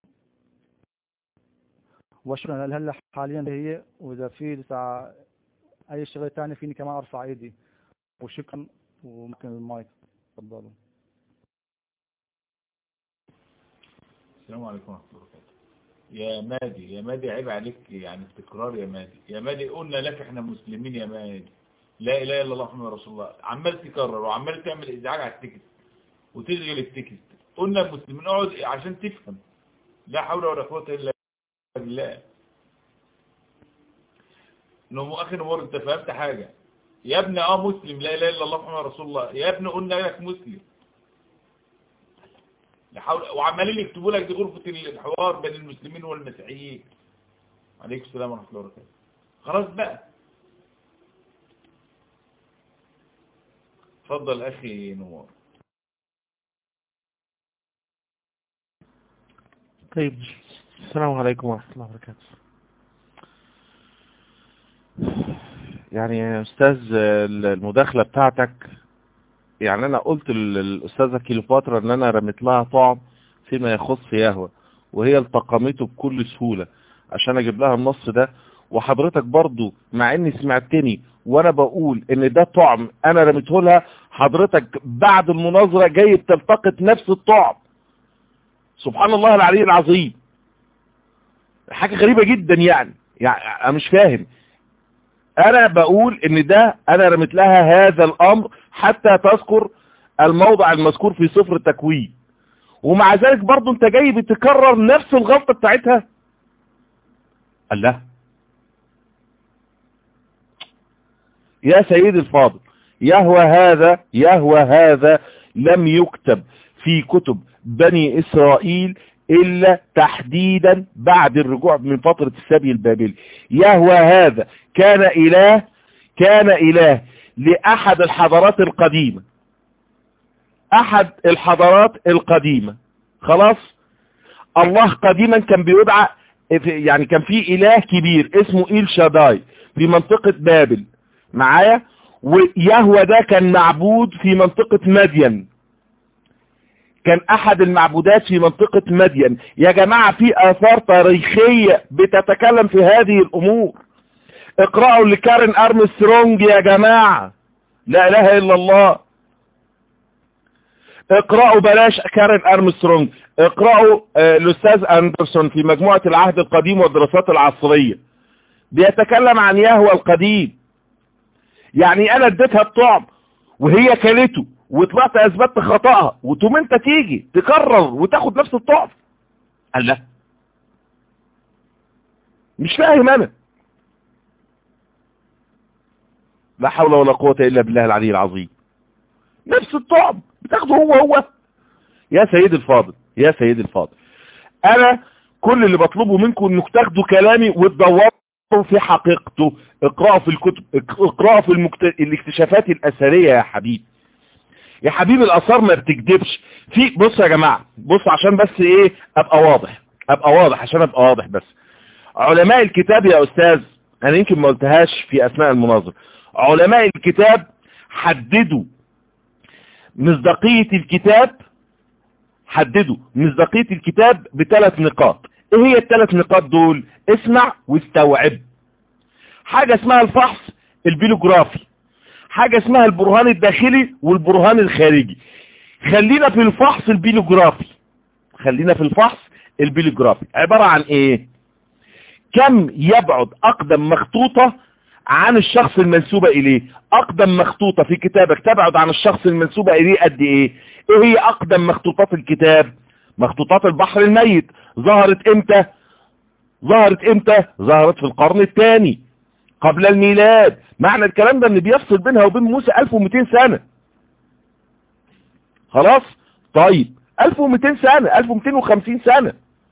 وشكرا هلا حاليا هي واذا في لسه اي شغله ثانيه فيني كمان ارفع ايدي وشكرا وممكن المايك تفضلوا السلام عليكم ورحمة الله وبركاته يا مادي يا مادي عيب عليك يعني التكرار يا مادي يا مادي قلنا لك احنا مسلمين يا مادي لا اله الا الله محمد رسول الله عمال تكرر وعمال تعمل ازعاج على التكست وتشغل التكست قلنا المسلمين اقعد عشان تفهم لا حول ولا قوة الا بالله نمو اخي نمور انت فهمت حاجة يا ابني اه مسلم لا اله الا الله محمد رسول الله يا ابني قلنا لك مسلم لحول وعمالين يكتبوا لك دي غرفة الحوار بين المسلمين والمسيحيين عليكم السلام ورحمة الله وبركاته خلاص بقى اتفضل اخي نور طيب السلام عليكم ورحمة الله وبركاته يعني يا أستاذ المداخلة بتاعتك يعني أنا قلت للأستاذة كيلوباترا أن أنا رميت لها طعم فيما يخص يهوى وهي التقمته بكل سهولة عشان أجيب لها النص ده وحضرتك برضو مع اني سمعتني وانا بقول ان ده طعم انا رميته لها حضرتك بعد المناظرة جاي تلتقط نفس الطعم سبحان الله العلي العظيم حاجة غريبة جدا يعني يعني انا مش فاهم انا بقول ان ده انا رميت لها هذا الامر حتى تذكر الموضع المذكور في صفر التكوين ومع ذلك برضو انت جاي بتكرر نفس الغلطة بتاعتها الله يا سيدي الفاضل يهوى هذا يهوى هذا لم يكتب في كتب بني إسرائيل إلا تحديدا بعد الرجوع من فترة السبي البابلي يهوى هذا كان إله كان إله لأحد الحضارات القديمة أحد الحضارات القديمة خلاص الله قديما كان بيدعى يعني كان في إله كبير اسمه إيل شاداي في منطقة بابل معايا ويهوى ده كان معبود في منطقة مدين كان احد المعبودات في منطقة مدين يا جماعة في اثار تاريخية بتتكلم في هذه الامور اقرأوا لكارن ارمسترونج يا جماعة لا اله الا الله اقرأوا بلاش كارن ارمسترونج اقرأوا آه الاستاذ اندرسون في مجموعة العهد القديم والدراسات العصرية بيتكلم عن يهوى القديم يعني انا اديتها الطعم وهي كلته وطلعت اثبتت خطأها وتقوم انت تيجي تكرر وتاخد نفس الطعم قال لا مش فاهم انا لا حول ولا قوة الا بالله العلي العظيم نفس الطعم بتاخده هو هو يا سيد الفاضل يا سيد الفاضل انا كل اللي بطلبه منكم انك تاخدوا كلامي وتدوروا في حقيقته اقرأوا في الكتب اقرأوا في المكت... الاكتشافات الاثرية يا حبيبي يا حبيبي الاثار ما بتكذبش في بص يا جماعه بص عشان بس ايه ابقى واضح ابقى واضح عشان ابقى واضح بس علماء الكتاب يا استاذ انا يمكن ما قلتهاش في اثناء المناظره علماء الكتاب حددوا مصداقيه الكتاب حددوا مصداقيه الكتاب بثلاث نقاط ايه هي الثلاث نقاط دول اسمع واستوعب حاجه اسمها الفحص البيلوجرافي حاجة اسمها البرهان الداخلي والبرهان الخارجي خلينا في الفحص البيلوجرافي خلينا في الفحص البيلوجرافي عبارة عن ايه كم يبعد اقدم مخطوطة عن الشخص المنسوبة اليه اقدم مخطوطة في كتابك تبعد عن الشخص المنسوبة اليه قد ايه ايه هي اقدم مخطوطات الكتاب مخطوطات البحر الميت ظهرت امتى ظهرت امتى ظهرت في القرن الثاني قبل الميلاد معنى الكلام ده ان بيفصل بينها وبين موسى 1200 سنة خلاص طيب 1200 سنة 1250 سنة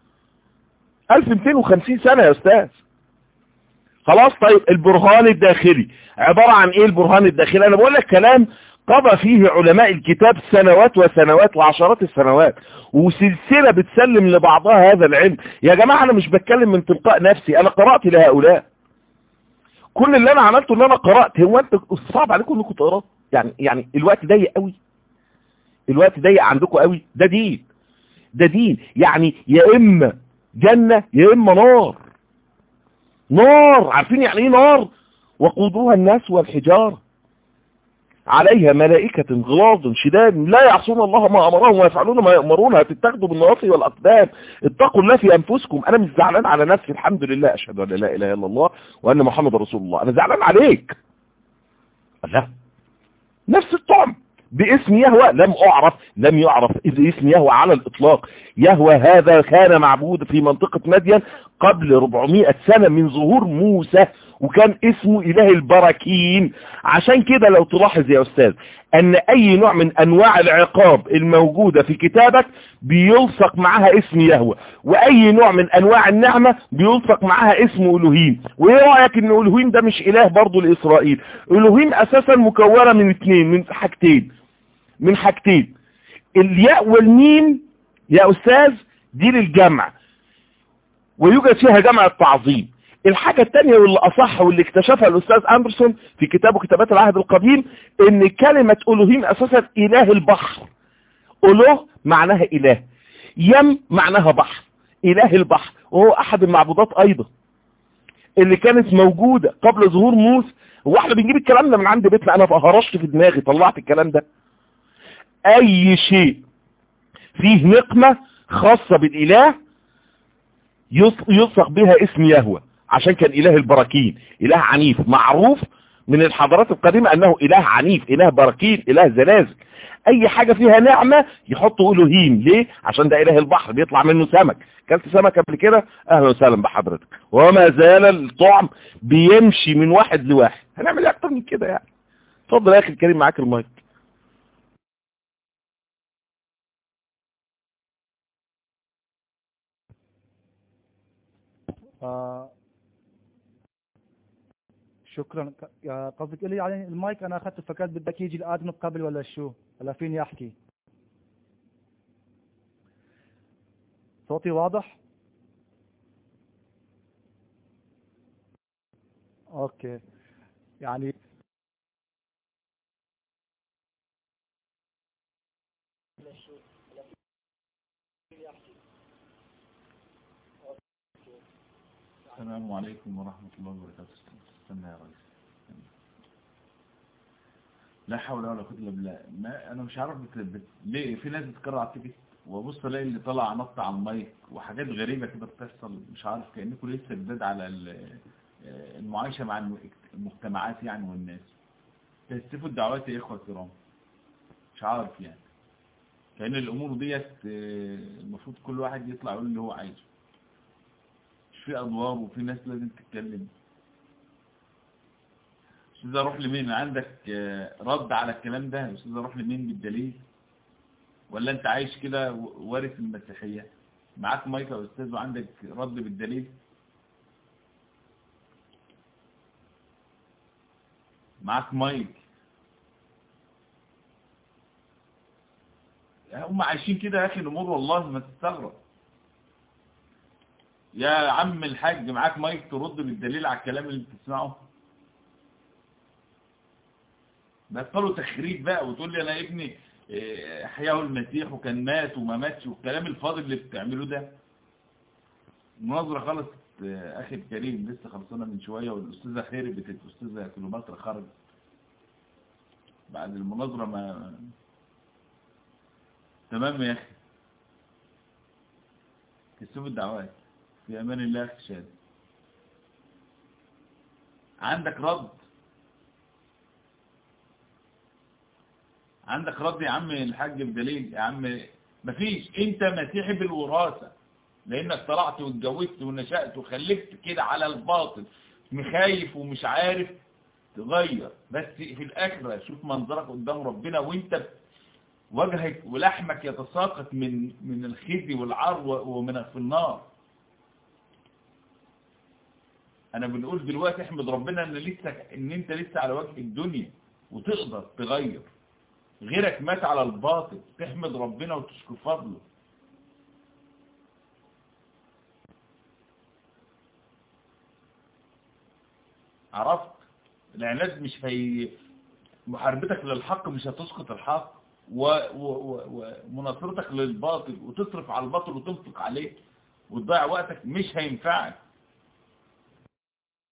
1250 سنة يا استاذ خلاص طيب البرهان الداخلي عبارة عن ايه البرهان الداخلي انا بقول لك كلام قضى فيه علماء الكتاب سنوات وسنوات وعشرات السنوات وسلسلة بتسلم لبعضها هذا العلم يا جماعة انا مش بتكلم من تلقاء نفسي انا قرأت لهؤلاء كل اللي انا عملته ان انا قرأت هو انت صعب عليكم انكم تقرأوا يعني يعني الوقت ضيق قوي الوقت ضيق عندكم قوي ده دين ده دين يعني يا اما جنة يا اما نار نار عارفين يعني ايه نار وقودها الناس والحجارة عليها ملائكة غلاظ شداد لا يعصون الله ما امرهم ويفعلون ما يأمرون هتتاخدوا بالنواصي والاقدام اتقوا الله في انفسكم انا مش زعلان على نفسي الحمد لله اشهد ان لا اله الا الله وان محمد رسول الله انا زعلان عليك لا نفس الطعم باسم يهوى لم اعرف لم يعرف اسم يهوى على الاطلاق يهوى هذا كان معبود في منطقة مدين قبل 400 سنة من ظهور موسى وكان اسمه اله البراكين عشان كده لو تلاحظ يا استاذ ان اي نوع من انواع العقاب الموجودة في كتابك بيلصق معها اسم يهوى واي نوع من انواع النعمة بيلصق معها اسم الوهيم وايه رأيك ان الوهيم ده مش اله برضو لاسرائيل الوهيم اساسا مكونة من اتنين من حاجتين من حاجتين الياء والميم يا استاذ دي للجمع ويوجد فيها جمع التعظيم الحاجة التانية واللي اصح واللي اكتشفها الاستاذ اندرسون في كتابه كتابات العهد القديم ان كلمة الوهيم اساسا اله البحر اله معناها اله يم معناها بحر اله البحر وهو احد المعبودات ايضا اللي كانت موجودة قبل ظهور موسى هو احنا بنجيب الكلام ده من عند بيتنا انا هرشت في دماغي طلعت الكلام ده اي شيء فيه نقمة خاصة بالاله يلصق بها اسم يهوى عشان كان اله البراكين اله عنيف معروف من الحضارات القديمة انه اله عنيف اله براكين اله زلازل اي حاجة فيها نعمة يحطوا الوهيم ليه عشان ده اله البحر بيطلع منه سمك كلت سمك قبل كده اهلا وسهلا بحضرتك وما زال الطعم بيمشي من واحد لواحد هنعمل ايه اكتر من كده يعني اتفضل يا اخي الكريم معاك المايك آه شكرا ك- يا قصدك لي يعني المايك انا اخذت فكرت بدك يجي الادمن قبل ولا شو ولا فيني احكي صوتي واضح اوكي يعني السلام عليكم ورحمة الله وبركاته استنى يا ريس لا حول ولا قوة الا بالله ما انا مش عارف بت... بت... ليه في ناس بتكرر على التيكت وابص الاقي اللي طلع نط على المايك وحاجات غريبة كده بتحصل مش عارف كأنكم لسه جداد على ال- المعايشة مع الم- المجتمعات يعني والناس تستفوا الدعوات يا اخوة الكرام مش عارف يعني كأن الامور ديت آه، المفروض كل واحد يطلع يقول اللي هو عايزه مش في ادوار وفي ناس لازم تتكلم استاذ اروح لمين عندك آه، رد على الكلام ده استاذ اروح لمين بالدليل ولا انت عايش كده و- وارث المسيحية معاك مايك يا استاذ وعندك رد بالدليل معاك مايك هم عايشين كده يا اخي الامور والله ما تستغرب يا عم الحاج معاك مايك ترد بالدليل على الكلام اللي بتسمعه بطلوا تخريب بقى وتقول لي انا ابني إيه، احياه المسيح وكان مات وما ماتش والكلام الفاضي اللي بتعملوه ده المناظرة خلصت آه، اخي الكريم لسه خلصنا من شوية والاستاذة خيربت الاستاذة كيلومتر خرج بعد المناظرة ما تمام يا اخي كسوف الدعوات في امان الله يا اخي شاد عندك رد عندك رد يا عم الحاج بدليل يا عم مفيش انت مسيحي بالوراثة لانك طلعت واتجوزت ونشأت وخلفت كده على الباطل مخايف ومش عارف تغير بس في الاخرة شوف منظرك قدام ربنا وانت وجهك ولحمك يتساقط من من الخزي والعار و- ومن في النار انا بنقول دلوقتي احمد ربنا ان لسه ان انت لسه على وجه الدنيا وتقدر تغير غيرك مات على الباطل تحمد ربنا وتشكر فضله عرفت العناد مش هي محاربتك للحق مش هتسقط الحق و- و- و- ومناصرتك للباطل وتصرف على الباطل وتنفق عليه وتضيع وقتك مش هينفعك